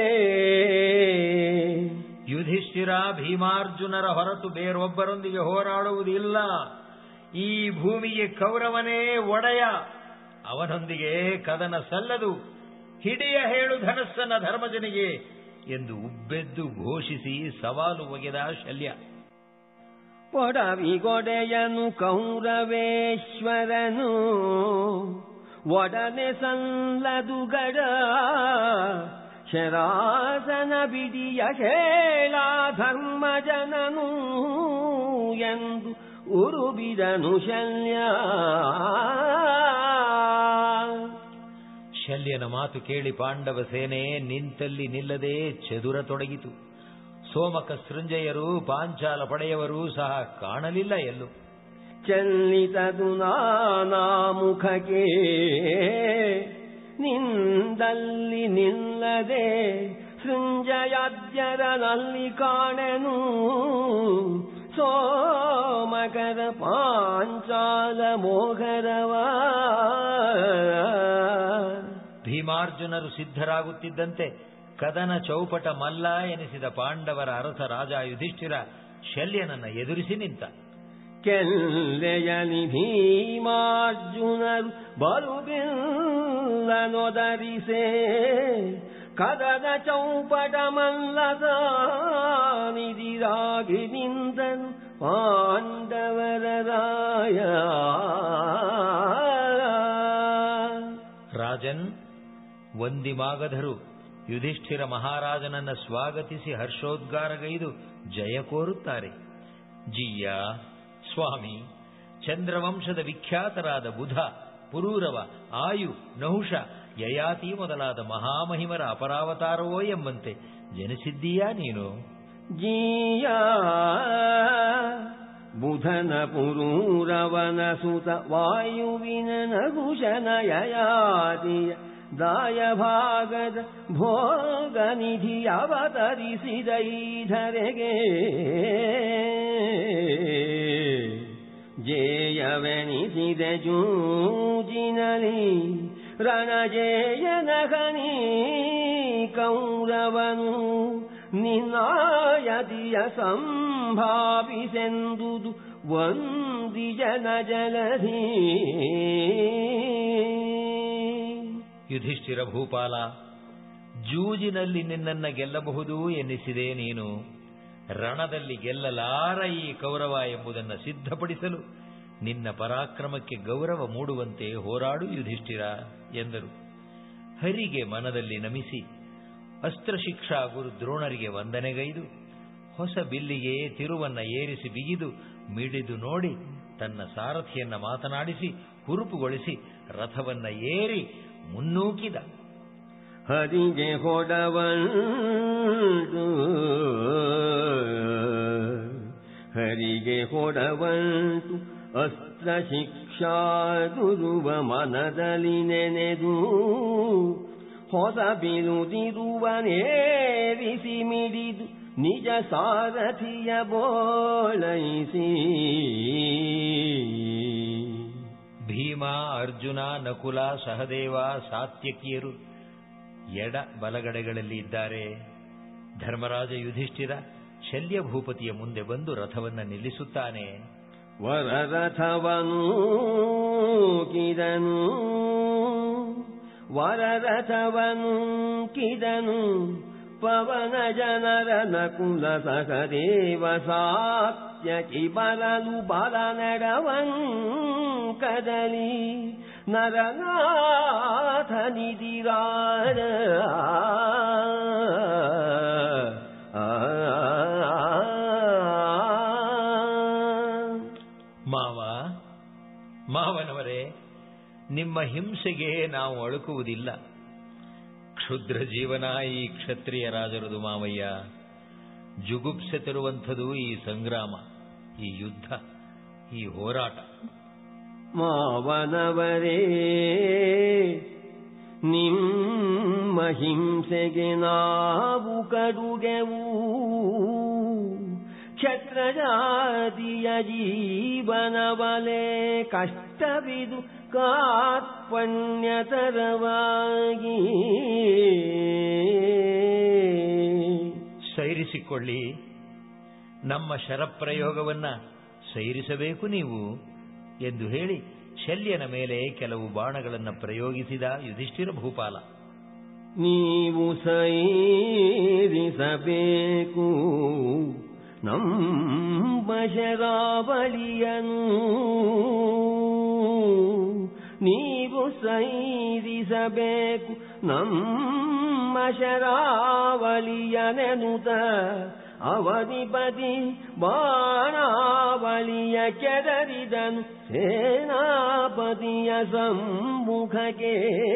ಯುಧಿಷ್ಠಿರ ಭೀಮಾರ್ಜುನರ ಹೊರತು ಬೇರೊಬ್ಬರೊಂದಿಗೆ ಹೋರಾಡುವುದಿಲ್ಲ ಈ ಭೂಮಿಗೆ ಕೌರವನೇ ಒಡೆಯ ಅವನೊಂದಿಗೆ ಕದನ ಸಲ್ಲದು ಹಿಡಿಯ ಹೇಳು ಧನಸ್ಸನ ಧರ್ಮಜನಿಗೆ ಎಂದು ಉಬ್ಬೆದ್ದು ಘೋಷಿಸಿ ಸವಾಲು ಒಗೆದ ಶಲ್ಯ ಒಡವಿಗೊಡೆಯನು ಕೌರವೇಶ್ವರನು ಒಡನೆ ಸಲ್ಲದುಗಡ ಶರಾಸನ ಬಿಡಿಯ ಹೇಳ ಧರ್ಮಜನನು ಎಂದು ಉರುಬಿದನು ಶಲ್ಯ ಶಲ್ಯನ ಮಾತು ಕೇಳಿ ಪಾಂಡವ ಸೇನೆ ನಿಂತಲ್ಲಿ ನಿಲ್ಲದೆ ಚದುರತೊಡಗಿತು ಸೋಮಕ ಸೃಂಜಯರು ಪಾಂಚಾಲ ಪಡೆಯವರು ಸಹ ಕಾಣಲಿಲ್ಲ ಎಲ್ಲೂ ಚೆಲ್ಲಿತದು ನಾನಾ ಮುಖಕ್ಕೆ ನಿಂದಲ್ಲಿ ನಿಲ್ಲದೆ ಸೃಂಜಯಾದ್ಯರನಲ್ಲಿ ಕಾಣೆನು ಸೋಮಕರ ಪಾಂಚಾಲ ಮೋಹರವ ಭೀಮಾರ್ಜುನರು ಸಿದ್ಧರಾಗುತ್ತಿದ್ದಂತೆ ಕದನ ಚೌಪಟ ಮಲ್ಲ ಎನಿಸಿದ ಪಾಂಡವರ ಅರಸ ರಾಜ ಯುಧಿಷ್ಠಿರ ಶಲ್ಯನನ್ನ ಎದುರಿಸಿ ನಿಂತ ಕೆಲ್ಲೆಯಲಿ ಭೀಮಾರ್ಜುನರು ಬರುಬಿಲ್ಲನೊದರಿಸೆ ಕದದ ಚೌಪಟ ಮಲ್ಲದ ನಿಧಿರಾಗಿ ನಿಂದನು ಪಾಂಡವರ ರಾಯ ರಾಜನ್ ವಂದಿಮಾಗಧರು ಯುಧಿಷ್ಠಿರ ಮಹಾರಾಜನನ್ನ ಸ್ವಾಗತಿಸಿ ಹರ್ಷೋದ್ಗಾರಗೈದು ಜಯ ಕೋರುತ್ತಾರೆ ಜಿಯ್ಯ ಸ್ವಾಮಿ ಚಂದ್ರವಂಶದ ವಿಖ್ಯಾತರಾದ ಬುಧ ಪುರೂರವ ಆಯು ನಹುಷ ಯಯಾತಿ ಮೊದಲಾದ ಮಹಾಮಹಿಮರ ಅಪರಾವತಾರವೋ ಎಂಬಂತೆ ಜನಿಸಿದ್ದೀಯಾ ನೀನು ಜೀಯ ಬುಧನ ಪುರೂರವನ ಸುತ ವಾಯುವಿನ ನಗುಶನ ಯಯಾತಿಯ ದಾಯ ಭಾಗದ ಭೋಗ ನಿಧಿ ಅವತರಿಸಿದ ಈ ಧರೆಗೆ ಜೇಯವೆನಿಸಿದ ಜೂಜಿನಲಿ ರಣಜೇಯನ ಹನಿ ಕೌರವನು ನಿನ್ನಾಯದಿಯ ಸಂಭಾವಿಸೆಂದುದು ವಂದಿಜನ ಜಲಧಿ ಯುಧಿಷ್ಠಿರ ಭೂಪಾಲ ಜೂಜಿನಲ್ಲಿ ನಿನ್ನನ್ನ ಗೆಲ್ಲಬಹುದು ಎನ್ನಿಸಿದೆ ನೀನು ರಣದಲ್ಲಿ ಗೆಲ್ಲಲಾರ ಈ ಕೌರವ ಎಂಬುದನ್ನು ಸಿದ್ಧಪಡಿಸಲು ನಿನ್ನ ಪರಾಕ್ರಮಕ್ಕೆ ಗೌರವ ಮೂಡುವಂತೆ ಹೋರಾಡು ಯುಧಿಷ್ಠಿರ ಎಂದರು ಹರಿಗೆ ಮನದಲ್ಲಿ ನಮಿಸಿ ಅಸ್ತ್ರಶಿಕ್ಷಾ ಗುರು ದ್ರೋಣರಿಗೆ ವಂದನೆಗೈದು ಹೊಸ ಬಿಲ್ಲಿಗೆ ತಿರುವನ್ನ ಏರಿಸಿ ಬಿಗಿದು ಮಿಡಿದು ನೋಡಿ ತನ್ನ ಸಾರಥಿಯನ್ನ ಮಾತನಾಡಿಸಿ ಹುರುಪುಗೊಳಿಸಿ ರಥವನ್ನ ಏರಿ ಮುನ್ನೂಕಿದ ಹರಿಗೆ ಹೊಡವಂಟು ಹರಿಗೆ ಹೊಡವಂಟು ಅಸ್ತ್ರ ಶಿಕ್ಷಾ ಗುರುವ ಮನದಲ್ಲಿ ನೆನೆದು ಹೊಸ ಬಿರುದಿರುವನೇರಿಸಿ ಮಿಡಿದು ನಿಜ ಸಾರಥಿಯ ಬೋಳೈಸಿ ಭೀಮ ಅರ್ಜುನ ನಕುಲ ಸಹದೇವ ಸಾತ್ಯಕಿಯರು ಎಡ ಬಲಗಡೆಗಳಲ್ಲಿ ಇದ್ದಾರೆ ಧರ್ಮರಾಜ ಯುಧಿಷ್ಠಿರ ಶಲ್ಯ ಭೂಪತಿಯ ಮುಂದೆ ಬಂದು ರಥವನ್ನ ನಿಲ್ಲಿಸುತ್ತಾನೆ ವರರಥವನು ಕಿದನು ವರರಥವನು ಕಿದನು ಪವನ ಜನರ ನಕುಲ ಸಹದೇವ ಸಾತ್ಯಕಿ ಬರಲು ಬಲ ನಡವಂಕದಲಿ ನರನಾಥ ನಿಧಿರಾರ ಮಾವ ಮಾವನವರೇ ನಿಮ್ಮ ಹಿಂಸೆಗೆ ನಾವು ಅಳುಕುವುದಿಲ್ಲ ಕ್ಷುದ್ರ ಜೀವನ ಈ ಕ್ಷತ್ರಿಯ ರಾಜರದು ಮಾವಯ್ಯ ಜುಗುಪ್ಸೆ ತರುವಂಥದು ಈ ಸಂಗ್ರಾಮ ಈ ಯುದ್ಧ ಈ ಹೋರಾಟ ಮಾವನವರೇ ನಿಮ್ಮ ಹಿಂಸೆಗೆ ನಾವು ಕಡುಗೆವು ಕ್ಷತ್ರಜಾತಿಯ ಜೀವನವಲೇ ಕಷ್ಟವಿದು ಕಾರ್ಪಣ್ಯತರವಾಗಿ ಸೈರಿಸಿಕೊಳ್ಳಿ ನಮ್ಮ ಶರಪ್ರಯೋಗವನ್ನ ಸೈರಿಸಬೇಕು ನೀವು ಎಂದು ಹೇಳಿ ಶಲ್ಯನ ಮೇಲೆ ಕೆಲವು ಬಾಣಗಳನ್ನು ಪ್ರಯೋಗಿಸಿದ ಯುಧಿಷ್ಠಿರ ಭೂಪಾಲ ನೀವು ಸೈರಿಸಬೇಕು ನಮ್ಮ ಶರಾವಳಿಯನು ನೀವು ಸೈರಿಸಬೇಕು ನಮ್ಮ ಶರಾವಳಿಯನೆನುತ ಅವಧಿಪತಿ ಬಾಣಾವಳಿಯ ಕೆದರಿದನು ಸೇನಾಪತಿಯ ಸಮ್ಮುಖಕ್ಕೆ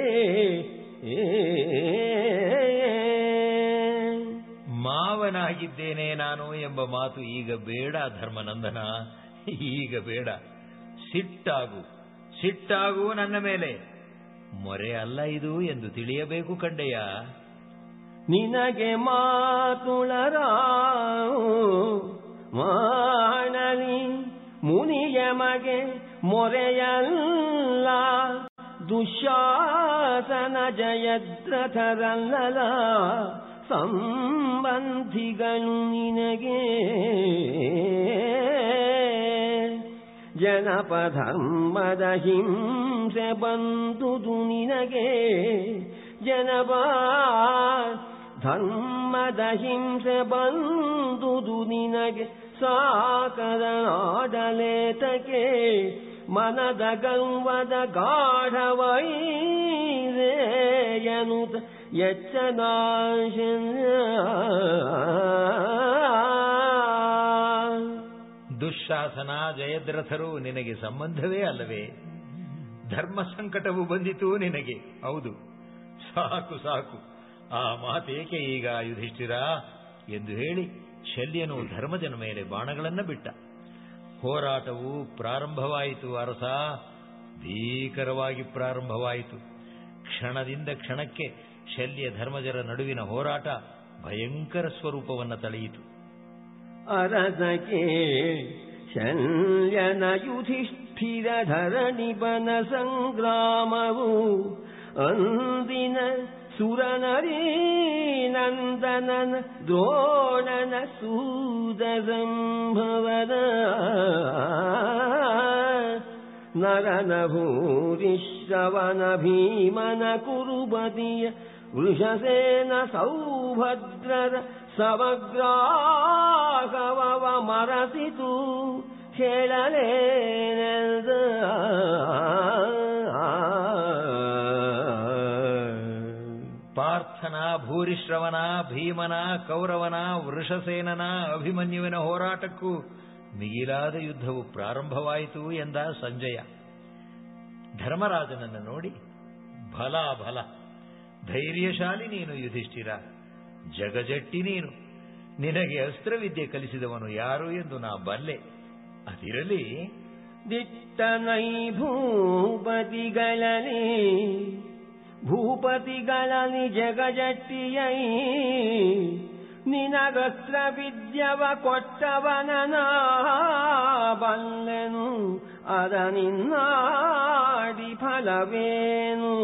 ಮಾವನಾಗಿದ್ದೇನೆ ನಾನು ಎಂಬ ಮಾತು ಈಗ ಬೇಡ ಧರ್ಮನಂದನ ಈಗ ಬೇಡ ಸಿಟ್ಟಾಗು ಸಿಟ್ಟಾಗು ನನ್ನ ಮೇಲೆ ಮೊರೆ ಅಲ್ಲ ಇದು ಎಂದು ತಿಳಿಯಬೇಕು ಕಂಡೆಯ ನಿನಗೆ ಮಾತುಳರ ಮಾಡಲಿ ಮುನಿಯ ಮಗೆ ಮೊರೆಯಲ್ಲ ದುಶಾಸನ ಜಯದ್ರಥರಲ್ಲಲ ಸಂಬಂಧಿಗಳು ನಿನಗೆ ಜನಪಧರ್ಮದ ಹಿಂಸೆ ಬಂದುದು ನಿನಗೆ ಜನಪ ಧರ್ಮದ ಹಿಂಸೆ ಬಂದುದು ನಿನಗೆ ಸಾಕದ ಆಡಲೇತಕ್ಕೆ ಮನದ ಗೌವದ ಗಾಢವೈರೇಯನುತ ಎಚ್ಚನಾಶ ದುಶ್ಶಾಸನ ಜಯದ್ರಥರು ನಿನಗೆ ಸಂಬಂಧವೇ ಅಲ್ಲವೇ ಧರ್ಮ ಸಂಕಟವು ಬಂದಿತು ನಿನಗೆ ಹೌದು ಸಾಕು ಸಾಕು ಆ ಮಾತೇಕೆ ಈಗ ಯುಧಿಷ್ಠಿರ ಎಂದು ಹೇಳಿ ಶಲ್ಯನು ಧರ್ಮಜನ ಮೇಲೆ ಬಾಣಗಳನ್ನ ಬಿಟ್ಟ ಹೋರಾಟವು ಪ್ರಾರಂಭವಾಯಿತು ಅರಸ ಭೀಕರವಾಗಿ ಪ್ರಾರಂಭವಾಯಿತು ಕ್ಷಣದಿಂದ ಕ್ಷಣಕ್ಕೆ ಶಲ್ಯ ಧರ್ಮಜರ ನಡುವಿನ ಹೋರಾಟ ಭಯಂಕರ ಸ್ವರೂಪವನ್ನು ತಳೆಯಿತು ಅರಸಕೆ ಶಲ್ಯನ ಯುಧಿಷ್ಠಿರ ಧರಣಿಪನ ಸಂಗ್ರಾಮವು ಅಂದಿನ ಸುರನರೀ ನಂದನನ ದ್ರೋಣನ ಸೂದ ಸಂಭವದ ನರನ ಭೂರಿಶ್ರವಣ ಭೀಮನ ಕುರುಬದಿಯ ವೃಷಸೇನ ಸೌಭದ್ರರ ಸಮಗ್ರಾಗವವ ಮರಸಿತು ಹೇಳಲೇನೆಂದ ಪಾರ್ಥನ ಭೂರಿಶ್ರವನ ಭೀಮನ ಕೌರವನ ವೃಷಸೇನನ ಅಭಿಮನ್ಯುವಿನ ಹೋರಾಟಕ್ಕೂ ಮಿಗಿಲಾದ ಯುದ್ಧವು ಪ್ರಾರಂಭವಾಯಿತು ಎಂದ ಸಂಜಯ ಧರ್ಮರಾಜನನ್ನು ನೋಡಿ ಬಲ ಬಲ ಧೈರ್ಯಶಾಲಿ ನೀನು ಯುಧಿಷ್ಠಿರ ಜಗಜಟ್ಟಿ ನೀನು ನಿನಗೆ ಅಸ್ತ್ರವಿದ್ಯೆ ಕಲಿಸಿದವನು ಯಾರು ಎಂದು ನಾ ಬಲ್ಲೆ ಅದಿರಲಿ ದಿಟ್ಟನೈ ಭೂಪತಿಗಳಲ್ಲಿ ಭೂಪತಿಗಳಲ್ಲಿ ಜಗಜಟ್ಟಿಯೈ ನಿನಗಸ್ತ್ರ ವಿದ್ಯವ ಕೊಟ್ಟವನನ ಬಲ್ಲೆನು ಅದ ನಿನ್ನಾಡಿ ಫಲವೇನು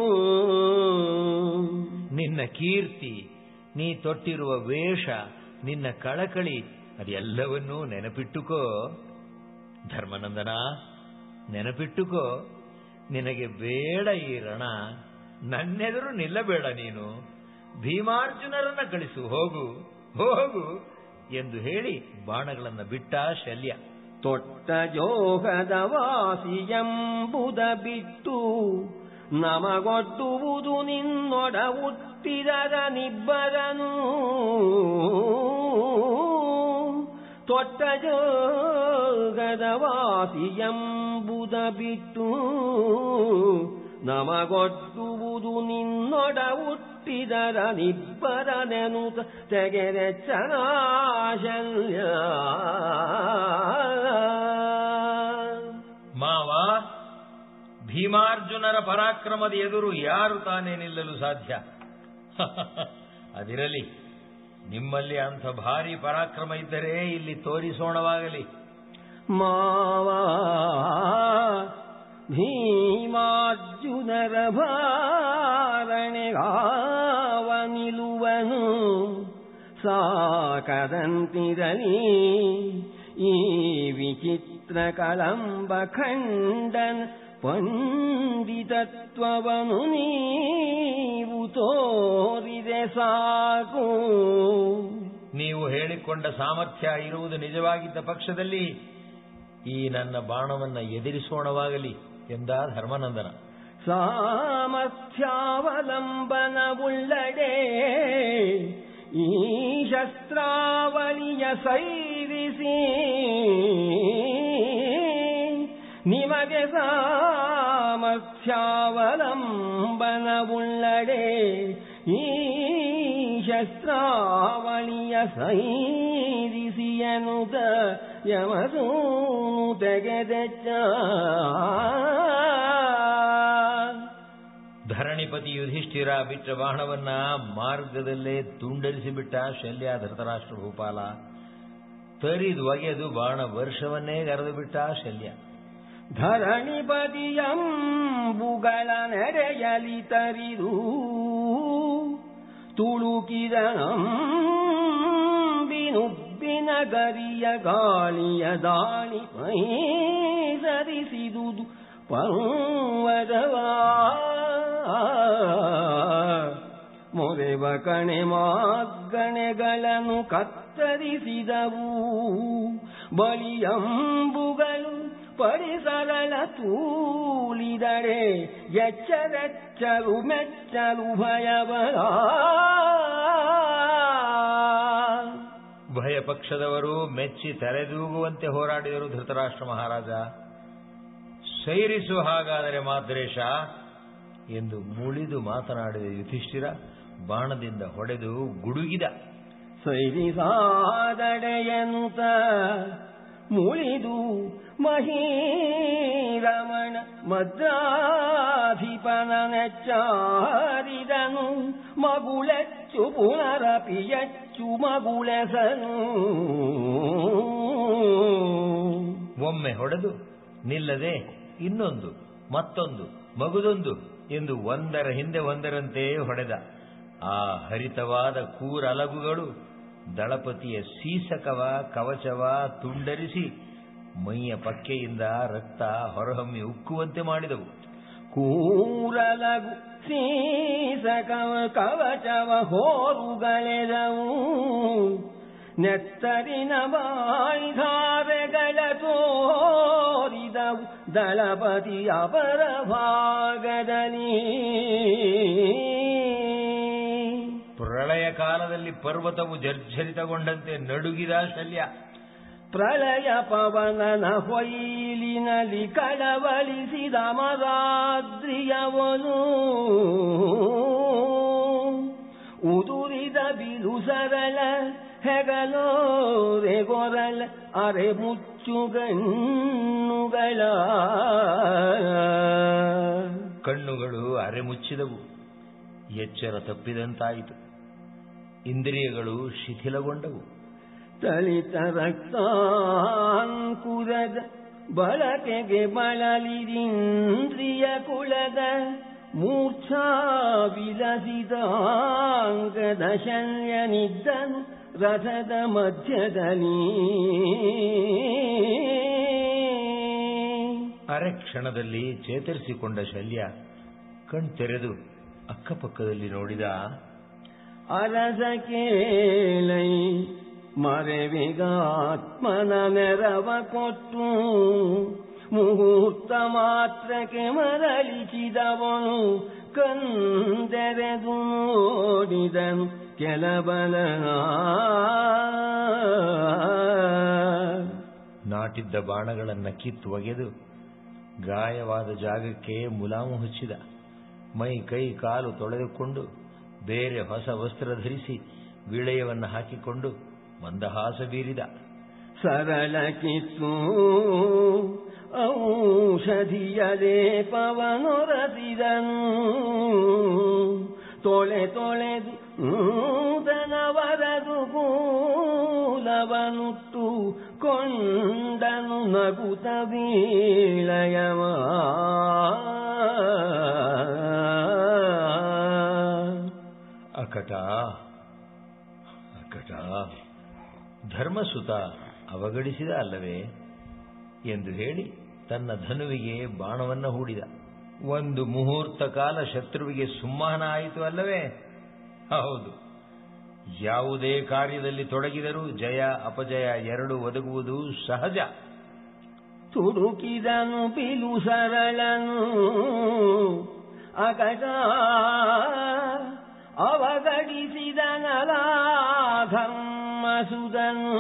ನಿನ್ನ ಕೀರ್ತಿ ನೀ ತೊಟ್ಟಿರುವ ವೇಷ ನಿನ್ನ ಕಳಕಳಿ ಅದೆಲ್ಲವನ್ನೂ ನೆನಪಿಟ್ಟುಕೋ ಧರ್ಮನಂದನ ನೆನಪಿಟ್ಟುಕೋ ನಿನಗೆ ಬೇಡ ಈ ರಣ ನನ್ನೆದುರು ನಿಲ್ಲಬೇಡ ನೀನು ಭೀಮಾರ್ಜುನರನ್ನ ಕಳಿಸು ಹೋಗು ಹೋಗು ಎಂದು ಹೇಳಿ ಬಾಣಗಳನ್ನ ಬಿಟ್ಟ ಶಲ್ಯ ತೊಟ್ಟ ಜೋಗದ ವಾಸಿಯಂಬುದ ಬಿಟ್ಟು ನಮಗೊಡ್ಡುವುದು ನಿನ್ನೊಡ ಹುಟ್ಟಿದರ ನಿಬ್ಬರನು ತೊಟ್ಟ ಜೋಗದ ವಾಸಿಯಂಬುದ ಬಿಟ್ಟು ನಮಗೊಡ್ಡುವುದು ನಿನ್ನೊಡ ಹುಟ್ಟಿದರ ನಿಬ್ಬರನೆನುತ ತೆಗೆದೆಚ್ಚನ ಶಲ್ಯ ಮಾವ ಭೀಮಾರ್ಜುನರ ಪರಾಕ್ರಮದ ಎದುರು ಯಾರು ತಾನೇ ನಿಲ್ಲಲು ಸಾಧ್ಯ ಅದಿರಲಿ ನಿಮ್ಮಲ್ಲಿ ಅಂಥ ಭಾರಿ ಪರಾಕ್ರಮ ಇದ್ದರೆ ಇಲ್ಲಿ ತೋರಿಸೋಣವಾಗಲಿ ಮಾವ ಭೀಮಾರ್ಜುನರ ಭಾರಣೆಗಾವ ನಿಲುವನು ಸಾಕದಂತಿರಲಿ ಈ ವಿಚಿತ್ರ ಕಳಂಬ ಖಂಡನ ಪಂಡಿತತ್ವವನು ನೀವು ತೋರಿದೆ ಸಾಕು ನೀವು ಹೇಳಿಕೊಂಡ ಸಾಮರ್ಥ್ಯ ಇರುವುದು ನಿಜವಾಗಿದ್ದ ಪಕ್ಷದಲ್ಲಿ ಈ ನನ್ನ ಬಾಣವನ್ನ ಎದುರಿಸೋಣವಾಗಲಿ ಎಂದ ಧರ್ಮನಂದನ ಸಾಮರ್ಥ್ಯಾವಲಂಬನವುಳ್ಳಡೆ ಈ ಶಸ್ತ್ರಾವಳಿಯ ಸೈರಿಸಿ ನಿಮಗೆ ಸಾಮರ್ಥ್ಯಾವಲಂಬನವುಳ್ಳಡೆ ಈ ಶಸ್ತ್ರಾವಳಿಯ ಸೈರಿಸಿ ಎನ್ನುತ್ತ ಯಮಸೂ ತೆಗೆದೆಚ್ಚ ಧರಣಿಪತಿ ಯುಧಿಷ್ಠಿರ ಬಿಟ್ಟ ಬಾಣವನ್ನ ಮಾರ್ಗದಲ್ಲೇ ತುಂಡರಿಸಿಬಿಟ್ಟ ಶಲ್ಯ ಧೃತರಾಷ್ಟ್ರ ಭೂಪಾಲ ತರಿದು ಒಗೆದು ಬಾಣ ವರ್ಷವನ್ನೇ ಗರೆದು ಬಿಟ್ಟ ಶಲ್ಯ ಧರಣಿಪತಿಯಂಬುಗಳ ನೆರೆಯಲಿ ತರಿದು ತುಳುಕಿದ ನಂಬಿನುಬ್ಬಿನ ಗರಿಯ ಗಾಳಿಯ ದಾಳಿ ಸರಿಸಿದುದು ಪರ್ವದವಾ ಮೊರೆವ ಕಣೆ ಮಾಗಣೆಗಳನ್ನು ಕತ್ತರಿಸಿದವು ಬಲಿಯಂಬುಗಳು ಪರಿಸರಳ ತೂಲಿದರೆ ಎಚ್ಚರೆಚ್ಚಲು ಮೆಚ್ಚಲು ಭಯವರ ಭಯ ಪಕ್ಷದವರು ಮೆಚ್ಚಿ ತೆರೆದೂಗುವಂತೆ ಹೋರಾಡಿದರು ಧೃತರಾಷ್ಟ್ರ ಮಹಾರಾಜ ಸೈರಿಸು ಹಾಗಾದರೆ ಮಾದ್ರೇಶ ಎಂದು ಮುಳಿದು ಮಾತನಾಡಿದ ಯುಧಿಷ್ಠಿರ ಬಾಣದಿಂದ ಹೊಡೆದು ಗುಡುಗಿದ ಸೈರಿಸಾದಡೆಯನುತ ಮುಳಿದು ಮಹೀರಮಣ ಮದ್ರಾಧಿಪನ ನೆಚ್ಚಾರಿದನು ಮಗುಳೆಚ್ಚು ಪುನರಪಿಯಚ್ಚು ಮಗುಳೆಸನು ಒಮ್ಮೆ ಹೊಡೆದು ನಿಲ್ಲದೆ ಇನ್ನೊಂದು ಮತ್ತೊಂದು ಮಗುದೊಂದು ಎಂದು ಒಂದರ ಹಿಂದೆ ಒಂದರಂತೆ ಹೊಡೆದ ಆ ಹರಿತವಾದ ಕೂರಲಗುಗಳು ದಳಪತಿಯ ಸೀಸಕವ ಕವಚವ ತುಂಡರಿಸಿ ಮೈಯ ಪಕ್ಕೆಯಿಂದ ರಕ್ತ ಹೊರಹೊಮ್ಮಿ ಉಕ್ಕುವಂತೆ ಮಾಡಿದವು ಕೂರಲಗು ಸೀಸಕವ ಕವಚವ ಹೋರುಗಳೆದವು ನೆತ್ತರಿನ ಬಾಯಿಧಾರೆಗಳ ತೋರಿದವು ದಳಪತಿ ಅಪರ ಭಾಗದಲ್ಲಿ ಪ್ರಳಯ ಕಾಲದಲ್ಲಿ ಪರ್ವತವು ಜರ್ಜರಿತಗೊಂಡಂತೆ ನಡುಗಿದ ಶಲ್ಯ ಪ್ರಳಯ ಪವನನ ಹೊಯ್ಲಿನಲ್ಲಿ ಕಳವಳಿಸಿದ ಮರಾದ್ರಿಯವನು ಉದುರಿದ ಬಿಲು ಸರಳ ಹೆಗಲೋರೆ ಗೊರಲ ಅರೆ ಮುಚ್ಚುಗಣ್ಣುಗಳ ಕಣ್ಣುಗಳು ಅರೆಮುಚ್ಚಿದವು ಎಚ್ಚರ ತಪ್ಪಿದಂತಾಯಿತು ಇಂದ್ರಿಯಗಳು ಶಿಥಿಲಗೊಂಡವು ತಳಿತ ರಕ್ತಾಂಕುರದ ಬಳಕೆಗೆ ಬಳಲಿದಿಂದ್ರಿಯ ಕುಲದ ಮೂರ್ಛಾ ವಿಲಸಿದಾಂಗದ ಶಲ್ಯನಿದ್ದನು ರಥದ ಮಧ್ಯದಲ್ಲಿ ಅರೆ ಕ್ಷಣದಲ್ಲಿ ಚೇತರಿಸಿಕೊಂಡ ಶಲ್ಯ ಕಣ್ತೆರೆದು ಅಕ್ಕಪಕ್ಕದಲ್ಲಿ ನೋಡಿದ ಅರಸ ಕೇಳೈ ಮರೆವಿಗಾತ್ಮನ ನೆರವ ಕೊಟ್ಟು ಮುಹೂರ್ತ ಮಾತ್ರಕ್ಕೆ ಮರಳಿಸಿದವನು ಕಂದೆರೆದು ನೋಡಿದನು ಕೆಲಬಲ ನಾಟಿದ್ದ ಬಾಣಗಳನ್ನ ಕಿತ್ತು ಒಗೆದು ಗಾಯವಾದ ಜಾಗಕ್ಕೆ ಮುಲಾಮು ಹಚ್ಚಿದ ಮೈ ಕೈ ಕಾಲು ತೊಳೆದುಕೊಂಡು ಬೇರೆ ಹೊಸ ವಸ್ತ್ರ ಧರಿಸಿ ವಿಳಯವನ್ನು ಹಾಕಿಕೊಂಡು ಮಂದಹಾಸ ಬೀರಿದ ಸರಳ ಕಿತ್ತು ಔಷಧಿಯ ಲೇಪವನೊರಸಿದನು ತೊಳೆ ತೊಳೆದು ನೂತನವರದು ಕೂಲವನುಟ್ಟು ಕೊಂಡನು ನಗುತ ಬೀಳಯವ ಅಕಟ ಅಕಟ ಧರ್ಮಸುತ ಅವಗಡಿಸಿದ ಅಲ್ಲವೇ ಎಂದು ಹೇಳಿ ತನ್ನ ಧನುವಿಗೆ ಬಾಣವನ್ನ ಹೂಡಿದ ಒಂದು ಮುಹೂರ್ತ ಕಾಲ ಶತ್ರುವಿಗೆ ಸುಮ್ಮಾನ ಆಯಿತು ಅಲ್ಲವೇ ಹೌದು ಯಾವುದೇ ಕಾರ್ಯದಲ್ಲಿ ತೊಡಗಿದರೂ ಜಯ ಅಪಜಯ ಎರಡು ಒದಗುವುದು ಸಹಜ ತುಡುಕಿದನು ಪಿಲು ಸರಳನು ಅಕಟ ಅವಗಡಿಸಿದನಲಾಧರ್ಮಸುದನು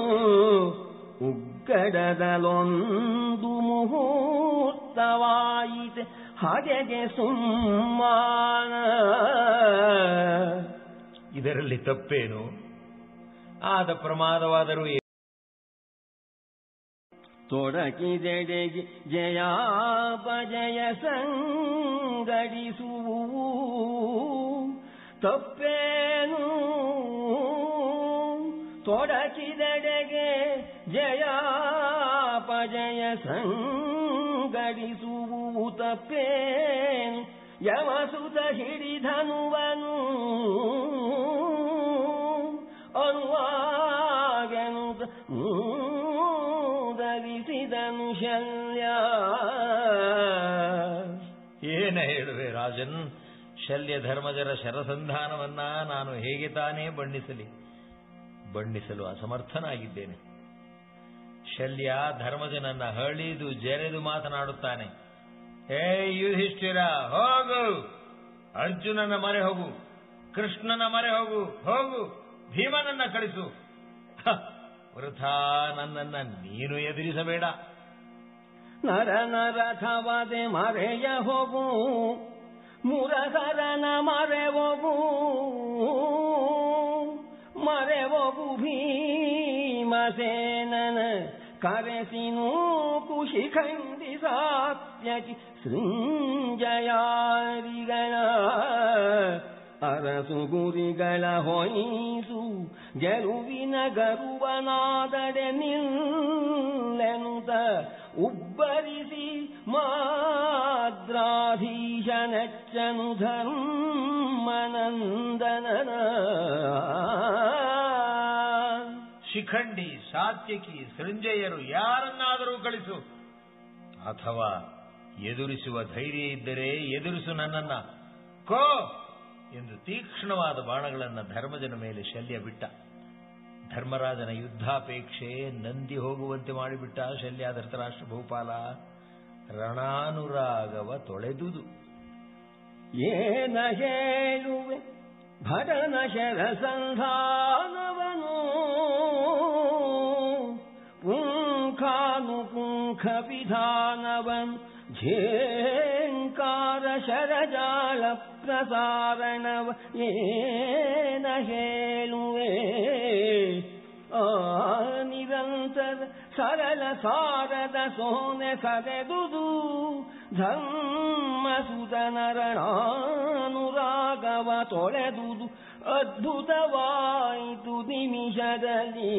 ಉಗ್ಗಡದಲೊಂದು ಮುಹೂರ್ತವಾಯಿತೆ ಹಾಗೆಗೆ ಸುಮ್ಮಾನ ಇದರಲ್ಲಿ ತಪ್ಪೇನು ಆದ ಪ್ರಮಾದವಾದರೂ ತೊಡಕಿದೆಡೆಗೆ ಜಯಾಪಜಯ ಸಂಗಡಿಸುವು ತಪ್ಪೇನು ತೊಡಕಿದೆಡೆಗೆ ಜಯಾಪಜಯ ಸಂಗಡಿಸುವು ಕಡಿಸುವು ತಪ್ಪೇನು ಯಮಸುತ ಹಿಡಿಧನುವನು ಅನುವಾಗೆನು ಧರಿಸಿದನು ಶಲ್ಯ ಏನ ಹೇಳುವೆ ರಾಜನ್ ಶಲ್ಯ ಧರ್ಮಜರ ಶರಸಂಧಾನವನ್ನ ನಾನು ಹೇಗೆ ತಾನೇ ಬಣ್ಣಿಸಲಿ ಬಣ್ಣಿಸಲು ಅಸಮರ್ಥನಾಗಿದ್ದೇನೆ ಶಲ್ಯ ಧರ್ಮಜನನ್ನ ಹಳಿದು ಜರೆದು ಮಾತನಾಡುತ್ತಾನೆ ಏ ಯುಧಿಷ್ಠಿರ ಹೋಗು ಅರ್ಜುನನ ಮರೆ ಹೋಗು ಕೃಷ್ಣನ ಮರೆ ಹೋಗು ಹೋಗು ಭೀಮನನ್ನ ಕಳಿಸು ಹ, ವೃಥಾ ನನ್ನನ್ನ ನೀನು ಎದುರಿಸಬೇಡ ನರ ನರಥವದೆ ಮರೆಯ ಹೋಗು ಮುರಸರನ ಮರೆ ಹೋಗು ಮರೆ ಹೋಗು ಭೀಮಸೇನನ ಕರೆಸಿನು ಕುಶಿ ಖಂಡಿಸಾತ್ಯಕಿ ಸೃಂಜಯಾರಿಗಳ ಅರಸು ಗುರಿಗಳ ಹೊಯಿಸು ಗೆಲುವಿನ ಗರುವನಾದಡೆ ನಿಲ್ಲೆನುತ ಉಬ್ಬರಿಸಿ ಮಾದ್ರಾಧೀಶನೆಚ್ಚನು ಧರ್ಮನಂದನನ ಶಿಖಂಡಿ ಸಾತ್ಯಕಿ ಸಂಜಯರು ಯಾರನ್ನಾದರೂ ಕಳಿಸು ಅಥವಾ ಎದುರಿಸುವ ಧೈರ್ಯ ಇದ್ದರೆ ಎದುರಿಸು ನನ್ನನ್ನ ಕೋ ಎಂದು ತೀಕ್ಷ್ಣವಾದ ಬಾಣಗಳನ್ನು ಧರ್ಮಜನ ಮೇಲೆ ಶಲ್ಯ ಬಿಟ್ಟ ಧರ್ಮರಾಜನ ಯುದ್ಧಾಪೇಕ್ಷೆ ನಂದಿ ಹೋಗುವಂತೆ ಮಾಡಿಬಿಟ್ಟ ಶಲ್ಯ ಧೃತರಾಷ್ಟ್ರ ಭೂಪಾಲ ರಣಾನುರಾಗವ ತೊಳೆದುದು ಏನ ಹೇಳುವೆ ಭಟನ ಶರಸಂಧಾನವನು ಪುಂಖಾನುಪುಂಖ ವಿಧಾನವನ್ ಝೇಂಕಾರ ಶರಜಾಲ ಪ್ರಸಾರಣವ ಏನ ಹೇಳುವೆ ಆ ನಿರಂತರ ಸರಳ ಸಾರದ ಸೋನೆ ಸದೆದುದು ಧರ್ಮ ಸುತನರಣಾನುರಾಗವ ತೊಳೆದುದು ಅದ್ಭುತವಾಯಿತು ನಿಮಿಷದಲ್ಲಿ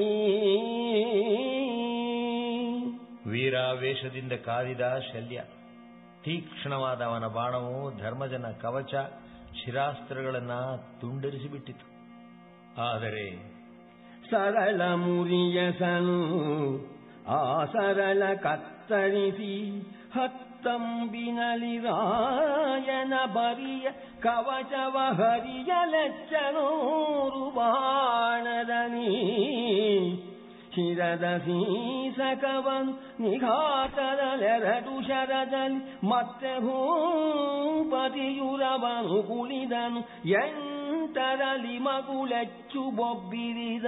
ವೀರಾವೇಶದಿಂದ ಕಾದಿದ ಶಲ್ಯ ತೀಕ್ಷ್ಣವಾದ ಅವನ ಬಾಣವು ಧರ್ಮಜನ ಕವಚ ಶಿರಾಸ್ತ್ರಗಳನ್ನ ತುಂಡರಿಸಿಬಿಟ್ಟಿತು ಆದರೆ ಸರಳ ಮುರಿಯಸನು ಆ ಸರಳ ಕತ್ತರಿಸಿ ಹತ್ತಂಬಿನಲಿ ರಾಯನ ಬರಿಯ ಕವಚವ ಹರಿಯಲೆಚ್ಚನೂರು ಬಾಣದನಿ ಶಿರದ ಸೀಸಕವನು ನಿಘಾತದಲೆರಡು ಶರದಲ್ಲಿ ಮತ್ತೆ ಭೂಪತಿಯುರವನು ಕುಳಿದನು ಎಂಟರಲ್ಲಿ ಮಗುಳೆಚ್ಚು ಬೊಬ್ಬಿರಿದ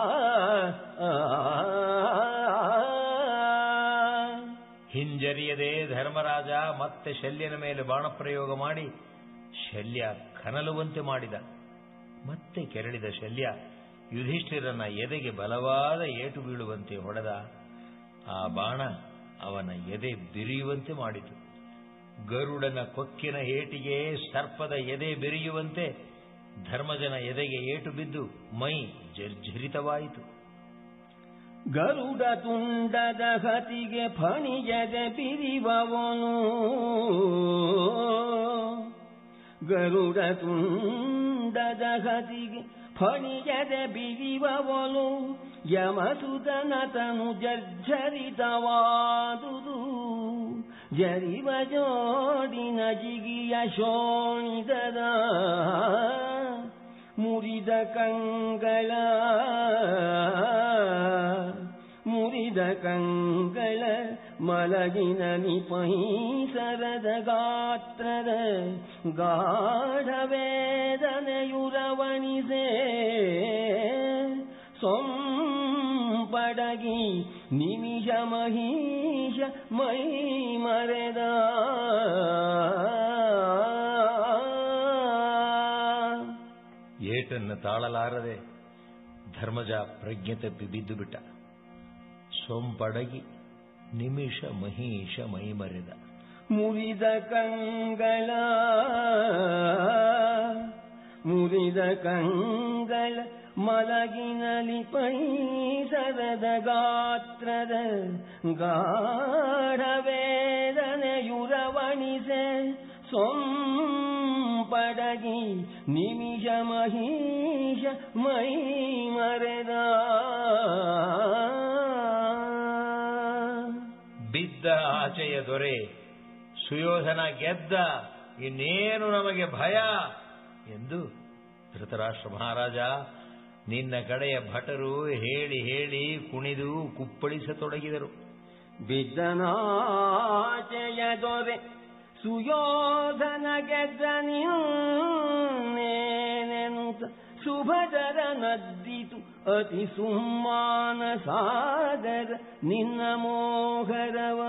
ಹಿಂಜರಿಯದೆ ಧರ್ಮರಾಜ ಮತ್ತೆ ಶಲ್ಯನ ಮೇಲೆ ಬಾಣಪ್ರಯೋಗ ಮಾಡಿ ಶಲ್ಯ ಕನಲುವಂತೆ ಮಾಡಿದ ಮತ್ತೆ ಕೆರಳಿದ ಶಲ್ಯ ಯುಧಿಷ್ಠಿರನ ಎದೆಗೆ ಬಲವಾದ ಏಟು ಬೀಳುವಂತೆ ಹೊಡೆದ ಆ ಬಾಣ ಅವನ ಎದೆ ಬಿರಿಯುವಂತೆ ಮಾಡಿತು ಗರುಡನ ಕೊಕ್ಕಿನ ಏಟಿಗೆ ಸರ್ಪದ ಎದೆ ಬೆರೆಯುವಂತೆ ಧರ್ಮಜನ ಎದೆಗೆ ಏಟು ಬಿದ್ದು ಮೈ ಜರ್ಜರಿತವಾಯಿತು ಗರುಡ ತುಂಡದ ಹತಿಗೆ ಫಣಿಯದೆ ಬಿರಿವವನು ಗರುಡ ತುಂಡದ ಹತಿಗೆ ಫಣಿಯದೆ ಬಿರಿವವನು ಯಮಸುತನತನು ಜರ್ಜರಿತವಾದುದು ಜರಿವ ಜೋಡಿನ ಜಿಗಿಯ ಶೋಣಿದದ ಮುರಿದ ಕಂಗಳ ಮುರಿದ ಕಂಗಳ ಮಲಗಿನ ನಿಪೈಸರದ ಗಾತ್ರದ ಗಾಢ ವೇದನೆಯುರವಣಿಸೆ ಸೊಂಪಡಗಿ ನಿಮಿಷ ಮಹೀಶ ಮೈ ಮರೆದ ಏಟನ್ನು ತಾಳಲಾರದೆ ಧರ್ಮಜ ಪ್ರಜ್ಞೆ ತಪ್ಪಿ ಬಿದ್ದು ಬಿಟ್ಟ ಸೊಂಪಡಗಿ ನಿಮಿಷ ಮಹೀಶ ಮೈಮರೆದ ಮುರಿದ ಕಂಗಳ ಮುರಿದ ಕಂಗಳ ಮಲಗಿನಲಿ ಪೈಸರದ ಗಾತ್ರದ ಗಾಢ ವೇದನೆಯುರವಣಿಸೆ ಸೊಂಪಡಗಿ ನಿಮಿಷ ಮಹೀಶ ಮೈ ಮರೆದ ಬಿದ್ದ ಆಚೆಯ ದೊರೆ ಸುಯೋಧನ ಗೆದ್ದ ಇನ್ನೇನು ನಮಗೆ ಭಯ ಎಂದು ಧೃತರಾಷ್ಟ್ರ ಮಹಾರಾಜ ನಿನ್ನ ಕಡೆಯ ಭಟರು ಹೇಳಿ ಹೇಳಿ ಕುಣಿದು ಕುಪ್ಪಳಿಸತೊಡಗಿದರು ಬಿದ್ದನಾಚೆಯ ದೊರೆ ಸುಯೋಧನ ಗೆದ್ದ ನೀನೆನುತ ಸುಭದರ ನದ್ದಿತು ಅತಿ ಸುಮ್ಮಾನ ಸಾಗರ ನಿನ್ನ ಮೋಹರವ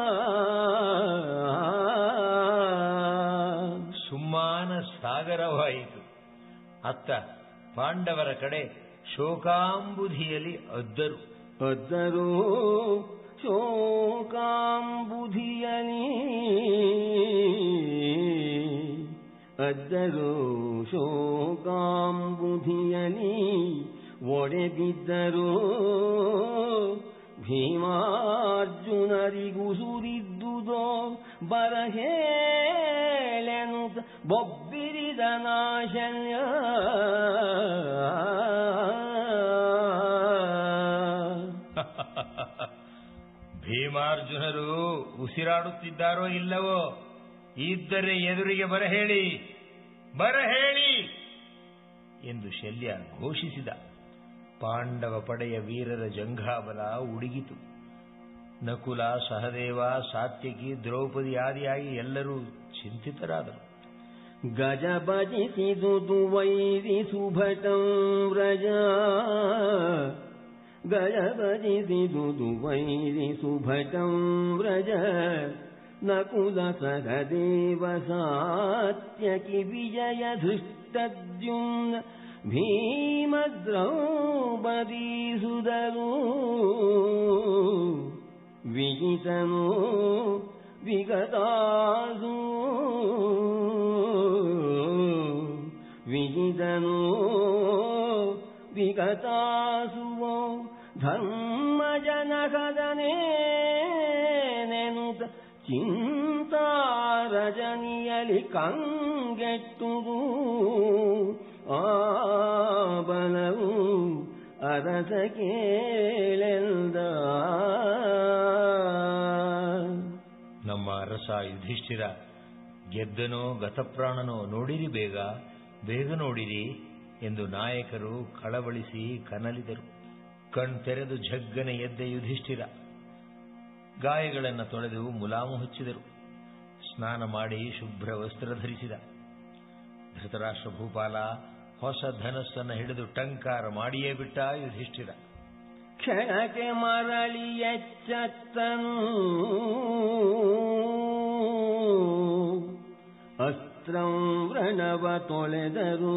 ಸುಮ್ಮಾನ ಸಾಗರವಾಯಿತು ಅತ್ತ ಪಾಂಡವರ ಕಡೆ ಶೋಕಾಂಬುಧಿಯಲ್ಲಿ ಅದ್ದರು ಅದ್ದರು ಶೋಕಾಂಬುಧಿಯಲಿ ಅದ್ದರು ಶೋಕಾಂಬುಧಿಯಲಿ ಒಡೆದಿದ್ದರು ಭೀಮಾರ್ಜುನರಿಗೂ ಸುರಿದ್ದುದೋ ಬರಹೇಳೆನು ಬೊಬ್ಬಿರಿದ ನಾಶಲ್ಯ ಭೀಮಾರ್ಜುನರು ಉಸಿರಾಡುತ್ತಿದ್ದಾರೋ ಇಲ್ಲವೋ ಇದ್ದರೆ ಎದುರಿಗೆ ಬರಹೇಳಿ ಬರಹೇಳಿ ಎಂದು ಶಲ್ಯ ಘೋಷಿಸಿದ ಪಾಂಡವ ಪಡೆಯ ವೀರರ ಜಂಘಾಬಲ ಉಡುಗಿತು ನಕುಲ ಸಹದೇವ ಸಾತ್ಯಕಿ ದ್ರೌಪದಿ ಆದಿಯಾಗಿ ಎಲ್ಲರೂ ಚಿಂತಿತರಾದರು ಗಜ ಭಜಿಸಿದುದು ವೈರಿ ಸುಭಟಂ ವ್ರಜ ಗಜ ಭಜಿಸಿದುದು ವೈರಿ ಸುಭಟಂ ವ್ರಜ ನಕುಲ ಸಹದೇವ ಸಾತ್ಯಕಿ ವಿಜಯ ಧೃಷ್ಟದ್ಯುಮ್ನ ಭೀಮ ದ್ರೌಪದೀಸುದರು ವಿಜಿತನು ವಿಗತಾಸು ವಿಜಿತನು ವಿಗತಾಸುವೋ ಧರ್ಮ ಜನಕದನೇ ನೆನುತ ಚಿಂತಾರಜನಿಯಲಿ ಕಂಗೆಟ್ಟುದು ಆ ಬಲವು ಅರಸ ಕೇಳೆಲ್ದ ನಮ್ಮ ಅರಸ ಯುಧಿಷ್ಠಿರ ಗೆದ್ದನೋ ಗತಪ್ರಾಣನೋ ನೋಡಿರಿ ಬೇಗ ಬೇಗ ನೋಡಿರಿ ಎಂದು ನಾಯಕರು ಕಳವಳಿಸಿ ಕನಲಿದರು ಕಣ್ತೆರೆದು ಝಗ್ಗನೆ ಎದ್ದ ಯುಧಿಷ್ಠಿರ ಗಾಯಗಳನ್ನು ತೊಳೆದು ಮುಲಾಮು ಹಚ್ಚಿದರು ಸ್ನಾನ ಮಾಡಿ ಶುಭ್ರ ವಸ್ತ್ರ ಧರಿಸಿದ ಧೃತರಾಷ್ಟ್ರ ಭೂಪಾಲ ಹೊಸ ಧನಸ್ಸನ್ನು ಹಿಡಿದು ಟಂಕಾರ ಮಾಡಿಯೇ ಬಿಟ್ಟ ಯುಧಿಷ್ಠಿರ ಕ್ಷಣಕ್ಕೆ ಮರಳಿ ಎಚ್ಚತ್ತನು ಅಸ್ತ್ರಂ ವ್ರಣವ ತೊಳೆದರು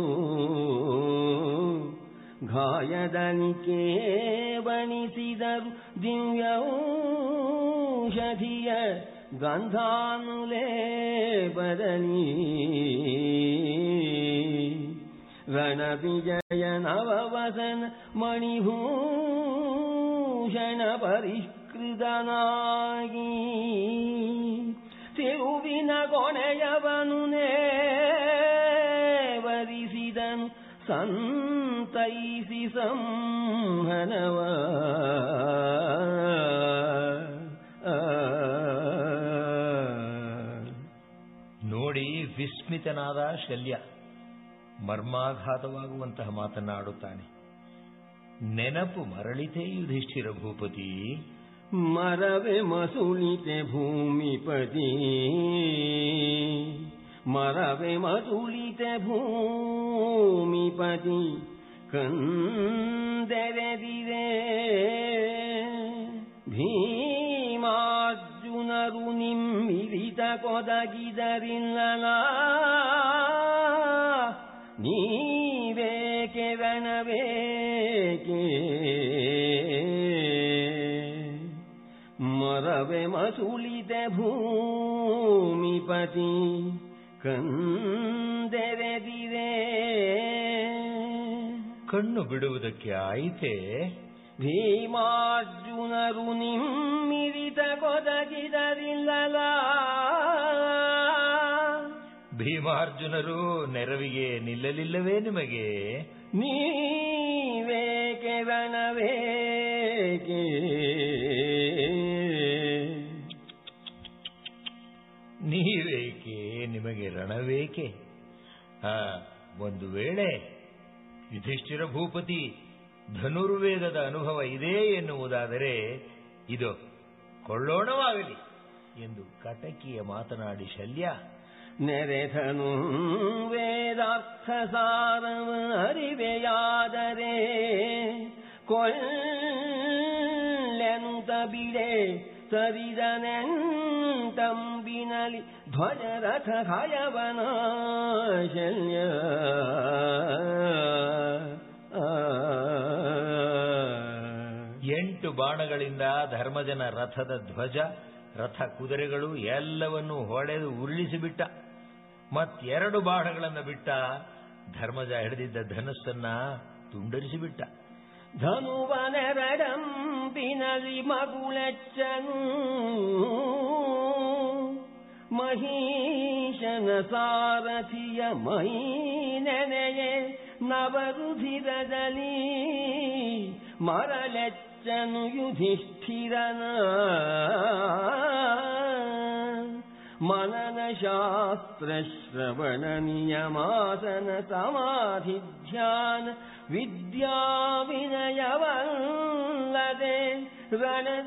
ಗಾಯದನಿಕೆ ಬಣಿಸಿದರು ದಿವ್ಯೌಷಧಿಯ ಗಂಧಾನುಲೇ ಬದಲಿ ರಣವಿಜಯ ನವವಸನ ಮಣಿಭೂಷಣ ಪರಿಷ್ಕೃತನಾಗಿ ತಿರುವಿನ ಕೊನೆಯವನು ವರಿಸಿದನು ಸಂತೈಸಿ ಸಂಹನವ ನೋಡಿ ವಿಸ್ಮಿತನಾದ ಶಲ್ಯ ಮರ್ಮಾಘಾತವಾಗುವಂತಹ ಮಾತನ್ನಾಡುತ್ತಾನೆ ನೆನಪು ಮರಳಿತೇ ಯುಧಿಷ್ಠಿರ ಭೂಪತಿ ಮರವೆ ಮಸುಳಿತೆ ಭೂಮಿಪತಿ ಮರವೆ ಮಸುಳಿತೆ ಭೂಮಿಪತಿ ಕಂದೆರೆದಿದೆ ಭೀಮಾರ್ಜುನರು ನಿಮ್ಮಿರಿತ ಕೊದಗಿದರಿಲ್ಲ ನೀವೇಕೆ ರಣವೇಕೆ ಮರವೆ ಮಸುಳಿತೆ ಭೂಮಿಪತಿ ಕಂದೆರೆದಿದೆ ಕಣ್ಣು ಬಿಡುವುದಕ್ಕೆ ಆಯಿತೇ ಭೀಮಾರ್ಜುನರು ನಿಮ್ಮಿರಿತ ಕೊದಗಿದರಿಲ್ಲಲ ಭೀಮಾರ್ಜುನರು ನೆರವಿಗೆ ನಿಲ್ಲಲಿಲ್ಲವೇ ನಿಮಗೆ ನೀವೇಕೆ ರಣವೇಕೆ ನೀವೇಕೆ ನಿಮಗೆ ರಣವೇಕೆ ಆ, ಒಂದು ವೇಳೆ ಯುಧಿಷ್ಠಿರ ಭೂಪತಿ ಧನುರ್ವೇದದ ಅನುಭವ ಇದೆ ಎನ್ನುವುದಾದರೆ ಇದು ಕೊಳ್ಳೋಣವಾಗಲಿ ಎಂದು ಕಟಕಿಯ ಮಾತನಾಡಿ ಶಲ್ಯ ನೆರೆಧನು ವೇದಾರ್ಥ ಸಾರವ ಅರಿವೆಯಾದರೆ ಕೊಳ್ಳೆನುತ ಬಿಡೆ ತರಿದನೆಂಟಂಬಿನಲಿ ಧ್ವಜರಥ ಹಯವನ ಶಲ್ಯ ಎಂಟು ಬಾಣಗಳಿಂದ ಧರ್ಮಜನ ರಥದ ಧ್ವಜ ರಥ ಕುದುರೆಗಳು ಎಲ್ಲವನ್ನೂ ಹೊಡೆದು ಉರುಳಿಸಿಬಿಟ್ಟ ಮತ್ತೆರಡು ಬಾಣಗಳನ್ನು ಬಿಟ್ಟ ಧರ್ಮಜ ಹಿಡಿದಿದ್ದ ಧನಸ್ಸನ್ನ ತುಂಡರಿಸಿಬಿಟ್ಟ ಧನುವನೆರಡಂಬಿನಲಿ ಮಗುಳೆಚ್ಚನು ಮಹೀಶನ ಸಾರಥಿಯ ಮೈ ನೆನೆಯೇ ನವರುಧಿರದಲ್ಲಿ ಮರಳೆಚ್ಚನು ಯುಧಿಷ್ಠಿರನ ಮನನ ಶಾಸ್ತ್ರ ಶ್ರವಣ ನಿಯಮಾಸನ ಸಮಾಧಿ ಧ್ಯಾನ ವಿದ್ಯಾ ವಿನಯವಲ್ಲದೆ ರಣದ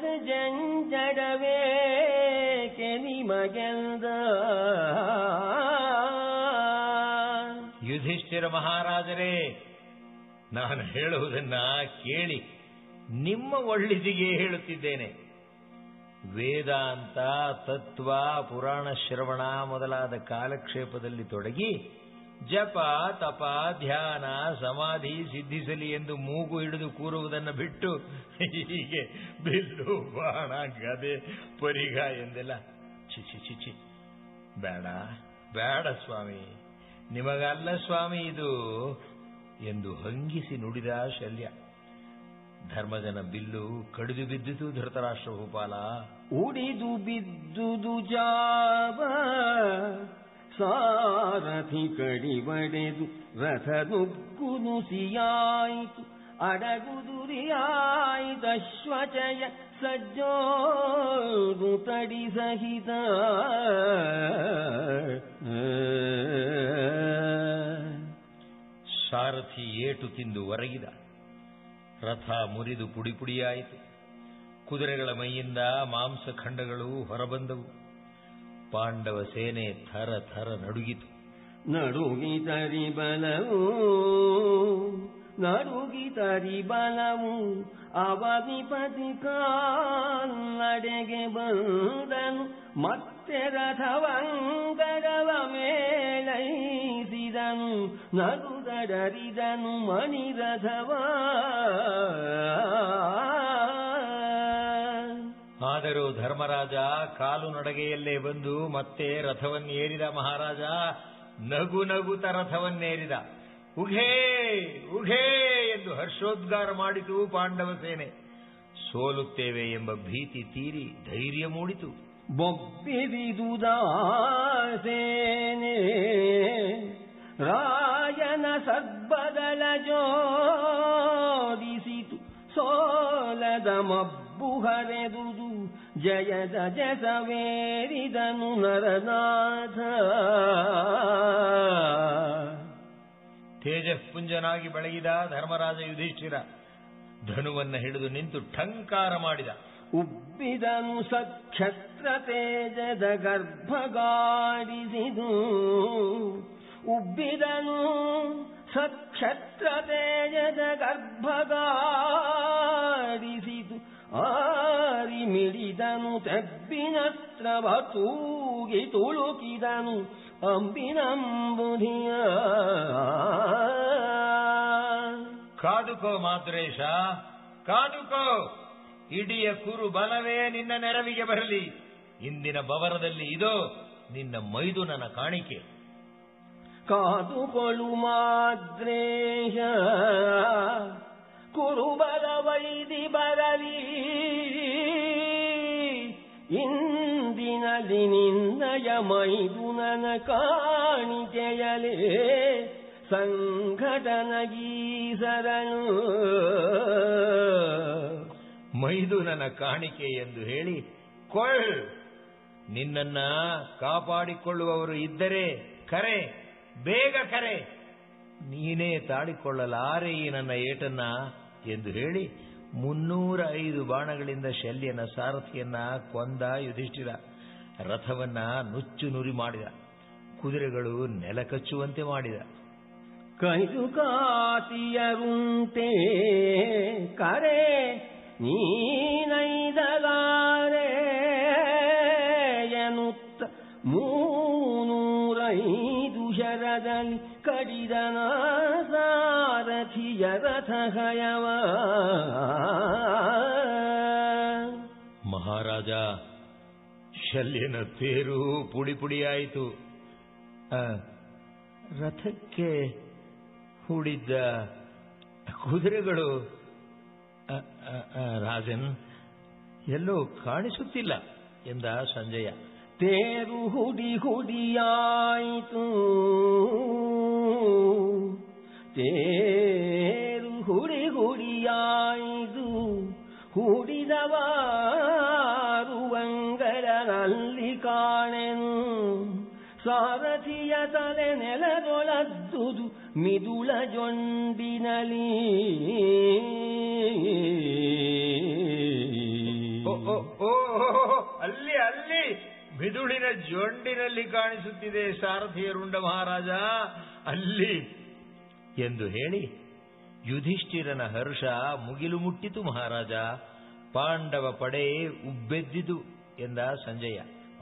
ಜಂಜಡವೇಕೆ ನಿಮಗೆಲ್ದ ಯುಧಿಷ್ಠಿರ ಮಹಾರಾಜರೇ ನಾನು ಹೇಳುವುದನ್ನ ಕೇಳಿ ನಿಮ್ಮ ಒಳ್ಳಿದಿಗೆ ಹೇಳುತ್ತಿದ್ದೇನೆ ವೇದಾಂತ ತತ್ವ ಪುರಾಣ ಶ್ರವಣ ಮೊದಲಾದ ಕಾಲಕ್ಷೇಪದಲ್ಲಿ ತೊಡಗಿ ಜಪ ತಪ ಧ್ಯಾನ ಸಮಾಧಿ ಸಿದ್ಧಿಸಲಿ ಎಂದು ಮೂಗು ಹಿಡಿದು ಕೂರುವುದನ್ನು ಬಿಟ್ಟು ಹೀಗೆ ಬಿಲ್ಲು ಬಾಣ ಗದೆ ಪರಿಗ ಎಂದೆಲ್ಲ ಛಿ ಛಿ ಛಿ ಛಿ ಬೇಡ ಬೇಡ ಸ್ವಾಮಿ ನಿಮಗಲ್ಲ ಸ್ವಾಮಿ ಇದು ಎಂದು ಹಂಗಿಸಿ ನುಡಿದ ಶಲ್ಯ ಧರ್ಮಜನ ಬಿಲ್ಲು ಕಡಿದು ಬಿದ್ದಿತು ಧೃತರಾಷ್ಟ್ರ ಭೂಪಾಲ ಉಡಿದು ಬಿದ್ದುದು ಜಾವ ಸಾರಥಿ ಕಡಿಬಡೆದು ರಥ ನುಗ್ಗು ನುಸಿಯಾಯಿತು ಅಡಗುದುರಿಯಾಯಿತಶ್ವಚಯ ಸಜ್ಜೋದು ತಡಿ ಸಹಿತ ಸಾರಥಿ ಏಟು ತಿಂದು ಒರಗಿದ ರಥ ಮುರಿದು ಪುಡಿ ಪುಡಿಯಾಯಿತು ಕುದುರೆಗಳ ಮೈಯಿಂದ ಮಾಂಸಖಂಡಗಳು ಹೊರಬಂದವು ಪಾಂಡವ ಸೇನೆ ಥರ ಥರ ನಡುಗಿತು ನಡುಗಿತರಿ ಬಲವು ನಡುಗಿತರಿ ಬಲವು ಅವಧಿಪತಿ ಕಾಲ್ನಡೆಗೆ ಬಂದನು ಮತ್ತೆ ರಥವಂಗಡವ ಮೇಳೈಸಿದನು ನಗುಗಡರಿದನು ಮಣಿರಥವ ಆದರೂ ಧರ್ಮರಾಜ ಕಾಲು ನಡಗೆಯಲ್ಲೇ ಬಂದು ಮತ್ತೆ ರಥವನ್ನೇರಿದ ಮಹಾರಾಜ ನಗು ನಗುತ ರಥವನ್ನೇರಿದ ಉಘೇ ಉಘೇ ಎಂದು ಹರ್ಷೋದ್ಗಾರ ಮಾಡಿತು ಪಾಂಡವ ಸೇನೆ ಸೋಲುತ್ತೇವೆ ಎಂಬ ಭೀತಿ ತೀರಿ ಧೈರ್ಯ ಮೂಡಿತು ಬೊಬ್ಬಿರಿದುದಾಸೇನೆ ರಾಯನ ಸದ್ಬದಲ ಜೋಡಿಸಿತು ಸೋಲದ ಮಬ್ಬು ಹರೆದುದು ಜಯದ ಜಸವೇರಿದನು ನರನಾಥ ತೇಜಃಪುಂಜನಾಗಿ ಬೆಳಗಿದ ಧರ್ಮರಾಜ ಯುಧಿಷ್ಠಿರ ಧನುವನ್ನ ಹಿಡಿದು ನಿಂತು ಠಂಕಾರ ಮಾಡಿದ ಉಬ್ಬಿದನು ಸಕ್ಷತ್ರ ತೇಜದ ಗರ್ಭಗಾಡಿಸಿದು ಉಬ್ಬಿದನು ಸಕ್ಷತ್ರ ತೇಜದ ಗರ್ಭಗಾಡಿಸಿತು ಆರಿ ಮಿಡಿದನು ತೆಬ್ಬಿನಸ್ತ್ರವ ತೂಗಿ ತುಳುಕಿದನು ಅಂಬಿನಂಬುಧಿಯ ಕಾದುಕೋ ಮಾತುರೇಶ ಕಾದುಕೋ ಇಡಿಯ ಕುರು ಬಲವೇ ನಿನ್ನ ನೆರವಿಗೆ ಬರಲಿ ಇಂದಿನ ಬವರದಲ್ಲಿ ಇದೋ ನಿನ್ನ ಮೈದುನನ ಕಾಣಿಕೆ ಕಾದುಕೊಳ್ಳು ಮಾದ್ರೇಶ ಕುರುಬಲ ವೈದಿ ಬರಲಿ ಇಂದಿನಲ್ಲಿ ನಿನ್ನಯ ಮೈದುನನ ಕಾಣಿಕೆಯಲೇ ಸಂಘಟನ ಗೀಸರನು ಮೈದುನನ ಕಾಣಿಕೆ ಎಂದು ಹೇಳಿ ಕೊಳ್ಳ್ ನಿನ್ನನ್ನ ಕಾಪಾಡಿಕೊಳ್ಳುವವರು ಇದ್ದರೆ ಕರೆ ಬೇಗ ಕರೆ ನೀನೇ ತಾಳಿಕೊಳ್ಳಲಾರೆ ಈ ನನ್ನ ಏಟನ್ನ ಎಂದು ಹೇಳಿ ಮುನ್ನೂರ ಐದು ಬಾಣಗಳಿಂದ ಶಲ್ಯನ ಸಾರಥಿಯನ್ನ ಕೊಂದ ಯುಧಿಷ್ಠಿರ ರಥವನ್ನ ನುಚ್ಚು ನುರಿ ಮಾಡಿದ ಕುದುರೆಗಳು ನೆಲ ಕಚ್ಚುವಂತೆ ಮಾಡಿದ ಕೈದು ಕಾತಿಯರುಂಟೆ ಕರೆ ನೀನೈದಲಾರೆ ಎನ್ನುತ್ತ ಮೂನೂರೈದು ಶರದಲ್ಲಿ ಕಡಿದನ ಸಾರಥಿಯ ರಥಹಯವ ಮಹಾರಾಜ ಶಲ್ಯನ ತೇರು ಪುಡಿ ಪುಡಿಯಾಯಿತು ಆ, ರಥಕ್ಕೆ ಹೂಡಿದ್ದ ಕುದುರೆಗಳು ಆ, ಆ, ಆ, ರಾಜನ್ ಎಲ್ಲೋ ಕಾಣಿಸುತ್ತಿಲ್ಲ ಎಂದ ಸಂಜಯ ತೇರು ಹುಡಿ ಹುಡಿಯಾಯಿತು ತೇರು ಹುಡಿ ಹುಡಿಯಾಯಿತು ಹುಡಿದವಾರುವಂಗರಲ್ಲಿ ಕಾಣೆನು ಸಾರಥಿಯ ತಲೆ ನೆಲದೊಳದ್ದುದು ಮಿದುಳ ಜೊಂಡಿನಲಿ ಓ, ಓ, ಓ, ಅಲ್ಲಿ ಅಲ್ಲಿ ಮಿದುಳಿನ ಜೊಂಡಿನಲ್ಲಿ ಕಾಣಿಸುತ್ತಿದೆ ಸಾರಥಿಯ ರುಂಡ ಮಹಾರಾಜ ಅಲ್ಲಿ ಎಂದು ಹೇಳಿ ಯುಧಿಷ್ಠಿರನ ಹರ್ಷ ಮುಗಿಲು ಮುಟ್ಟಿತು ಮಹಾರಾಜ ಪಾಂಡವ ಪಡೆ ಉಬ್ಬೆದ್ದಿತು ಎಂದ ಸಂಜಯ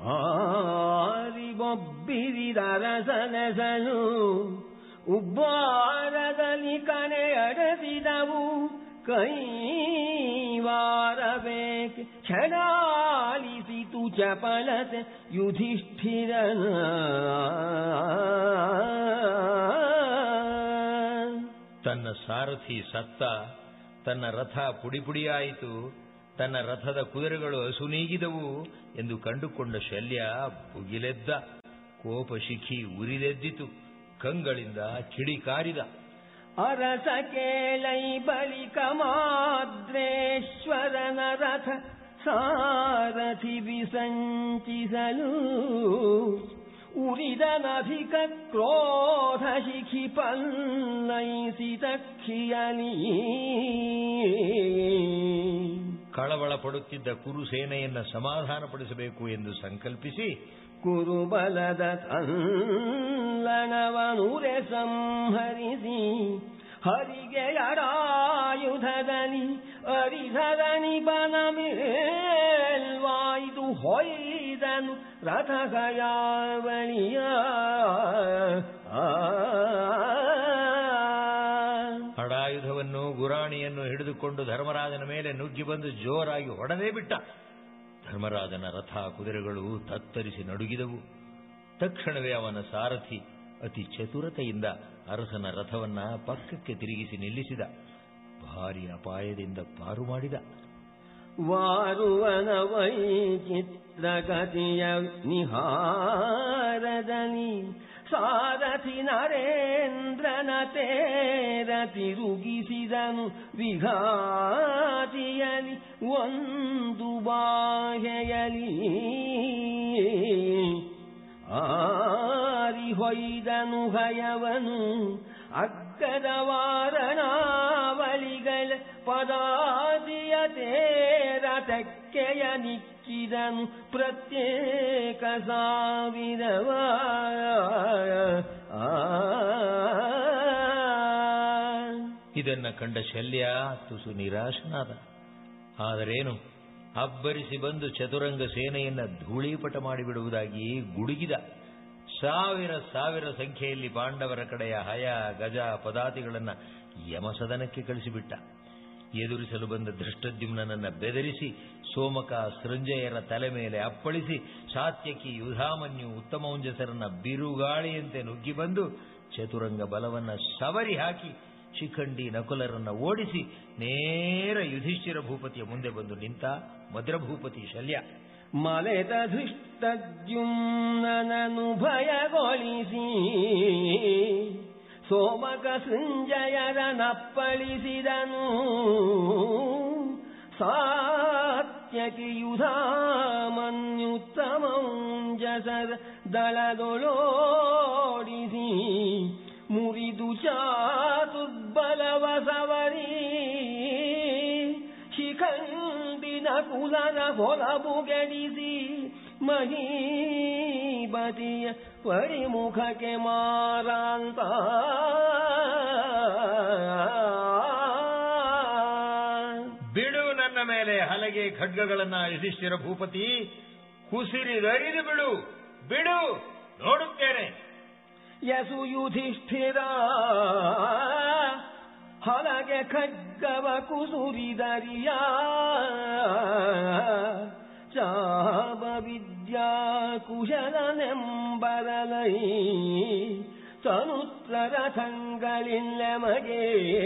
ಆರಿಬೊಬ್ಬಿರಿದರಸನಸನು ಉಬ್ಬಾರದಲ್ಲಿ ಕನೆ ಅಡಸಿದವು ಕೈವಾರಬೇಕೆ ಕ್ಷಣಾಲಿಸಿತು ಚಪಲತೆ ಯುಧಿಷ್ಠಿರನ ತನ್ನ ಸಾರಥಿ ಸತ್ತ ತನ್ನ ರಥ ಪುಡಿಪುಡಿಯಾಯಿತು ತನ್ನ ರಥದ ಕುದುರೆಗಳು ಅಸುನೀಗಿದವು ಎಂದು ಕಂಡುಕೊಂಡ ಶಲ್ಯ ಭುಗಿಲೆದ್ದ ಕೋಪ ಶಿಖಿ ಉರಿದೆದ್ದಿತು ಕಂಗಳಿಂದ ಕಿಡಿಕಾರಿದ ಅರಸ ಕೇಳೈ ಬಳಿಕ ಮಾದ್ರೇಶ್ವರನ ರಥ ಸಾರಥಿ ವಿಸಂಚಿಸಲು ಉರಿದನಧಿಕ ಕ್ರೋಧ ಶಿಖಿ ಪಲ್ಲೈಸಿ ತಕ್ಷಿಯಲಿ ಕಳವಳ ಪಡುತ್ತಿದ್ದ ಕುರು ಸೇನೆಯನ್ನ ಸಮಾಧಾನಪಡಿಸಬೇಕು ಎಂದು ಸಂಕಲ್ಪಿಸಿ ಕುರುಬಲದ ತಲ್ಲಣವನುರೆ ಸಂಹರಿಸಿ ಹರಿಗೆ ಅಡಾಯುಧದಲ್ಲಿ ಅರಿಧರಣಿ ಬನ ಮೇಲ್ವಾಯ್ದು ಹೊಯ್ದನು ರಥಗಯಾವಳಿಯ ಹಡಾಯುಧವನ್ನು ಗುರಾಣಿಯನ್ನು ಹಿಡಿದುಕೊಂಡು ಧರ್ಮರಾಜನ ಮೇಲೆ ನುಗ್ಗಿ ಬಂದು ಜೋರಾಗಿ ಹೊಡೆದೇ ಬಿಟ್ಟ ಧರ್ಮರಾಜನ ರಥ ಕುದುರೆಗಳು ತತ್ತರಿಸಿ ನಡುಗಿದವು ತಕ್ಷಣವೇ ಅವನ ಸಾರಥಿ ಅತಿ ಚತುರತೆಯಿಂದ ಅರಸನ ರಥವನ್ನ ಪಕ್ಕಕ್ಕೆ ತಿರುಗಿಸಿ ನಿಲ್ಲಿಸಿದ ಭಾರಿ ಅಪಾಯದಿಂದ ಪಾರು ಮಾಡಿದ ವಾರುವನ ವೈಚಿತ್ರಗತಿಯ ನಿಹಾರದಲ್ಲಿ ಸಾರಥಿ ನರೇಂದ್ರನ ತೇರ ತಿರುಗಿಸಿದನು ವಿಘಾತಿಯಲಿ ಒಂದು ಬಾಹೆಯಲಿ ಆರಿ ಹೊಯ್ದನು ಭಯವನು ಅಗ್ಗದ ವಾರಣಾವಳಿಗಳ ಪದಾದಿಯ ತೇರ ತೆಕ್ಕೆಯ ನಿಕ್ಕಿದನು ಪ್ರತ್ಯೇಕ ಸಾವಿರವ ಇದನ್ನ ಕಂಡ ಶಲ್ಯ ತುಸು ನಿರಾಶನಾದ ಆದರೇನು ಅಬ್ಬರಿಸಿ ಬಂದು ಚತುರಂಗ ಸೇನೆಯನ್ನ ಧೂಳೀಪಟ ಮಾಡಿಬಿಡುವುದಾಗಿ ಗುಡುಗಿದ ಸಾವಿರ ಸಾವಿರ ಸಂಖ್ಯೆಯಲ್ಲಿ ಪಾಂಡವರ ಕಡೆಯ ಹಯ ಗಜ ಪದಾತಿಗಳನ್ನ ಯಮಸದನಕ್ಕೆ ಕಳಿಸಿಬಿಟ್ಟ ಎದುರಿಸಲು ಬಂದ ಧೃಷ್ಟದ್ಯುಮ್ನನ್ನ ಬೆದರಿಸಿ ಸೋಮಕ ಸೃಂಜಯರ ತಲೆ ಮೇಲೆ ಅಪ್ಪಳಿಸಿ ಸಾತ್ಯಕಿ ಯುಧಾಮನ್ಯು ಉತ್ತಮೌಂಜಸರನ್ನ ಬಿರುಗಾಳಿಯಂತೆ ನುಗ್ಗಿ ಬಂದು ಚತುರಂಗ ಬಲವನ್ನ ಸವರಿ ಹಾಕಿ ಶಿಖಂಡಿ ನಕುಲರನ್ನ ಓಡಿಸಿ ನೇರ ಯುಧಿಷ್ಠಿರ ಭೂಪತಿಯ ಮುಂದೆ ಬಂದು ನಿಂತ ಮದ್ರಭೂಪತಿ ಶಲ್ಯ ಮಲೆತ ಧೃಷ್ಟದ್ಯುಮ್ನನು ಭಯಗೊಳಿಸಿ ಸೋಮಕ ಸೃಂಜಯರನಪ್ಪಳಿಸಿದನು ಸಾತ್ಯಕಿಯುಧಾಮನ್ಯುತ್ತಮಂಜಸರ ದಳದೊಳೋಡಿಸಿ ಮುರಿದು ಚಾತುರ್ಬಲವ ಸವರಿ ಶಿಖಂಡಿನ ಕುಲನ ಹೊಲಬುಗೆಡಿಸಿ ಮಹೀಬತಿಯ ಪರಿಮುಖಕ್ಕೆ ಮಾರಾಂತ ಬಿಡು ನನ್ನ ಮೇಲೆ ಹಲಗೆ ಖಡ್ಗಗಳನ್ನ ಯುಧಿಷ್ಠಿರ ಭೂಪತಿ ಕುಸಿರಿದರಿದು ಬಿಡು ಬಿಡು ನೋಡುತ್ತೇನೆ ಯಸು ಯುಧಿಷ್ಠಿರ ಹಲಗೆ ಖಡ್ಗವ ಕುಸುರಿದರಿಯ ಚಾಪ ವಿದ್ಯಾ ಕುಶಲನೆಂಬರಲೈ ತನುತ್ರ ರಥಂಗಳಿಲ್ಲಮಗೆ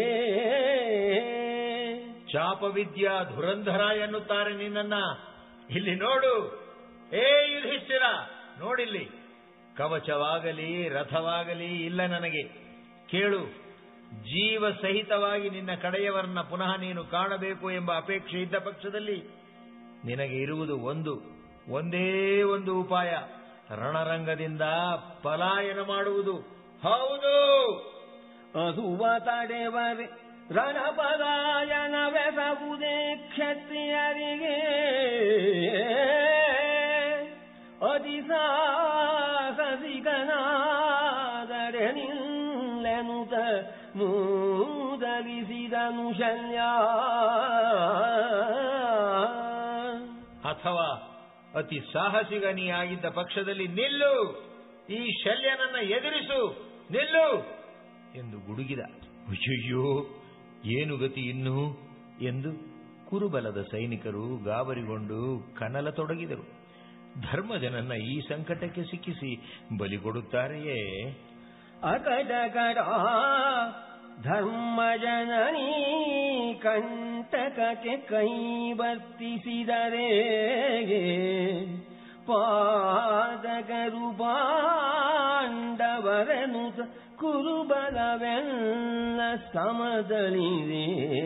ಚಾಪವಿದ್ಯಾ ಧುರಂಧರ ಎನ್ನುತ್ತಾರೆ ನಿನ್ನನ್ನ ಇಲ್ಲಿ ನೋಡು ಏ ಯುಧಿಷ್ಠಿರ ನೋಡಿಲ್ಲಿ ಕವಚವಾಗಲಿ ರಥವಾಗಲಿ ಇಲ್ಲ ನನಗೆ ಕೇಳು ಜೀವ ಸಹಿತವಾಗಿ ನಿನ್ನ ಕಡೆಯವರನ್ನ ಪುನಃ ನೀನು ಕಾಣಬೇಕು ಎಂಬ ಅಪೇಕ್ಷೆ ಇದ್ದ ಪಕ್ಷದಲ್ಲಿ ನಿನಗೆ ಇರುವುದು ಒಂದು ಒಂದೇ ಒಂದು ಉಪಾಯ ರಣರಂಗದಿಂದ ಪಲಾಯನ ಮಾಡುವುದು ಹೌದು ಅಸುವ ತಡೆವರೆ ರಣಪಲಾಯನವೆಸವುದೇ ಕ್ಷತ್ರಿಯರಿಗೆ ಅತಿಸಾಹಸಿಗನಾದರೆ ನಿಲ್ಲೆನುತ ಮೂದಲಿಸಿದನು ಶಲ್ಯ ಅಥವಾ ಅತಿ ಸಾಹಸಿಗನಿಯಾಗಿದ್ದ ಪಕ್ಷದಲ್ಲಿ ನಿಲ್ಲು ಈ ಶಲ್ಯನನ್ನ ಎದುರಿಸು ನಿಲ್ಲು ಎಂದು ಗುಡುಗಿದ ಅಯ್ಯಯ್ಯೋ ಏನು ಗತಿ ಇನ್ನು ಎಂದು ಕುರುಬಲದ ಸೈನಿಕರು ಗಾಬರಿಗೊಂಡು ಕನಲತೊಡಗಿದರು ಧರ್ಮಜನನ್ನ ಈ ಸಂಕಟಕ್ಕೆ ಸಿಕ್ಕಿಸಿ ಬಲಿ ಕೊಡುತ್ತಾರೆಯೇ ಅಕಟಕಟ ಧರ್ಮಜನನೀ ಕಂಟಕಕ್ಕೆ ಕೈ ವರ್ತಿಸಿದರೆ ಪಾದಕರು ಪಾಂಡವರನು ಕುರುಬಲವೆಲ್ಲ ಸಮದಳಿದೆ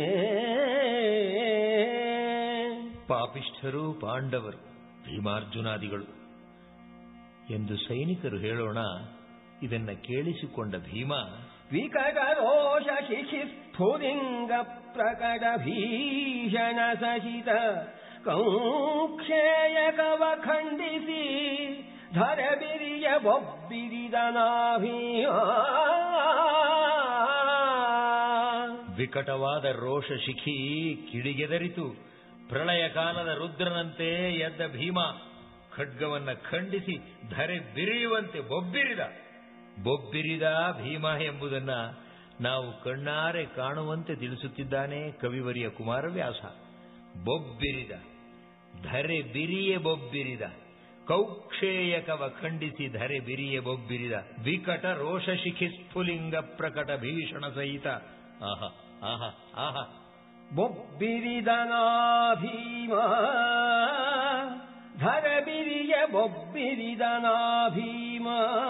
ಪಾಪಿಷ್ಠರು ಪಾಂಡವರು ಭೀಮಾರ್ಜುನಾದಿಗಳು ಎಂದು ಸೈನಿಕರು ಹೇಳೋಣ ಇದನ್ನ ಕೇಳಿಸಿಕೊಂಡ ಭೀಮ ವಿಕಟ ರೋಷ ಶಿಶಿ ಸ್ಫುಲಿಂಗ ಪ್ರಕಟ ಭೀಷಣ ಸಹಿತ ಕೌಕ್ಷೇಯ ಕವ ಖಂಡಿಸಿ ಧರ ಬಿರಿಯ ಬೊಬ್ಬಿರಿದ ವಿಕಟವಾದ ರೋಷ ಶಿಖಿ ಕಿಡಿಗೆದರಿತು ಪ್ರಳಯ ಕಾಲದ ರುದ್ರನಂತೆ ಎದ್ದ ಭೀಮ ಖಡ್ಗವನ್ನ ಖಂಡಿಸಿ ಧರೆ ಬಿರಿಯುವಂತೆ ಬೊಬ್ಬಿರಿದ ಬೊಬ್ಬಿರಿದ ಭೀಮ ಎಂಬುದನ್ನ ನಾವು ಕಣ್ಣಾರೆ ಕಾಣುವಂತೆ ತಿಳಿಸುತ್ತಿದ್ದಾನೆ ಕವಿವರಿಯ ಕುಮಾರವ್ಯಾಸ ಬೊಬ್ಬಿರಿದ ಧರೆ ಬಿರಿಯೆ ಬೊಬ್ಬಿರಿದ ಕೌಕ್ಷೇಯಕವ ಖಂಡಿಸಿ ಧರೆ ಬಿರಿಯೆ ಬೊಬ್ಬಿರಿದ ವಿಕಟ ರೋಷ ಶಿಖಿ ಸ್ಫುಲಿಂಗ ಪ್ರಕಟ ಭೀಷಣ ಸಹಿತ ಆಹ ಆಹ ಆಹ ಬೊಬ್ಬಿರಿದನ ಭೀಮ ಧರ ಬಿರಿಯ ಬೊಬ್ಬಿರಿದನ ಭೀಮ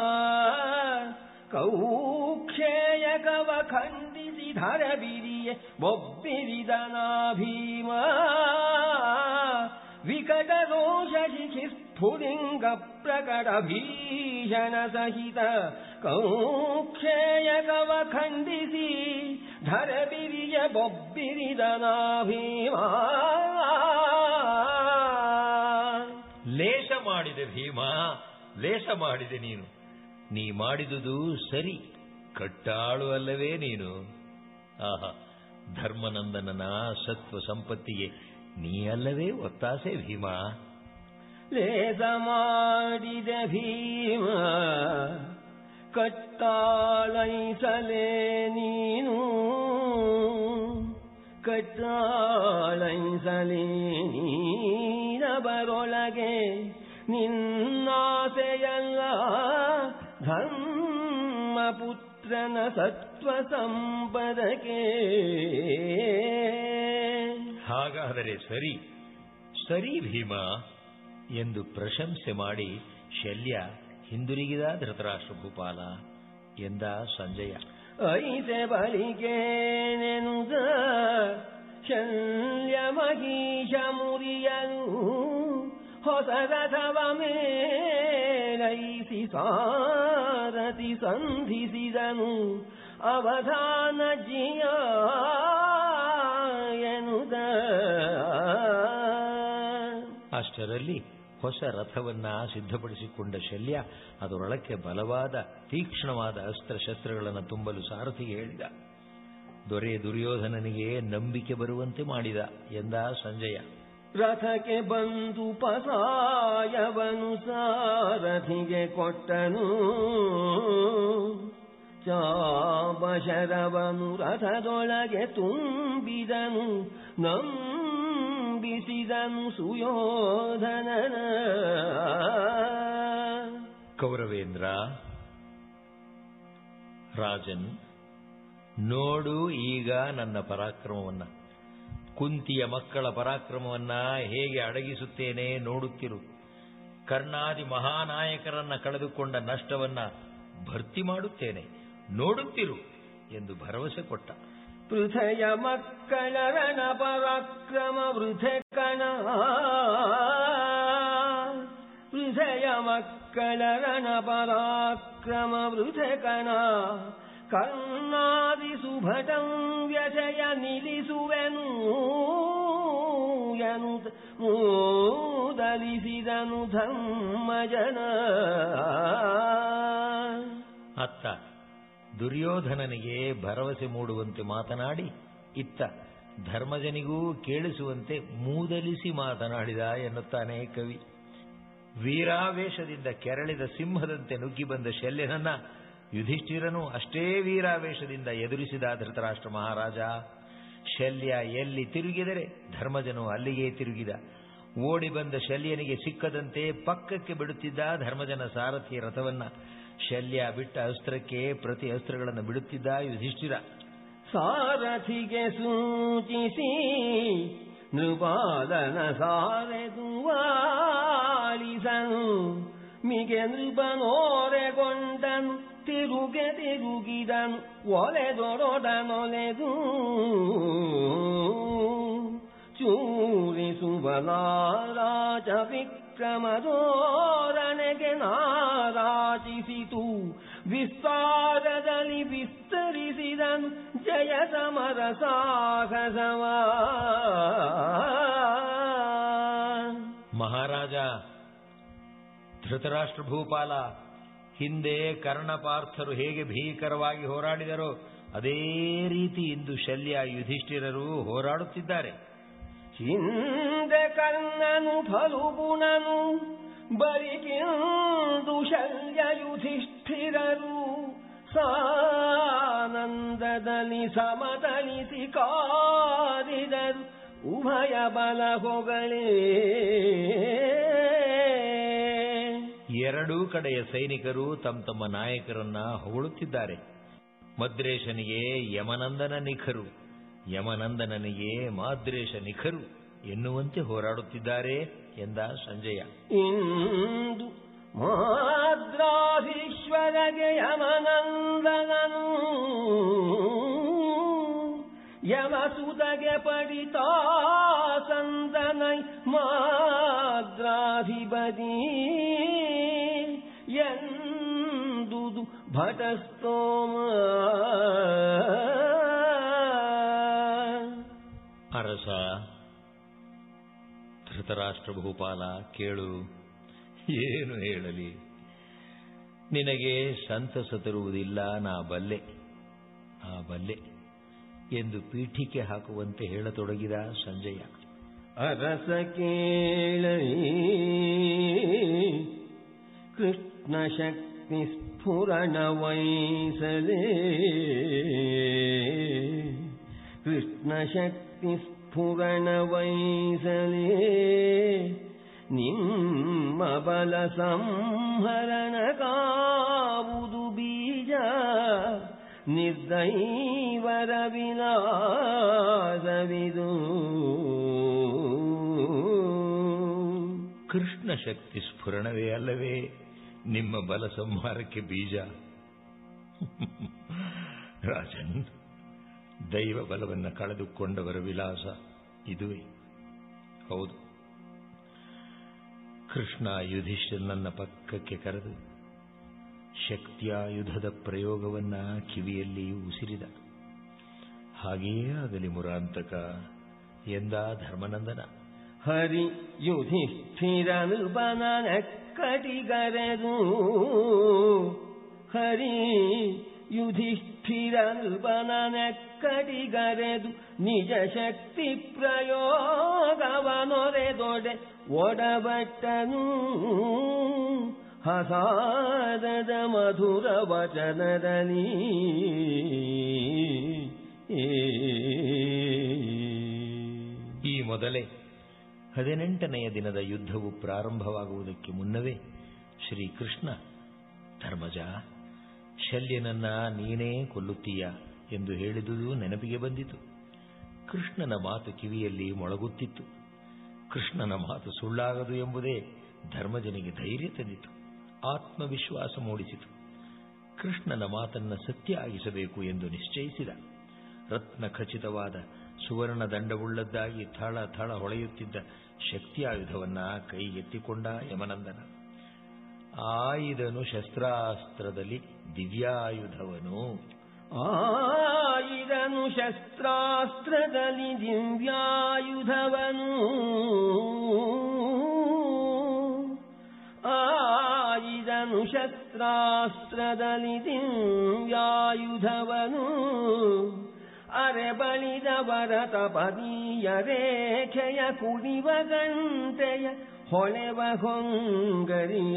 ಕೌಕ್ಷೇಯ ಕವ ಖಂಡಿಸಿ ಧರ ಬಿರಿಯ ಬೊಬ್ಬಿರಿದನ ಭೀಮ ವಿಕಟ ರೋಷ ಶಿಖಿ ಸ್ಫುಲಿಂಗ ಪ್ರಕಟ ಭೀಷಣ ಸಹಿತ ಕೌಕ್ಷೇಯ ಕವ ಖಂಡಿಸಿ ಧರ ಬಿರಿಯ ಬೊಬ್ಬಿರಿದನ ಭೀಮ ಲೇಷ ಮಾಡಿದೆ ಭೀಮ ಲೇಷ ಮಾಡಿದೆ ನೀನು ನೀ ಮಾಡಿದುದು ಸರಿ ಕಟ್ಟಾಳು ಅಲ್ಲವೇ ನೀನು ಆಹಾ ಧರ್ಮನಂದನನ ಸತ್ವ ಸಂಪತ್ತಿಗೆ ನೀ ಅಲ್ಲವೇ ಒತ್ತಾಸೆ ಭೀಮ ಲೇಸ ಮಾಡಿದ ಭೀಮ ಕಟ್ಟಾಳೈಸಲೇ ನೀನು ಕಟ್ಟಾಳೈಸಲಿ ನೀನಬರೊಳಗೆ ನಿನ್ನಾಸೆಯಲ್ಲ ಧರ್ಮಪುತ್ರನ ಸತ್ವ ಸಂಪದಕ್ಕೆ ಹಾಗಾದರೆ ಸರಿ ಸರಿ ಭೀಮ ಎಂದು ಪ್ರಶಂಸೆ ಮಾಡಿ ಶಲ್ಯ ಹಿಂದಿರುಗಿದ ಧೃತರಾಷ್ಟ್ರ ಭೂಪಾಲ ಎಂದ ಸಂಜಯ ಐಸೆ ಬಳಿಗೆ ನೆನುಗ ಶಲ್ಯ ಮಹಿಷ ಮುರಿಯಲು ಹೊಸ ರಥವ ಮೇಲೈಸಿ ಸಾರಥಿ ಸಂಧಿಸಿದನು ಅವಧಾನ ಜಿಯ ಎನುದ ಅಷ್ಟರಲ್ಲಿ ಹೊಸ ರಥವನ್ನ ಸಿದ್ಧಪಡಿಸಿಕೊಂಡ ಶಲ್ಯ ಅದರೊಳಕ್ಕೆ ಬಲವಾದ ತೀಕ್ಷ್ಣವಾದ ಅಸ್ತ್ರಶಸ್ತ್ರಗಳನ್ನು ತುಂಬಲು ಸಾರಥಿಗೆ ಹೇಳಿದ ದೊರೆ ದುರ್ಯೋಧನನಿಗೆ ನಂಬಿಕೆ ಬರುವಂತೆ ಮಾಡಿದ ಎಂದ ಸಂಜಯ ರಥಕ್ಕೆ ಬಂದು ಪಸಾಯವನು ಸಾರಥಿಗೆ ಕೊಟ್ಟನು ಚಾಪಶರವನು ರಥದೊಳಗೆ ತುಂಬಿದನು ನಂಬಿಸಿದನು ಸುಯೋಧನನ ಕೌರವೇಂದ್ರ ರಾಜನ್ ನೋಡು ಈಗ ನನ್ನ ಪರಾಕ್ರಮವನ್ನ ಕುಂತಿಯ ಮಕ್ಕಳ ಪರಾಕ್ರಮವನ್ನ ಹೇಗೆ ಅಡಗಿಸುತ್ತೇನೆ ನೋಡುತ್ತಿರು ಕರ್ಣಾದಿ ಮಹಾನಾಯಕರನ್ನ ಕಳೆದುಕೊಂಡ ನಷ್ಟವನ್ನ ಭರ್ತಿ ಮಾಡುತ್ತೇನೆ ನೋಡುತ್ತಿರು ಎಂದು ಭರವಸೆ ಕೊಟ್ಟ ಪೃಥಯ ಮಕ್ಕಳ ರಣ ಪರಾಕ್ರಮ ವೃಥೆ ಕಣ ಪೃಥಯ ಮಕ್ಕಳ ರಣ ಪರಾಕ್ರಮ ವೃಥೆ ಕಣ ಕರ್ಣಾದಿ ಸುಭಟಂ ವ್ಯಜಯ ನಿಲ್ಲಿಸುವೆನು ಎನು ಮೂದಲಿಸಿದನು ಧರ್ಮಜನ ಅತ್ತ ದುರ್ಯೋಧನನಿಗೆ ಭರವಸೆ ಮೂಡುವಂತೆ ಮಾತನಾಡಿ ಇತ್ತ ಧರ್ಮಜನಿಗೂ ಕೇಳಿಸುವಂತೆ ಮೂದಲಿಸಿ ಮಾತನಾಡಿದ ಎನ್ನುತ್ತಾನೆ ಕವಿ ವೀರಾವೇಶದಿಂದ ಕೆರಳಿದ ಸಿಂಹದಂತೆ ನುಗ್ಗಿ ಬಂದ ಶಲ್ಯನನ್ನ ಯುಧಿಷ್ಠಿರನು ಅಷ್ಟೇ ವೀರಾವೇಶದಿಂದ ಎದುರಿಸಿದ ಧೃತರಾಷ್ಟ್ರ ಮಹಾರಾಜ ಶಲ್ಯ ಎಲ್ಲಿ ತಿರುಗಿದರೆ ಧರ್ಮಜನು ಅಲ್ಲಿಗೆ ತಿರುಗಿದ ಓಡಿ ಬಂದ ಶಲ್ಯನಿಗೆ ಸಿಕ್ಕದಂತೆ ಪಕ್ಕಕ್ಕೆ ಬಿಡುತ್ತಿದ್ದ ಧರ್ಮಜನ ಸಾರಥಿ ರಥವನ್ನ ಶಲ್ಯ ಬಿಟ್ಟ ಅಸ್ತ್ರಕ್ಕೆ ಪ್ರತಿ ಅಸ್ತ್ರಗಳನ್ನು ಬಿಡುತ್ತಿದ್ದ ಯುಧಿಷ್ಠಿರ ಸಾರಥಿಗೆ ಸೂಚಿಸಿ ನೃಪಾಲನ ಸಾರೆದು ಆಳಿಸನು ಮಿಗೆ ನೃಪನೋರೆಗೊಂಡನು ತಿರುಗೆ ತಿರುಗಿದನು ಒಲೆದೊಡೊಡನೊಲೆದು ಚೂರಿಸುವಲಾರಾಜ ವಿಕ್ರಮದೋರಣೆಗೆ ನಾರಾಜಿಸಿತು ವಿಸ್ತಾರದಲ್ಲಿ ವಿಸ್ತರಿಸಿದನು ಜಯ ಸಮರ ಸಾಹಸವ ಮಹಾರಾಜ ಧೃತರಾಷ್ಟ್ರ ಭೂಪಾಲ ಹಿಂದೆ ಕರ್ಣಪಾರ್ಥರು ಹೇಗೆ ಭೀಕರವಾಗಿ ಹೋರಾಡಿದರೋ ಅದೇ ರೀತಿ ಇಂದು ಶಲ್ಯ ಯುಧಿಷ್ಠಿರರು ಹೋರಾಡುತ್ತಿದ್ದಾರೆ ಹಿಂದೆ ಕರ್ಣನು ಫಲುಗುಣನು ಬರಿಕಿಂದು ಶಲ್ಯ ಯುಧಿಷ್ಠಿರರು ಸಾನಂದದಲ್ಲಿ ಸಮತಲಿಸಿ ಕಾದಿದರು ಉಭಯ ಬಲ ಹೊಗಳೇ ಎರಡೂ ಕಡೆಯ ಸೈನಿಕರು ತಮ್ಮ ತಮ್ಮ ನಾಯಕರನ್ನ ಹೊಗಳುತ್ತಿದ್ದಾರೆ ಮದ್ರೇಶನಿಗೆ ಯಮನಂದನ ನಿಖರು ಯಮನಂದನನಿಗೆ ಮಾದ್ರೇಶ ನಿಖರು ಎನ್ನುವಂತೆ ಹೋರಾಡುತ್ತಿದ್ದಾರೆ ಎಂದ ಸಂಜಯ ಇಂದು ಮಾದ್ರಾಧೀಶ್ವರಗೆ ಯಮನಂದನನು ಯಮಸುತಗೆ ಪಡಿತಾ ಸಂದನೈ ಮಾದ್ರಾಧಿಪತಿ ಎಂದುದು ಭಟಸ್ತೋಮ ಅರಸ ಧೃತರಾಷ್ಟ್ರ ಭೂಪಾಲ ಕೇಳು ಏನು ಹೇಳಲಿ ನಿನಗೆ ಸಂತಸ ತರುವುದಿಲ್ಲ ನಾ ಬಲ್ಲೆ ಆ ಬಲ್ಲೆ ಎಂದು ಪೀಠಿಕೆ ಹಾಕುವಂತೆ ಹೇಳತೊಡಗಿದ ಸಂಜಯ ಅರಸ ಕೇಳೈ ಕೃಷ್ಣ ಶಕ್ತಿ ಸ್ಫುರಣ ವೈಸಲೇ ಕೃಷ್ಣ ಶಕ್ತಿ ಶಕ್ತಿ ಸ್ಫುರಣ ವಹಿಸಲೇ ನಿಮ್ಮ ಬಲ ಸಂಹರಣ ಕಾವುದು ಬೀಜ ನಿರ್ದೈವರ ವಿನಾಶವಿದು ಕೃಷ್ಣ ಶಕ್ತಿ ಸ್ಫುರಣವೇ ಅಲ್ಲವೇ ನಿಮ್ಮ ಬಲ ಸಂಹಾರಕ್ಕೆ ಬೀಜ ರಾಜನ್ ದೈವ ಬಲವನ್ನು ಕಳೆದುಕೊಂಡವರ ವಿಲಾಸ ಇದುವೇ ಹೌದು ಕೃಷ್ಣ ಯುಧಿಷ್ಠರನನ್ನ ಪಕ್ಕಕ್ಕೆ ಕರೆದು ಶಕ್ತಿಯಾಯುಧದ ಪ್ರಯೋಗವನ್ನ ಕಿವಿಯಲ್ಲಿ ಉಸಿರಿದ ಹಾಗೆಯೇ ಆಗಲಿ ಮುರಾಂತಕ ಎಂದ ಧರ್ಮನಂದನ ಹರಿ ಯುಧಿಷ್ಠಿರನುಬನ ಕಟಿಗರೆದು ಹರಿ ಯುಧಿಷ್ಠಿರನುಬನ ಕಟಿಗರೆದು ನಿಜ ಶಕ್ತಿ ಪ್ರಯೋಗವನೊರೆದೊಡೆ ಒಡಬಟ್ಟನು ಹಸಾದದ ಮಧುರ ವಚನದಲ್ಲಿ ಈ ಮೊದಲೇ ಹದಿನೆಂಟನೆಯ ದಿನದ ಯುದ್ಧವು ಪ್ರಾರಂಭವಾಗುವುದಕ್ಕೆ ಮುನ್ನವೇ ಶ್ರೀಕೃಷ್ಣ ಧರ್ಮಜ ಶಲ್ಯನನ್ನ ನೀನೇ ಕೊಲ್ಲುತ್ತೀಯ ಎಂದು ಹೇಳಿದುದು ನೆನಪಿಗೆ ಬಂದಿತು ಕೃಷ್ಣನ ಮಾತು ಕಿವಿಯಲ್ಲಿ ಮೊಳಗುತ್ತಿತ್ತು ಕೃಷ್ಣನ ಮಾತು ಸುಳ್ಳಾಗದು ಎಂಬುದೇ ಧರ್ಮಜನಿಗೆ ಧೈರ್ಯ ತಂದಿತು ಆತ್ಮವಿಶ್ವಾಸ ಮೂಡಿಸಿತು ಕೃಷ್ಣನ ಮಾತನ್ನ ಸತ್ಯ ಆಗಿಸಬೇಕು ಎಂದು ನಿಶ್ಚಯಿಸಿದ ರತ್ನ ಖಚಿತವಾದ ಸುವರ್ಣ ದಂಡವುಳ್ಳದ್ದಾಗಿ ಥಳ ಥಳ ಹೊಳೆಯುತ್ತಿದ್ದ ಶಕ್ತಿಯಾಯುಧವನ್ನ ಕೈಗೆತ್ತಿಕೊಂಡ ಯಮನಂದನ ಆಯುಧನು ಶಸ್ತ್ರಾಸ್ತ್ರದಲ್ಲಿ ದಿವ್ಯಾಯುಧವನು ಆಯಿರನು ಶಸ್ತ್ರಾಸ್ತ್ರದಲ್ಲಿ ದಿವ್ಯಾಯುಧವನು ಆಯಿರನು ಶಸ್ತ್ರಾಸ್ತ್ರದಲ್ಲಿ ದಿವ್ಯಾಯುಧವನು ಅರೆ ಬಳಿದ ಭರತ ಪದೀಯ ರೇಖೆಯ ಕುಡಿವ ಗಂಟೆಯ ಹೊಳೆವ ಹೊಂಗರಿಯ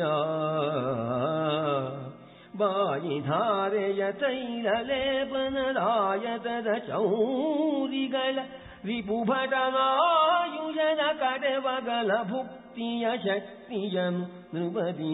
ಬಾಯಿಧಾರೆಯ ತೈಲ ಲೇಪನದಾಯತದ ಚೌರಿಗಳ ರಿಪುಭಟನಾಯುಜನ ಕಡೆವಗಲ ಭುಕ್ತಿಯ ಶಕ್ತಿಯನು ನೃಪದಿ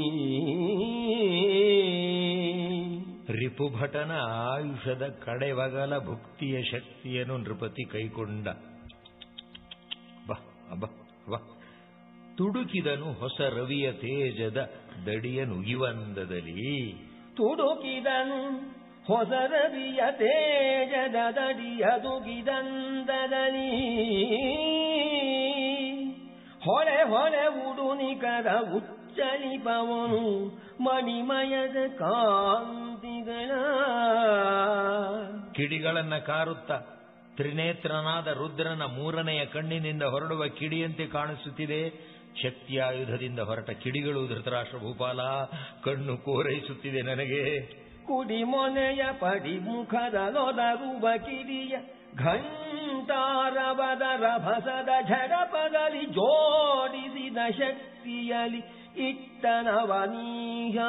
ರಿಪುಭಟನ ಆಯುಷದ ಕಡೆವಗಲ ಭುಕ್ತಿಯ ಶಕ್ತಿಯನ್ನು ನೃಪತಿ ಕೈಕೊಂಡ ಬಾ ಅಬ್ಬ ಬಾ ತುಡುಕಿದನು ಹೊಸ ರವಿಯ ತೇಜದ ದಡಿಯ ನುಗಿವಂದದಲ್ಲಿ ತುಡುಕಿದನು ಹೊಸ ರವಿಯ ತೇಜದ ದಡಿಯ ದುಗಿದಂದದಲ್ಲಿ ಹೊಳೆ ಹೊಳೆ ಉಡುನಿಕರ ಉಚ್ಚಲಿಪವನು ಮಣಿಮಯದ ಕಾಂತಿಗಳ ಕಿಡಿಗಳನ್ನ ಕಾರುತ್ತ ತ್ರಿನೇತ್ರನಾದ ರುದ್ರನ ಮೂರನೆಯ ಕಣ್ಣಿನಿಂದ ಹೊರಡುವ ಕಿಡಿಯಂತೆ ಕಾಣಿಸುತ್ತಿದೆ ಶಕ್ತಿಯಾಯುಧದಿಂದ ಹೊರಟ ಕಿಡಿಗಳು ಧೃತರಾಷ್ಟ್ರ ಭೂಪಾಲ ಕಣ್ಣು ಕೋರೈಸುತ್ತಿದೆ ನನಗೆ ಕುಡಿಮೊನೆಯ ಪಡಿ ಮುಖದ ಲೊದರುವ ಕಿಡಿಯ ಘಂಟಾರವದ ರಭಸದ ಝಡಪದಲ್ಲಿ ಜೋಡಿಸಿದ ಶಕ್ತಿಯಲಿ ಇಟ್ಟನವನೀಯ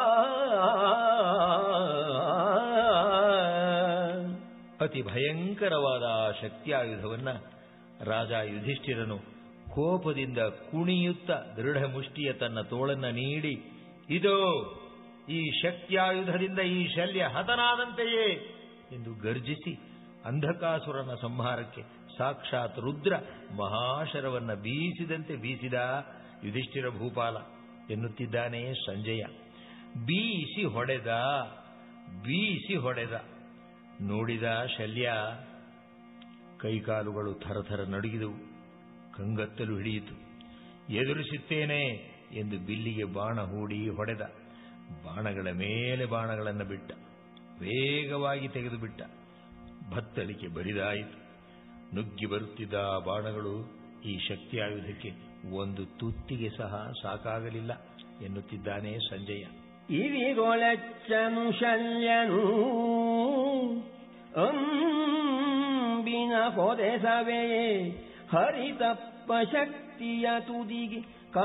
ಅತಿ ಭಯಂಕರವಾದ ಆ ಶಕ್ತಿಯಾಯುಧವನ್ನ ರಾಜ ಯುಧಿಷ್ಠಿರನು ಕೋಪದಿಂದ ಕುಣಿಯುತ್ತ ದೃಢ ಮುಷ್ಟಿಯ ತನ್ನ ತೋಳನ್ನ ನೀಡಿ ಇದೋ ಈ ಶಕ್ತಿಯಾಯುಧದಿಂದ ಈ ಶಲ್ಯ ಹತನಾದಂತೆಯೇ ಎಂದು ಗರ್ಜಿಸಿ ಅಂಧಕಾಸುರನ ಸಂಹಾರಕ್ಕೆ ಸಾಕ್ಷಾತ್ ರುದ್ರ ಮಹಾಶರವನ್ನ ಬೀಸಿದಂತೆ ಬೀಸಿದ ಯುಧಿಷ್ಠಿರ ಭೂಪಾಲ ಎನ್ನುತ್ತಿದ್ದಾನೆ ಸಂಜಯ ಬೀಸಿ ಹೊಡೆದ ಬೀಸಿ ಹೊಡೆದ ನೋಡಿದ ಶಲ್ಯ ಕೈಕಾಲುಗಳು ಥರಥರ ನಡುಗಿದವು ಕಂಗತ್ತಲು ಹಿಡಿಯಿತು ಎದುರಿಸುತ್ತೇನೆ ಎಂದು ಬಿಲ್ಲಿಗೆ ಬಾಣ ಹೂಡಿ ಹೊಡೆದ ಬಾಣಗಳ ಮೇಲೆ ಬಾಣಗಳನ್ನು ಬಿಟ್ಟ ವೇಗವಾಗಿ ತೆಗೆದು ಬಿಟ್ಟ ಭತ್ತಳಿಕೆ ಬರಿದಾಯಿತು ನುಗ್ಗಿ ಬರುತ್ತಿದ್ದ ಆ ಬಾಣಗಳು ಈ ಶಕ್ತಿ ಆಯುಧಕ್ಕೆ ಒಂದು ತುತ್ತಿಗೆ ಸಹ ಸಾಕಾಗಲಿಲ್ಲ ಎನ್ನುತ್ತಿದ್ದಾನೆ ಸಂಜಯ ಇರಿಗೊಳಚ್ಚನು ಶಲ್ಯನು ಅಂಬಿನ ಹೊದೆಸವೇ ಹರಿತಪ್ಪ ಶಕ್ತಿಯ ತುದಿಗೆ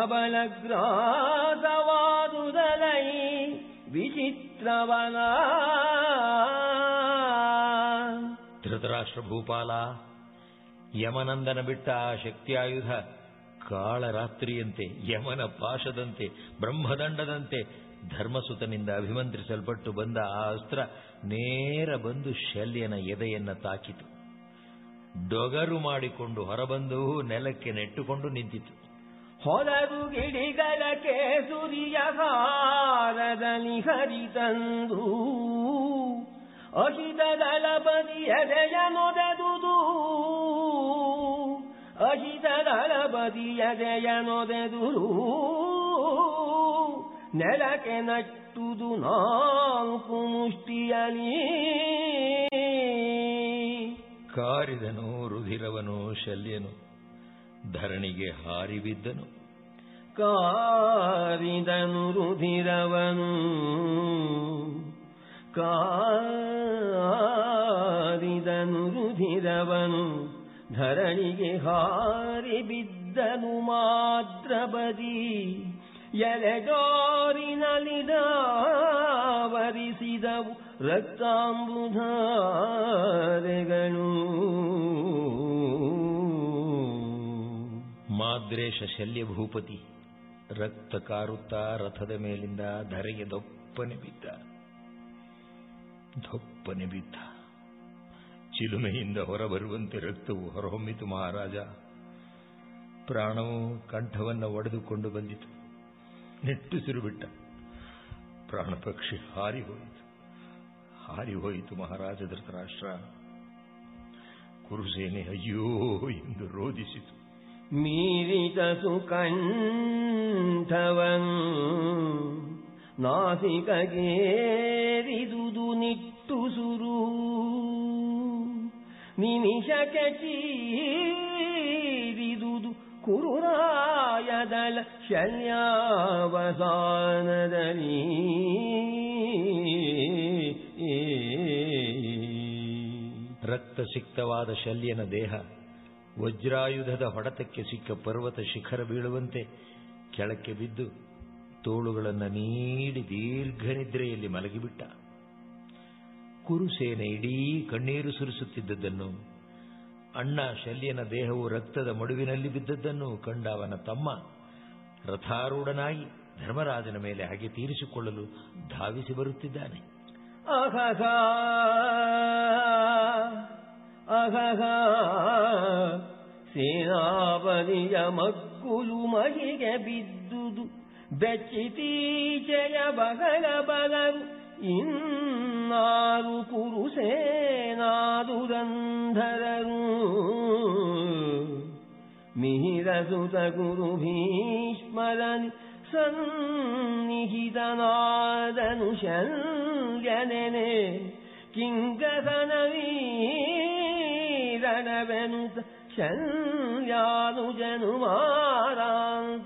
ಕಬಲಗ್ರಾಸವಾದುದಲೈ ವಿಚಿತ್ರವನ ಧೃತರಾಷ್ಟ್ರ ಭೂಪಾಲ ಯಮನಂದನ ಬಿಟ್ಟ ಆ ಶಕ್ತಿಯಾಯುಧ ಕಾಳರಾತ್ರಿಯಂತೆ ಯಮನ ಪಾಶದಂತೆ ಬ್ರಹ್ಮದಂಡದಂತೆ ಧರ್ಮಸುತನಿಂದ ಅಭಿಮಂತ್ರಿಸಲ್ಪಟ್ಟು ಬಂದ ಆ ಅಸ್ತ್ರ ನೇರ ಬಂದು ಶಲ್ಯನ ಎದೆಯನ್ನ ತಾಕಿತು ಡೊಗರು ಮಾಡಿಕೊಂಡು ಹೊರಬಂದು ನೆಲಕ್ಕೆ ನೆಟ್ಟುಕೊಂಡು ನಿಂತಿತು ಹೊಲರು ಗಿಡಿಗಳ ಕೇಸುರಿಯ ಹಾರದಲ್ಲಿ ಹರಿತಂದು ಅಹಿತದಳ ಬದಿಯದೆಯ ನೊದೆದುದು ಅಹಿತದಳ ಬದಿಯದೆಯ ನೊದೆದುರು ನೆಲಕ್ಕೆ ನಟ್ಟುದು ನಾಲ್ಕು ಮುಷ್ಟಿಯಲಿ ಕಾರಿದನು ರುಧಿರವನು ಶಲ್ಯನು ಧರಣಿಗೆ ಹಾರಿ ಬಿದ್ದನು ಕಾರಿದನು ರುಧಿರವನು ಕಾರಿದನು ರುಧಿರವನು ಧರಣಿಗೆ ಹಾರಿ ಬಿದ್ದನು ಮಾತ್ರ ಬದಿ ಎಲೆಜೋರಿನಲಿದಾವರಿಸಿದವು ರಕ್ತಾಂಬುಧಾರೆಗಳು ಮಾದ್ರೇಶ ಶಲ್ಯ ಭೂಪತಿ ರಕ್ತ ಕಾರುತ್ತಾ ರಥದ ಮೇಲಿಂದ ಧರೆಗೆ ದೊಪ್ಪನೆ ಬಿದ್ದ ದೊಪ್ಪನೆ ಬಿದ್ದ ಚಿಲುಮೆಯಿಂದ ಹೊರಬರುವಂತೆ ರಕ್ತವು ಹೊರಹೊಮ್ಮಿತು ಮಹಾರಾಜ ಪ್ರಾಣವು ಕಂಠವನ್ನ ಒಡೆದುಕೊಂಡು ಬಂದಿತು ನಿಟ್ಟುಸಿರು ಬಿಟ್ಟ ಪ್ರಾಣ ಪಕ್ಷಿ ಹಾರಿ ಹೋಯಿತು ಹಾರಿ ಹೋಯಿತು ಮಹಾರಾಜ ಧೃತರಾಷ್ಟ್ರ ಕುರುಸೇನೆ ಅಯ್ಯೋ ಎಂದು ರೋಧಿಸಿತು ಮೀರಿತ ಸುಕಂಠವನು ನಾಸಿಕಗೇರಿದುದು ನಿಟ್ಟುಸುರು ನಿಮಿಷಕ್ಕೆ ಚೀರಿದುದು ಕುರುರಾಯದಳ ಶಲ್ಯಾವಸಾನದಲ್ಲಿ ರಕ್ತಸಿಕ್ತವಾದ ಶಲ್ಯನ ದೇಹ ವಜ್ರಾಯುಧದ ಹೊಡೆತಕ್ಕೆ ಸಿಕ್ಕ ಪರ್ವತ ಶಿಖರ ಬೀಳುವಂತೆ ಕೆಳಕ್ಕೆ ಬಿದ್ದು ತೋಳುಗಳನ್ನು ನೀಡಿ ದೀರ್ಘ ನಿದ್ರೆಯಲ್ಲಿ ಮಲಗಿಬಿಟ್ಟ ಕುರುಸೇನೆ ಇಡೀ ಕಣ್ಣೀರು ಸುರಿಸುತ್ತಿದ್ದದ್ದನ್ನು ಅಣ್ಣ ಶಲ್ಯನ ದೇಹವು ರಕ್ತದ ಮಡುವಿನಲ್ಲಿ ಬಿದ್ದದ್ದನ್ನು ಕಂಡ ಅವನ ತಮ್ಮ ರಥಾರೂಢನಾಗಿ ಧರ್ಮರಾಜನ ಮೇಲೆ ಹಾಗೆ ತೀರಿಸಿಕೊಳ್ಳಲು ಧಾವಿಸಿ ಬರುತ್ತಿದ್ದಾನೆ ಅಹಹ ಅಹಹ ಸೇನಾಪತಿಯ ಮಗ್ಗುಲು ಮಹಿಗೆ ಬಿದ್ದುದು ಬೆಚ್ಚಿತೀಚೆಯ ಬಗಲ ಬಲರು ಇನ್ನಾರು ಕುರು ಸೇನಾದುರಂಧರರು ಮಿಹಿರಸುತ ಗುರು ಭೀಷ್ಮರನಿ ಸನ್ನಿಹಿತನಾದನು ಶಲ್ಯನೆನೆ ಕಿಂಗಸನ ವೀರಣವೆನುತ ಶಲ್ಯಾನು ಜನು ಮಾರಾಂತ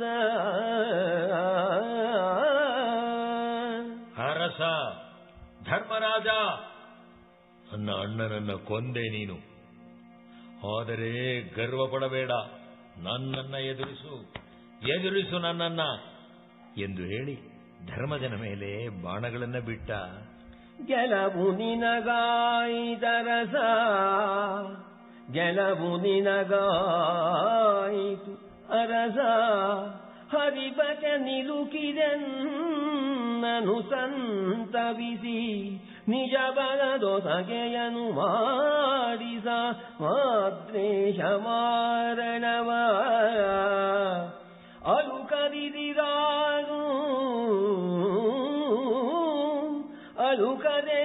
ಅರಸ ಧರ್ಮರಾಜ ನನ್ನ ಅಣ್ಣನನ್ನ ಕೊಂದೆ ನೀನು ಆದರೆ ಗರ್ವ ಪಡಬೇಡ ನನ್ನನ್ನ ಎದುರಿಸು ಎದುರಿಸು ನನ್ನನ್ನ ಎಂದು ಹೇಳಿ ಧರ್ಮಜನ ಮೇಲೆ ಬಾಣಗಳನ್ನ ಬಿಟ್ಟ ಗೆಲವು ನಿನಗಾಯಿತರಸ ಗೆಲವು ನಿನಗಾಯಿತು ಅರಸ ಹರಿಬಕ ನಿಲುಕಿದೆನ್ನನು ಸಂತವಿಸಿ ನಿಜ ಬಲದೊಸಗೆಯನು ಮಾಡಿಸ ಮಾದ್ರೇಶ ಮಾರಣವ ಅಲು ಕದಿದಿರಾನು ಅಲುಕದೆ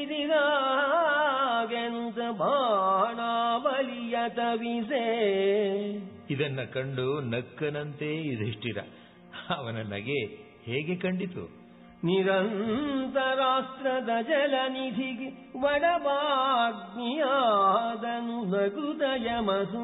ಇದಿರಾಗೆಂತ ಬಾಣಾವಲಿಯ ತವಿಸೆ ಇದನ್ನ ಕಂಡು ನಕ್ಕನಂತೆ ಯುಧಿಷ್ಠಿರ ಅವನ ನಗೆ ಹೇಗೆ ಕಂಡಿತು ನಿರಂತರಾಸ್ತ್ರದ ಜಲನಿಧಿಗೆ ವಡಬಾಗ್ನಿಯಾದನು ನಗುದಯಮಸು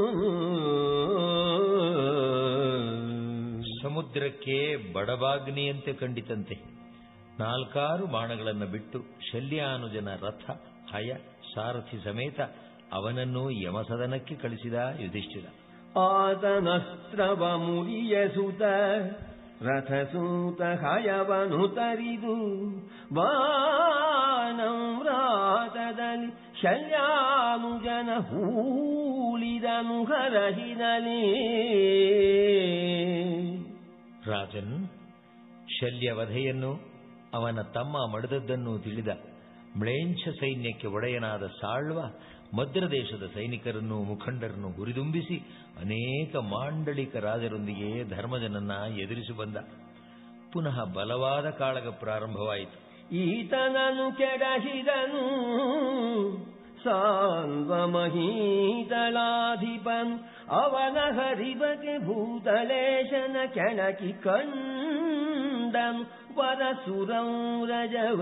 ಸಮುದ್ರಕ್ಕೆ ಬಡಬಾಗ್ನಿಯಂತೆ ಕಂಡಿತಂತೆ ನಾಲ್ಕಾರು ಬಾಣಗಳನ್ನು ಬಿಟ್ಟು ಶಲ್ಯಾನುಜನ ರಥ ಹಯ ಸಾರಥಿ ಸಮೇತ ಅವನನ್ನು ಯಮಸದನಕ್ಕೆ ಕಳಿಸಿದ ಯುಧಿಷ್ಠಿರ ಆತನಸ್ತ್ರವ ಮುರಿಯಸುತ ರಥಸೂತ ಹಯವನು ತರಿದು ಬಾಣಂ ರಾತದಲ್ಲಿ ಶಲ್ಯಾನುಜನ ಹೂಳಿದ ಹರಿಸಿದನು ಹರಹಿನಲಿ ರಾಜನ್ ಶಲ್ಯವಧೆಯನ್ನು ಅವನ ತಮ್ಮ ಮಡದದ್ದನ್ನು ತಿಳಿದ ಮ್ಲೇಂಛ ಸೈನ್ಯಕ್ಕೆ ಒಡೆಯನಾದ ಸಾಳ್ವ ಮದ್ರದೇಶದ ಸೈನಿಕರನ್ನು ಮುಖಂಡರನ್ನು ಹುರಿದುಂಬಿಸಿ ಅನೇಕ ಮಾಂಡಳಿಕ ರಾಜರೊಂದಿಗೆ ಧರ್ಮಜನನ್ನ ಎದುರಿಸಿ ಬಂದ ಪುನಃ ಬಲವಾದ ಕಾಳಗ ಪ್ರಾರಂಭವಾಯಿತು ಈತನನು ಕೆಡಹಿದನು ಸಾನ್ವಮಹೀತಲಾಧಿಪನು ಅವನ ಹರಿಬಗೆ ಭೂತಲೇಶನ ಕೆಣಕಿ ಕಂಡನು ವರಸುರಂ ರಜವ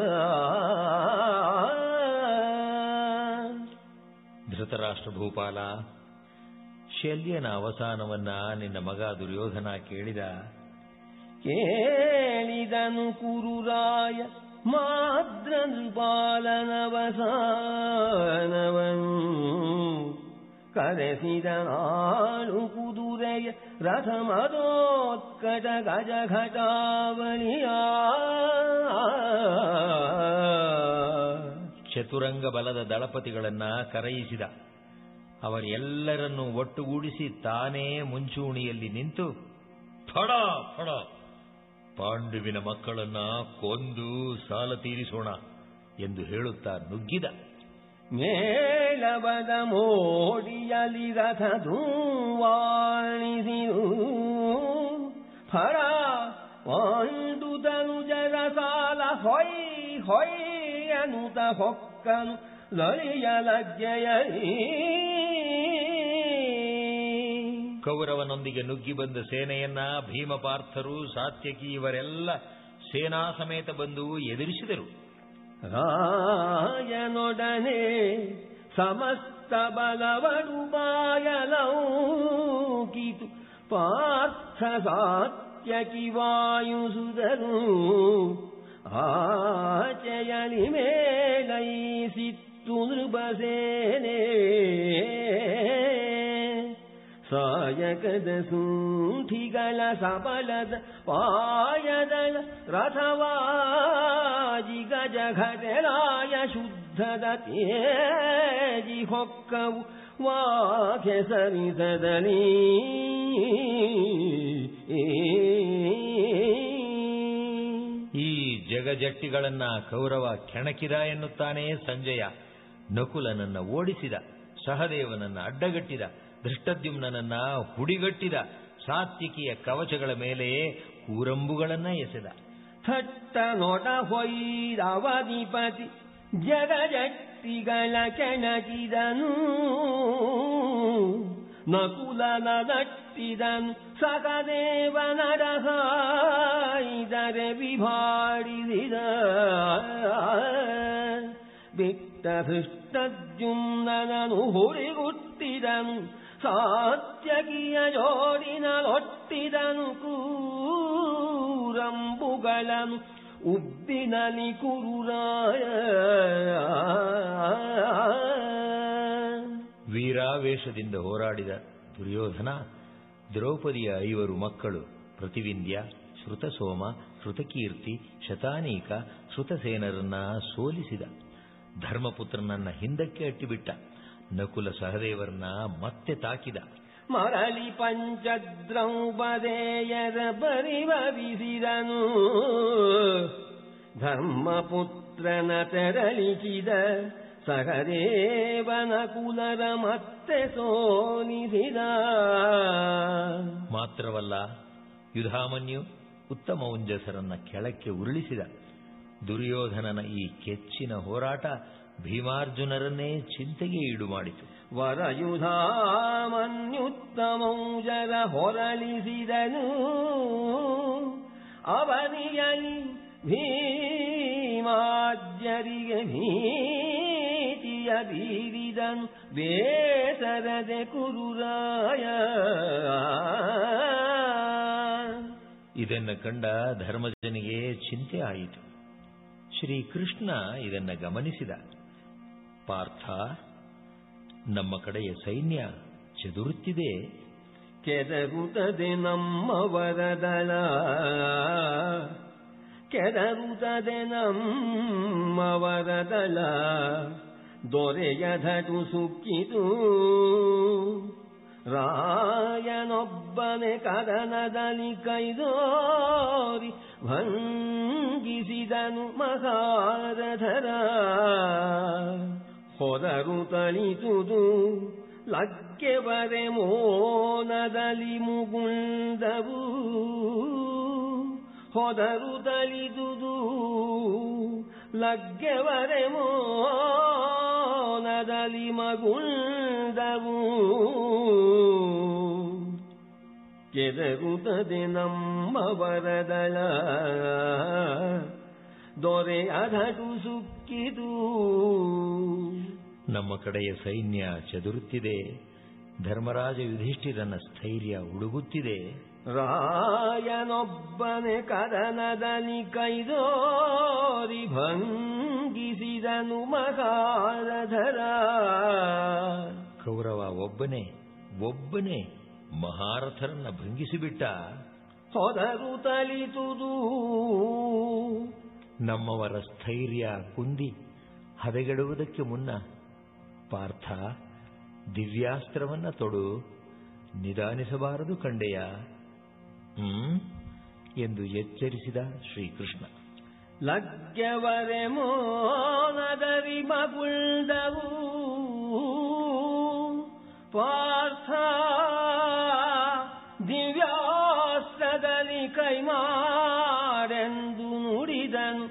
ಧೃತರಾಷ್ಟ್ರ ಭೂಪಾಲ ಶಲ್ಯನ ಅವಸಾನವನ್ನ ನಿನ್ನ ಮಗ ದುರ್ಯೋಧನ ಕೇಳಿದ ಕೇಳಿದನು ಕುರುರಾಯ ಮಾದ್ರ ನೃಪಾಲನವಸಾನವನು ಕರೆಸಿದ ನಾಳು ಕುದುರೆಯ ರಥ ಮದೋತ್ಕಟ ಗಜ ಘಟಾವಳಿಯ ಚತುರಂಗ ಬಲದ ದಳಪತಿಗಳನ್ನ ಕರೆಯಿಸಿದ ಅವರೆಲ್ಲರನ್ನೂ ಒಟ್ಟುಗೂಡಿಸಿ ತಾನೇ ಮುಂಚೂಣಿಯಲ್ಲಿ ನಿಂತು ಫಡ ಫಡ ಪಾಂಡುವಿನ ಮಕ್ಕಳನ್ನ ಕೊಂದು ಸಾಲ ತೀರಿಸೋಣ ಎಂದು ಹೇಳುತ್ತಾ ನುಗ್ಗಿದ ಮೇಳವದ ಮೋಡಿಯಲಿ ರಥ ಧೂವಾಣಿಸಿರು ಫರ ವಾಂಡುದನು ಜರ ಸಾಲ ಹೊಯ್ ಹೊಯ್ ಅನುತ ಹೊಕ್ಕನು ಲಳಿಯ ಲಜ್ಜೆಯಲಿ ಕೌರವನೊಂದಿಗೆ ನುಗ್ಗಿ ಬಂದ ಸೇನೆಯನ್ನ ಭೀಮಪಾರ್ಥರು ಸಾತ್ಯಕಿ ಇವರೆಲ್ಲ ಸೇನಾ ಸಮೇತ ಬಂದು ಎದುರಿಸಿದರು ರಾಯನೊಡನೆ ಸಮಸ್ತ ಬಲವಡು ಬಾಯಲೌಕಿತು ಪಾರ್ಥ ಸಾತ್ಯಕಿ ವಾಯುಸುದರು ಆಚಯಲಿ ಮೇಲೈಸಿತ್ತು ನೃಪಸೇನೆ ಸಾಯಕದ ಸೂಠಿಗಳ ಸಬಲದ ಪಾಯದಳ ರಥವಾಜಿ ಗಜ ಘಟರಾಯ ಶುದ್ಧದ ತೇಜಿ ಹೊಕ್ಕವು ವಾಕ್ಯ ಸರಿಸದಲಿ ಈ ಜಗಜಟ್ಟಿಗಳನ್ನ ಕೌರವ ಕೆಣಕಿದ ಎನ್ನುತ್ತಾನೆ ಸಂಜಯ ನಕುಲನನ್ನ ಓಡಿಸಿದ ಸಹದೇವನನ್ನ ಅಡ್ಡಗಟ್ಟಿದ ಧೃಷ್ಟದ್ಯುಮ್ನನ್ನ ಹುಡಿಗಟ್ಟಿದ ಸಾತ್ವಿಕಿಯ ಕವಚಗಳ ಮೇಲೆ ಕೂರಂಬುಗಳನ್ನ ಎಸೆದ ಥಟ್ಟ ನೋಟ ಹೊಯ್ದವಧಿಪತಿ ಜಗಜಟ್ಟಿಗಳ ಕೆಣಕಿದನು ನಕುಲನ ದಟ್ಟಿದನು ಸಕದೇವನರಹಾಯಿದರೆ ವಿಭಾಡಿಸಿದ ಬಿಟ್ಟ ಹೃಷ್ಟದ್ಯುಮ್ನನು ಹುರಿಗುಟ್ಟಿದನು ಸಾತ್ಯಕಿಯ ಜೋಡಿನಲೊಟ್ಟಿದನು ಕೂರಂಬುಗಳನ್ನು ಉಬ್ಬಿನಲಿ ಕುರುರಾಯ ವೀರಾವೇಶದಿಂದ ಹೋರಾಡಿದ ದುರ್ಯೋಧನ ದ್ರೌಪದಿಯ ಐವರು ಮಕ್ಕಳು ಪ್ರತಿವಿಂದ್ಯ ಶ್ರುತಸೋಮ ಶ್ರುತಕೀರ್ತಿ ಶತಾನೀಕ ಶ್ರುತಸೇನರನ್ನ ಸೋಲಿಸಿದ ಧರ್ಮಪುತ್ರನನ್ನ ಹಿಂದಕ್ಕೆ ಅಟ್ಟಿಬಿಟ್ಟ ನಕುಲ ಸಹದೇವರನ್ನ ಮತ್ತೆ ತಾಕಿದ ಮರಳಿ ಪಂಚದ್ರೌಪದೇಯರ ಪರಿವರಿಸಿದನು ಧರ್ಮಪುತ್ರನ ತೆರಳಿಸಿದ ಸಹದೇವನ ಕುಲರ ಮತ್ತೆ ಸೋಲಿಸಿದ ಮಾತ್ರವಲ್ಲ ಯುಧಾಮನ್ಯು ಉತ್ತಮ ಉಂಜಸರನ್ನ ಕೆಳಕ್ಕೆ ಉರುಳಿಸಿದ ದುರ್ಯೋಧನನ ಈ ಕೆಚ್ಚಿನ ಹೋರಾಟ ಭೀಮಾರ್ಜುನರನ್ನೇ ಚಿಂತೆಗೆ ಈಡು ಮಾಡಿತು ವರಯುಧಾಮನ್ಯುತ್ತಮೌಜರ ಹೊರಳಿಸಿದನು ಅವನಿಯಲಿ ಭೀಮಾಜ್ಯರಿಗೆ ಭೀತಿಯ ಬೀರಿದನು ಬೇಸರದೆ ಕುರುರಾಯ ಇದನ್ನ ಕಂಡ ಧರ್ಮಜನಿಗೆ ಚಿಂತೆ ಆಯಿತು ಶ್ರೀಕೃಷ್ಣ ಇದನ್ನ ಗಮನಿಸಿದ ಪಾರ್ಥ ನಮ್ಮ ಕಡೆಯ ಸೈನ್ಯ ಚದುರುತ್ತಿದೆ ಕೆದರುತ್ತದೆ ನಮ್ಮ ವರದಳ ಕೆದರುತ್ತದೆ ನಮ್ಮ ವರದಳ ದೊರೆಯ ಧಟು ಸುಕ್ಕಿತು ರಾಯನೊಬ್ಬನೆ ಕದನದಲ್ಲಿ ಕೈದೋರಿ ಭಂಗಿಸಿದನು ಮಹಾರಥರ ಹೊದರು ತಳಿದುದು ಲಗ್ಗೆ ಬರೆ ಮೋನದಲ್ಲಿ ಮುಗುಂದವು ಹೊದರು ತಳಿದುದು ಲಗ್ಗೆವರೆ ಮೋನದಲ್ಲಿ ಮಗುಂದವು ಕೆದರುತ್ತದೆ ನಮ್ಮ ವರದಳ ದೊರೆ ಅಧಟು ಸುಕ್ಕಿದು ನಮ್ಮ ಕಡೆಯ ಸೈನ್ಯ ಚದುರುತ್ತಿದೆ ಧರ್ಮರಾಜ ಯುಧಿಷ್ಠಿರನ ಸ್ಥೈರ್ಯ ಉಡುಗುತ್ತಿದೆ ರಾಯನೊಬ್ಬನೆ ಕದನದಲ್ಲಿ ಕೈದೋರಿ ಭಂಗಿಸಿದನು ಮಹಾರಧರ ಕೌರವ ಒಬ್ಬನೇ ಒಬ್ಬನೇ ಮಹಾರಥರನ್ನ ಭಂಗಿಸಿಬಿಟ್ಟ ಹೊದರು ತಲಿತುದು ನಮ್ಮವರ ಸ್ಥೈರ್ಯ ಕುಂದಿ ಹದಗೆಡುವುದಕ್ಕೆ ಮುನ್ನ ಪಾರ್ಥ ದಿವ್ಯಾಸ್ತ್ರವನ್ನ ತೊಡು ನಿಧಾನಿಸಬಾರದು ಕಂಡೆಯ ಹ್ಮ್ ಎಂದು ಎಚ್ಚರಿಸಿದ ಶ್ರೀಕೃಷ್ಣ ಲಗ್ಗೆವರೆ ಮೋನದರಿ ಮಗುಳ್ದವು ಪಾರ್ಥ ದಿವ್ಯಾಸ್ತ್ರದಲ್ಲಿ ಕೈಮಾಡೆಂದು ನುಡಿದನು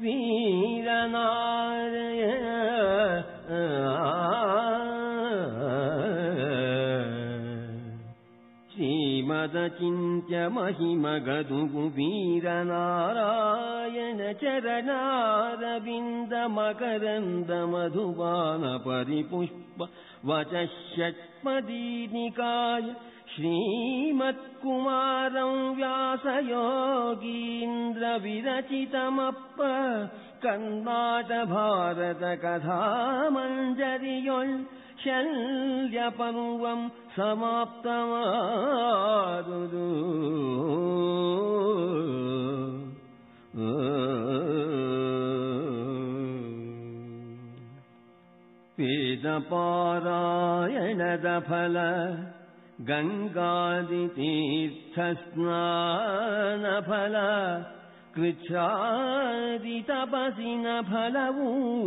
ವೀರನಾರಯ ಶ್ರೀಮದ ಚಿಂತ್ಯ ಮಹಿಮಗದುಗು ವೀರನಾರಾಯಣ ಚರಣಾರವಿಂದ ಮಕರಂದ ಮಧುಬಾನ ಪರಿಪುಷ್ಪ ವಚಷ್ಮದೀನಿಕಾಯ श्रीमत्कुमारं व्यासयोगीन्द्र विरचितमप्प कन्नाटभारतकथामञ्जरियोळ् शल्यपर्वम् समाप्तमादुदु वेदपारायणद फल ಗಂಗಾದಿತೀರ್ಥಸ್ನಾನಫಲ ಕೃಚ್ಛಾದಿತಪಸಿನ ಫಲವು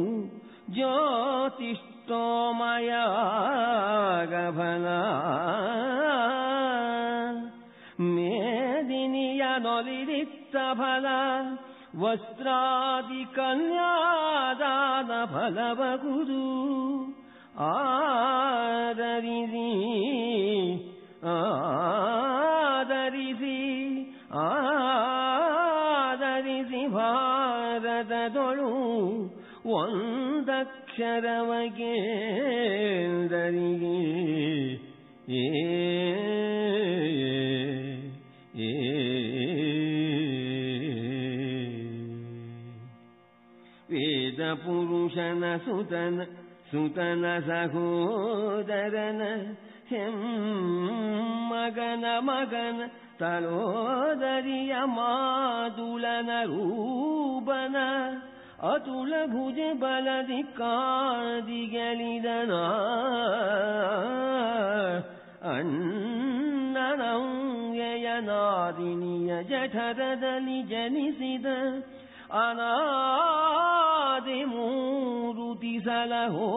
ಜ್ಯೋತಿಷ್ಠೋಮಯಾಗಫಲ ಮೇದಿನಿಯ ನೊಲಿರಿತ್ತ ಫಲ ವಸ್ತ್ರಾದಿ ಕನ್ಯಾದಾನ ಫಲವಗುದು ಆದರಿಸಿ ಆದರಿಸಿ ಆದರಿಸಿ ಭಾರತದೊಳು ಒಂದಕ್ಷರವಗೇಂದರಿಗೆ ಏ ಏ ವೇದ ಪುರುಷನ ಸುತನ ಸುತನ ಸಹೋದರನ ಹೆಮ್ಮಗನ ಮಗನ ತಲೋದರಿಯ ಮಾದುಲನ ರೂಪನ ಅತುಲ ಭುಜ ಬಲದಿ ಕಾದಿಗೆಲಿದನ ಅಣ್ಣನವ್ಯಯನಾದಿನಿಯ ಜಠರದಲ್ಲಿ ಜನಿಸಿದ ಅನಾದಿ ಮೂರುತಿ ಸಲಹೋ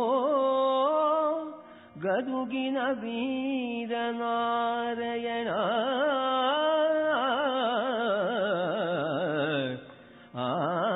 ಗದುಗಿನ ವೀರನಾರಾಯಣ ಆ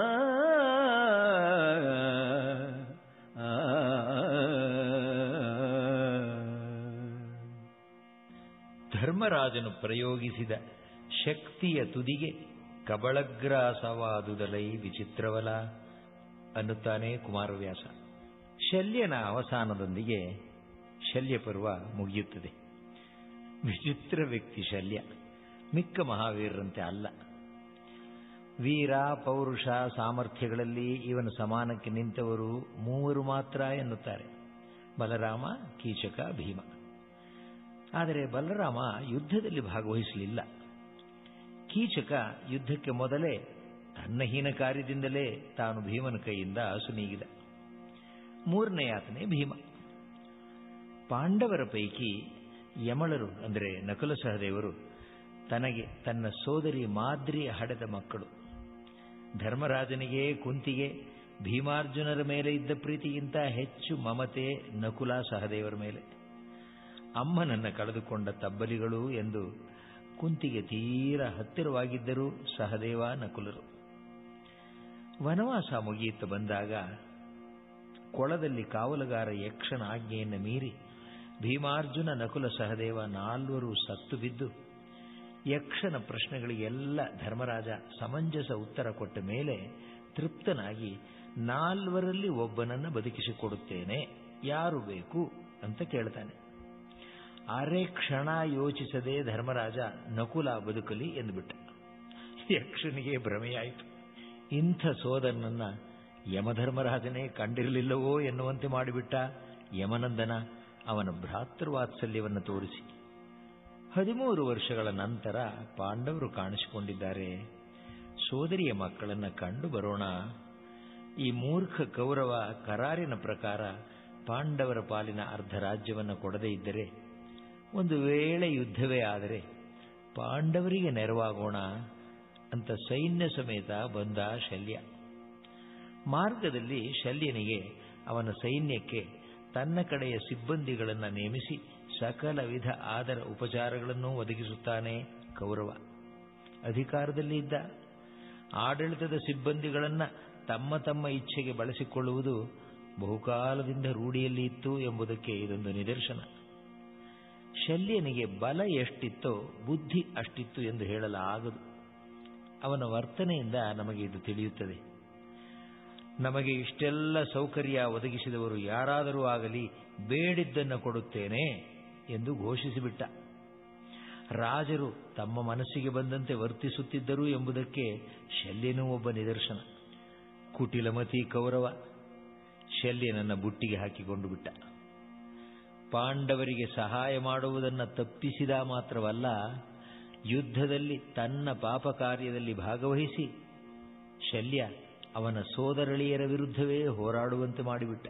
ಧರ್ಮರಾಜನು ಪ್ರಯೋಗಿಸಿದ ಶಕ್ತಿಯ ತುದಿಗೆ ಕಬಳಗ್ರಾಸವಾದುದಲೈ ವಿಚಿತ್ರವಲ ಅನ್ನುತ್ತಾನೆ ಕುಮಾರವ್ಯಾಸ ಶಲ್ಯನ ಅವಸಾನದೊಂದಿಗೆ ಶಲ್ಯ ಪರ್ವ ಮುಗಿಯುತ್ತದೆ ವಿಚಿತ್ರ ವ್ಯಕ್ತಿ ಶಲ್ಯ ಮಿಕ್ಕ ಮಹಾವೀರರಂತೆ ಅಲ್ಲ ವೀರ ಪೌರುಷ ಸಾಮರ್ಥ್ಯಗಳಲ್ಲಿ ಇವನು ಸಮಾನಕ್ಕೆ ನಿಂತವರು ಮೂವರು ಮಾತ್ರ ಎನ್ನುತ್ತಾರೆ ಬಲರಾಮ ಕೀಚಕ ಭೀಮ ಆದರೆ ಬಲರಾಮ ಯುದ್ಧದಲ್ಲಿ ಭಾಗವಹಿಸಲಿಲ್ಲ ಕೀಚಕ ಯುದ್ಧಕ್ಕೆ ಮೊದಲೇ ತನ್ನ ಹೀನ ಕಾರ್ಯದಿಂದಲೇ ತಾನು ಭೀಮನ ಕೈಯಿಂದ ಅಸುನೀಗಿದ ಮೂರನೇ ಆತನೇ ಭೀಮ ಪಾಂಡವರ ಪೈಕಿ ಯಮಳರು ಅಂದರೆ ನಕುಲ ಸಹದೇವರು ತನಗೆ ತನ್ನ ಸೋದರಿ ಮಾದ್ರಿಯ ಹಡೆದ ಮಕ್ಕಳು ಧರ್ಮರಾಜನಿಗೆ ಕುಂತಿಗೆ ಭೀಮಾರ್ಜುನರ ಮೇಲೆ ಇದ್ದ ಪ್ರೀತಿಗಿಂತ ಹೆಚ್ಚು ಮಮತೆ ನಕುಲ ಸಹದೇವರ ಮೇಲೆ ಅಮ್ಮನನ್ನ ಕಳೆದುಕೊಂಡ ತಬ್ಬಲಿಗಳು ಎಂದು ಕುಂತಿಗೆ ತೀರ ಹತ್ತಿರವಾಗಿದ್ದರೂ ಸಹದೇವ ನಕುಲರು ವನವಾಸ ಮುಗಿಯುತ್ತ ಬಂದಾಗ ಕೊಳದಲ್ಲಿ ಕಾವಲುಗಾರ ಯಕ್ಷನ ಆಜ್ಞೆಯನ್ನು ಮೀರಿ ಭೀಮಾರ್ಜುನ ನಕುಲ ಸಹದೇವ ನಾಲ್ವರು ಸತ್ತು ಬಿದ್ದು ಯಕ್ಷನ ಪ್ರಶ್ನೆಗಳಿಗೆಲ್ಲ ಧರ್ಮರಾಜ ಸಮಂಜಸ ಉತ್ತರ ಕೊಟ್ಟ ಮೇಲೆ ತೃಪ್ತನಾಗಿ ನಾಲ್ವರಲ್ಲಿ ಒಬ್ಬನನ್ನ ಬದುಕಿಸಿಕೊಡುತ್ತೇನೆ ಯಾರು ಬೇಕು ಅಂತ ಕೇಳ್ತಾನೆ ಅರೆ ಕ್ಷಣ ಯೋಚಿಸದೆ ಧರ್ಮರಾಜ ನಕುಲ ಬದುಕಲಿ ಎಂದುಬಿಟ್ಟ ಯಕ್ಷನಿಗೆ ಭ್ರಮೆಯಾಯಿತು ಇಂಥ ಸೋದರನನ್ನ ಯಮಧರ್ಮರಾಜನೇ ಕಂಡಿರಲಿಲ್ಲವೋ ಎನ್ನುವಂತೆ ಮಾಡಿಬಿಟ್ಟ ಯಮನಂದನ ಅವನ ಭ್ರಾತೃವಾತ್ಸಲ್ಯವನ್ನು ತೋರಿಸಿ ಹದಿಮೂರು ವರ್ಷಗಳ ನಂತರ ಪಾಂಡವರು ಕಾಣಿಸಿಕೊಂಡಿದ್ದಾರೆ ಸೋದರಿಯ ಮಕ್ಕಳನ್ನ ಕಂಡು ಬರೋಣ ಈ ಮೂರ್ಖ ಕೌರವ ಕರಾರಿನ ಪ್ರಕಾರ ಪಾಂಡವರ ಪಾಲಿನ ಅರ್ಧ ರಾಜ್ಯವನ್ನು ಕೊಡದೇ ಇದ್ದರೆ ಒಂದು ವೇಳೆ ಯುದ್ಧವೇ ಆದರೆ ಪಾಂಡವರಿಗೆ ನೆರವಾಗೋಣ ಅಂತ ಸೈನ್ಯ ಸಮೇತ ಬಂದ ಶಲ್ಯ ಮಾರ್ಗದಲ್ಲಿ ಶಲ್ಯನಿಗೆ ಅವನ ಸೈನ್ಯಕ್ಕೆ ತನ್ನ ಕಡೆಯ ಸಿಬ್ಬಂದಿಗಳನ್ನು ನೇಮಿಸಿ ಸಕಲ ವಿಧ ಆದರ ಉಪಚಾರಗಳನ್ನು ಒದಗಿಸುತ್ತಾನೆ ಕೌರವ ಅಧಿಕಾರದಲ್ಲಿ ಇದ್ದ ಆಡಳಿತದ ಸಿಬ್ಬಂದಿಗಳನ್ನು ತಮ್ಮ ತಮ್ಮ ಇಚ್ಛೆಗೆ ಬಳಸಿಕೊಳ್ಳುವುದು ಬಹುಕಾಲದಿಂದ ರೂಢಿಯಲ್ಲಿ ಇತ್ತು ಎಂಬುದಕ್ಕೆ ಇದೊಂದು ನಿದರ್ಶನ ಶಲ್ಯನಿಗೆ ಬಲ ಎಷ್ಟಿತ್ತೋ ಬುದ್ಧಿ ಅಷ್ಟಿತ್ತು ಎಂದು ಹೇಳಲಾಗದು ಅವನ ವರ್ತನೆಯಿಂದ ನಮಗೆ ಇದು ತಿಳಿಯುತ್ತದೆ ನಮಗೆ ಇಷ್ಟೆಲ್ಲ ಸೌಕರ್ಯ ಒದಗಿಸಿದವರು ಯಾರಾದರೂ ಆಗಲಿ ಬೇಡಿದ್ದನ್ನು ಕೊಡುತ್ತೇನೆ ಎಂದು ಘೋಷಿಸಿಬಿಟ್ಟ ರಾಜರು ತಮ್ಮ ಮನಸ್ಸಿಗೆ ಬಂದಂತೆ ವರ್ತಿಸುತ್ತಿದ್ದರು ಎಂಬುದಕ್ಕೆ ಶಲ್ಯನೂ ಒಬ್ಬ ನಿದರ್ಶನ ಕುಟಿಲಮತಿ ಕೌರವ ಶಲ್ಯನನ್ನ ಬುಟ್ಟಿಗೆ ಹಾಕಿಕೊಂಡು ಬಿಟ್ಟ ಪಾಂಡವರಿಗೆ ಸಹಾಯ ಮಾಡುವುದನ್ನು ತಪ್ಪಿಸಿದ ಮಾತ್ರವಲ್ಲ ಯುದ್ಧದಲ್ಲಿ ತನ್ನ ಪಾಪ ಕಾರ್ಯದಲ್ಲಿ ಭಾಗವಹಿಸಿ ಶಲ್ಯ ಅವನ ಸೋದರಳಿಯರ ವಿರುದ್ಧವೇ ಹೋರಾಡುವಂತೆ ಮಾಡಿಬಿಟ್ಟ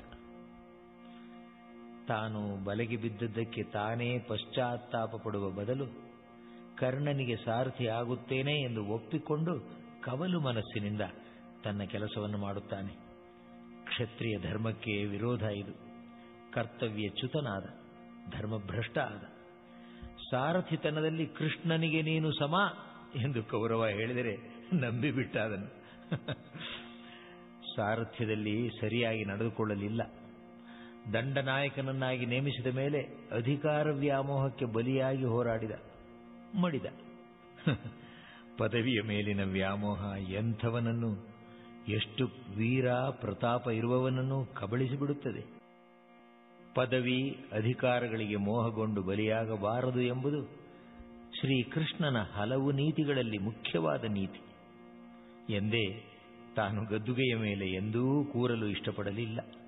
ತಾನು ಬಲೆಗೆ ಬಿದ್ದದ್ದಕ್ಕೆ ತಾನೇ ಪಶ್ಚಾತ್ತಾಪ ಪಡುವ ಬದಲು ಕರ್ಣನಿಗೆ ಸಾರಥಿ ಆಗುತ್ತೇನೆ ಎಂದು ಒಪ್ಪಿಕೊಂಡು ಕವಲು ಮನಸ್ಸಿನಿಂದ ತನ್ನ ಕೆಲಸವನ್ನು ಮಾಡುತ್ತಾನೆ ಕ್ಷತ್ರಿಯ ಧರ್ಮಕ್ಕೆ ವಿರೋಧ ಇದು ಕರ್ತವ್ಯ ಚ್ಯುತನಾದ ಧರ್ಮಭ್ರಷ್ಟ ಆದ ಸಾರಥಿತನದಲ್ಲಿ ಕೃಷ್ಣನಿಗೆ ನೀನು ಸಮ ಎಂದು ಕೌರವ ಹೇಳಿದರೆ ನಂಬಿಬಿಟ್ಟ ಅದನ್ನು ಸಾರಥ್ಯದಲ್ಲಿ ಸರಿಯಾಗಿ ನಡೆದುಕೊಳ್ಳಲಿಲ್ಲ ದಂಡನಾಯಕನನ್ನಾಗಿ ನೇಮಿಸಿದ ಮೇಲೆ ಅಧಿಕಾರ ವ್ಯಾಮೋಹಕ್ಕೆ ಬಲಿಯಾಗಿ ಹೋರಾಡಿದ ಮಡಿದ ಪದವಿಯ ಮೇಲಿನ ವ್ಯಾಮೋಹ ಎಂಥವನನ್ನು ಎಷ್ಟು ವೀರ ಪ್ರತಾಪ ಇರುವವನನ್ನು ಕಬಳಿಸಿಬಿಡುತ್ತದೆ ಪದವಿ ಅಧಿಕಾರಗಳಿಗೆ ಮೋಹಗೊಂಡು ಬಲಿಯಾಗಬಾರದು ಎಂಬುದು ಶ್ರೀಕೃಷ್ಣನ ಹಲವು ನೀತಿಗಳಲ್ಲಿ ಮುಖ್ಯವಾದ ನೀತಿ ಎಂದೇ ತಾನು ಗದ್ದುಗೆಯ ಮೇಲೆ ಎಂದೂ ಕೂರಲು ಇಷ್ಟಪಡಲಿಲ್ಲ